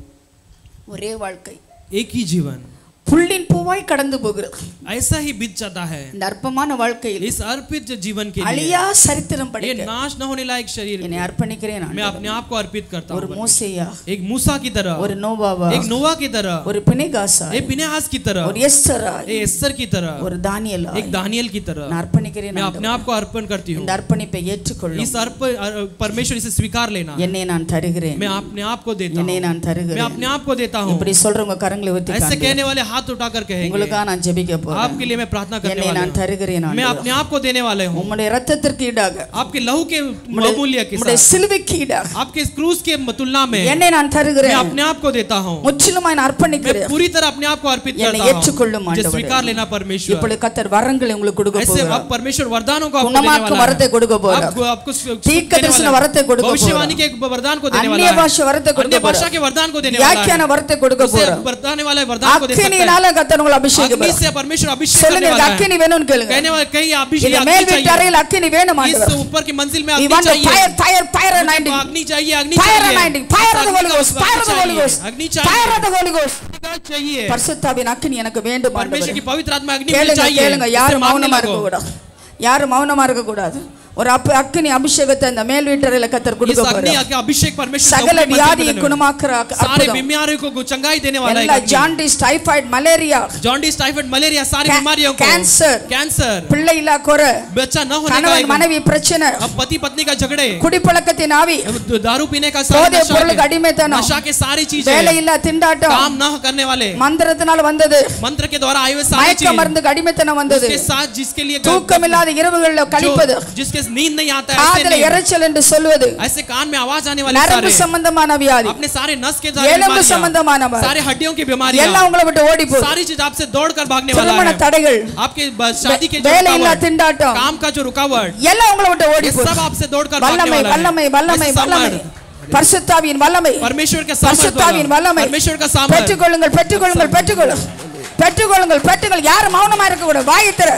S6: ஒரே வாழ்க்கை
S7: एक ही जीवन
S6: புல்லின் பூவாய் கடந்து போகிறது
S7: ऐसा ही बीत जाता है
S6: இந்த அற்பமான வாழ்க்கையில்
S7: इस अर्पित जीवन के लिए
S6: அழியா சரித்திரம்
S7: ये
S6: படைக்க
S7: नाश न होने लायक शरीर
S6: என்னை அர்ப்பணிக்கிறேன்
S7: मैं
S6: ஆண்டவரே.
S7: अपने आप को अर्पित करता
S6: ஒரு
S7: हूँ
S6: மோசையா
S7: एक मूसा की तरह
S6: ஒரு நோவாவா
S7: एक नोवा की तरह
S6: ஒரு பிணைகாசா
S7: एक पिनेहास की तरह
S6: ஒரு எஸ்தரா
S7: एक एस्तर की तरह
S6: ஒரு தானியலா
S7: एक दानियल की तरह
S6: நான் அர்ப்பணிக்கிறேன்
S7: मैं
S6: ஆண்டவரே.
S7: अपने आप को अर्पण करती हूँ
S6: இந்த அர்ப்பணிப்பை ஏற்றுக்கொள்ளும்
S7: इस अर्प अ- परमेश्वर इसे स्वीकार लेना
S6: என்னை நான் தருகிறேன்
S7: मैं अपने आप को देता
S6: என்னை
S7: हूँ
S6: நான்
S7: मैं
S6: தருகிறேன்
S7: अपने आप को देता हूँ
S6: இப்படி சொல்றவங்க கரங்களை ஊத்தி
S7: ऐसे
S6: காண்பி.
S7: कहने वाले हाथ उठाकर कहेंगे
S6: உங்களுக்காக நான் ஜெபிக்க போறேன்
S7: आपके लिए मैं प्रार्थना करने
S6: என்னை
S7: वाला
S6: நான்
S7: हूँ
S6: தருகிறேன்
S7: मैं
S6: ஆண்டவரே.
S7: अपने आप को देने वाले हूँ
S6: உம்முடைய ரத்தத்திற்கு ஈடாக
S7: आपके लहू के अमूल्य के
S6: உம்முடைய
S7: साथ
S6: சிலுவைக்கு ஈடாக
S7: आपके क्रूज के तुलना में
S6: என்னை நான்
S7: मैं
S6: தருகிறேன்
S7: अपने आप को देता हूँ
S6: முற்றிலுமாய் நான்
S7: मैं
S6: அர்ப்பணிக்கிறேன்
S7: पूरी तरह अपने आप को अर्पित
S6: என்னை
S7: करता
S6: ஏற்றுக்கொள்ளும்
S7: हूँ मुझे
S6: ஆண்டவரே.
S7: स्वीकार लेना परमेश्वर
S6: இப்பொழுது கத்தர் வரங்களை உங்களுக்கு கொடுக்க
S7: ऐसे
S6: போகிறார்
S7: अब परमेश्वर वरदानों को आपको देने
S6: குணமாக்கும்
S7: वाला
S6: வரத்தை
S7: है
S6: கொடுக்க போகிறார்
S7: आपको आपको सु- सुख
S6: தீர்க்க
S7: देने
S6: தரிசன
S7: वाला है।
S6: வரத்தை கொடுக்க
S7: भविष्यवाणी के एक वरदान को देने वाला
S6: அந்நிய
S7: है
S6: பாஷை வரத்தை கொடுக்க
S7: अन्य भाषा
S6: போறார்
S7: के वरदान को देने वाला
S6: வியாக்கியான
S7: है
S6: வரத்தை கொடுக்க
S7: उसे
S6: போறார்
S7: बताने वाला वरदान को दे सकता है
S6: அக்கினியினால கத்தர் உங்களை அபிஷேகம்
S7: अग्नि से परमेश्वर अभिषेक करने
S6: சொல்லுங்க
S7: वाला है
S6: அக்கினி வேணும்னு கேளுங்க
S7: कहने वाले कहीं अभिषेक
S6: இந்த
S7: अग्नि
S6: மேல் வீட்டு
S7: चाहिए
S6: அறையில் அக்கினி வேணும்
S7: इस
S6: ஆண்டவர்
S7: ऊपर की मंजिल में
S6: We
S7: अग्नि
S6: want the
S7: चाहिए
S6: fire, fire, fire
S7: मुझे
S6: anointing.
S7: अग्नि चाहिए अग्नि
S6: Fire
S7: चाहिए
S6: anointing, fire of the
S7: अग्नि
S6: Holy
S7: का
S6: Ghost, fire of the Holy
S7: चाहिए
S6: Ghost,
S7: अग्नि
S6: fire of
S7: चाहिए
S6: the Holy Ghost.
S7: अग्नि का चाहिए
S6: பரிசுத்தாவின் அக்கினி எனக்கு வேண்டும்
S7: परमेश्वर की
S6: ஆண்டவரே.
S7: पवित्र आत्मा अग्नि मुझे
S6: கேளுங்க
S7: चाहिए
S6: கேளுங்க
S7: इससे
S6: யாரும்
S7: मांगने
S6: மௌனமா
S7: लगो।
S6: இருக்க கூடாது யாரும் மௌனமா இருக்க கூடாது ஒரு அப்ப அக்கினி அபிஷேகத்தை அந்த மேல் வீட்டறையில கத்தர்
S7: इस
S6: கொடுக்க
S7: अग्नि
S6: போறார்
S7: का अभिषेक परमेश्वर
S6: சகல
S7: का ऊपरी मंजिल
S6: வியாதியை
S7: पे देने वाला
S6: குணமாக்குற
S7: है।
S6: அக்-
S7: सारे
S6: அற்புதம்
S7: बीमारियों को चंगाई देने वाला
S6: எல்லா
S7: है
S6: jaundice typhoid malaria
S7: jaundice typhoid malaria सारी
S6: Ca-
S7: बीमारियों को
S6: cancer.
S7: कैंसर
S6: பிள்ளை இல்லா குறை
S7: बच्चा न होने का
S6: கணவன்
S7: एक-
S6: மனைவி பிரச்சனை
S7: अब पति पत्नी का झगड़े
S6: குடிப்பழக்கத்தின் ஆவி
S7: अब दारू पीने का सारे
S6: போதை
S7: नशा
S6: பொருளுக்கு
S7: के-
S6: அடிமைத்தனம்
S7: नशा के सारी
S6: வேலை
S7: चीजें
S6: இல்லா திண்டாட்டம்
S7: काम न करने वाले
S6: மந்திரத்தினால வந்தது
S7: मंत्र के द्वारा आए हुए सारी
S6: மயக்க
S7: चीज
S6: மருந்துக்கு அடிமைத்தனம் வந்தது
S7: उसके साथ जिसके लिए
S6: தூக்கம் இல்லாத இரவுகள்ல கழிப்பது
S7: जो- जिसके नींद नहीं आता है ऐसे
S6: காதல
S7: नींद।
S6: இரைச்சல் என்று சொல்வது
S7: ऐसे कान में आवाज आने वाले
S6: நரம்பு
S7: सारे
S6: சம்பந்தமான வியாதி
S7: अपने सारे नस के सारे
S6: எலும்பு
S7: बीमारियां,
S6: சம்பந்தமான வியாதி.
S7: सारे हड्डियों की बीमारियां
S6: எல்லாம் உங்களை விட்டு ஓடி போகுது
S7: सारी चीज आपसे दौड़ कर भागने वाला
S6: திருமண
S7: है
S6: தடைகள்
S7: आपके ब- शादी के जो
S6: வேலை இல்லா
S7: रुकावट,
S6: திண்டாட்டம்
S7: काम का जो रुकावट
S6: எல்லாம் உங்களை விட்டு ஓடி
S7: ये
S6: போகுது
S7: सब आपसे दौड़ कर भागने
S6: வல்லமை
S7: वाला
S6: வல்லமை
S7: है
S6: வல்லமை
S7: ऐसे
S6: வல்லமை
S7: सामर्थ,
S6: பரிசுத்தாவின் வல்லமை
S7: परमेश्वर का सामर्थ
S6: பரிசுத்தாவின்
S7: वाला,
S6: வல்லமை
S7: परमेश्वर का सामर्थ
S6: பெற்றுக்கொள்ளுங்கள் பெற்றுக்கொள்ளுங்கள் பெற்றுக்கொள்ளுங்கள் பெற்றுக்கொள்ளுங்கள் பெற்றுக்கொள் யாரும் மௌனமா இருக்க கூடாது வாயை திற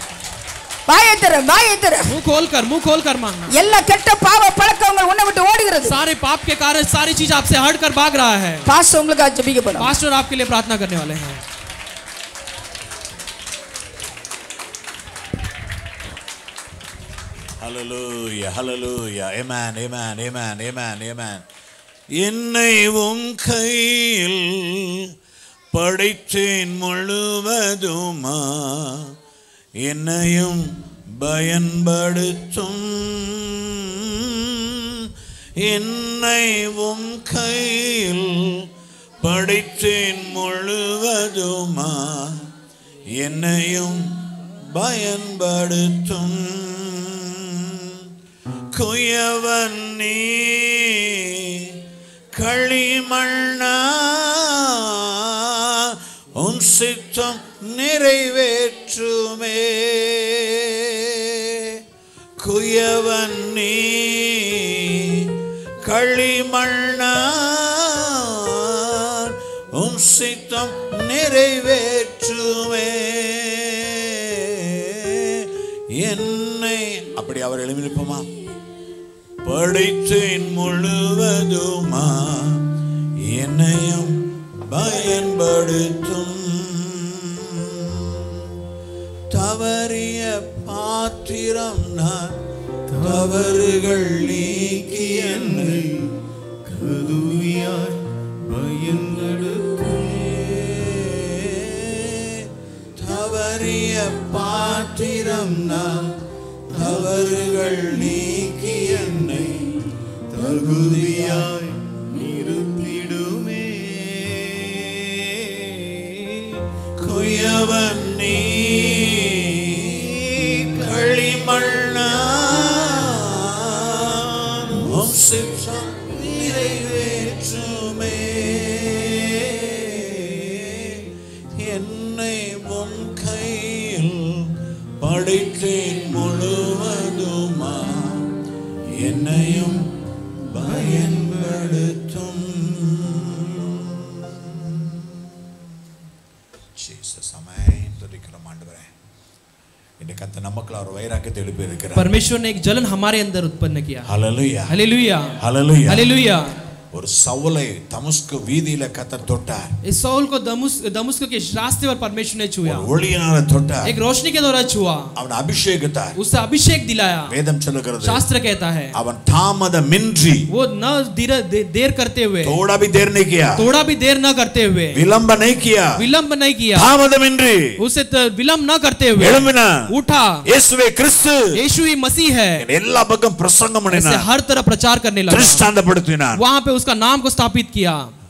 S6: வாயை திற வாயை திற
S7: मुंह खोल कर मुंह खोल कर मांगना
S6: எல்லா கெட்ட பாவ பழக்கங்கள் உன்னை விட்டு ஓடுகிறது
S7: सारे पाप के कारण सारी चीज आपसे हट कर भाग रहा है
S6: பாஸ் உங்களுக்கு ஜெபிக்கப்படும்
S7: पास्टर आपके लिए प्रार्थना करने वाले हैं
S2: Hallelujah, hallelujah. Amen, amen, amen, amen, amen. என்னை உம் கையில் படைத்தேன் முழுவதுமா என்னையும் பயன்படுத்தும் என்னை உம் கையில் படைத்தேன் முழுவதுமா என்னையும் பயன்படுத்தும் குயவன் நீ களிமண்ணா உன் சித்தம் நிறைவேற்றுமே குயவன் நீ களிமண்ணா உன் சித்தம் நிறைவேற்றுமே என்னை அப்படி அவர் எழுப்பியிருப்போமா படைத்தேன் முழுவதுமா என்னையும் பயன்படுத்தும் தவறிய பாத்திரம் நான் தவறுகள் நீக்கி என்னை கதுவியாய் பயன்படுத்தும் பாத்திரம் நான் தவறுகள் நீக்கி என்னை தகுதியாய் நிறுத்திடுமே குயவன் நீ களிமண்ணான் உம் சித்தம் நிறைவேற்றுமே என்னை உன் கையில் படைத்தேன் முழுவதுமா என்னையும் பயன்படுத்தும் ஜீசஸ் அமேன் துதிக்கிறோம் ஆண்டவரே இன்னைக்கு அந்த நமக்குள்ள ஒரு வைராக்கியத்தை எழுப்பி இருக்கிறார்
S7: परमेश्वर ने एक जलन हमारे अंदर उत्पन्न किया
S2: ஹalleluya
S7: हालेलुया
S2: ஹalleluya
S7: हालेलुया
S2: ஒரு சவுலை தமஸ்கு வீதியில கத்தர் தொட்டார்
S7: इस सौल को दमुस दमुस्क के रास्ते पर परमेश्वर ने छुआ
S2: ஒரு ஒளியினால தொட்டார்
S7: एक रोशनी के द्वारा छुआ
S2: அவன் அபிஷேகித்தார்
S7: उससे अभिषेक दिलाया
S2: வேதம் சொல்லுகிறது
S7: शास्त्र कहता है
S2: அவன் தாமதமின்றி
S7: वो न देर, दे, देर करते हुए
S2: थोड़ा भी देर नहीं किया
S7: थोड़ा भी देर न करते हुए
S2: विलंब नहीं किया
S7: विलंब नहीं किया
S2: தாமதமின்றி
S7: उसे त- विलंब न करते हुए
S2: எழும்பினா
S7: उठा
S2: இயேசுவே கிறிஸ்து
S7: यीशु ही मसीह है
S2: எல்லா பக்கம் பிரசங்கம்
S7: ऐसे
S2: பண்ணினார்
S7: हर तरफ प्रचार करने लगा
S2: दृष्टांतப்படுத்தினார்
S7: वहां पे उसका नाम को स्थापित किया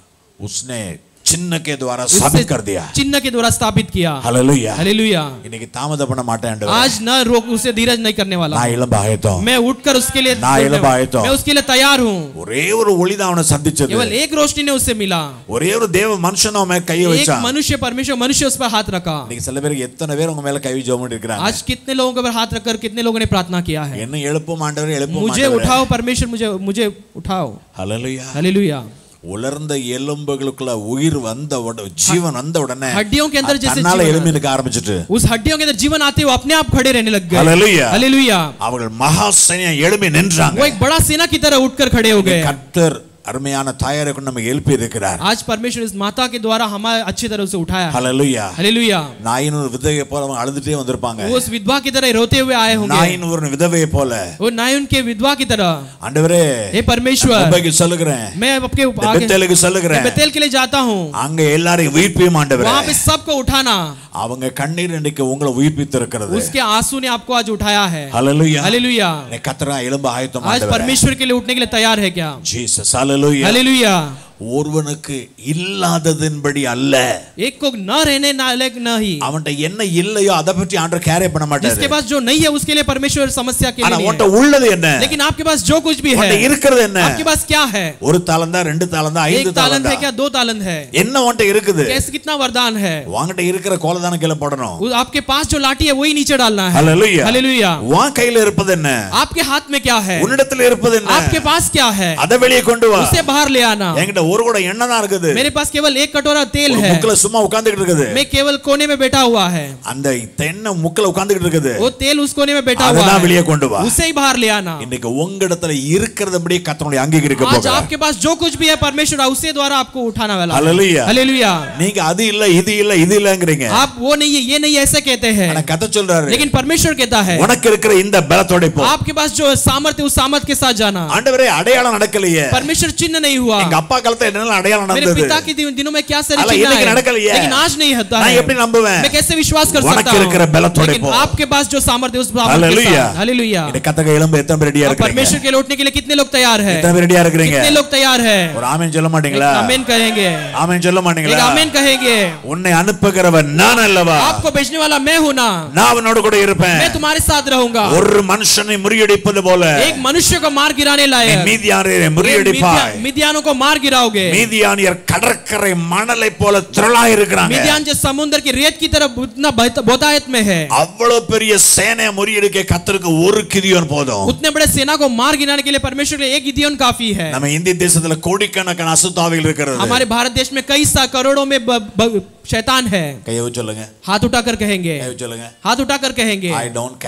S2: उसने चिन्ह के द्वारा
S7: उससे
S2: साबित कर दिया
S7: चिन्ह के द्वारा स्थापित किया
S2: हालेलूया
S7: हालेलुया
S2: இன்னைக்கு தாமதம் பண்ண மாட்டேன் ஆண்டவரே.
S7: आज न रोक उसे धीरज नहीं करने वाला
S2: நான் இளம்ப ஆயத்தம்
S7: मैं उठकर उसके लिए
S2: ना इल्म आए तो।
S7: मैं उसके लिए तैयार हूँ
S2: ஒரே ஒரு ஒளிதான் அவனை சந்திச்சது
S7: केवल एक रोशनी ने उससे मिला
S2: ஒரே ஒரு தேவ மனுஷன் அவன் மேல கையை
S7: एक
S2: வச்சான்
S7: मनुष्य परमेश्वर मनुष्य उस पर हाथ रखा
S2: இன்னைக்கு சில பேருக்கு எத்தனை பேர் உங்க மேல கை ஜோம் இருக்கிறாங்க
S7: आज कितने लोगों के ऊपर हाथ रखकर कितने लोगों ने प्रार्थना किया है
S2: என்ன எழுப்பும் ஆண்டவரே எழுப்பும்
S7: मुझे
S2: ஆண்டவரே.
S7: उठाओ परमेश्वर मुझे मुझे उठाओ
S2: ஹalleluya
S7: हालेलुया
S2: உலர்ந்த எலும்புகளுக்குள்ள உயிர் வந்த உடனே ஜீவன் வந்த உடனே
S7: हड्डियों के अंदर
S2: அது
S7: जैसे
S2: தன்னால
S7: जीवन
S2: எழும்பி நிற்க ஆரம்பிச்சிட்டு
S7: उस हड्डियों के अंदर जीवन आते हुए अपने आप खड़े रहने लग गए
S2: Hallelujah.
S7: हालेलुया
S2: அவர்கள் மகா சேனையா எழும்பி நின்றாங்க
S7: वो एक बड़ा सेना की तरह उठकर खड़े हो गए
S2: கர்த்தர் அருமையான தாயாரை கொண்டு நம்ம எழுப்பி இருக்கிறார்
S7: आज परमेश्वर इस माता के द्वारा हमारे अच्छी तरह से उठाया है
S2: ஹalleluya
S7: हालेलुया
S2: நாயினூர் விதவையை போல அவங்க அழுதுட்டே வந்திருப்பாங்க
S7: वो उस विधवा की तरह रोते हुए आए होंगे
S2: நாயினூர் விதவையை போல
S7: वो नायुन के विधवा की तरह
S2: ஆண்டவரே
S7: हे परमेश्वर
S2: மும்பைக்கு சொல்லுகிறேன்
S7: मैं आपके
S2: இந்த
S7: आगे
S2: பெத்தேலுக்கு
S7: मैं
S2: சொல்லுகிறேன்
S7: बेतेल के लिए जाता हूँ
S2: அங்க எல்லாரையும் உயிர்ப்பியும் ஆண்டவரே
S7: वहां पे सबको उठाना
S2: அவங்க கண்ணீர் இன்னைக்கு உங்களை உயிர்ப்பித்து இருக்கிறது
S7: उसके आंसू ने आपको आज उठाया है
S2: ஹalleluya
S7: हालेलुया
S2: நீ கத்தரா எலும்பு ஆயத்தம்
S7: आज
S2: ஆண்டவரே
S7: परमेश्वर के लिए उठने के लिए तैयार है क्या
S2: ஜீசஸ் ஹalleluya
S7: हालेलुया
S2: ஒருவனுக்கு இல்லாததின்படி அல்ல
S7: एक को न रहने नालायक नहीं
S2: அவன்கிட்ட என்ன இல்லையோ அதை பற்றி ஆண்டவர் கேரே பண்ண
S7: जिसके
S2: மாட்டாரு
S7: पास जो नहीं है उसके लिए परमेश्वर समस्या के
S2: ஆனா
S7: लिए नहीं
S2: உன்கிட்ட
S7: है।
S2: உள்ளது என்ன
S7: लेकिन आपके पास जो कुछ भी है
S2: உன்கிட்ட இருக்கிறது என்ன
S7: आपके पास क्या है
S2: ஒரு தாளந்தா ரெண்டு தாளந்தா
S7: एक
S2: ஐந்து
S7: तालंत
S2: தாளந்தா
S7: है क्या दो तालंत है
S2: என்ன உன்கிட்ட இருக்குது
S7: कैसे कितना वरदान है
S2: உன்கிட்ட இருக்கிற கோலதான கீழே போடணும்
S7: वो आपके पास जो लाठी है वही नीचे डालना है
S2: ஹalleluya
S7: हालेलुया
S2: உன் கையில இருப்பது என்ன
S7: आपके हाथ में क्या है
S2: உன்னிடத்துல இருப்பது என்ன
S7: आपके पास क्या है
S2: அதை வெளியே கொண்டு வா
S7: उसे बाहर ले आना
S2: என்கிட்ட ஒரு கூட எண்ணெய் தான் இருக்குது
S7: मेरे पास केवल एक कटोरा तेल
S2: ஒரு
S7: है
S2: முக்குல சும்மா உட்கார்ந்துகிட்டு இருக்குது
S7: मैं केवल कोने में बैठा हुआ है
S2: அந்த தென்னை முக்குல உட்கார்ந்துகிட்டு இருக்குது
S7: वो तेल उस कोने में बैठा हुआ
S2: அதெல்லாம் வெளியே
S7: है
S2: கொண்டு வா
S7: उसे ही बाहर ले आना
S2: இன்னைக்கு உங்களிடத்துல இருக்கிறதபடி கத்தனுடைய அங்கீகரிக்க
S7: आज
S2: போகிறார்
S7: आपके पास जो कुछ भी है परमेश्वर उसे द्वारा आपको उठाना वाला है।
S2: Hallelujah.
S7: हालेलुया
S2: நீங்க அது இல்ல இது இல்ல இது இல்லங்கறீங்க
S7: आप वो नहीं है ये नहीं है ऐसे कहते हैं
S2: ஆனா கத்த சொல்றாரு
S7: लेकिन परमेश्वर कहता है
S2: உனக்கு இருக்கிற இந்த பலத்தோட போ
S7: आपके पास जो सामर्थ्य उस सामर्थ्य के साथ जाना
S2: ஆண்டவரே அடையாளம் நடக்கலையே
S7: परमेश्वर चिन्ह नहीं हुआ
S2: எங்க அப்பா காலத்துல என்னெல்லாம் அடையாளம்
S7: मेरे
S2: நடந்தது
S7: पिता के दिन- दिनों में क्या सारी
S2: அல்ல,
S7: चिन्ह
S2: இன்னைக்கு
S7: है
S2: நடக்கலையே.
S7: लेकिन आज नहीं होता
S2: நான்
S7: है
S2: எப்படி நம்புவேன்
S7: मैं कैसे विश्वास कर
S2: உனக்கு
S7: सकता
S2: இருக்கிற
S7: हूँ
S2: பலத்தோட
S7: लेकिन
S2: போ.
S7: आपके पास जो सामर्थ्य उस सामर्थ्य के
S2: Hallelujah.
S7: साथ हालेलुया
S2: இந்த கத்தக எலும்பு எத்தனை பேர் ரெடியா
S7: और
S2: இருக்கீங்க
S7: परमेश्वर के लौटने के लिए कितने लोग तैयार है
S2: எத்தனை பேர் ரெடியா இருக்கிறீங்க
S7: कितने लोग तैयार है
S2: ஒரு ஆமென் சொல்ல
S7: एक
S2: மாட்டீங்களா
S7: आमेन कहेंगे
S2: ஆமென் சொல்ல
S7: एक
S2: மாட்டீங்களா
S7: आमेन कहेंगे
S2: உன்னை அனுப்புகிறவன் நான் அல்லவா
S7: आपको भेजने वाला मैं हूं ना
S2: நான் அவனோட கூட இருப்பேன்
S7: मैं तुम्हारे साथ रहूंगा
S2: ஒரு மனுஷனை முறியடிப்பது போல
S7: एक मनुष्य को मार गिराने
S2: நீ
S7: लायक
S2: மீதியானரை
S7: एक
S2: முறியடிப்பாய்
S7: मिद्या- मिद्यानों को मार गिराओगे
S2: மீதியானியர் கடற்கரை மணலை போல திரளாய் இருக்கிறாங்க
S7: मिद्यान जो समुद्र की रेत की तरफ उतना बहत- बहुतायत में है
S2: அவ்வளவு பெரிய சேனை முறியடிக்க கத்தருக்கு ஒரு கிதியோன் போதும்
S7: उतने बड़े सेना को मार गिराने के लिए परमेश्वर के लिए एक गिदियोन काफी है
S2: நம்ம இந்திய தேசத்துல கோடிக்கணக்கான அசுத்தாவிகள் இருக்கிறது
S7: हमारे भारत देश में कई सा करोड़ों में ब, ब, शैतान है
S2: கையை வச்சு சொல்லுங்க
S7: हाथ उठाकर कहेंगे
S2: கையை வச்சு சொல்லுங்க
S7: हाथ उठाकर कहेंगे
S2: ஐ டோன்ட் கேர்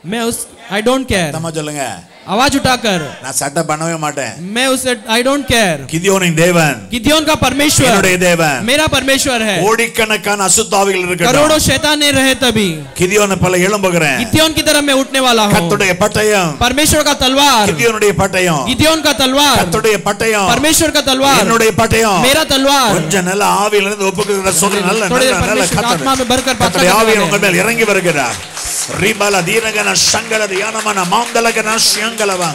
S7: मैं उस आई डोंट केयर
S2: அம்மா சொல்லுங்க
S7: आवाज उठाकर
S2: நான் சட்டை பண்ணவே மாட்டேன்
S7: मैं उसे आई डोंट केयर
S2: கிதியோனின் தேவன்
S7: गिद्योन का परमेश्वर
S2: என்னுடைய தேவன்
S7: मेरा परमेश्वर है
S2: கோடிக்கணக்கான அசுத்தாவிகள் இருக்கட்டும்
S7: करोड़ों शैतान ने रहे तभी
S2: கிதியோனை போல எழும்புகிறேன்
S7: गिद्योन की तरह मैं उठने वाला हूँ
S2: கத்துடைய பட்டயம்
S7: परमेश्वर का तलवार
S2: கிதியோனுடைய பட்டயம்
S7: गिद्योन का तलवार
S2: கத்துடைய பட்டயம்
S7: परमेश्वर का तलवार
S2: என்னுடைய பட்டயம்
S7: मेरा तलवार
S2: கொஞ்சம் நல்ல ஆவியில இருந்து ஒப்புக்கிற சொல்ல நல்ல
S7: थोड़ी देर
S2: நல்ல நல்ல
S7: परमेश्वर की आत्मा में भरकर
S2: கத்துடைய
S7: प्रार्थना
S2: ஆவியை
S7: करते
S2: உங்க
S7: हैं।
S2: மேல் இறங்கி வருகிறார் ரிபல தீனகன சங்கல தியானமன மாந்தலகன சியங்கலவ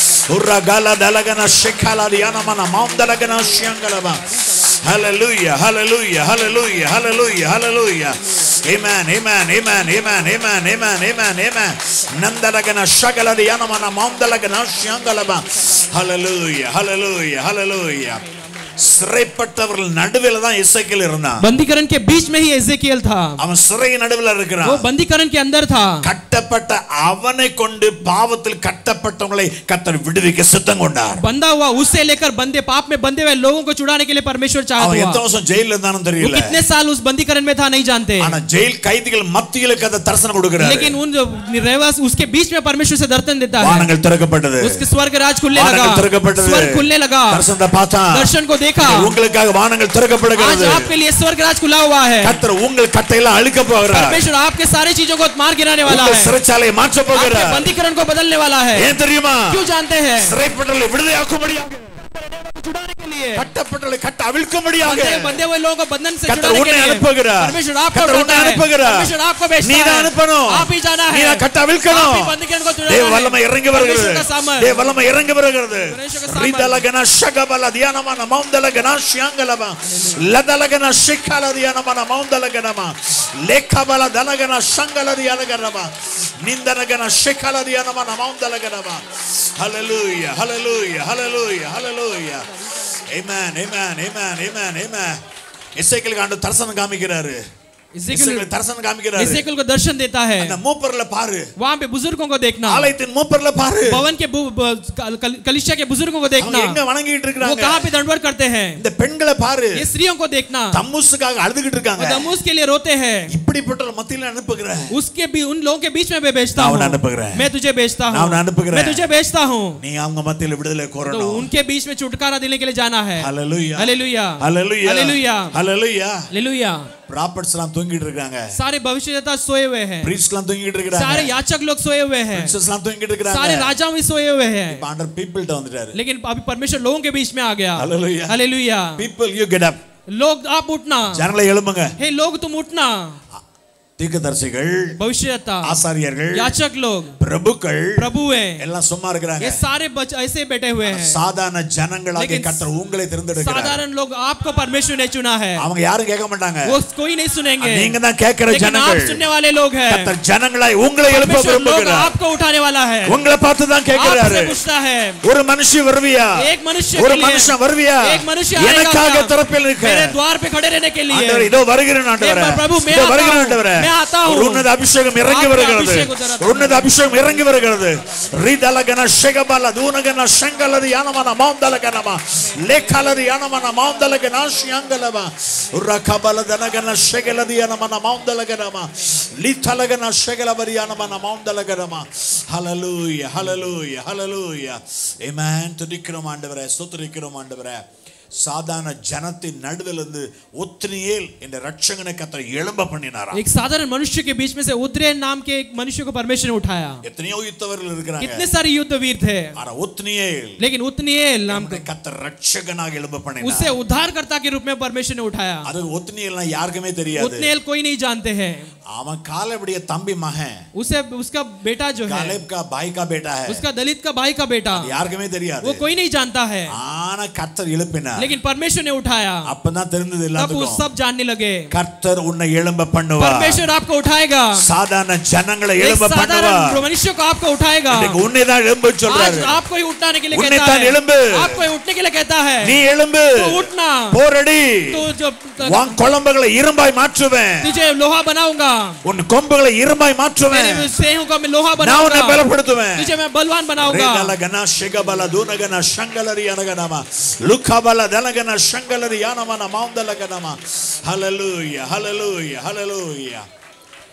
S2: உர்ரகல தலகன ஷிகல தியானமன மாந்தலகன சியங்கலவ Hallelujah, hallelujah, hallelujah, hallelujah, hallelujah. Amen, amen, amen, amen, amen, amen, amen, amen. Nandalagana shagaladi yanamana maundalagana shangalaba. Hallelujah, hallelujah, hallelujah. சிறைப்பட்டவர்கள் நடுவில் தான் இசைக்கில் இருந்தான்
S7: बंदीकरण के बीच में ही एजेकियल था
S2: அவன் சிறை நடுவில்
S7: वो
S2: இருக்கிறான்
S7: बंदीकरण के अंदर था
S2: கட்டப்பட்ட அவனை கொண்டு பாவத்தில் கட்டப்பட்டவங்களை கத்தர் விடுவிக்க சித்தம் கொண்டார்
S7: बंधा हुआ उससे लेकर बंदे पाप में बंधे हुए लोगों को छुड़ाने के लिए परमेश्वर चाहता
S2: அவன் எத்தனை
S7: हुआ
S2: வருஷம் ஜெயில இருந்தானு
S7: वो
S2: தெரியல
S7: कितने साल उस बंदीकरण में था नहीं जानते
S2: ஆனா ஜெயில் கைதிகள் மத்தியில கதை தரிசனம் கொடுக்கிறார்
S7: लेकिन उन रहवास उसके बीच में परमेश्वर से दर्शन देता है
S2: வானங்கள் திறக்கப்பட்டது
S7: उसके स्वर्ग राज खुलने
S2: வானங்கள்
S7: लगा
S2: திறக்கப்பட்டது
S7: स्वर्ग खुलने लगा
S2: தரிசனத்தை பார்த்தான்
S7: दर्शन को देखा
S2: உங்களுக்காக வானங்கள்
S7: आज
S2: திறக்கப்படுகிறது
S7: आपके लिए स्वर्ग राज खुला हुआ है
S2: கத்தர் உங்கள் கட்டையெல்லாம் அழிக்க போகிறார்
S7: परमेश्वर आपके सारे चीजों को मार गिराने वाला
S2: உங்கள்
S7: है
S2: சிறைச்சாலையை மாற்ற
S7: आपके
S2: போகிறார்
S7: बंदीकरण को बदलने वाला है
S2: ஏன் தெரியுமா
S7: क्यों जानते हैं
S2: சிறைப்பட்டவர்களை விடுதலையாக்கும்படியாக
S7: छुड़ाने के लिए
S2: கட்டப்பட்டவர்களை கட்ட அவிழ்க்கும்படியாக
S7: बंधे बंधे हुए लोगों को बंधन से
S2: கத்தர்
S7: छुड़ाने
S2: உன்னை
S7: के लिए
S2: அனுப்புகிறார்
S7: परमेश्वर आपको
S2: கத்தர் உன்னை
S7: उठाता है
S2: அனுப்புகிறார்
S7: परमेश्वर आपको भेजता
S2: நீ தான்
S7: है
S2: அனுப்பணும்
S7: आप ही जाना
S2: நீ
S7: है
S2: தான் கட்ட அவிழ்க்கணும்
S7: आप ही बंधीकरण को छुड़ाना
S2: தேவ
S7: है।
S2: வல்லமை இறங்கி வருகிறது
S7: परमेश्वर का सामर्थ।
S2: தேவ வல்லமை இறங்கி வருகிறது
S7: परमेश्वर का सामर्थ।
S2: ரிதலகன ஷகபல தியானமான மௌந்தலகன ஷியாங்கலமா லதலகன ஷிக்கல தியானமான மௌந்தலகனமா லேக்கபல தலகன ஷங்கல தியானகனமா நிந்தனகன ஷிக்கல தியானமான மௌந்தலகனமா ஹalleluya ஹalleluya ஹalleluya ஹalleluya amen amen amen amen amen இசைக்கேல் ஆண்டு தரிசனம் காமிக்கிறாரு இசைக்கேல் தரிசனம் காமிக்கிறாரு
S7: इसेकियल को दर्शन देता है
S2: அந்த மூப்பர்ல பாரு
S7: वहां पे बुजुर्गों को देखना
S2: ஆலயத்தின் மூப்பர்ல பாரு
S7: भवन के बु- ब- कल- कल- कलिसिया के बुजुर्गों को
S2: அவங்க
S7: देखना
S2: எங்க வணங்கிட்டு
S7: वो
S2: இருக்காங்க
S7: कहाँ पे दंडवत करते हैं
S2: இந்த பெண்களை பாரு
S7: ये स्त्रियों को देखना
S2: தம்முசுக்காக அழுதுகிட்டு இருக்காங்க
S7: वो दमूस के लिए रोते हैं
S2: இப்படிப்பட்ட மத்தியில அனுப்புகிறேன்
S7: उसके भी उन लोगों के बीच में मैं भेजता
S2: நான்
S7: हूँ
S2: உன்னை அனுப்புகிறேன்.
S7: मैं तुझे भेजता
S2: நான் உன்னை
S7: हूँ
S2: அனுப்புகிறேன்.
S7: मैं तुझे भेजता हूँ
S2: நீ அவங்க மத்தியில விடுதலை
S7: तो
S2: கோரணும்
S7: उनके बीच में छुटकारा देने के लिए जाना है
S2: hallelujah
S7: hallelujah
S2: hallelujah
S7: hallelujah
S2: hallelujah
S7: hallelujah
S2: ப்ராப்பர்ட்ஸ் எல்லாம் தூங்கிட்டு இருக்காங்க
S7: सारे भविष्यता सोए हुए हैं
S2: பிரீஸ்ட் எல்லாம் தூங்கிட்டு
S7: सारे
S2: இருக்காங்க
S7: याचक लोग सोए हुए हैं
S2: பிரின்சஸ் எல்லாம் தூங்கிட்டு
S7: सारे
S2: இருக்காங்க
S7: राजा भी सोए हुए हैं
S2: இப்ப ஆண்டர் பீப்பிள்ட்ட வந்துட்டாரு
S7: लेकिन अभी परमेश्वर लोगों के बीच में आ गया
S2: Hallelujah.
S7: Hallelujah
S2: people you get up
S7: लोग आप उठना
S2: ஜனங்களை எழும்புங்க
S7: हे लोग तुम उठना
S2: தீர்க்கதரிசிகள்
S7: भविष्यता
S2: ஆசாரியர்கள்
S7: याचक लोग
S2: பிரபுக்கள்
S7: प्रभु हैं
S2: எல்லாம் சும்மா இருக்கிறாங்க
S7: ये सारे बच ऐसे बैठे हुए हैं
S2: சாதாரண ஜனங்களாகிய
S7: लेकिन
S2: கர்த்தர் உங்களை தேர்ந்தெடுக்கிறார்
S7: साधारण लोग आपको परमेश्वर ने चुना है
S2: அவங்க யாரும் கேட்க மாட்டாங்க
S7: वो कोई नहीं सुनेंगे
S2: நீங்க தான் கேட்கிற
S7: लेकिन आप
S2: ஜனங்கள்
S7: सुनने वाले लोग हैं
S2: கர்த்தர் ஜனங்களாய் உங்களை எழுப்ப
S7: परमेश्वर लोग
S2: விரும்புகிறார்
S7: आपको उठाने वाला है
S2: உங்களை பார்த்து தான் கேட்கிறாரு
S7: आपसे पूछता है
S2: ஒரு மனுஷி வருவியா
S7: एक मनुष्य
S2: ஒரு
S7: के लिए
S2: மனுஷன் வருவியா
S7: एक मनुष्य आएगा
S2: எனக்காக
S7: क्या?
S2: திறப்பில் இருக்க
S7: मेरे द्वार पे खड़े रहने के लिए
S2: ஆண்டவரே இதோ வருகிறேன் ஆண்டவரே
S7: एक प्रभु, मैं
S2: இதோ
S7: आता
S2: வருகிறேன்
S7: हूँ,
S2: ஆண்டவரே
S7: मैं आता हूँ।
S2: ஒரு உன்னத அபிஷேகம் இறங்கி
S7: आपका
S2: வருகிறது
S7: अभिषेक उतर आता है।
S2: ஒரு உன்னத அபிஷேகம் இறங்கி வருகிறது ரீதலகன ஷெகபல தூனகன ஷங்கலதி யானமன மாந்தலகனமா லேக்கலதி யானமன மாந்தலகன ஷியங்கலமா ரகபல தனகன ஷெகலதி யானமன மாந்தலகனமா லித்தலகன ஷெகலபரி யானமன மாந்தலகனமா ஹalleluya ஹalleluya ஹalleluya ஆமென் துதிக்கிறோம் ஆண்டவரே ஸ்தோத்திரிக்கிறோம் ஆண்டவரே சாதாரண ஜனத்தின் நடுவிலிருந்து ஒத்னியேல் என்ற ரட்சகனை கத்தர் எழும்ப பண்ணினாராம்
S7: एक साधारण मनुष्य के बीच में से उद्रे नाम के एक मनुष्य को परमेश्वर ने उठाया
S2: எத்தனையோ யுத்தவர்கள் இருக்கிறாங்க
S7: कितने सारे युद्धवीर थे
S2: ஆனா ஒத்னியேல்
S7: लेकिन उतनिएल नाम
S2: நம்முடைய கத்தர் ரட்சகனாக எழும்ப
S7: उसे
S2: பண்ணினார்
S7: उद्धारकर्ता के रूप में परमेश्वर ने उठाया
S2: அது ஒத்னியேல்னா யாருக்குமே தெரியாது
S7: उतनेल कोई नहीं जानते हैं
S2: அவன் காலேபுடைய தம்பி மகன்
S7: उसे उसका बेटा जो है
S2: காலேப் का भाई का बेटा है
S7: उसका दलित का भाई का बेटा
S2: யாருக்குமே தெரியாது
S7: वो कोई नहीं जानता है
S2: ஆனா கர்த்தர் எழுப்பினார்
S7: लेकिन परमेश्वर ने उठाया
S2: அப்பதான் தெரிந்தது
S7: तब वो
S2: எல்லாத்துக்கும்
S7: सब जानने लगे
S2: கர்த்தர் உன்னை எழும்ப பண்ணுவார்
S7: परमेश्वर आपको उठाएगा
S2: சாதாரண ஜனங்களை
S7: एक
S2: எழும்ப
S7: साधारण
S2: பண்ணுவார்
S7: मनुष्य को आपको उठाएगा
S2: இன்னைக்கு உன்னை தான் எழும்ப
S7: आज
S2: சொல்றாரு
S7: आपको ही उठाने के लिए
S2: उन्हें
S7: कहता
S2: तान
S7: है
S2: एलंबे।
S7: आपको ही उठने के लिए कहता है
S2: நீ எழும்பு
S7: तो उठना
S2: போரடி
S7: तो जो
S2: உன் குழம்புகளை இரும்பாய் மாற்றுவேன்
S7: तुझे लोहा बनाऊंगा
S2: உன் கொம்புகளை இரும்பாய் மாற்றுவேன்
S7: मेरे सेहों का मैं लोहा
S2: நான் உன்னை
S7: बनाऊंगा
S2: பலப்படுத்துவேன்
S7: तुझे मैं बलवान बनाऊंगा
S2: ரேதலகன ஷெகபல தூனகன ஷங்கலரி அனகனமா லுக்கபல தலகன ஷங்கலரி யானமன மாந்தலகனமா ஹalleluya ஹalleluya ஹalleluya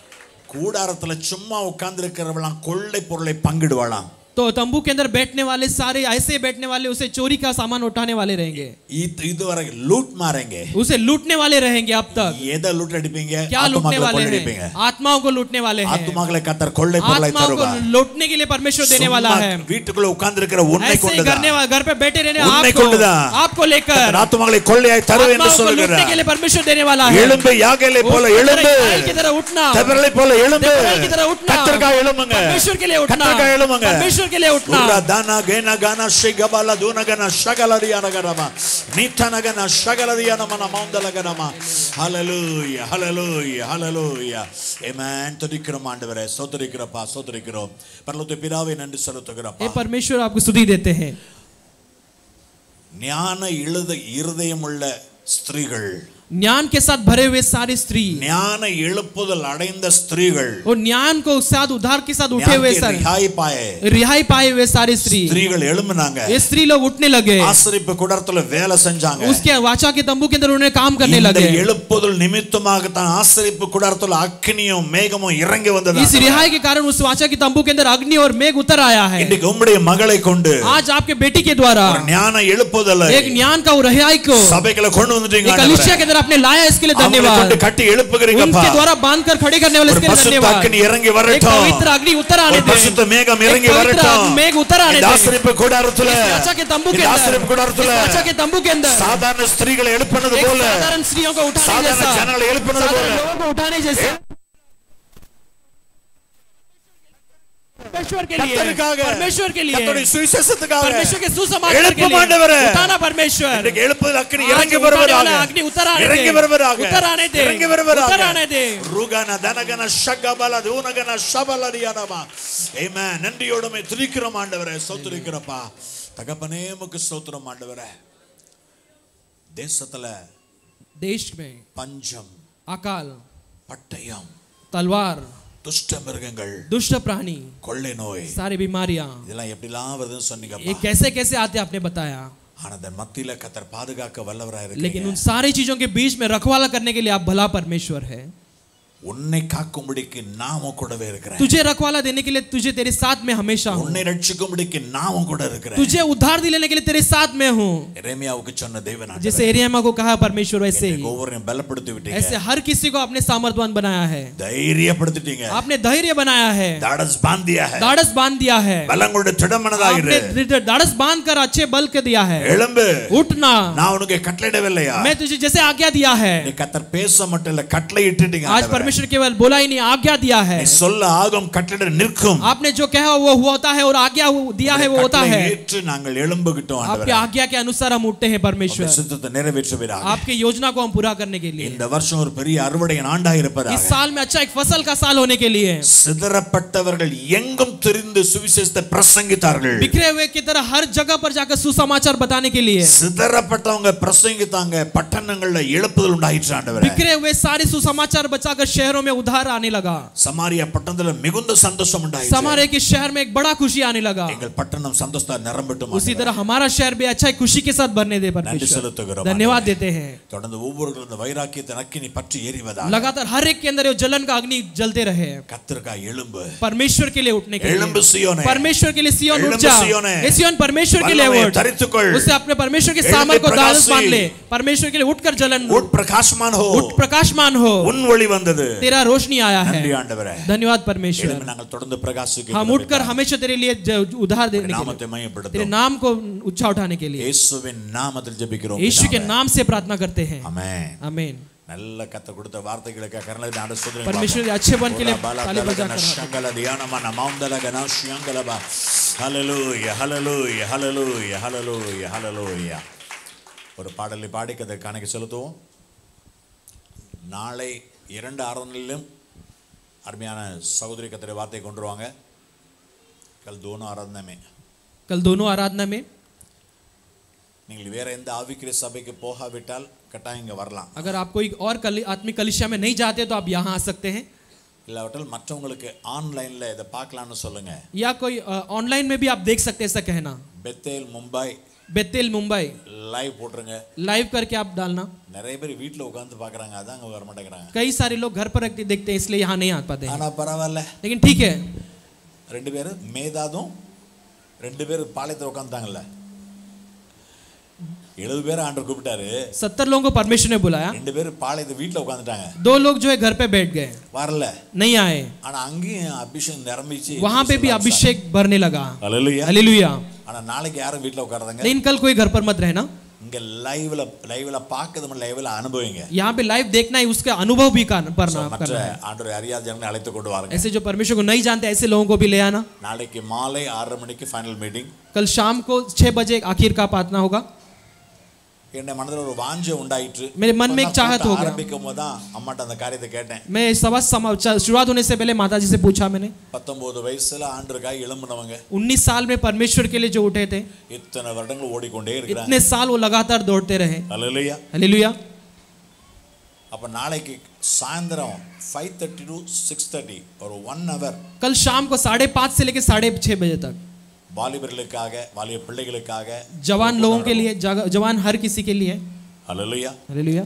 S2: கூடாரத்துல சும்மா உட்கார்ந்து இருக்கிறவெல்லாம் கொள்ளை பொருளை பங்கிடுவாளாம்
S7: तो तंबू के अंदर बैठने वाले सारे ऐसे बैठने वाले उसे चोरी का सामान उठाने वाले रहेंगे
S2: இது இதுவரை லூட் மாறேங்க
S7: उसे लूटने वाले रहेंगे अब तक
S2: எதை லூட் அடிப்பீங்க
S7: क्या लूटने
S2: ஆத்துமாக்களை
S7: वाले
S2: கொள்ளையடிப்பீங்க
S7: हैं आत्माओं को लूटने वाले हैं
S2: ஆத்துமாக்களை கத்தர் கொள்ளை பொருளை
S7: आत्माओं को
S2: தருவார்
S7: लूटने के लिए परमेश्वर देने वाला
S2: சும்மா
S7: है
S2: வீட்டுக்குள்ள உட்கார்ந்து இருக்கிற உன்னை
S7: ऐसे ही
S2: கொண்டுதான்
S7: करने वाला घर पे बैठे रहने
S2: उन्हें
S7: आपको
S2: கொண்டுதான்.
S7: आपको लेकर
S2: கர்த்தர் ஆத்துமாக்களை கொள்ளையாய் தருவேன் என்று
S7: आत्माओं को लूटने के
S2: சொல்லுகிறார்
S7: लिए परमेश्वर देने वाला है
S2: எழும்பு யாகேலை போல
S7: उस
S2: எழும்பு
S7: तरह इस्राएल की तरह उठना
S2: தெபரலை போல எழும்பு
S7: தெபரலை की तरह उठना
S2: கத்தருக்காக எழும்புங்க
S7: परमेश्वर के लिए उठना
S2: கத்தருக்காக எழும்புங்க
S7: परमेश्वर के लिए उठना
S2: உர்ரா தானா கேனா கானா ஷிகபால தூனகன ஷகலரியான கனமா நீத்தனகன ஷகலரியான மன மௌந்தலகனமா ஹalleluya ஹalleluya ஹalleluya ஆமென் துதிக்கிறோம் ஆண்டவரே ஸ்தோத்திரிக்கிறப்பா ஸ்தோத்திரிக்கிறோம் பரலோக பிதாவே நன்றி செலுத்துகிறப்பா
S7: हे परमेश्वर आपको स्तुति देते हैं
S2: ஞான இழுத இருதயமுள்ள ஸ்திரீகள்
S7: ज्ञान के साथ भरे हुए सारी स्त्री
S2: ஞான எழுப்புதல் அடைந்த ஸ்திரீகள்
S7: और ज्ञान को साथ उद्धार के साथ उठे हुए
S2: ஞானத்தை
S7: सारे
S2: ரிஹாய் பாயே
S7: रिहाई पाए हुए सारी स्त्री
S2: ஸ்திரீகள் எழும்புனாங்க
S7: ये स्त्री लोग उठने लगे
S2: ஆசரிப்பு கூடத்துல வேலை செஞ்சாங்க
S7: उसके वाचा के तंबू के अंदर उन्हें काम करने
S2: இந்த
S7: लगे
S2: எழுப்புதல் நிமித்தமாகத்தான் ஆசரிப்பு கூடாரத்துல அக்னியும் மேகமும் இறங்கி வந்தது
S7: इस रिहाई के कारण उस वाचा के तंबू के अंदर अग्नि और मेघ उतर आया है
S2: இன்னைக்கு உம்முடைய மகளை கொண்டு
S7: आज आपके बेटी के द्वारा
S2: ஒரு ஞான எழுப்புதலை
S7: एक ज्ञान का वो रिहाई को
S2: சபைகளை கொண்டு வந்துட்டீங்க
S7: एक कलिसिया के
S2: ஆண்டவரே.
S7: अंदर आपने लाया इसके लिए
S2: அவங்களை
S7: धन्यवाद
S2: கொண்டு கட்டி எழுப்புகிறீங்கப்பா
S7: उनके द्वारा बांध कर खड़े करने वाले
S2: ஒரு
S7: इसके लिए
S2: பசுத்த
S7: धन्यवाद
S2: அக்னி இறங்கி
S7: एक
S2: வரட்டும்
S7: पवित्र अग्नि उतर आने
S2: ஒரு
S7: दे
S2: பசுத்த மேகம்
S7: एक
S2: இறங்கி
S7: पवित्र
S2: வரட்டும்
S7: मेघ उतर आने
S2: இந்த
S7: दे
S2: ஆசரிப்பு கூடாரத்துல
S7: इस वाचा के तंबू के
S2: இந்த
S7: अंदर
S2: ஆசரிப்பு
S7: इस
S2: கூடாரத்துல
S7: वाचा के तंबू के अंदर
S2: சாதாரண ஸ்திரீகளை எழுப்பினது
S7: एक
S2: போல
S7: साधारण स्त्रियों को उठाने
S2: சாதாரண
S7: जैसा
S2: ஜனங்களை எழுப்பினது
S7: साधारण
S2: போல
S7: लोगों को उठाने जैसा परमेश्वर के लिए
S2: கர்த்தருக்காக
S7: परमेश्वर के लिए
S2: கர்த்தருடைய சுவிசேஷத்துக்காக
S7: परमेश्वर के सुसमाचार के
S2: எழுப்பும் ஆண்டவரே.
S7: लिए उठाना परमेश्वर
S2: இன்றைக்கு எழுப்புதல் அக்னி
S7: आज
S2: இறங்கி
S7: उठाने
S2: வருவதாக
S7: वाला अग्नि उतर आने दे
S2: இறங்கி வருவதாக
S7: उतर आने दे
S2: இறங்கி வருவதாக
S7: उतर आने दे
S2: ருகன தனகன ஷகபல தூனகன ஷபலரியானமா ஆமென் நன்றியோடுமே துதிக்கிறோம் ஆண்டவரே ஸ்தோத்திரிக்கிறப்பா தகப்பனே உமக்கு ஸ்தோத்திரம் ஆண்டவரே தேசத்துல
S7: देश में
S2: பஞ்சம்
S7: अकाल
S2: பட்டயம்
S7: तलवार
S2: துஷ்ட மிருகங்கள்
S7: दुष्ट प्राणी
S2: கொள்ளை நோய்
S7: सारी बीमारियां
S2: இதெல்லாம் எப்படிலாம் வருதுன்னு
S7: ये
S2: சொன்னீங்கப்பா
S7: कैसे कैसे आते आपने बताया
S2: ஆனா அந்த மத்தியில கத்தர் பாதுகாக்க வல்லவராக
S7: लेकिन
S2: இருக்கீங்க
S7: उन सारी चीजों के बीच में रखवाला करने के लिए आप भला परमेश्वर है
S2: உன்னை காக்கும்படிக்கு நாமும் கூடவே இருக்கிறேன்
S7: तुझे रखवाला देने के लिए तुझे तेरे साथ में हमेशा हूँ
S2: உன்னை ரட்சிக்கும்படிக்கு நாமும் கூட இருக்கிறேன்
S7: तुझे उद्धार दिलाने के लिए तेरे साथ में हूँ
S2: எரேமியாவுக்கு சொன்ன தேவன் ஆண்டவரே,
S7: जैसे एरियामा को कहा परमेश्वर वैसे
S2: இன்றைக்கு
S7: ही
S2: ஒவ்வொருவரையும் பலப்படுத்தி விட்டீங்க
S7: ऐसे हर किसी को आपने सामर्थवान बनाया है
S2: தைரியப்படுத்திட்டீங்க
S7: आपने धैर्य बनाया है
S2: தாடஸ் பாந்தியா
S7: दाड़स बांध दिया है
S2: பலங்களோட திடமனதாகிரு
S7: आपने दृढ़- दाड़स बांध कर अच्छे बल के दिया है
S2: எழும்பு
S7: उठना
S2: நான் உனக்கு கட்டளையிடவில்லையா
S7: मैं तुझे जैसे आज्ञा दिया है
S2: நீ கத்தர் பேச மட்டும் இல்ல கட்டளை இட்டுட்டீங்க
S7: आज
S2: ஆண்டவரே.
S7: परमेश्वर केवल बोला ही नहीं आज्ञा दिया है
S2: நீ சொல்ல ஆகும் கட்டளை நிற்கும்
S7: आपने जो कहा वो हुआ होता है और आज्ञा हु- दिया है वो होता
S2: கட்டளை
S7: है
S2: ஏற்று நாங்கள் எழும்புகிட்டோம்
S7: आपके
S2: ஆண்டவரே
S7: आज्ञा के अनुसार हम उठते हैं
S2: உம்முடைய
S7: परमेश्वर
S2: சித்தத்தை நிறைவேற்றுவீராக
S7: आपके योजना को हम पूरा करने के लिए
S2: இந்த வருஷம் ஒரு பெரிய அறுவடையின் ஆண்டாக
S7: इस
S2: இருப்பதாக
S7: साल में अच्छा एक फसल का साल होने के लिए
S2: சிதறப்பட்டவர்கள் எங்கும் தெரிந்து சுவிசேஷத்தை பிரசங்கித்தார்கள்
S7: बिखरे हुए की तरह हर जगह पर जाकर सुसमाचार बताने के लिए
S2: சிதறப்பட்டவங்க பிரசங்கித்தாங்க பட்டணங்கள்ல எழுப்புதல் உண்டாயிற்று ஆண்டவரே
S7: बिखरे हुए सारे सुसमाचार बचाकर शहरों में उधार आने लगा
S2: சமாரியா பட்டணத்துல மிகுந்த சந்தோஷம் உண்டாயிற்று
S7: समारे के शहर में एक बड़ा खुशी आने लगा
S2: எங்கள் பட்டணம் சந்தோஷத்தா நிரம்பட்டும்
S7: उसी तरह हमारा शहर भी अच्छा एक खुशी के साथ भरने दे
S2: நன்றி
S7: परमेश्वर
S2: செலுத்துகிறோம்
S7: धन्यवाद देते हैं
S2: தொடர்ந்து ஒவ்வொரு இந்த வைராக்கியத்தை நக்கினி பற்றி எறிவதா
S7: लगातार हर एक के अंदर ये जलन का अग्नि जलते रहे
S2: கத்திற்கா எலும்பு
S7: परमेश्वर के लिए उठने के
S2: எழும்பு
S7: लिए
S2: சியோனே
S7: परमेश्वर के लिए सियोन उठ
S2: எழும்பு
S7: जा
S2: सियोने।
S7: ये सियोन परमेश्वर के लिए
S2: வல்லமையை
S7: उठ
S2: தரித்துக்கொள்
S7: उससे अपने परमेश्वर के
S2: எழும்பி
S7: सामर को दास
S2: प्रकाशी।
S7: मान ले परमेश्वर के लिए उठकर जलन
S2: உட் பிரகாசமான் ஹோ
S7: उठ प्रकाशमान हो
S2: உன் ஒளி வந்தது
S7: तेरा रोशनी आया है
S2: நன்றி ஆண்டவரே
S7: धन्यवाद परमेश्वर
S2: எழும்பி நாங்கள் தொடர்ந்து பிரகாசிக்க
S7: हम उठकर हमेशा तेरे लिए ज- उधार देने के
S2: நாமத்தை
S7: लिए तेरे
S2: மையப்படுத்தும்
S7: नाम को ऊंचा उठाने के लिए
S2: இயேசுவின் நாமத்தில் ஜெபிக்கிறோம்
S7: यीशु के
S2: பிதாவே.
S7: नाम से प्रार्थना करते हैं
S2: ஆமென்
S7: आमीन
S2: நல்ல கத்த கொடுத்த வார்த்தைகளுக்கு கர்ணலை நாட சொல்றேன்
S7: परमेश्वर के अच्छे बन के लिए ताली बजाकर
S2: ಶಂಗಲ ಧ್ಯಾನಮನ ಮೌಂದಲಗನ ಶ್ಯಾಂಗಲಬ ஹalleluya ஹalleluya ஹalleluya ஹalleluya ஹalleluya ஒரு பாடலை பாடி கதை கணக்கு செலுத்துவோம் நாளை இரண்டு ஆராதனையிலும் அருமையான சகோதரி கத்திரை வார்த்தை கொண்டு வருவாங்க கல் தோனும் ஆராதனமே
S7: कल दोनों आराधना में
S2: நீங்கள் வேற எந்த ஆவிக்கிற சபைக்கு போகாவிட்டால் கட்டாயம் இங்க வரலாம்
S7: अगर आप कोई और कली, आत्मिक कलिशा में नहीं जाते तो आप यहाँ आ सकते हैं
S2: இல்லாவிட்டால் மற்றவங்களுக்கு ஆன்லைன்ல இதை பார்க்கலாம்னு சொல்லுங்க
S7: या कोई ऑनलाइन में भी आप देख सकते हैं ऐसा कहना
S2: Bethel Mumbai
S7: Bethel Mumbai
S2: live போட்டுருங்க
S7: लाइव करके आप डालना
S2: நிறைய பேர் வீட்டில் உட்காந்து பார்க்குறாங்க அதான் அங்கே வர மாட்டேங்கிறாங்க
S7: कई सारे लोग घर पर रखते देखते हैं इसलिए यहाँ नहीं आ पाते हैं
S2: ஆனால் பரவாயில்ல
S7: लेकिन ठीक है
S2: ரெண்டு பேர் மேதாதும் ரெண்டு பேர் பாளையத்தில் உட்காந்துட்டாங்கல்ல எழுபது பேர் ஆண்டவர் கூப்பிட்டாரு
S7: सत्तर लोगों को परमेश्वर ने बुलाया
S2: ரெண்டு பேர் பாளையத்து வீட்டில் உட்காந்துட்டாங்க
S7: दो लोग जो है घर पे बैठ गए
S2: வரல
S7: नहीं आए
S2: ஆனா அங்கேயும் அபிஷேகம் நிரம்பிச்சு
S7: वहां पे भी अभिषेक भरने लगा
S2: அல்லேலூயா
S7: हालेलुया
S2: ஆனா நாளைக்கு யாரும் வீட்டில் உட்காரதாங்க
S7: लेकिन कल कोई घर पर मत रहना
S2: இங்க லைவ்ல லைவ்ல பார்க்கறது லைவ்ல அனுபவிங்க
S7: यहाँ पे लाइव देखना है उसका अनुभव भी कर-
S2: So,
S7: करना
S2: மற்ற
S7: करना है
S2: ஆண்டவர் அறியாத ஜனங்களை அழைத்து கொண்டு வாருங்க
S7: ऐसे जो परमेश्वर को नहीं जानते ऐसे लोगों को भी ले आना
S2: நாளைக்கு மாலை ஆறரை மணிக்கு ஃபைனல் மீட்டிங்
S7: कल शाम को छह बजे आखिर का प्रार्थना होगा
S2: என் மனதில் ஒரு வாஞ்சை உண்டாயிற்று
S7: मेरे मन में एक चाहत हो गया।
S2: ஆரம்பிக்கும் போது தான் அம்மாட்ட அந்த காரியத்தை கேட்டேன்
S7: मैं सवा समा- चा- शुरुआत होने से पहले माता जी से पूछा मैंने
S2: பத்தொன்பது வயசுல ஆண்டருக்காய் எழும்பினவங்க
S7: 19 साल में परमेश्वर के लिए जो उठे थे
S2: இத்தனை வருடங்கள் ஓடிக்கொண்டே இருக்கிறாங்க
S7: इतने साल वो लगातार दौड़ते रहे
S2: அல்லேலூயா
S7: हालेलुया
S2: அப்ப நாளைக்கு சாயந்தரம் five thirty to six thirty ஒரு ஒன் ஹவர்
S7: कल शाम को साढ़े पाँच से लेकर साढ़े छह बजे तक
S2: வாலிபர்களுக்காக வாலிப பிள்ளைகளுக்காக
S7: जवान लोगों के लिए जग- जवान हर किसी के लिए
S2: அல்லேலூயா
S7: हालेलुया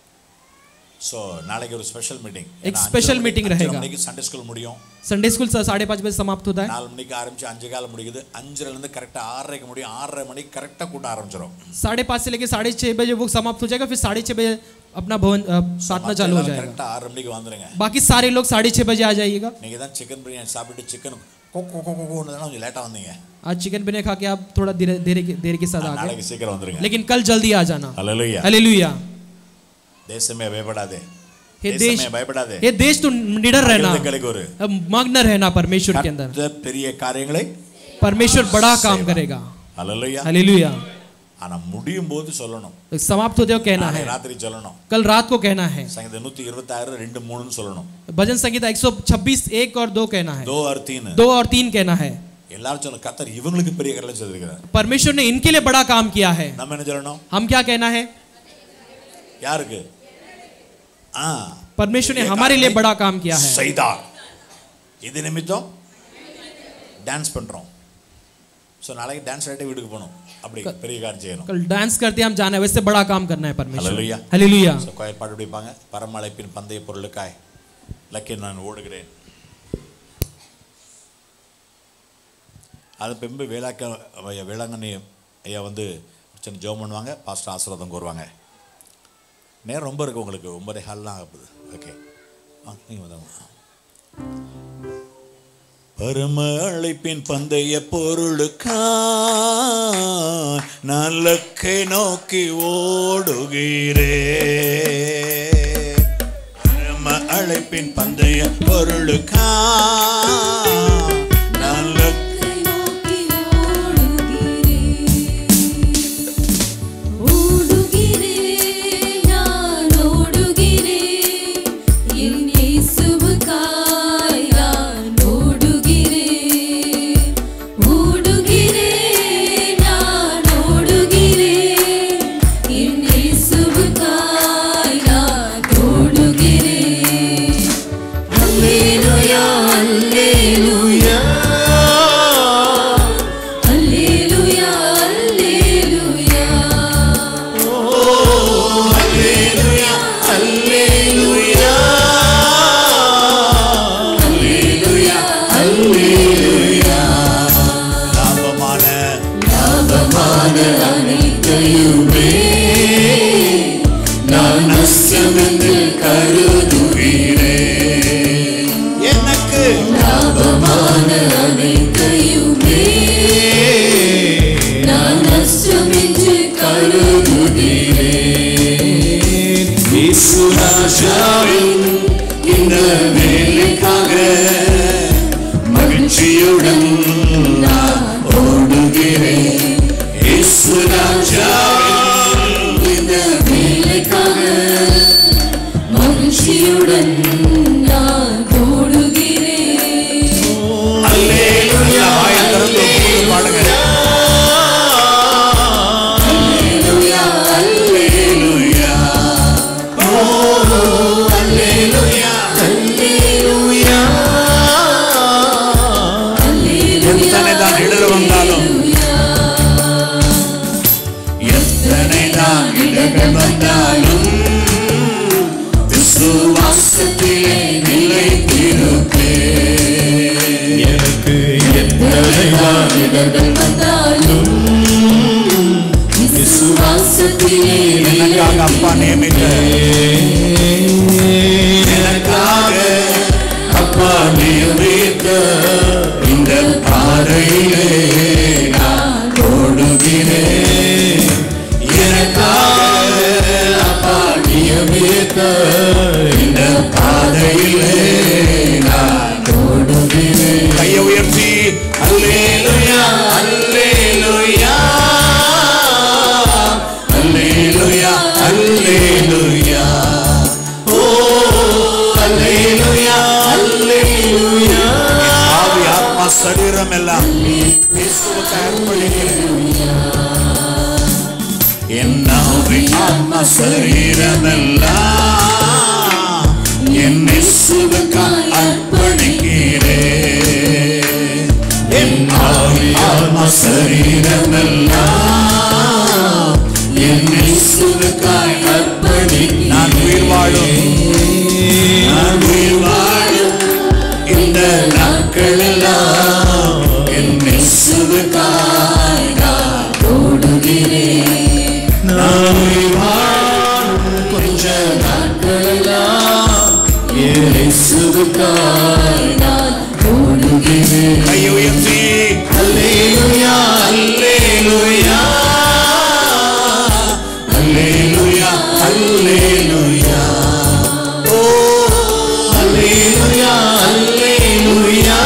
S2: ஸோ நாளைக்கு ஒரு ஸ்பெஷல் மீட்டிங்
S7: एक special meeting रहेगा।
S2: மணிக்கு சண்டே ஸ்கூல் முடியும்
S7: संडे स्कूल सा- साढ़े पाँच बजे समाप्त होता है
S2: நாலு மணிக்கு ஆரம்பிச்சு அஞ்சு காலம் முடிக்குது அஞ்சுலேருந்து கரெக்டாக ஆறரைக்கு முடியும் ஆறரை மணிக்கு கரெக்டாக கூட்டம் ஆரம்பிச்சிடும்
S7: साढ़े पाँच से लेकर साढ़े छह बजे वो समाप्त हो जाएगा फिर साढ़े छह बजे अपना भवन अ, प्रार्थना चालू हो जाएगा
S2: கரெக்டாக ஆறரை மணிக்கு வந்துருங்க
S7: बाकी सारे लोग साढ़े छह बजे आ जाइएगा
S2: நீங்கள் தான் சிக்கன் பிரியாணி சாப்பிட்டு சிக்கன் கொக்கு கொக்கு கொக்குன்னு கொஞ்சம் லேட்டாக வந்தீங்க
S7: आज चिकन बिना खा के आप थोड़ा देर देर के देर के साथ आ गए
S2: நாளைக்கு சீக்கிரம் வந்துருங்க
S7: लेकिन कल जल्दी आ जाना
S2: அல்லேலூயா
S7: हालेलुया
S2: தேசமே பயப்படாதே
S7: हे
S2: தேசமே
S7: देश
S2: பயப்படாதே
S7: ये देश तो निडर रहना
S2: கலைக்கு ஒரு
S7: अब मग्न रहना परमेश्वर के अंदर
S2: கர்த்தர் பெரிய காரியங்களை
S7: परमेश्वर बड़ा काम करेगा
S2: அல்லேலூயா
S7: हालेलुया
S2: ஆனா முடியும் போது சொல்லணும்
S7: समाप्त होते हो कहना है
S2: நாளை ராத்திரி சொல்லணும்
S7: कल रात को कहना है
S2: சங்கீதம் நூத்தி இருபத்தாறு ரெண்டு மூணுன்னு சொல்லணும்
S7: भजन संगीता 126 एक और दो कहना है
S2: தோ ஆர் தீன்
S7: दो और तीन कहना है
S2: எல்லாரும் சொல்லணும் கர்த்தர் இவங்களுக்கு பெரிய கடலை செய்திருக்கிறார்
S7: परमेश्वर ने इनके लिए बड़ा काम किया है
S2: நம்ம என்ன சொல்லணும்
S7: हम क्या कहना है
S2: யாருக்கு ஆ
S7: परमेश्वर ने हमारे लिए बड़ा काम किया है
S2: செய்தார் இது நிமித்தம் டான்ஸ் பண்றோம் ஸோ நாளைக்கு டான்ஸ் ஆகிட்டே வீட்டுக்கு போகணும் அப்படி பெரிய காரியம் செய்யணும்
S7: कल डांस करते हम जाना है वैसे बड़ा काम करना है परमेश्वर
S2: Hallelujah.
S7: हालेलुया
S2: ஸோ கோயில் பாட்டு பிடிப்பாங்க பரமழைப்பின் பந்தய பொருளுக்காய் லக்கி நான் ஓடுகிறேன் அது பின்பு வேளாக்க ஐயா வேளாங்கண்ணி ஐயா வந்து ஒரு சின்ன ஜோம் பண்ணுவாங்க பாஸ்டர் ஆசீர்வாதம் கூறுவாங்க நேரம் ரொம்ப இருக்கு உங்களுக்கு ஒன்பதே ஹால்லாம் ஆகுது ஓகே ஆ நீங்கள் வந்தாங்க பரம அழைப்பின் பந்தய பொருளுக்கா நல்லக்கை நோக்கி ஓடுகிறே பரம அழைப்பின் பந்தய பொருளுக்கா நல்லக்கை
S3: நோக்கி ஓடுகிறேன் ஓடுகிறேன் நான் ஓடுகிறேன் என் இயேசுவுக்காய் நான் ஓடுகிறேன் ஓடுகிறேன் நான் ஓடுகிறேன் என் இயேசுவுக்காய் நான் ஓடுகிறேன் அல்லேலூயா அல்லேலூயா எவ்வளவுதான் இடர்கள் வந்தாலும் விசுவாசத்திலே
S2: எனக்காக அப்பா நியமித்த எனக்காக அப்பா நியமித்த இந்த பாதையிலே நான் ஓடுகிறேன் எனக்காக அப்பா நியமித்த இந்த பாதையிலே நான் ஓடுகிறேன் கையை உயர்த்தி அல்லேலுயா அல்லேலுயா அல்லேலுயா அல்லேலுயா ஓ அல்லேலுயா அல்லேலுயா ஆவி ஆத்மா சரீரம் எல்லாம் இயேசுவுக்கு அர்ப்பணிக்கிறேன் என் ஆவி ஆத்மா சரீரம் எல்லாம் என் இயேசுவுக்கு அர்ப்பணிக்கிறேன் என் ஆவி ஆத்மா சரீரம் எல்லாம் என் இயேசுவுக்காய் அர்ப்பணி நான் உயிர் வாழும் நான் உயிர் வாழும் இந்த நாட்கள் எல்லாம் என் இயேசுவுக்காய் நான் ஓடுகிறேன் நான் உயிர் வாழும் கொஞ்ச நாட்கள் எல்லாம் என் இயேசுவுக்காய் நான் ஓடுகிறேன் கை உயர்த்தி அல்லேலூயா அல்லேலூயா அல்லேலூயா அல்லேலூயா ஓ அல்லேலூயா அல்லேலூயா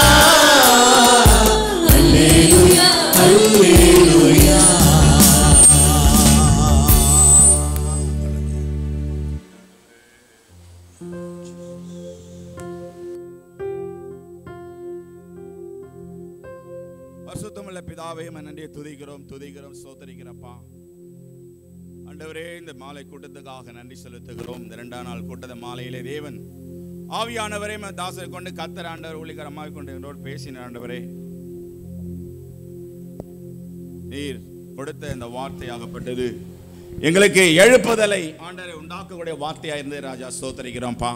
S2: அல்லேலூயா அல்லேலூயா
S8: பரிசுத்தமுள்ள பிதாவே உம்மை நன்றியை துதிக்கிறோம் துதிக்கிறோம் சோதரிக்கிறப்பா ஆண்டவரே இந்த மாலை கூட்டத்துக்காக நன்றி செலுத்துகிறோம் இந்த இரண்டாம் நாள் கூட்டத்த மாலையிலே தேவன் ஆவியானவரே உம்மை தாசரை கொண்டு கத்தர் ஆண்டவர் ஊழிகரமாக கொண்டு என்னோடு பேசின ஆண்டவரே நீர் கொடுத்த இந்த வார்த்தையாகப்பட்டது எங்களுக்கு எழுப்புதலை ஆண்டவரை உண்டாக்கக்கூடிய வார்த்தையா இருந்து ராஜா சோதரிக்கிறோம்ப்பா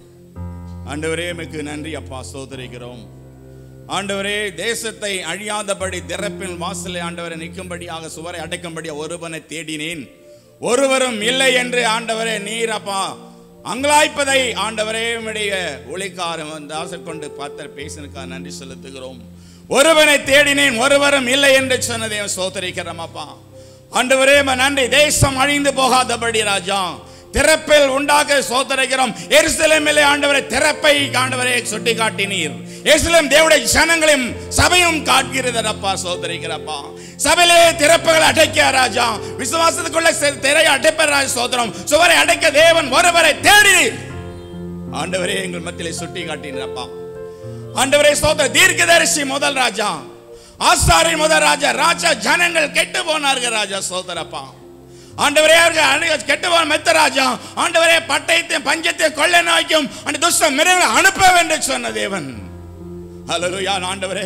S8: ஆண்டவரே எமக்கு நன்றி அப்பா சோதரிக்கிறோம் ஆண்டவரே தேசத்தை அழியாதபடி திறப்பின் வாசலை ஆண்டவரை நிற்கும்படியாக சுவரை அடைக்கும்படி ஒருவனை தேடினேன் ஒருவரும் இல்லை என்று ஆண்டவரே நீர் அப்பா அங்கலாய்ப்பதை ஆண்டவரே உம்முடைய ஒளிக்காரம் தாசர் கொண்டு பார்த்தர் பேசினுக்காக நன்றி செலுத்துகிறோம் ஒருவனை தேடினேன் ஒருவரும் இல்லை என்று சொன்னதை சோதரிக்கிறோம் அப்பா ஆண்டவரே உமக்கு நன்றி தேசம் அழிந்து போகாதபடி ராஜா திறப்பில் உண்டாக சோதரிக்கிறோம் எருசலேமிலே ஆண்டவரை திறப்பை ஆண்டவரை சுட்டி காட்டினீர் எருசலேம் தேவடைய ஜனங்களையும் சபையும் காட்கிறதப்பா சோதரிக்கிறப்பா சபையிலே திறப்புகள் அடைக்க ராஜா விசுவாசத்துக்குள்ள செ- திரையை அடைப்ப ராஜா சோதரம் சுவரை அடைக்க தேவன் ஒருவரை தேடினீர் ஆண்டவரே எங்கள் மத்தியிலே சுட்டி காட்டினப்பா ஆண்டவரே சோதர தீர்க்கதரிசி முதல் ராஜா ஆசாரி முதல் ராஜா ராஜா ஜனங்கள் கெட்டு போனார்கள் ராஜா சோதரப்பா ஆண்டவரே அவர்கள் அநேக கெட்டு போன மெத்த ராஜா ஆண்டவரே பட்டயத்தையும் பஞ்சத்தையும் கொள்ளை நோய்க்கும் அந்த துஷ்ட மிருகங்களை அனுப்ப வேண்டும் சொன்ன தேவன் ஹalleluya ஆண்டவரே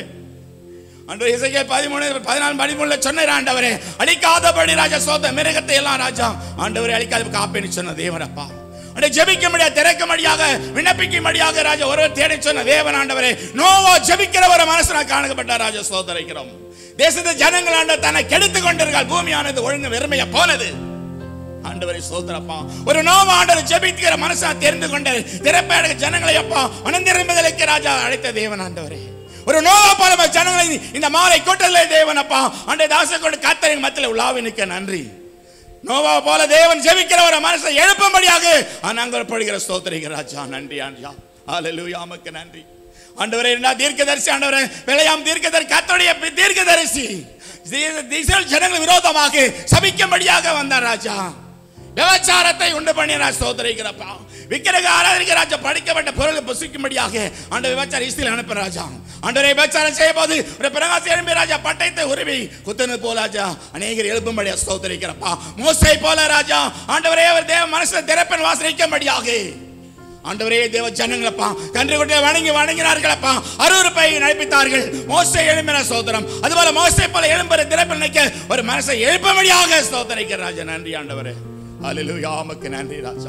S8: அன்று இசைக்கே பதிமூணு பதினாலு பதிமூணுல சொன்னார் ஆண்டவரே அழிக்காதபடி ராஜா சோத மிருகத்தை எல்லாம் ராஜா ஆண்டவரே அழிக்காத காப்பேன்னு சொன்ன தேவனப்பா அடே ஜெபிக்கும்படியா திறக்கும்படியாக விண்ணப்பிக்கும்படியாக ராஜா ஒருவர் தேடி சொன்ன தேவன் ஆண்டவரே நோவா ஜெபிக்கிற ஒரு மனசனா காணப்பட்ட ராஜா சோதரிக்கிறோம் தேசத்து ஜனங்கள் ஆண்ட தன்னை கெடுத்து கொண்டிருக்கால் பூமியானது ஒழுங்கு வெறுமையா போனது ஆண்டவரை சோதரப்பா ஒரு நோவ ஆண்டவர் ஜெபிக்கிற மனசா தெரிந்து கொண்டார் திறப்பேட ஜனங்களை அப்பா மனந்திரும்பதலுக்கு ராஜா அழைத்த தேவன் ஆண்டவரே ஒரு நோவா போல ஜனங்களை இந்த மாலை கூட்டத்திலே தேவன் அப்பா அண்டை தாச கொண்டு கத்தரின் மத்தியில் உலாவி நிற்க நன்றி நோவா போல தேவன் ஜெபிக்கிற ஒரு மனசை எழுப்பும்படியாக நாங்கள் படுகிற ஸ்தோத்திரிக்கிற ராஜா நன்றி ஆண்டியா ஹalleluya உமக்கு நன்றி ஆண்டவரே என்ன தீர்க்கதரிசி ஆண்டவரே விளையாம் தீர்க்கதரிசி கத்தோடைய தீர்க்கதரிசி இஸ்ரேல் ஜனங்கள் விரோதமாக சபிக்கும்படியாக வந்தார் ராஜா விபச்சாரத்தை உண்டு பண்ணின சோதரிக்கிறப்பா விக்கிரக ஆராதனைக்கு ராஜா படிக்கப்பட்ட பொருளை புசிக்கும்படியாக ஆண்ட விபச்சார இஸ்தில் அனுப்ப ராஜா ஆண்டவரை விபச்சாரம் செய்ய போது ஒரு பிரகாசம் எழும்பி ராஜா பட்டயத்தை உருவி குத்தனு போல ராஜா அநேகர் எழுப்பும்படியா ஸ்தோத்தரிக்கிறப்பா மோசை போல ராஜா ஆண்டவரே அவர் தேவ மனசுல திறப்பன் வாசனிக்கும்படியாக ஆண்டவரே தேவ ஜனங்களப்பா கன்று குட்டியை வணங்கி வணங்கினார்களப்பா அருவருப்பை நடப்பித்தார்கள் மோசை எழும்பின சோதரம் அதுபோல மோசை போல எழும்புற திறப்பில் நிற்க ஒரு மனசை எழுப்பும்படியாக ஸ்தோத்தரிக்கிற ராஜா நன்றி ஆண்டவரே அல்லேலூயா உமக்கு நன்றி ராஜா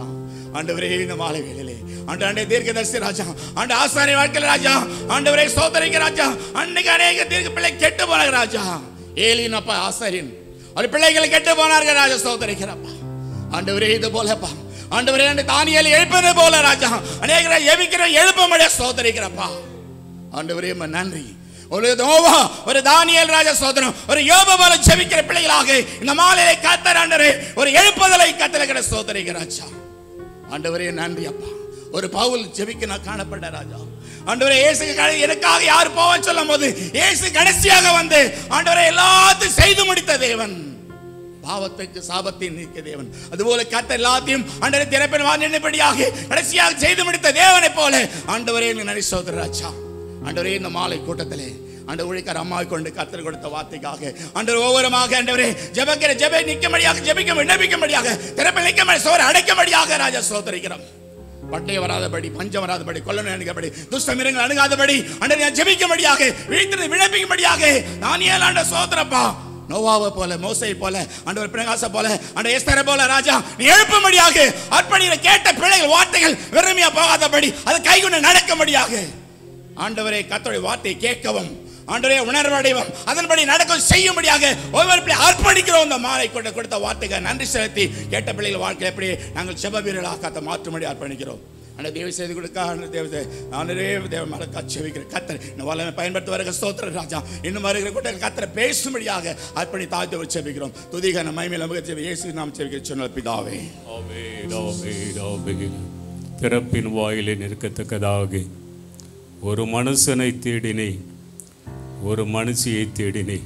S8: ஆண்டவரே இந்த மாலை வேளையிலே ஆண்டு ஆண்டே தீர்க்கதரிசி ராஜா ஆண்டு ஆசாரி வாழ்க்கையில் ராஜா ஆண்டவரே சோதரிக்க ராஜா அன்னைக்கு அநேக தீர்க்க பிள்ளை கெட்டு போனாங்க ராஜா ஏலின் அப்பா ஆசாரியன் அவர் பிள்ளைகள் கெட்டு போனார்கள் ராஜா சோதரிக்கிறப்பா ஆண்டவரே இது போலப்பா ஆண்டவரே அந்த தானியல் எழுப்பது போல ராஜா அநேகரை எவிக்கிற எழுப்ப முடிய சோதரிக்கிறப்பா ஆண்டவரே உம்மை நன்றி ஒரு தோவா ஒரு தானியல் ராஜா சோதனம் ஒரு யோப போல ஜெபிக்கிற பிள்ளைகளாக இந்த மாலையை கத்தர் ஆண்டவரே ஒரு எழுப்புதலை கத்தலைகிற சோதரிக ராஜா ஆண்டவரே நன்றி அப்பா ஒரு பவுல் ஜெபிக்க நான் காணப்பட்ட ராஜா ஆண்டவரே இயேசு க- எனக்காக யார் போவான்னு சொல்லும் போது இயேசு கடைசியாக வந்து ஆண்டவரே எல்லாத்தையும் செய்து முடித்த தேவன் பாவத்துக்கு சாபத்தை நீக்க தேவன் அதுபோல கத்த எல்லாத்தையும் ஆண்டவரை திறப்பின் வாண்டினபடியாக கடைசியாக செய்து முடித்த தேவனை போல ஆண்டவரே எனக்கு நன்றி சோதர ராஜா ஆண்டவரே இந்த மாலை கூட்டத்திலே ஆண்டு உழைக்கார அம்மாவை கொண்டு கத்தர் கொடுத்த வார்த்தைக்காக ஆண்டவர் ஒவ்வொருமாக ஆண்டவரே ஜெபக்கிற ஜெப நிற்கும்படியாக ஜெபிக்க விண்ணப்பிக்கும்படியாக திறப்பில் நிற்கும்படி சோறு அடைக்கும்படியாக ராஜா சோதரிக்கிறோம் பட்டயம் வராதபடி பஞ்சம் வராதபடி கொல்லணும் அணுகபடி துஷ்ட மிருகங்கள் அணுகாதபடி அண்டர் ஜெபிக்கும்படியாக விழித்திருந்து விண்ணப்பிக்கும்படியாக நான் ஏன் ஆண்ட சோதரப்பா நோவாவை போல மோசை போல ஆண்டவர் பிரகாச போல ஆண்ட எஸ்தரை போல ராஜா நீ எழுப்பும்படியாக அர்ப்பணிகளை கேட்ட பிள்ளைகள் வார்த்தைகள் வெறுமையா போகாதபடி அது கைகொண்டு நடக்கும்படியாக ஆண்டவரே கத்தோடைய வார்த்தையை கேட்கவும் ஆண்டவரே உணர்வடைவோம் அதன்படி நடக்கும் செய்யும்படியாக ஒவ்வொரு பிள்ளை அர்ப்பணிக்கிறோம் இந்த மாலை கொண்டு கொடுத்த வார்த்தைக்கு நன்றி செலுத்தி கேட்ட பிள்ளைகள் வாழ்க்கை எப்படி நாங்கள் செப வீரர்களாக கத்த மாற்றும்படி அர்ப்பணிக்கிறோம் அந்த தேவை செய்து கொடுக்க ஆண்டவர் தேவதை ஆண்டரே தேவ மலக்கா செவிக்கிற கத்தர் இந்த வல்லமை பயன்படுத்த வருகிற ஸ்தோத்திர ராஜா இன்னும் வருகிற கூட்டங்கள் கத்தரை பேசும்படியாக அர்ப்பணி தாழ்த்து செபிக்கிறோம் துதிகன மைமேல் நமக்கு இயேசு நாம் செவிக்கிற சொன்ன பிதாவே
S9: ஆமென், ஆமென், ஆமென். திறப்பின் வாயிலை நிற்கத்தக்கதாக ஒரு மனுஷனை தேடினேன் ஒரு மனுஷியை தேடினேன்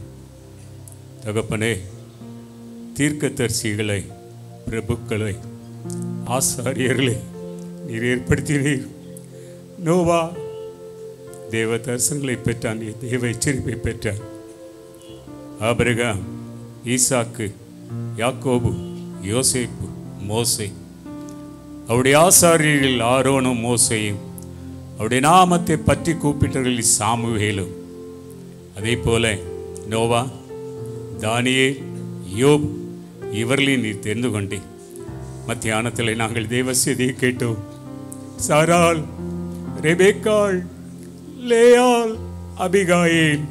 S9: தகப்பனே தீர்க்கதரிசிகளை பிரபுக்களை ஆசாரியர்களை நீர் ஏற்படுத்தினீர் நோவா தேவ தரிசனங்களை பெற்றான் தேவ எச்சரிப்பை பெற்றான் ஆபிரகாம் ஈசாக்கு யாக்கோபு யோசேப்பு மோசே அவருடைய ஆசாரியர்கள் ஆரோனும் மோசையும் அவருடைய நாமத்தை பற்றி கூப்பிட்டவர்கள் சாமுவேலும் அதே போல நோவா தானியே யோப் இவர்களையும் நீ தெரிந்து கொண்டேன் மத்தியானத்தில் நாங்கள் தேவ செய்தியை கேட்டோம் சாரால் ரெபேக்காள் லேயாள் அபிகாயில்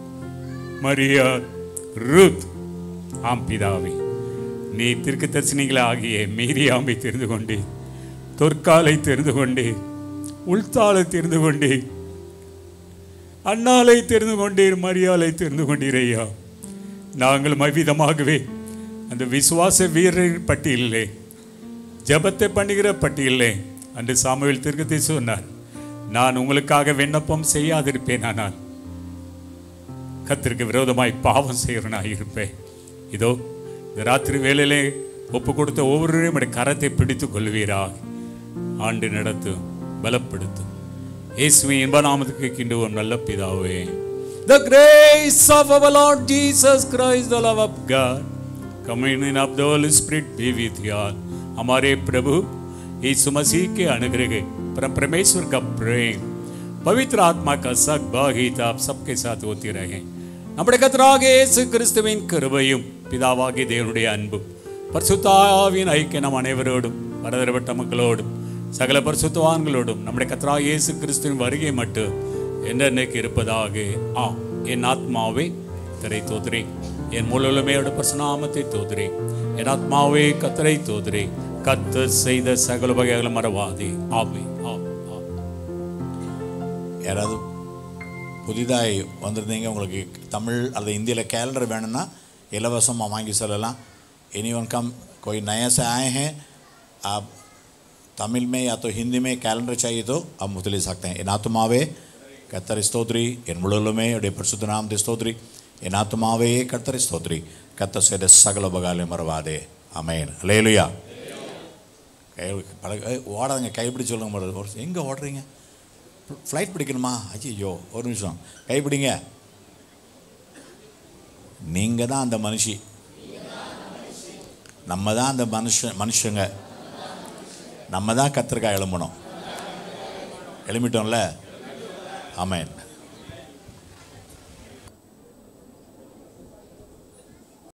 S9: மரியா ரூத் ஆம் பிதாவே நீ திருக்கு தரிசனிகள் ஆகிய மீரியாமை தெரிந்து கொண்டே தொற்காலை தெரிந்து கொண்டே உள்தாளை தெரிந்து கொண்டே அண்ணாலை தெரிந்து கொண்டீர் மரியாதை தெரிந்து கொண்டீர் ஐயா நாங்கள் மவிதமாகவே அந்த விசுவாச வீரரின் பட்டியலிலே ஜெபத்தை பண்ணுகிற பட்டியலிலே அன்று சாமுவேல் திருக்கத்தை சொன்னார் நான் உங்களுக்காக விண்ணப்பம் செய்யாதிருப்பேன் ஆனால் கத்திற்கு விரோதமாய் பாவம் செய்கிறனாய் இருப்பேன் இதோ இந்த ராத்திரி வேளையிலே ஒப்பு கொடுத்த ஒவ்வொருவரையும் உம்முடைய கரத்தை பிடித்துக் கொள்வீராக ஆண்டு நடத்தும் பலப்படுத்தும் இயேசுவின் இன்ப நாமத்துக்கு கிண்டுவோம் நல்ல பிதாவே The grace of our Lord Jesus Christ, the love of God, communion of the Holy Spirit be with you all. हमारे प्रभु यीशु मसीह के अनुग्रह परम परमेश्वर का प्रेम पवित्र आत्मा का सहभागिता आप सबके साथ होती रहे നമ്മുടെ കർത്താവാകിയ യേശു ക്രിസ്തുവിൻ കൃപയും പിതാവാകിയ தேவனுடைய அன்பும் பரிசுத்தாவின் ஐக்கிய நம் அனைவரோடும் பரதரப்பட்ட மக்களோடும் சகல பரிசுத்தவான்களோடும் நம்முடைய கத்ரா இயேசு கிறிஸ்துவின் வருகை மட்டும் என்னென்னைக்கு இருப்பதாக ஆ என் ஆத்மாவே கத்தரை தோதுரே என் முழுமையோட பரிசுநாமத்தை தோதுரே என் ஆத்மாவே கத்தரை தோதுரே கத்தர் செய்த சகல வகைகளை மறவாதே ஆமே ஆம் ஆம்
S2: யாராவது புதிதாய் வந்திருந்தீங்க உங்களுக்கு தமிழ் அல்லது இந்தியில் कैलेंडर வேணும்னா இலவசமாக வாங்கி சொல்லலாம் एनी वन कम कोई नया से आए हैं आप तमिल में या तो हिंदी में कैलेंडर चाहिए तो आप मुझे ले सकते हैं इन आत्मावे கத்தர் ஸ்தோத்ரி என் முழுமே உடைய பரிசுத்த நாமத்தை ஸ்தோத்ரி என் ஆத்மாவே கர்த்தரை ஸ்தோத்ரி கத்த செய்த சகல உபகாரம் மறவாதே அமேன் லேலுயா கை பழக ஏய், ஓடாதங்க கைப்பிடி சொல்லுங்க முதல்ல. ஒரு எங்கே ஓடுறீங்க ஃப்ளைட் பிடிக்கணுமா ஐயோ ஒரு நிமிஷம் கை பிடிங்க நீங்கள் தான் அந்த மனுஷி நம்ம தான் அந்த மனுஷன் மனுஷங்க நம்ம தான் கத்திரிக்காய் எழும்பணும் எழும்பிட்டோம்ல ஆமென்